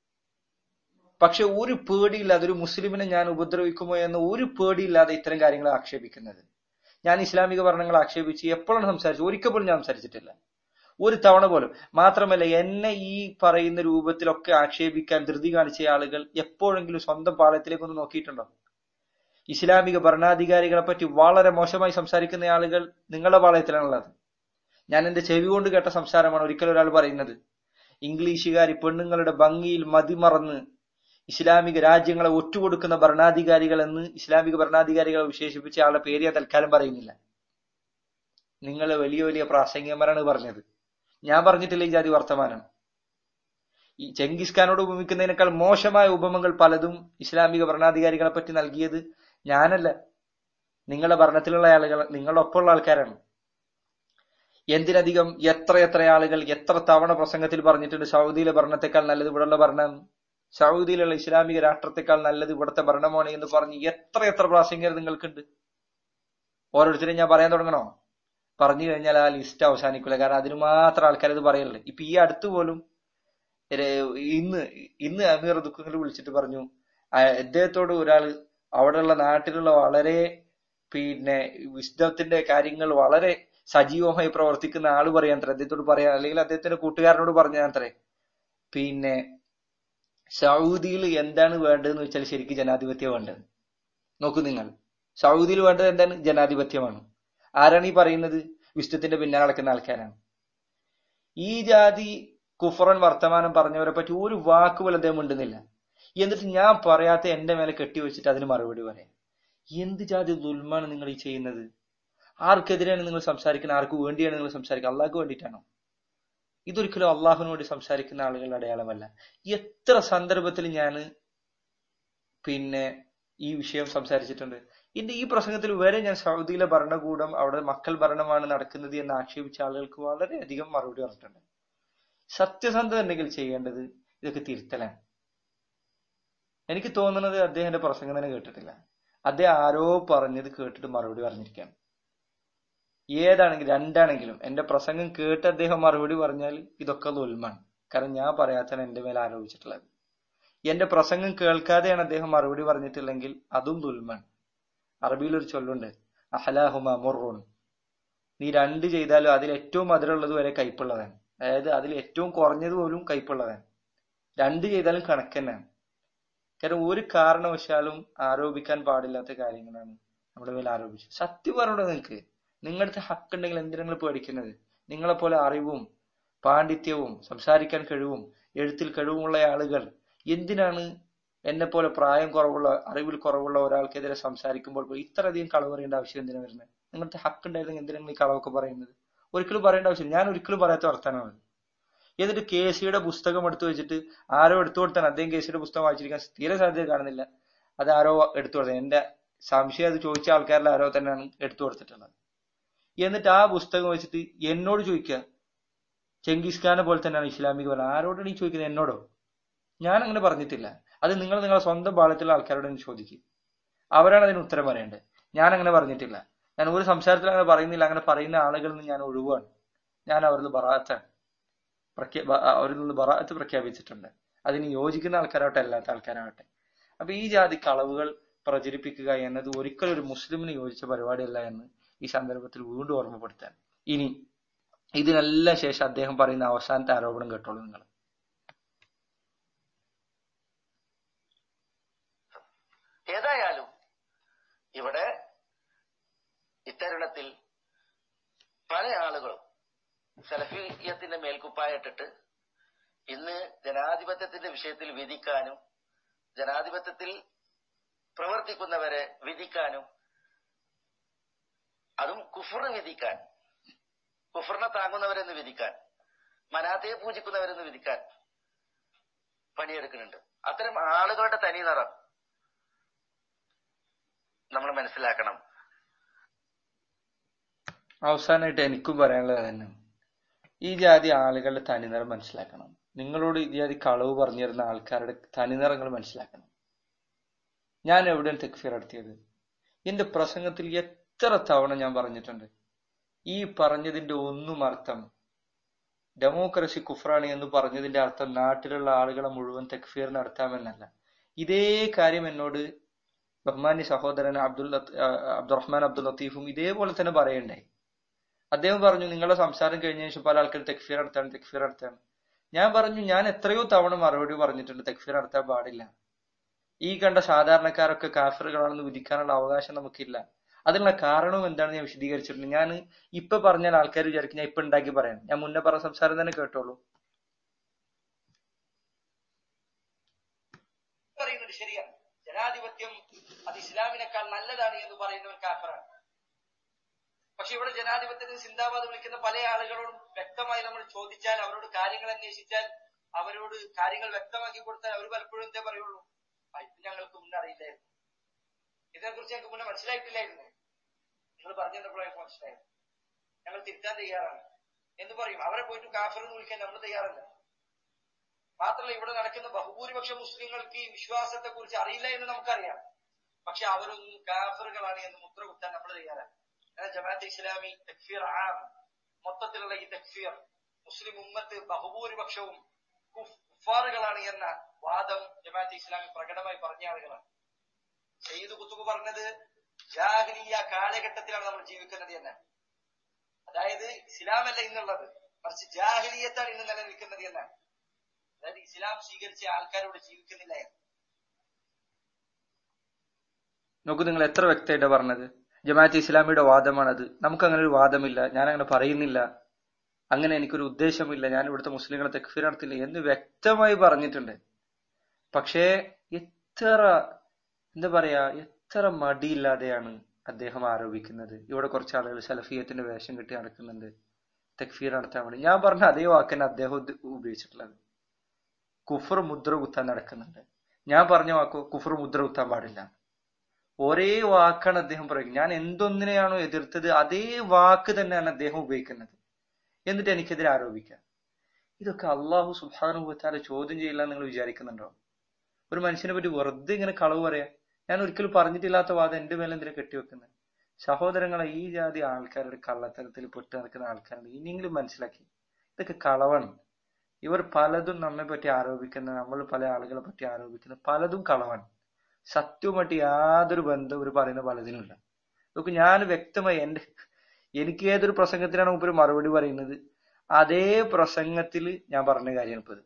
പക്ഷെ ഒരു പേടിയില്ലാതെ ഒരു മുസ്ലിമിനെ ഞാൻ ഉപദ്രവിക്കുമോ എന്ന ഒരു പേടിയില്ലാതെ ഇത്തരം കാര്യങ്ങൾ ആക്ഷേപിക്കുന്നത് ഞാൻ ഇസ്ലാമിക ഭരണങ്ങൾ ആക്ഷേപിച്ച് എപ്പോഴാണ് സംസാരിച്ചത് ഒരിക്കൽ പോലും ഞാൻ സംസാരിച്ചിട്ടില്ല ഒരു തവണ പോലും മാത്രമല്ല എന്നെ ഈ പറയുന്ന രൂപത്തിലൊക്കെ ആക്ഷേപിക്കാൻ ധൃതി കാണിച്ച ആളുകൾ എപ്പോഴെങ്കിലും സ്വന്തം പാളയത്തിലേക്കൊന്ന് നോക്കിയിട്ടുണ്ടോ ഇസ്ലാമിക ഭരണാധികാരികളെ പറ്റി വളരെ മോശമായി സംസാരിക്കുന്ന ആളുകൾ നിങ്ങളുടെ പാളയത്തിലാണുള്ളത് ഞാൻ എന്റെ ചെവി കൊണ്ട് കേട്ട സംസാരമാണ് ഒരിക്കലും ഒരാൾ പറയുന്നത് ഇംഗ്ലീഷുകാർ ഈ പെണ്ണുങ്ങളുടെ ഭംഗിയിൽ മതിമറന്ന് ഇസ്ലാമിക രാജ്യങ്ങളെ ഒറ്റുകൊടുക്കുന്ന ഭരണാധികാരികൾ എന്ന് ഇസ്ലാമിക ഭരണാധികാരികളെ വിശേഷിപ്പിച്ച ആളുടെ പേര് ഞാൻ തൽക്കാലം പറയുന്നില്ല നിങ്ങൾ വലിയ വലിയ പ്രാസംഗികന്മാരാണ് പറഞ്ഞത് ഞാൻ പറഞ്ഞിട്ടില്ല ഈ ജാതി വർത്തമാനം ഈ ചെങ്കിസ് ഖാനോട് ഉപമിക്കുന്നതിനേക്കാൾ മോശമായ ഉപമകൾ പലതും ഇസ്ലാമിക ഭരണാധികാരികളെ പറ്റി നൽകിയത് ഞാനല്ല നിങ്ങളുടെ ഭരണത്തിലുള്ള ആളുകൾ നിങ്ങളുടെ ഒപ്പമുള്ള ആൾക്കാരാണ് എന്തിനധികം എത്ര എത്ര ആളുകൾ എത്ര തവണ പ്രസംഗത്തിൽ പറഞ്ഞിട്ടുണ്ട് സൗദിയിലെ ഭരണത്തെക്കാൾ നല്ലത് ഇവിടെയുള്ള ഭരണം സൗദിയിലുള്ള ഇസ്ലാമിക രാഷ്ട്രത്തെക്കാൾ നല്ലത് ഇവിടുത്തെ ഭരണമാണ് എന്ന് പറഞ്ഞ് എത്ര എത്ര പ്രാസംഗികർ നിങ്ങൾക്കുണ്ട് ഓരോരുത്തരും ഞാൻ പറയാൻ തുടങ്ങണോ പറഞ്ഞു കഴിഞ്ഞാൽ ആ ലിസ്റ്റ് അവസാനിക്കില്ല കാരണം അതിന് മാത്രം ആൾക്കാർ ഇത് പറയല്ലേ ഇപ്പൊ ഈ അടുത്ത് പോലും ഇന്ന് ഇന്ന് അമീർ ദുഃഖങ്ങൾ വിളിച്ചിട്ട് പറഞ്ഞു അദ്ദേഹത്തോട് ഒരാൾ അവിടെയുള്ള നാട്ടിലുള്ള വളരെ പിന്നെ വിശുദ്ധത്തിന്റെ കാര്യങ്ങൾ വളരെ സജീവമായി പ്രവർത്തിക്കുന്ന ആള് പറയാൻ അത്ര അദ്ദേഹത്തോട് പറയാൻ അല്ലെങ്കിൽ അദ്ദേഹത്തിന്റെ കൂട്ടുകാരനോട് പറഞ്ഞാൽ അത്രേ പിന്നെ സൗദിയിൽ എന്താണ് വേണ്ടതെന്ന് വെച്ചാൽ ശരിക്കും ജനാധിപത്യം വേണ്ടത് നോക്കൂ നിങ്ങൾ സൗദിയിൽ വേണ്ടത് എന്താണ് ജനാധിപത്യമാണ് ആരാണ് ഈ പറയുന്നത് വിശുദ്ധത്തിന്റെ പിന്നാലെ നടക്കുന്ന ആൾക്കാരാണ് ഈ ജാതി കുഫറൻ വർത്തമാനം പറഞ്ഞവരെ പറ്റി ഒരു വാക്ക് പോലും അദ്ദേഹം മിണ്ടുന്നില്ല എന്നിട്ട് ഞാൻ പറയാത്ത എന്റെ മേലെ കെട്ടിവെച്ചിട്ട് അതിന് മറുപടി പറയാം എന്ത് ജാതി ദുൽമാണ് നിങ്ങൾ ഈ ചെയ്യുന്നത് ആർക്കെതിരെയാണ് നിങ്ങൾ സംസാരിക്കുന്നത് ആർക്ക് വേണ്ടിയാണ് നിങ്ങൾ സംസാരിക്കുക അള്ളാഹ്ക്ക് വേണ്ടിയിട്ടാണോ ഇതൊരിക്കലും അള്ളാഹുവിന് വേണ്ടി സംസാരിക്കുന്ന ആളുകളുടെ അടയാളമല്ല എത്ര സന്ദർഭത്തിൽ ഞാൻ പിന്നെ ഈ വിഷയം സംസാരിച്ചിട്ടുണ്ട് എന്റെ ഈ പ്രസംഗത്തിൽ വരെ ഞാൻ സൗദിയിലെ ഭരണകൂടം അവിടെ മക്കൾ ഭരണമാണ് നടക്കുന്നത് എന്ന് ആക്ഷേപിച്ച ആളുകൾക്ക് വളരെയധികം മറുപടി പറഞ്ഞിട്ടുണ്ട് സത്യസന്ധത ഉണ്ടെങ്കിൽ ചെയ്യേണ്ടത് ഇതൊക്കെ തിരുത്തലാണ് എനിക്ക് തോന്നുന്നത് അദ്ദേഹത്തിന്റെ പ്രസംഗം തന്നെ കേട്ടിട്ടില്ല അദ്ദേഹം ആരോ പറഞ്ഞത് കേട്ടിട്ട് മറുപടി പറഞ്ഞിരിക്കുകയാണ് ഏതാണെങ്കിലും രണ്ടാണെങ്കിലും എന്റെ പ്രസംഗം കേട്ട് അദ്ദേഹം മറുപടി പറഞ്ഞാൽ ഇതൊക്കെ ദുൽമാണ് കാരണം ഞാൻ പറയാത്താണ് എന്റെ മേലെ ആരോപിച്ചിട്ടുള്ളത് എന്റെ പ്രസംഗം കേൾക്കാതെയാണ് അദ്ദേഹം മറുപടി പറഞ്ഞിട്ടില്ലെങ്കിൽ അതും ദുൽമാണ് അറബിയിൽ ഒരു ചൊല്ലുണ്ട് അഹലാഹുമ മുറുൻ നീ രണ്ട് ചെയ്താലും അതിൽ ഏറ്റവും മധുരമുള്ളത് വരെ കയ്പുള്ളതാണ് അതായത് അതിൽ ഏറ്റവും കുറഞ്ഞത് പോലും കയ്പുള്ളതാണ് രണ്ട് ചെയ്താലും കണക്ക് തന്നെയാണ് കാരണം ഒരു കാരണവശാലും ആരോപിക്കാൻ പാടില്ലാത്ത കാര്യങ്ങളാണ് നമ്മുടെ മേലെ ആരോപിച്ചത് സത്യം പറഞ്ഞോളൂ നിങ്ങൾക്ക് നിങ്ങളുടെ ഹക്കുണ്ടെങ്കിൽ എന്തിനാ നിങ്ങൾ പേടിക്കുന്നത് നിങ്ങളെ പോലെ അറിവും പാണ്ഡിത്യവും സംസാരിക്കാൻ കഴിവും എഴുത്തിൽ കഴിവുമുള്ള ആളുകൾ എന്തിനാണ് എന്നെ പോലെ പ്രായം കുറവുള്ള അറിവിൽ കുറവുള്ള ഒരാൾക്കെതിരെ സംസാരിക്കുമ്പോൾ ഇത്രയധികം കളവ് പറയേണ്ട ആവശ്യം എന്തിനാ വരുന്നത് നിങ്ങളുടെ ഹക്കുണ്ടായിരുന്നെങ്കിൽ എന്തിനാണ് ഈ കളവൊക്കെ പറയുന്നത് ഒരിക്കലും പറയേണ്ട ആവശ്യം ഞാൻ ഒരിക്കലും പറയാത്ത വർത്തമാനമാണ് എന്നിട്ട് കെ സിയുടെ പുസ്തകം എടുത്തു വെച്ചിട്ട് ആരോ എടുത്തു കൊടുത്താണ് അദ്ദേഹം കെ സിയുടെ പുസ്തകം വായിച്ചിരിക്കാൻ തീരെ സാധ്യത കാണുന്നില്ല അത് ആരോ എടുത്തു കൊടുത്തത് എന്റെ സംശയം അത് ചോദിച്ച ആൾക്കാരിൽ ആരോ തന്നെയാണ് എടുത്തു കൊടുത്തിട്ടുള്ളത് എന്നിട്ട് ആ പുസ്തകം വെച്ചിട്ട് എന്നോട് ചോദിക്കുക ചെങ്കിസ് ഖാനെ പോലെ തന്നെയാണ് ഇസ്ലാമിക ഭരണം ആരോടാണ് ഈ ചോദിക്കുന്നത് എന്നോടോ ഞാൻ അങ്ങനെ പറഞ്ഞിട്ടില്ല അത് നിങ്ങൾ നിങ്ങളുടെ സ്വന്തം പാളത്തിലുള്ള ആൾക്കാരോട് ചോദിക്കും അവരാണ് അതിന് ഉത്തരം പറയേണ്ടത് ഞാൻ അങ്ങനെ പറഞ്ഞിട്ടില്ല ഞാൻ ഒരു സംസാരത്തിൽ അങ്ങനെ പറയുന്നില്ല അങ്ങനെ പറയുന്ന ആളുകളിൽ നിന്ന് ഞാൻ ഒഴിവാണ് ഞാൻ അവരിൽ ബറാത്താണ് പ്രഖ്യാ അവരിൽ നിന്ന് ബറാത്ത് പ്രഖ്യാപിച്ചിട്ടുണ്ട് അതിന് യോജിക്കുന്ന ആൾക്കാരാവട്ടെ അല്ലാത്ത ആൾക്കാരാവട്ടെ അപ്പൊ ഈ ജാതി കളവുകൾ പ്രചരിപ്പിക്കുക എന്നത് ഒരിക്കലും ഒരു മുസ്ലിമിന് യോജിച്ച പരിപാടിയല്ല എന്ന് ഈ സന്ദർഭത്തിൽ വീണ്ടും ഓർമ്മപ്പെടുത്താൻ ഇനി ഇതിനെല്ലാം ശേഷം അദ്ദേഹം പറയുന്ന അവസാനത്തെ ആരോപണം കേട്ടോളൂ നിങ്ങൾ ഏതായാലും ഇവിടെ ഇത്തരുണത്തിൽ പല ആളുകളും സലഫിയത്തിന്റെ മേൽക്കുപ്പായിട്ടിട്ട് ഇന്ന് ജനാധിപത്യത്തിന്റെ വിഷയത്തിൽ വിധിക്കാനും ജനാധിപത്യത്തിൽ പ്രവർത്തിക്കുന്നവരെ വിധിക്കാനും അതും കുഫർ വിധിക്കാൻ കുഫറിനെ താങ്ങുന്നവരെന്ന് വിധിക്കാൻ മനാത്തയെ പൂജിക്കുന്നവരെന്ന് വിധിക്കാൻ പണിയെടുക്കുന്നുണ്ട് അത്തരം ആളുകളുടെ തനി നിറം നമ്മൾ മനസ്സിലാക്കണം അവസാനമായിട്ട് എനിക്കും പറയാനുള്ളത് തന്നെ ഈ ജാതി ആളുകളുടെ തനിനിറം മനസ്സിലാക്കണം നിങ്ങളോട് ഈ ജാതി കളവ് പറഞ്ഞിരുന്ന ആൾക്കാരുടെ തനിനിറങ്ങൾ മനസ്സിലാക്കണം ഞാൻ എവിടെയാണ് തെക്ഫീർ നടത്തിയത് എന്റെ പ്രസംഗത്തിൽ എത്ര തവണ ഞാൻ പറഞ്ഞിട്ടുണ്ട് ഈ പറഞ്ഞതിന്റെ ഒന്നും അർത്ഥം ഡെമോക്രസി കുഫ്രാണ് എന്ന് പറഞ്ഞതിന്റെ അർത്ഥം നാട്ടിലുള്ള ആളുകളെ മുഴുവൻ തെക്ഫീർ നടത്താമെന്നല്ല ഇതേ കാര്യം എന്നോട് ബഹ്മാനി സഹോദരൻ അബ്ദുൽ അബ്ദുറഹ്മാൻ അബ്ദുൽ ലത്തീഫും ഇതേപോലെ തന്നെ പറയണ്ടായി അദ്ദേഹം പറഞ്ഞു നിങ്ങളുടെ സംസാരം കഴിഞ്ഞ ശേഷം പല ആൾക്കാർ തെക്ഫീർ നടത്താണ് തെക്ഫീർ നടത്താണ് ഞാൻ പറഞ്ഞു ഞാൻ എത്രയോ തവണ മറുപടി പറഞ്ഞിട്ടുണ്ട് തെക്ഫീർ നടത്താൻ പാടില്ല ഈ കണ്ട സാധാരണക്കാരൊക്കെ കാഫറുകളാണെന്ന് വിധിക്കാനുള്ള അവകാശം നമുക്കില്ല അതിനുള്ള കാരണവും എന്താണെന്ന് ഞാൻ വിശദീകരിച്ചിട്ടുണ്ട് ഞാൻ ഇപ്പൊ പറഞ്ഞാൽ ആൾക്കാർ വിചാരിക്കും ഞാൻ ഇപ്പൊ ഉണ്ടാക്കി പറയാം ഞാൻ മുന്നേ പറഞ്ഞ സംസാരം തന്നെ കേട്ടോളൂ പറയുന്നത് ശരിയാണ് ജനാധിപത്യം അത് ഇസ്ലാമിനേക്കാൾ നല്ലതാണ് എന്ന് പറയുന്നവൻ കാഫറാണ് പക്ഷെ ഇവിടെ ജനാധിപത്യത്തിന് സിന്ദാബാദ് വിളിക്കുന്ന പല ആളുകളോടും വ്യക്തമായി നമ്മൾ ചോദിച്ചാൽ അവരോട് കാര്യങ്ങൾ അന്വേഷിച്ചാൽ അവരോട് കാര്യങ്ങൾ വ്യക്തമാക്കി കൊടുത്താൽ അവർ പലപ്പോഴും എന്തേ പറയുള്ളൂ "ആ, ഇത് ഞങ്ങൾക്ക് മുന്നേ അറിയില്ലായിരുന്നു ഇതിനെക്കുറിച്ച് ഞങ്ങൾക്ക് മുന്നേ മനസ്സിലായിട്ടില്ലായിരുന്നു നിങ്ങൾ പറഞ്ഞു തന്നപ്പോഴാണ് മനസ്സിലായത് ഞങ്ങൾ തിരുത്താൻ തയ്യാറാണ് എന്ന് പറയും അവരെ പോയിട്ട് കാഫർ എന്ന് വിളിക്കാൻ നമ്മൾ തയ്യാറല്ല മാത്രമല്ല ഇവിടെ നടക്കുന്ന ബഹുഭൂരിപക്ഷ മുസ്ലിങ്ങൾക്ക് ഈ വിശ്വാസത്തെ കുറിച്ച് അറിയില്ല എന്ന് നമുക്കറിയാം പക്ഷെ അവരൊന്നും കാഫറുകളാണ് എന്ന് മുദ്ര കുത്താൻ നമ്മൾ തയ്യാറാണ് എന്നാൽ ജമാഅത്ത് ഇസ്ലാമി തക്ഫീർ ആം മൊത്തത്തിലുള്ള ഈ തക്ഫീർ മുസ്ലിം ഉമ്മത്ത് ബഹുഭൂരിപക്ഷവും കുഫ്- കുഫാറുകളാണ് എന്ന വാദം ജമാഅത്ത് ഇസ്ലാമി പ്രകടമായി പറഞ്ഞ ആളുകളാണ് സയ്യിദ് കുത്തുബ് പറഞ്ഞത് ജാഹിലിയ കാലഘട്ടത്തിലാണ് നമ്മൾ ജീവിക്കുന്നത് എന്ന് അതായത് ഇസ്ലാമല്ല ഇന്നുള്ളത് മറിച്ച് ജാഹിലിയത്താണ് ഇന്ന് നിലനിൽക്കുന്നത് എന്നാണ് അതായത് ഇസ്ലാം സ്വീകരിച്ച ആൾക്കാരോട് ജീവിക്കുന്നില്ല എന്ന് നോക്കൂ നിങ്ങൾ എത്ര വ്യക്തമായിട്ട് പറഞ്ഞത് ജമാഅത്ത് ഇസ്ലാമിയുടെ വാദമാണത് നമുക്ക് അങ്ങനെ ഒരു വാദമില്ല ഞാൻ അങ്ങനെ പറയുന്നില്ല അങ്ങനെ എനിക്കൊരു ഉദ്ദേശമില്ല ഞാൻ ഇവിടുത്തെ മുസ്ലിങ്ങളെ തെക്ഫീർ നടത്തില്ല എന്ന് വ്യക്തമായി പറഞ്ഞിട്ടുണ്ട് പക്ഷേ എത്ര എന്താ പറയാ എത്ര മടിയില്ലാതെയാണ് അദ്ദേഹം ആരോപിക്കുന്നത് ഇവിടെ കുറച്ച് ആളുകൾ സലഫിയത്തിന്റെ വേഷം കെട്ടി നടക്കുന്നുണ്ട് തെക്ഫീർ നടത്താൻ വേണ്ടി ഞാൻ പറഞ്ഞ അതേ വാക്കിന് അദ്ദേഹം ഇത് ഉപയോഗിച്ചിട്ടുള്ളത് കുഫർ മുദ്ര കുത്താൻ നടക്കുന്നുണ്ട് ഞാൻ പറഞ്ഞ വാക്കോ കുഫർ മുദ്ര കുത്താൻ പാടില്ല ഒരേ വാക്കാണ് അദ്ദേഹം പറയുന്നത് ഞാൻ എന്തൊന്നിനെയാണോ എതിർത്തത് അതേ വാക്ക് തന്നെയാണ് അദ്ദേഹം ഉപയോഗിക്കുന്നത് എന്നിട്ട് എനിക്കെതിരെ ആരോപിക്കാം ഇതൊക്കെ അള്ളാഹു സുബാനുഭവത്താലെ ചോദ്യം ചെയ്യില്ല എന്ന് നിങ്ങൾ വിചാരിക്കുന്നുണ്ടോ ഒരു മനുഷ്യനെ പറ്റി വെറുതെ ഇങ്ങനെ കളവ് പറയാ ഞാൻ ഒരിക്കലും പറഞ്ഞിട്ടില്ലാത്ത വാദം എന്റെ മേലെ എന്തിനാ കെട്ടിവെക്കുന്നത് സഹോദരങ്ങളെ ഈ ജാതി ആൾക്കാരുടെ കള്ളത്തരത്തിൽ പെട്ട് നടക്കുന്ന ആൾക്കാരുണ്ട് ഇനിയെങ്കിലും മനസ്സിലാക്കി ഇതൊക്കെ കളവാണ് ഇവർ പലതും നമ്മെ പറ്റി ആരോപിക്കുന്ന നമ്മൾ പല ആളുകളെ പറ്റി ആരോപിക്കുന്ന പലതും കളവാണ് സത്യവുമായിട്ട് യാതൊരു ബന്ധവും ഇവർ പറയുന്ന പലതിനുമില്ല നോക്ക് ഞാൻ വ്യക്തമായി എന്റെ എനിക്ക് ഏതൊരു പ്രസംഗത്തിനാണ് മുമ്പ് മറുപടി പറയുന്നത് അതേ പ്രസംഗത്തിൽ ഞാൻ പറഞ്ഞ കാര്യമാണ് ഇപ്പൊ ഇത്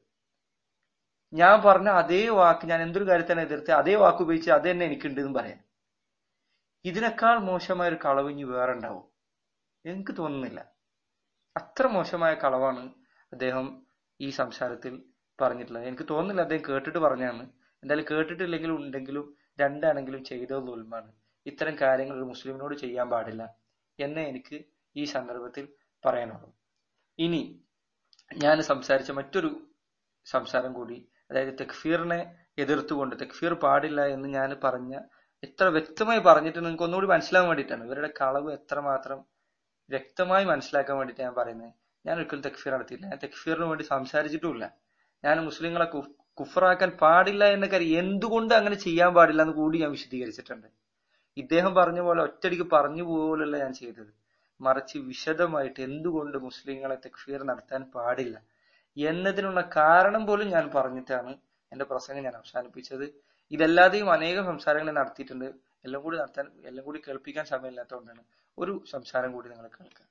ഞാൻ പറഞ്ഞ അതേ വാക്ക് ഞാൻ എന്തൊരു കാര്യത്താണ് എതിർത്ത് അതേ വാക്ക് ഉപയോഗിച്ച് അത് തന്നെ എനിക്കുണ്ട് എന്ന് പറയാം ഇതിനേക്കാൾ മോശമായ ഒരു കളവ് ഇനി വേറെ ഉണ്ടാവും എനിക്ക് തോന്നുന്നില്ല അത്ര മോശമായ കളവാണ് അദ്ദേഹം ഈ സംസാരത്തിൽ പറഞ്ഞിട്ടുള്ളത് എനിക്ക് തോന്നുന്നില്ല അദ്ദേഹം കേട്ടിട്ട് പറഞ്ഞാണ് എന്തായാലും കേട്ടിട്ടില്ലെങ്കിലും ഉണ്ടെങ്കിലും രണ്ടാണെങ്കിലും ചെയ്തത് ഉൽമാണ് ഇത്തരം കാര്യങ്ങൾ ഒരു മുസ്ലിമിനോട് ചെയ്യാൻ പാടില്ല എന്ന് എനിക്ക് ഈ സന്ദർഭത്തിൽ പറയാനുള്ളൂ ഇനി ഞാൻ സംസാരിച്ച മറ്റൊരു സംസാരം കൂടി അതായത് തെക്ഫീറിനെ എതിർത്തുകൊണ്ട് തെക്ഫീർ പാടില്ല എന്ന് ഞാൻ പറഞ്ഞ എത്ര വ്യക്തമായി പറഞ്ഞിട്ട് നിങ്ങൾക്ക് ഒന്നുകൂടി മനസ്സിലാകാൻ വേണ്ടിയിട്ടാണ് ഇവരുടെ കളവ് എത്രമാത്രം വ്യക്തമായി മനസ്സിലാക്കാൻ വേണ്ടിയിട്ട് ഞാൻ പറയുന്നത് ഞാൻ ഒരിക്കലും തെക്ഫീർ നടത്തിയില്ല ഞാൻ തെക്ഫീറിന് വേണ്ടി സംസാരിച്ചിട്ടുമില്ല ഞാൻ മുസ്ലിങ്ങളെ കുഫ്- കുഫറാക്കാൻ പാടില്ല എന്ന കാര്യം എന്തുകൊണ്ട് അങ്ങനെ ചെയ്യാൻ പാടില്ല എന്ന് കൂടി ഞാൻ വിശദീകരിച്ചിട്ടുണ്ട് ഇദ്ദേഹം പറഞ്ഞ പോലെ ഒറ്റടിക്ക് പറഞ്ഞു പോലല്ല ഞാൻ ചെയ്തത് മറിച്ച് വിശദമായിട്ട് എന്തുകൊണ്ട് മുസ്ലിങ്ങളെ തെക്ഫീർ നടത്താൻ പാടില്ല എന്നതിനുള്ള കാരണം പോലും ഞാൻ പറഞ്ഞിട്ടാണ് എന്റെ പ്രസംഗം ഞാൻ അവസാനിപ്പിച്ചത് ഇതല്ലാതെയും അനേകം സംസാരങ്ങൾ ഞാൻ നടത്തിയിട്ടുണ്ട് എല്ലാം കൂടി നടത്താൻ എല്ലാം കൂടി കേൾപ്പിക്കാൻ സമയമില്ലാത്തതുകൊണ്ടാണ് ഒരു സംസാരം കൂടി നിങ്ങൾ കേൾക്കാം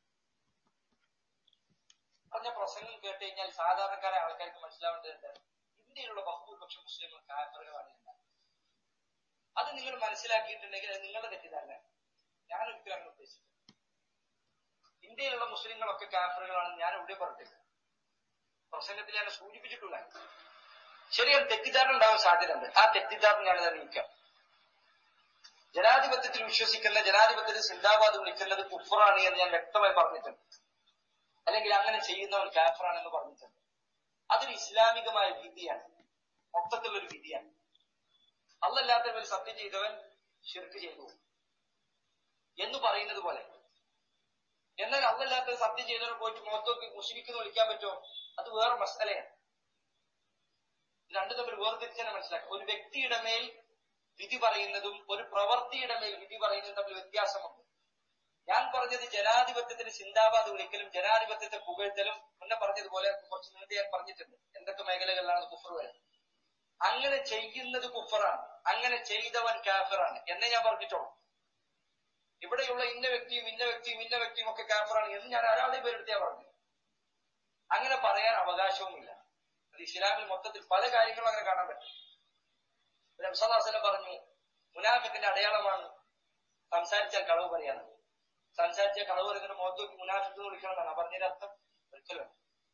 പറഞ്ഞ പ്രസംഗം കേട്ട് കഴിഞ്ഞാൽ സാധാരണക്കാരായ ആൾക്കാർക്ക് മനസ്സിലാവേണ്ടത് എന്താണ് ഇന്ത്യയിലുള്ള ബഹുഭൂരിപക്ഷം മുസ്ലിങ്ങൾ കാഫറുകളാണ് എന്നാണ് അത് നിങ്ങൾ മനസ്സിലാക്കിയിട്ടുണ്ടെങ്കിൽ അത് നിങ്ങളുടെ തെറ്റിദ്ധാരണ ഞാൻ ഒരിക്കലും അങ്ങനെ ഉദ്ദേശിച്ചു ഇന്ത്യയിലുള്ള മുസ്ലിങ്ങളൊക്കെ കാഫറുകളാണെന്ന് ഞാൻ എവിടെ പറഞ്ഞിട്ടില്ല പ്രസംഗത്തിൽ ഞാൻ സൂചിപ്പിച്ചിട്ടില്ല ശരിയാണ് തെറ്റിദ്ധാരണ ഉണ്ടാവാൻ സാധ്യതയുണ്ട് ആ തെറ്റിദ്ധാരണ ഞാനിത് നീക്കാം ജനാധിപത്യത്തിൽ വിശ്വസിക്കുന്ന ജനാധിപത്യത്തിൽ സിന്ദാബാദ് വിളിക്കുന്നത് കുഫറാണ് എന്ന് ഞാൻ വ്യക്തമായി പറഞ്ഞിട്ടുണ്ട് അല്ലെങ്കിൽ അങ്ങനെ ചെയ്യുന്നവൻ കാഫറാണെന്ന് പറഞ്ഞിട്ടുണ്ട് അതൊരു ഇസ്ലാമികമായ വിധിയാണ് മൊത്തത്തിലുള്ള ഒരു വിധിയാണ് അല്ലല്ലാത്തവർ സത്യം ചെയ്തവൻ ഷിർക്ക് ചെയ്തു എന്ന് പറയുന്നത് പോലെ എന്നാൽ അല്ലല്ലാത്തവർ സത്യം ചെയ്തവർ പോയിട്ട് മുഖത്തോക്ക് മുഷിരിക്കുന്നു വിളിക്കാൻ പറ്റുമോ അത് വേറെ മസലയാണ് രണ്ടു തമ്മിൽ വേർതിരിച്ചാൽ മനസ്സിലാക്കുക ഒരു വ്യക്തിയുടെ മേൽ വിധി പറയുന്നതും ഒരു പ്രവൃത്തിയുടെ മേൽ വിധി പറയുന്നതും തമ്മിൽ വ്യത്യാസമുണ്ട് ഞാൻ പറഞ്ഞത് ജനാധിപത്യത്തിന് ചിന്താബാദ് വിളിക്കലും ജനാധിപത്യത്തെ പുകഴ്ത്തലും മുന്നേ പറഞ്ഞതുപോലെ കുറച്ച് നീട്ടി ഞാൻ പറഞ്ഞിട്ടുണ്ട് എന്തൊക്കെ മേഖലകളിലാണ് കുഫർ വരുന്നത് അങ്ങനെ ചെയ്യുന്നത് കുഫറാണ് അങ്ങനെ ചെയ്തവൻ കാഫറാണ് എന്നേ ഞാൻ പറഞ്ഞിട്ടുള്ളൂ ഇവിടെയുള്ള ഇന്ന വ്യക്തിയും ഇന്ന വ്യക്തിയും ഇന്ന വ്യക്തിയും ഒക്കെ കാഫറാണ് എന്ന് ഞാൻ ഒരാളുടെ പേരെടുത്തിയാ പറഞ്ഞു അങ്ങനെ പറയാൻ അവകാശവുമില്ല അത് ഇസ്ലാമിൽ മൊത്തത്തിൽ പല കാര്യങ്ങളും അങ്ങനെ കാണാൻ പറ്റും നബ്സല്ലാസ്ലം പറഞ്ഞു മുനാഫിക്കിന്റെ അടയാളമാണ് സംസാരിച്ചാൽ കളവ് പറയാനാണ് സംസാരിച്ചാൽ കളവ് പറയുന്ന മുഖത്ത് നോക്കി മുനാഫിക്ക് എന്ന് വിളിക്കണം എന്നാണ് പറഞ്ഞതിന്റെ അർത്ഥം ഒരിക്കലും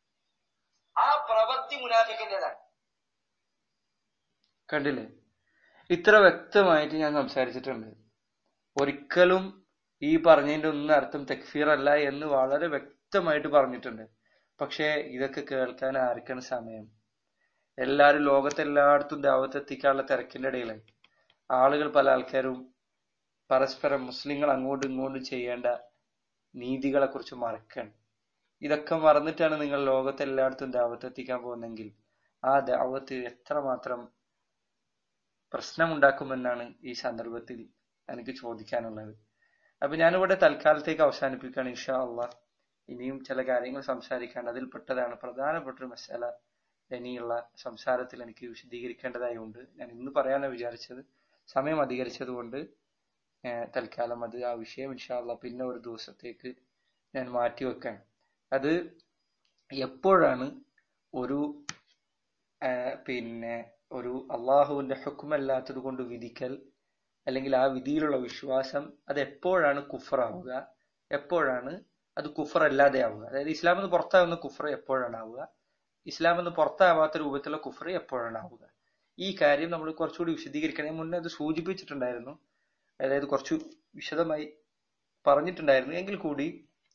ആ പ്രവൃത്തി മുനാഫിക്കിന്റേതാണ് കണ്ടില്ലേ ഇത്ര വ്യക്തമായിട്ട് ഞാൻ സംസാരിച്ചിട്ടുണ്ട് ഒരിക്കലും ഈ പറഞ്ഞതിന്റെ ഒന്നും അർത്ഥം തെക്ഫീർ അല്ല എന്ന് വളരെ വ്യക്തമായിട്ട് പറഞ്ഞിട്ടുണ്ട് പക്ഷേ ഇതൊക്കെ കേൾക്കാൻ ആർക്കാണ് സമയം എല്ലാരും ലോകത്തെല്ലായിടത്തും ദാവത്ത് എത്തിക്കാനുള്ള തിരക്കിന്റെ ഇടയിലായി ആളുകൾ പല ആൾക്കാരും പരസ്പരം മുസ്ലിങ്ങൾ അങ്ങോട്ടും ഇങ്ങോട്ടും ചെയ്യേണ്ട നീതികളെ കുറിച്ച് മറക്കണം ഇതൊക്കെ മറന്നിട്ടാണ് നിങ്ങൾ ലോകത്തെല്ലായിടത്തും ദാവത്ത് എത്തിക്കാൻ പോകുന്നെങ്കിൽ ആ ദാവത്ത് എത്രമാത്രം പ്രശ്നമുണ്ടാക്കുമെന്നാണ് ഈ സന്ദർഭത്തിൽ എനിക്ക് ചോദിക്കാനുള്ളത് അപ്പൊ ഞാനിവിടെ തൽക്കാലത്തേക്ക് അവസാനിപ്പിക്കുകയാണ് ഇൻഷാ അള്ളാഹ് ഇനിയും ചില കാര്യങ്ങൾ സംസാരിക്കാൻ അതിൽപ്പെട്ടതാണ് പ്രധാനപ്പെട്ട ഒരു മസാല ഇനിയുള്ള സംസാരത്തിൽ എനിക്ക് വിശദീകരിക്കേണ്ടതായുണ്ട് ഞാൻ ഇന്ന് പറയാനാണ് വിചാരിച്ചത് സമയം അധികരിച്ചത് കൊണ്ട് തൽക്കാലം അത് ആ വിഷയം ഇൻഷാ അള്ളാഹ് പിന്നെ ഒരു ദിവസത്തേക്ക് ഞാൻ മാറ്റി വെക്കാൻ അത് എപ്പോഴാണ് ഒരു പിന്നെ ഒരു അള്ളാഹുവിന്റെ ഹുക്കുമല്ലാത്തത് കൊണ്ട് വിധിക്കൽ അല്ലെങ്കിൽ ആ വിധിയിലുള്ള വിശ്വാസം അത് എപ്പോഴാണ് കുഫറാവുക എപ്പോഴാണ് അത് കുഫർ അല്ലാതെ ആവുക അതായത് ഇസ്ലാം എന്ന് പുറത്താവുന്ന കുഫർ എപ്പോഴാണ് ആവുക ഇസ്ലാം എന്ന് പുറത്താവാത്ത രൂപത്തിലുള്ള കുഫർ എപ്പോഴാണ് ആവുക ഈ കാര്യം നമ്മൾ കുറച്ചുകൂടി വിശദീകരിക്കണം മുന്നേ അത് സൂചിപ്പിച്ചിട്ടുണ്ടായിരുന്നു അതായത് കുറച്ചു വിശദമായി പറഞ്ഞിട്ടുണ്ടായിരുന്നു എങ്കിൽ കൂടി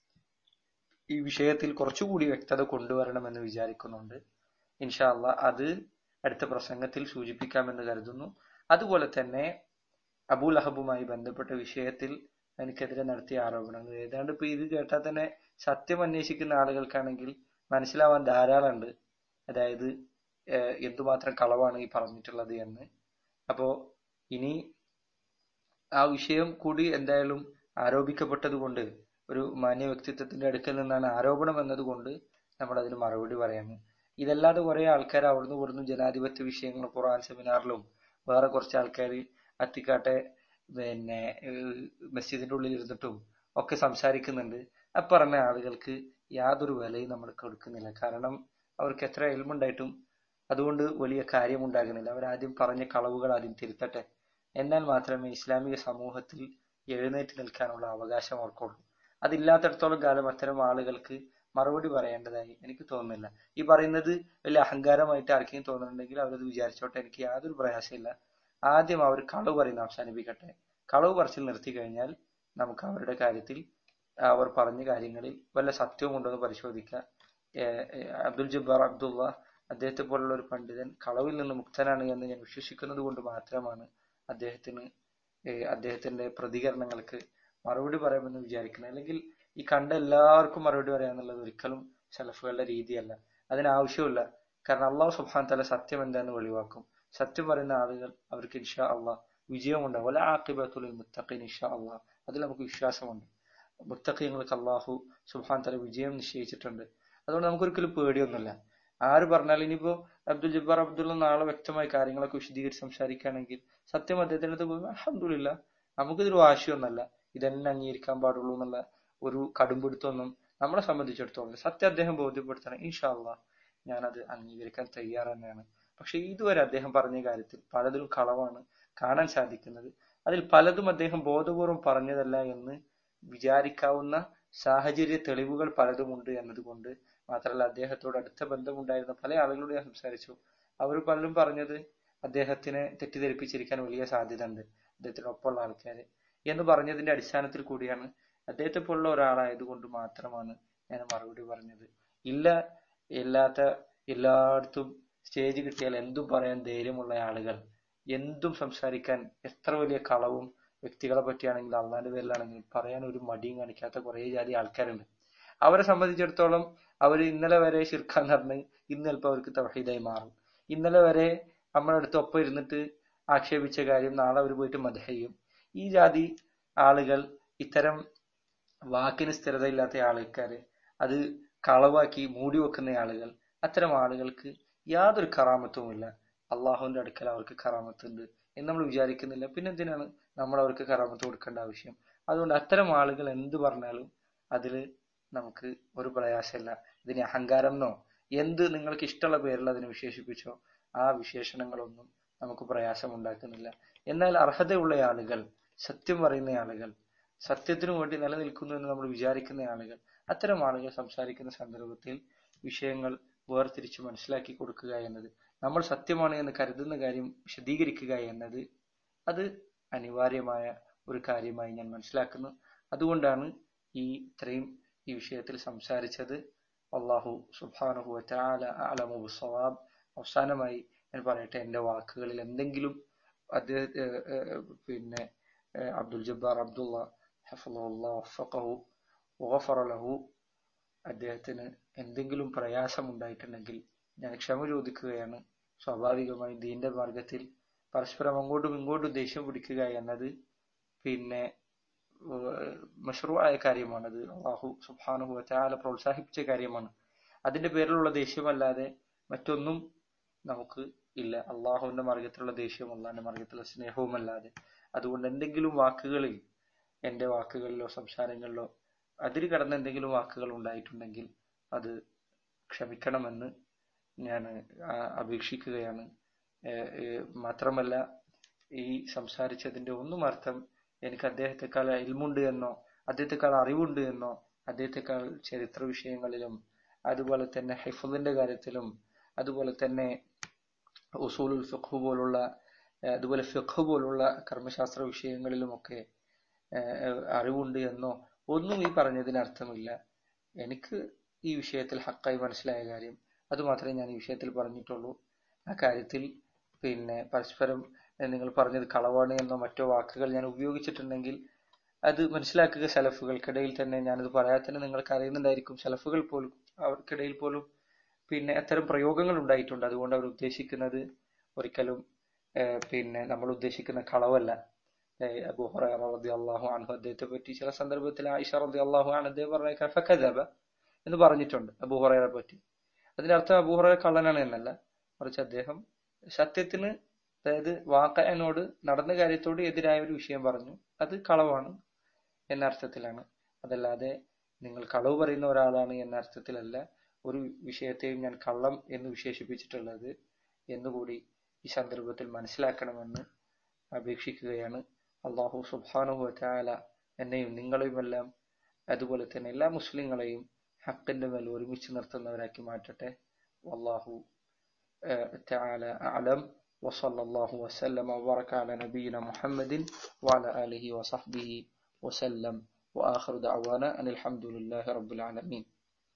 ഈ വിഷയത്തിൽ കുറച്ചുകൂടി വ്യക്തത കൊണ്ടുവരണമെന്ന് വിചാരിക്കുന്നുണ്ട് ഇൻഷാല്ല അത് അടുത്ത പ്രസംഗത്തിൽ സൂചിപ്പിക്കാമെന്ന് കരുതുന്നു അതുപോലെ തന്നെ അബൂൽ അഹബുമായി ബന്ധപ്പെട്ട വിഷയത്തിൽ എനിക്കെതിരെ നടത്തിയ ആരോപണങ്ങൾ ഏതാണ്ട് ഇപ്പൊ ഇത് കേട്ടാൽ തന്നെ സത്യം അന്വേഷിക്കുന്ന ആളുകൾക്കാണെങ്കിൽ മനസ്സിലാവാൻ ധാരാളമുണ്ട് അതായത് എന്തുമാത്രം കളവാണ് ഈ പറഞ്ഞിട്ടുള്ളത് എന്ന് അപ്പോ ഇനി ആ വിഷയം കൂടി എന്തായാലും ആരോപിക്കപ്പെട്ടത് കൊണ്ട് ഒരു മാന്യ വ്യക്തിത്വത്തിന്റെ അടുക്കൽ നിന്നാണ് ആരോപണം എന്നതുകൊണ്ട് നമ്മൾ അതിന് മറുപടി പറയുന്നു ഇതല്ലാതെ കുറെ ആൾക്കാർ അവിടുന്ന് ഇവിടുന്ന് ജനാധിപത്യ വിഷയങ്ങൾ ഖുറാൻ സെമിനാറിലും വേറെ കുറച്ച് ആൾക്കാർ അത്തിക്കാട്ടെ പിന്നെ മസ്ജിദിന്റെ ഉള്ളിൽ ഇരുന്നിട്ടും ഒക്കെ സംസാരിക്കുന്നുണ്ട് അപ്പറഞ്ഞ ആളുകൾക്ക് യാതൊരു വിലയും നമ്മൾ കൊടുക്കുന്നില്ല കാരണം അവർക്ക് എത്ര എൽമുണ്ടായിട്ടും അതുകൊണ്ട് വലിയ കാര്യമുണ്ടാകുന്നില്ല അവരാദ്യം പറഞ്ഞ കളവുകൾ ആദ്യം തിരുത്തട്ടെ എന്നാൽ മാത്രമേ ഇസ്ലാമിക സമൂഹത്തിൽ എഴുന്നേറ്റ് നിൽക്കാനുള്ള അവകാശം അവർക്കുള്ളൂ അതില്ലാത്തടത്തോളം കാലം അത്തരം ആളുകൾക്ക് മറുപടി പറയേണ്ടതായി എനിക്ക് തോന്നുന്നില്ല ഈ പറയുന്നത് വലിയ അഹങ്കാരമായിട്ട് ആർക്കെങ്കിലും തോന്നുന്നുണ്ടെങ്കിൽ അവരത് വിചാരിച്ചോട്ടെ എനിക്ക് യാതൊരു പ്രയാസമില്ല ആദ്യം അവർ കളവ് പറയുന്ന അവസാനിപ്പിക്കട്ടെ കളവ് പറച്ചിൽ നിർത്തി കഴിഞ്ഞാൽ നമുക്ക് അവരുടെ കാര്യത്തിൽ അവർ പറഞ്ഞ കാര്യങ്ങളിൽ വല്ല സത്യവും ഉണ്ടോ എന്ന് പരിശോധിക്കുക അബ്ദുൽ ജബ്ബാർ അബ്ദുള്ള അദ്ദേഹത്തെ പോലുള്ള ഒരു പണ്ഡിതൻ കളവിൽ നിന്ന് മുക്തനാണ് എന്ന് ഞാൻ വിശ്വസിക്കുന്നത് കൊണ്ട് മാത്രമാണ് അദ്ദേഹത്തിന് അദ്ദേഹത്തിന്റെ പ്രതികരണങ്ങൾക്ക് മറുപടി പറയാമെന്ന് വിചാരിക്കുന്നത് അല്ലെങ്കിൽ ഈ കണ്ട എല്ലാവർക്കും മറുപടി പറയാന്നുള്ളത് ഒരിക്കലും സലഫുകളുടെ രീതിയല്ല അതിനാവശ്യമില്ല കാരണം അള്ളാഹു സുബാൻ തല സത്യം എന്താന്ന് വെളിവാക്കും സത്യം പറയുന്ന ആളുകൾ അവർക്ക് ഇൻഷാ അള്ളാഹ് വിജയമുണ്ടാവും വല ആക്കിബത്തുൽ മുത്തഖീൻ ഇൻഷാ അള്ളാഹ് അതിൽ നമുക്ക് വിശ്വാസമുണ്ട് മുത്തഖീങ്ങൾക്ക് അള്ളാഹു സുബാൻ തല വിജയം നിശ്ചയിച്ചിട്ടുണ്ട് അതുകൊണ്ട് നമുക്കൊരിക്കലും പേടിയൊന്നുമില്ല ആര് പറഞ്ഞാലും ഇനിയിപ്പോ അബ്ദുൽ ജബ്ബാർ അബ്ദുള്ള നാളെ വ്യക്തമായി കാര്യങ്ങളൊക്കെ വിശദീകരിച്ച് സംസാരിക്കുകയാണെങ്കിൽ സത്യം അദ്ദേഹത്തിന്റെ പോകുമ്പോൾ അഹമ്മദില്ല നമുക്കിതൊരു വാശിയൊന്നല്ല ഇതന്നെ അംഗീകരിക്കാൻ പാടുള്ളൂ എന്നുള്ള ഒരു കടുംപിടുത്തൊന്നും നമ്മളെ സംബന്ധിച്ചിടത്തോളം സത്യം അദ്ദേഹം ബോധ്യപ്പെടുത്തണം ഇൻഷാല്ല ഞാനത് അംഗീകരിക്കാൻ തയ്യാർ തന്നെയാണ് പക്ഷെ ഇതുവരെ അദ്ദേഹം പറഞ്ഞ കാര്യത്തിൽ പലതിലും കളവാണ് കാണാൻ സാധിക്കുന്നത് അതിൽ പലതും അദ്ദേഹം ബോധപൂർവം പറഞ്ഞതല്ല എന്ന് വിചാരിക്കാവുന്ന സാഹചര്യ തെളിവുകൾ പലതുമുണ്ട് എന്നതുകൊണ്ട് മാത്രമല്ല അദ്ദേഹത്തോട് അടുത്ത ബന്ധമുണ്ടായിരുന്ന പല ആളുകളോട് ഞാൻ സംസാരിച്ചു അവർ പലരും പറഞ്ഞത് അദ്ദേഹത്തിനെ തെറ്റിദ്ധരിപ്പിച്ചിരിക്കാൻ വലിയ സാധ്യത ഉണ്ട് അദ്ദേഹത്തിനൊപ്പമുള്ള ആൾക്കാര് എന്ന് പറഞ്ഞതിന്റെ അടിസ്ഥാനത്തിൽ കൂടിയാണ് അദ്ദേഹത്തെ പോലുള്ള ഒരാളായതുകൊണ്ട് മാത്രമാണ് ഞാൻ മറുപടി പറഞ്ഞത് ഇല്ല ഇല്ലാത്ത എല്ലായിടത്തും സ്റ്റേജ് കിട്ടിയാൽ എന്തും പറയാൻ ധൈര്യമുള്ള ആളുകൾ എന്തും സംസാരിക്കാൻ എത്ര വലിയ കളവും വ്യക്തികളെ പറ്റിയാണെങ്കിലും അള്ളാന്റെ പേരിലാണെങ്കിലും പറയാൻ ഒരു മടിയും കാണിക്കാത്ത കുറെ ജാതി ആൾക്കാരുണ്ട് അവരെ സംബന്ധിച്ചിടത്തോളം അവർ ഇന്നലെ വരെ ഷിർഖാന്ന് പറഞ്ഞ് ഇന്ന് ചിലപ്പോൾ അവർക്ക് തവഹീദായി മാറും ഇന്നലെ വരെ നമ്മുടെ അടുത്ത് ഒപ്പം ഇരുന്നിട്ട് ആക്ഷേപിച്ച കാര്യം നാളെ അവർ പോയിട്ട് മത ചെയ്യും ഈ ജാതി ആളുകൾ ഇത്തരം വാക്കിന് സ്ഥിരതയില്ലാത്ത ആൾക്കാര് അത് കളവാക്കി മൂടി വെക്കുന്ന ആളുകൾ അത്തരം ആളുകൾക്ക് യാതൊരു കറാമത്തുമില്ല അള്ളാഹുവിന്റെ അടുക്കൽ അവർക്ക് കറാമത്തുണ്ട് എന്ന് നമ്മൾ വിചാരിക്കുന്നില്ല പിന്നെ എന്തിനാണ് നമ്മൾ അവർക്ക് കറാമത്ത് കൊടുക്കേണ്ട ആവശ്യം അതുകൊണ്ട് അത്തരം ആളുകൾ എന്ത് പറഞ്ഞാലും അതിൽ നമുക്ക് ഒരു പ്രയാസമില്ല ഇതിന് അഹങ്കാരം എന്നോ എന്ത് നിങ്ങൾക്ക് ഇഷ്ടമുള്ള പേരിൽ അതിനെ വിശേഷിപ്പിച്ചോ ആ വിശേഷണങ്ങളൊന്നും നമുക്ക് പ്രയാസം ഉണ്ടാക്കുന്നില്ല എന്നാൽ അർഹതയുള്ള ആളുകൾ സത്യം പറയുന്ന ആളുകൾ സത്യത്തിനു വേണ്ടി നിലനിൽക്കുന്നു എന്ന് നമ്മൾ വിചാരിക്കുന്ന ആളുകൾ അത്തരം ആളുകൾ സംസാരിക്കുന്ന സന്ദർഭത്തിൽ വിഷയങ്ങൾ വേർതിരിച്ച് മനസ്സിലാക്കി കൊടുക്കുക എന്നത് നമ്മൾ സത്യമാണ് എന്ന് കരുതുന്ന കാര്യം വിശദീകരിക്കുക എന്നത് അത് അനിവാര്യമായ ഒരു കാര്യമായി ഞാൻ മനസ്സിലാക്കുന്നു അതുകൊണ്ടാണ് ഈ ഇത്രയും ഈ വിഷയത്തിൽ സംസാരിച്ചത് അള്ളാഹു സുബാനുഹു അലമു സവാബ് അവസാനമായി ഞാൻ പറയട്ടെ എൻ്റെ വാക്കുകളിൽ എന്തെങ്കിലും അദ്ദേഹത്തെ പിന്നെ അബ്ദുൽ ജബ്ബാർ അബ്ദുള്ള ഹഫുല്ലാഹു ലഹു അദ്ദേഹത്തിന് എന്തെങ്കിലും പ്രയാസമുണ്ടായിട്ടുണ്ടെങ്കിൽ ഞാൻ ക്ഷമ ചോദിക്കുകയാണ് സ്വാഭാവികമായി ദീന്റെ മാർഗത്തിൽ പരസ്പരം അങ്ങോട്ടും ഇങ്ങോട്ടും ദേഷ്യം പിടിക്കുക എന്നത് പിന്നെ മഷ്റൂആയ കാര്യമാണത് അള്ളാഹു സുബാനുഹു ചാല പ്രോത്സാഹിപ്പിച്ച കാര്യമാണ് അതിന്റെ പേരിലുള്ള ദേഷ്യമല്ലാതെ മറ്റൊന്നും നമുക്ക് ഇല്ല അള്ളാഹുവിന്റെ മാർഗത്തിലുള്ള ദേഷ്യവും അള്ളാഹിന്റെ മാർഗത്തിലുള്ള സ്നേഹവും അല്ലാതെ അതുകൊണ്ട് എന്തെങ്കിലും വാക്കുകളിൽ എന്റെ വാക്കുകളിലോ സംസാരങ്ങളിലോ അതിര് കടന്ന എന്തെങ്കിലും വാക്കുകൾ ഉണ്ടായിട്ടുണ്ടെങ്കിൽ അത് ക്ഷമിക്കണമെന്ന് ഞാൻ അപേക്ഷിക്കുകയാണ് മാത്രമല്ല ഈ സംസാരിച്ചതിന്റെ ഒന്നും അർത്ഥം എനിക്ക് അദ്ദേഹത്തെക്കാൾ ഇൽമുണ്ട് എന്നോ അദ്ദേഹത്തെക്കാൾ അറിവുണ്ട് എന്നോ അദ്ദേഹത്തെക്കാൾ ചരിത്ര വിഷയങ്ങളിലും അതുപോലെ തന്നെ ഹൈഫുദിന്റെ കാര്യത്തിലും അതുപോലെ തന്നെ ഉസൂലുൽ ഫിഖ് പോലുള്ള അതുപോലെ ഫിഖ് പോലുള്ള കർമ്മശാസ്ത്ര വിഷയങ്ങളിലുമൊക്കെ അറിവുണ്ട് എന്നോ ഒന്നും ഈ പറഞ്ഞതിന് അർത്ഥമില്ല എനിക്ക് ഈ വിഷയത്തിൽ ഹക്കായി മനസ്സിലായ കാര്യം അത് മാത്രമേ ഞാൻ ഈ വിഷയത്തിൽ പറഞ്ഞിട്ടുള്ളൂ ആ കാര്യത്തിൽ പിന്നെ പരസ്പരം നിങ്ങൾ പറഞ്ഞത് കളവാണ് എന്നോ മറ്റോ വാക്കുകൾ ഞാൻ ഉപയോഗിച്ചിട്ടുണ്ടെങ്കിൽ അത് മനസ്സിലാക്കുക സലഫുകൾക്കിടയിൽ തന്നെ ഞാനത് പറയാൻ തന്നെ നിങ്ങൾക്ക് അറിയുന്നുണ്ടായിരിക്കും സലഫുകൾ പോലും അവർക്കിടയിൽ പോലും പിന്നെ അത്തരം പ്രയോഗങ്ങൾ ഉണ്ടായിട്ടുണ്ട് അതുകൊണ്ട് അവർ ഉദ്ദേശിക്കുന്നത് ഒരിക്കലും പിന്നെ നമ്മൾ ഉദ്ദേശിക്കുന്ന കളവല്ല അബു റതി അള്ളാഹു അൻഹു അദ്ദേഹത്തെ പറ്റി ചില സന്ദർഭത്തിൽ ആയിഷ റതി അള്ളാഹു ആണ് അദ്ദേഹം പറഞ്ഞ ഫക്കദബ എന്ന് പറഞ്ഞിട്ടുണ്ട് അബു ഹുറയെ പറ്റി അതിനർത്ഥം അബു ഹുറ കള്ളനാണ് എന്നല്ല മറിച്ച് അദ്ദേഹം സത്യത്തിന് അതായത് വാക്കനോട് നടന്ന കാര്യത്തോട് എതിരായ ഒരു വിഷയം പറഞ്ഞു അത് കളവാണ് എന്ന അർത്ഥത്തിലാണ് അതല്ലാതെ നിങ്ങൾ കളവ് പറയുന്ന ഒരാളാണ് എന്ന അർത്ഥത്തിലല്ല ഒരു വിഷയത്തെയും ഞാൻ കള്ളം എന്ന് വിശേഷിപ്പിച്ചിട്ടുള്ളത് എന്നുകൂടി ഈ സന്ദർഭത്തിൽ മനസ്സിലാക്കണമെന്ന് അപേക്ഷിക്കുകയാണ് അള്ളാഹു സുബാനുഹു ചാല എന്നെയും നിങ്ങളെയുമെല്ലാം അതുപോലെ തന്നെ എല്ലാ മുസ്ലിങ്ങളെയും ഹക്കിന്റെ മേൽ ഒരുമിച്ച് നിർത്തുന്നവരാക്കി മാറ്റട്ടെ അള്ളാഹു تعالى أعلم وصلى الله وسلم وبارك على نبينا محمد وعلى آله وصحبه وسلم وآخر دعوانا أن الحمد لله رب العالمين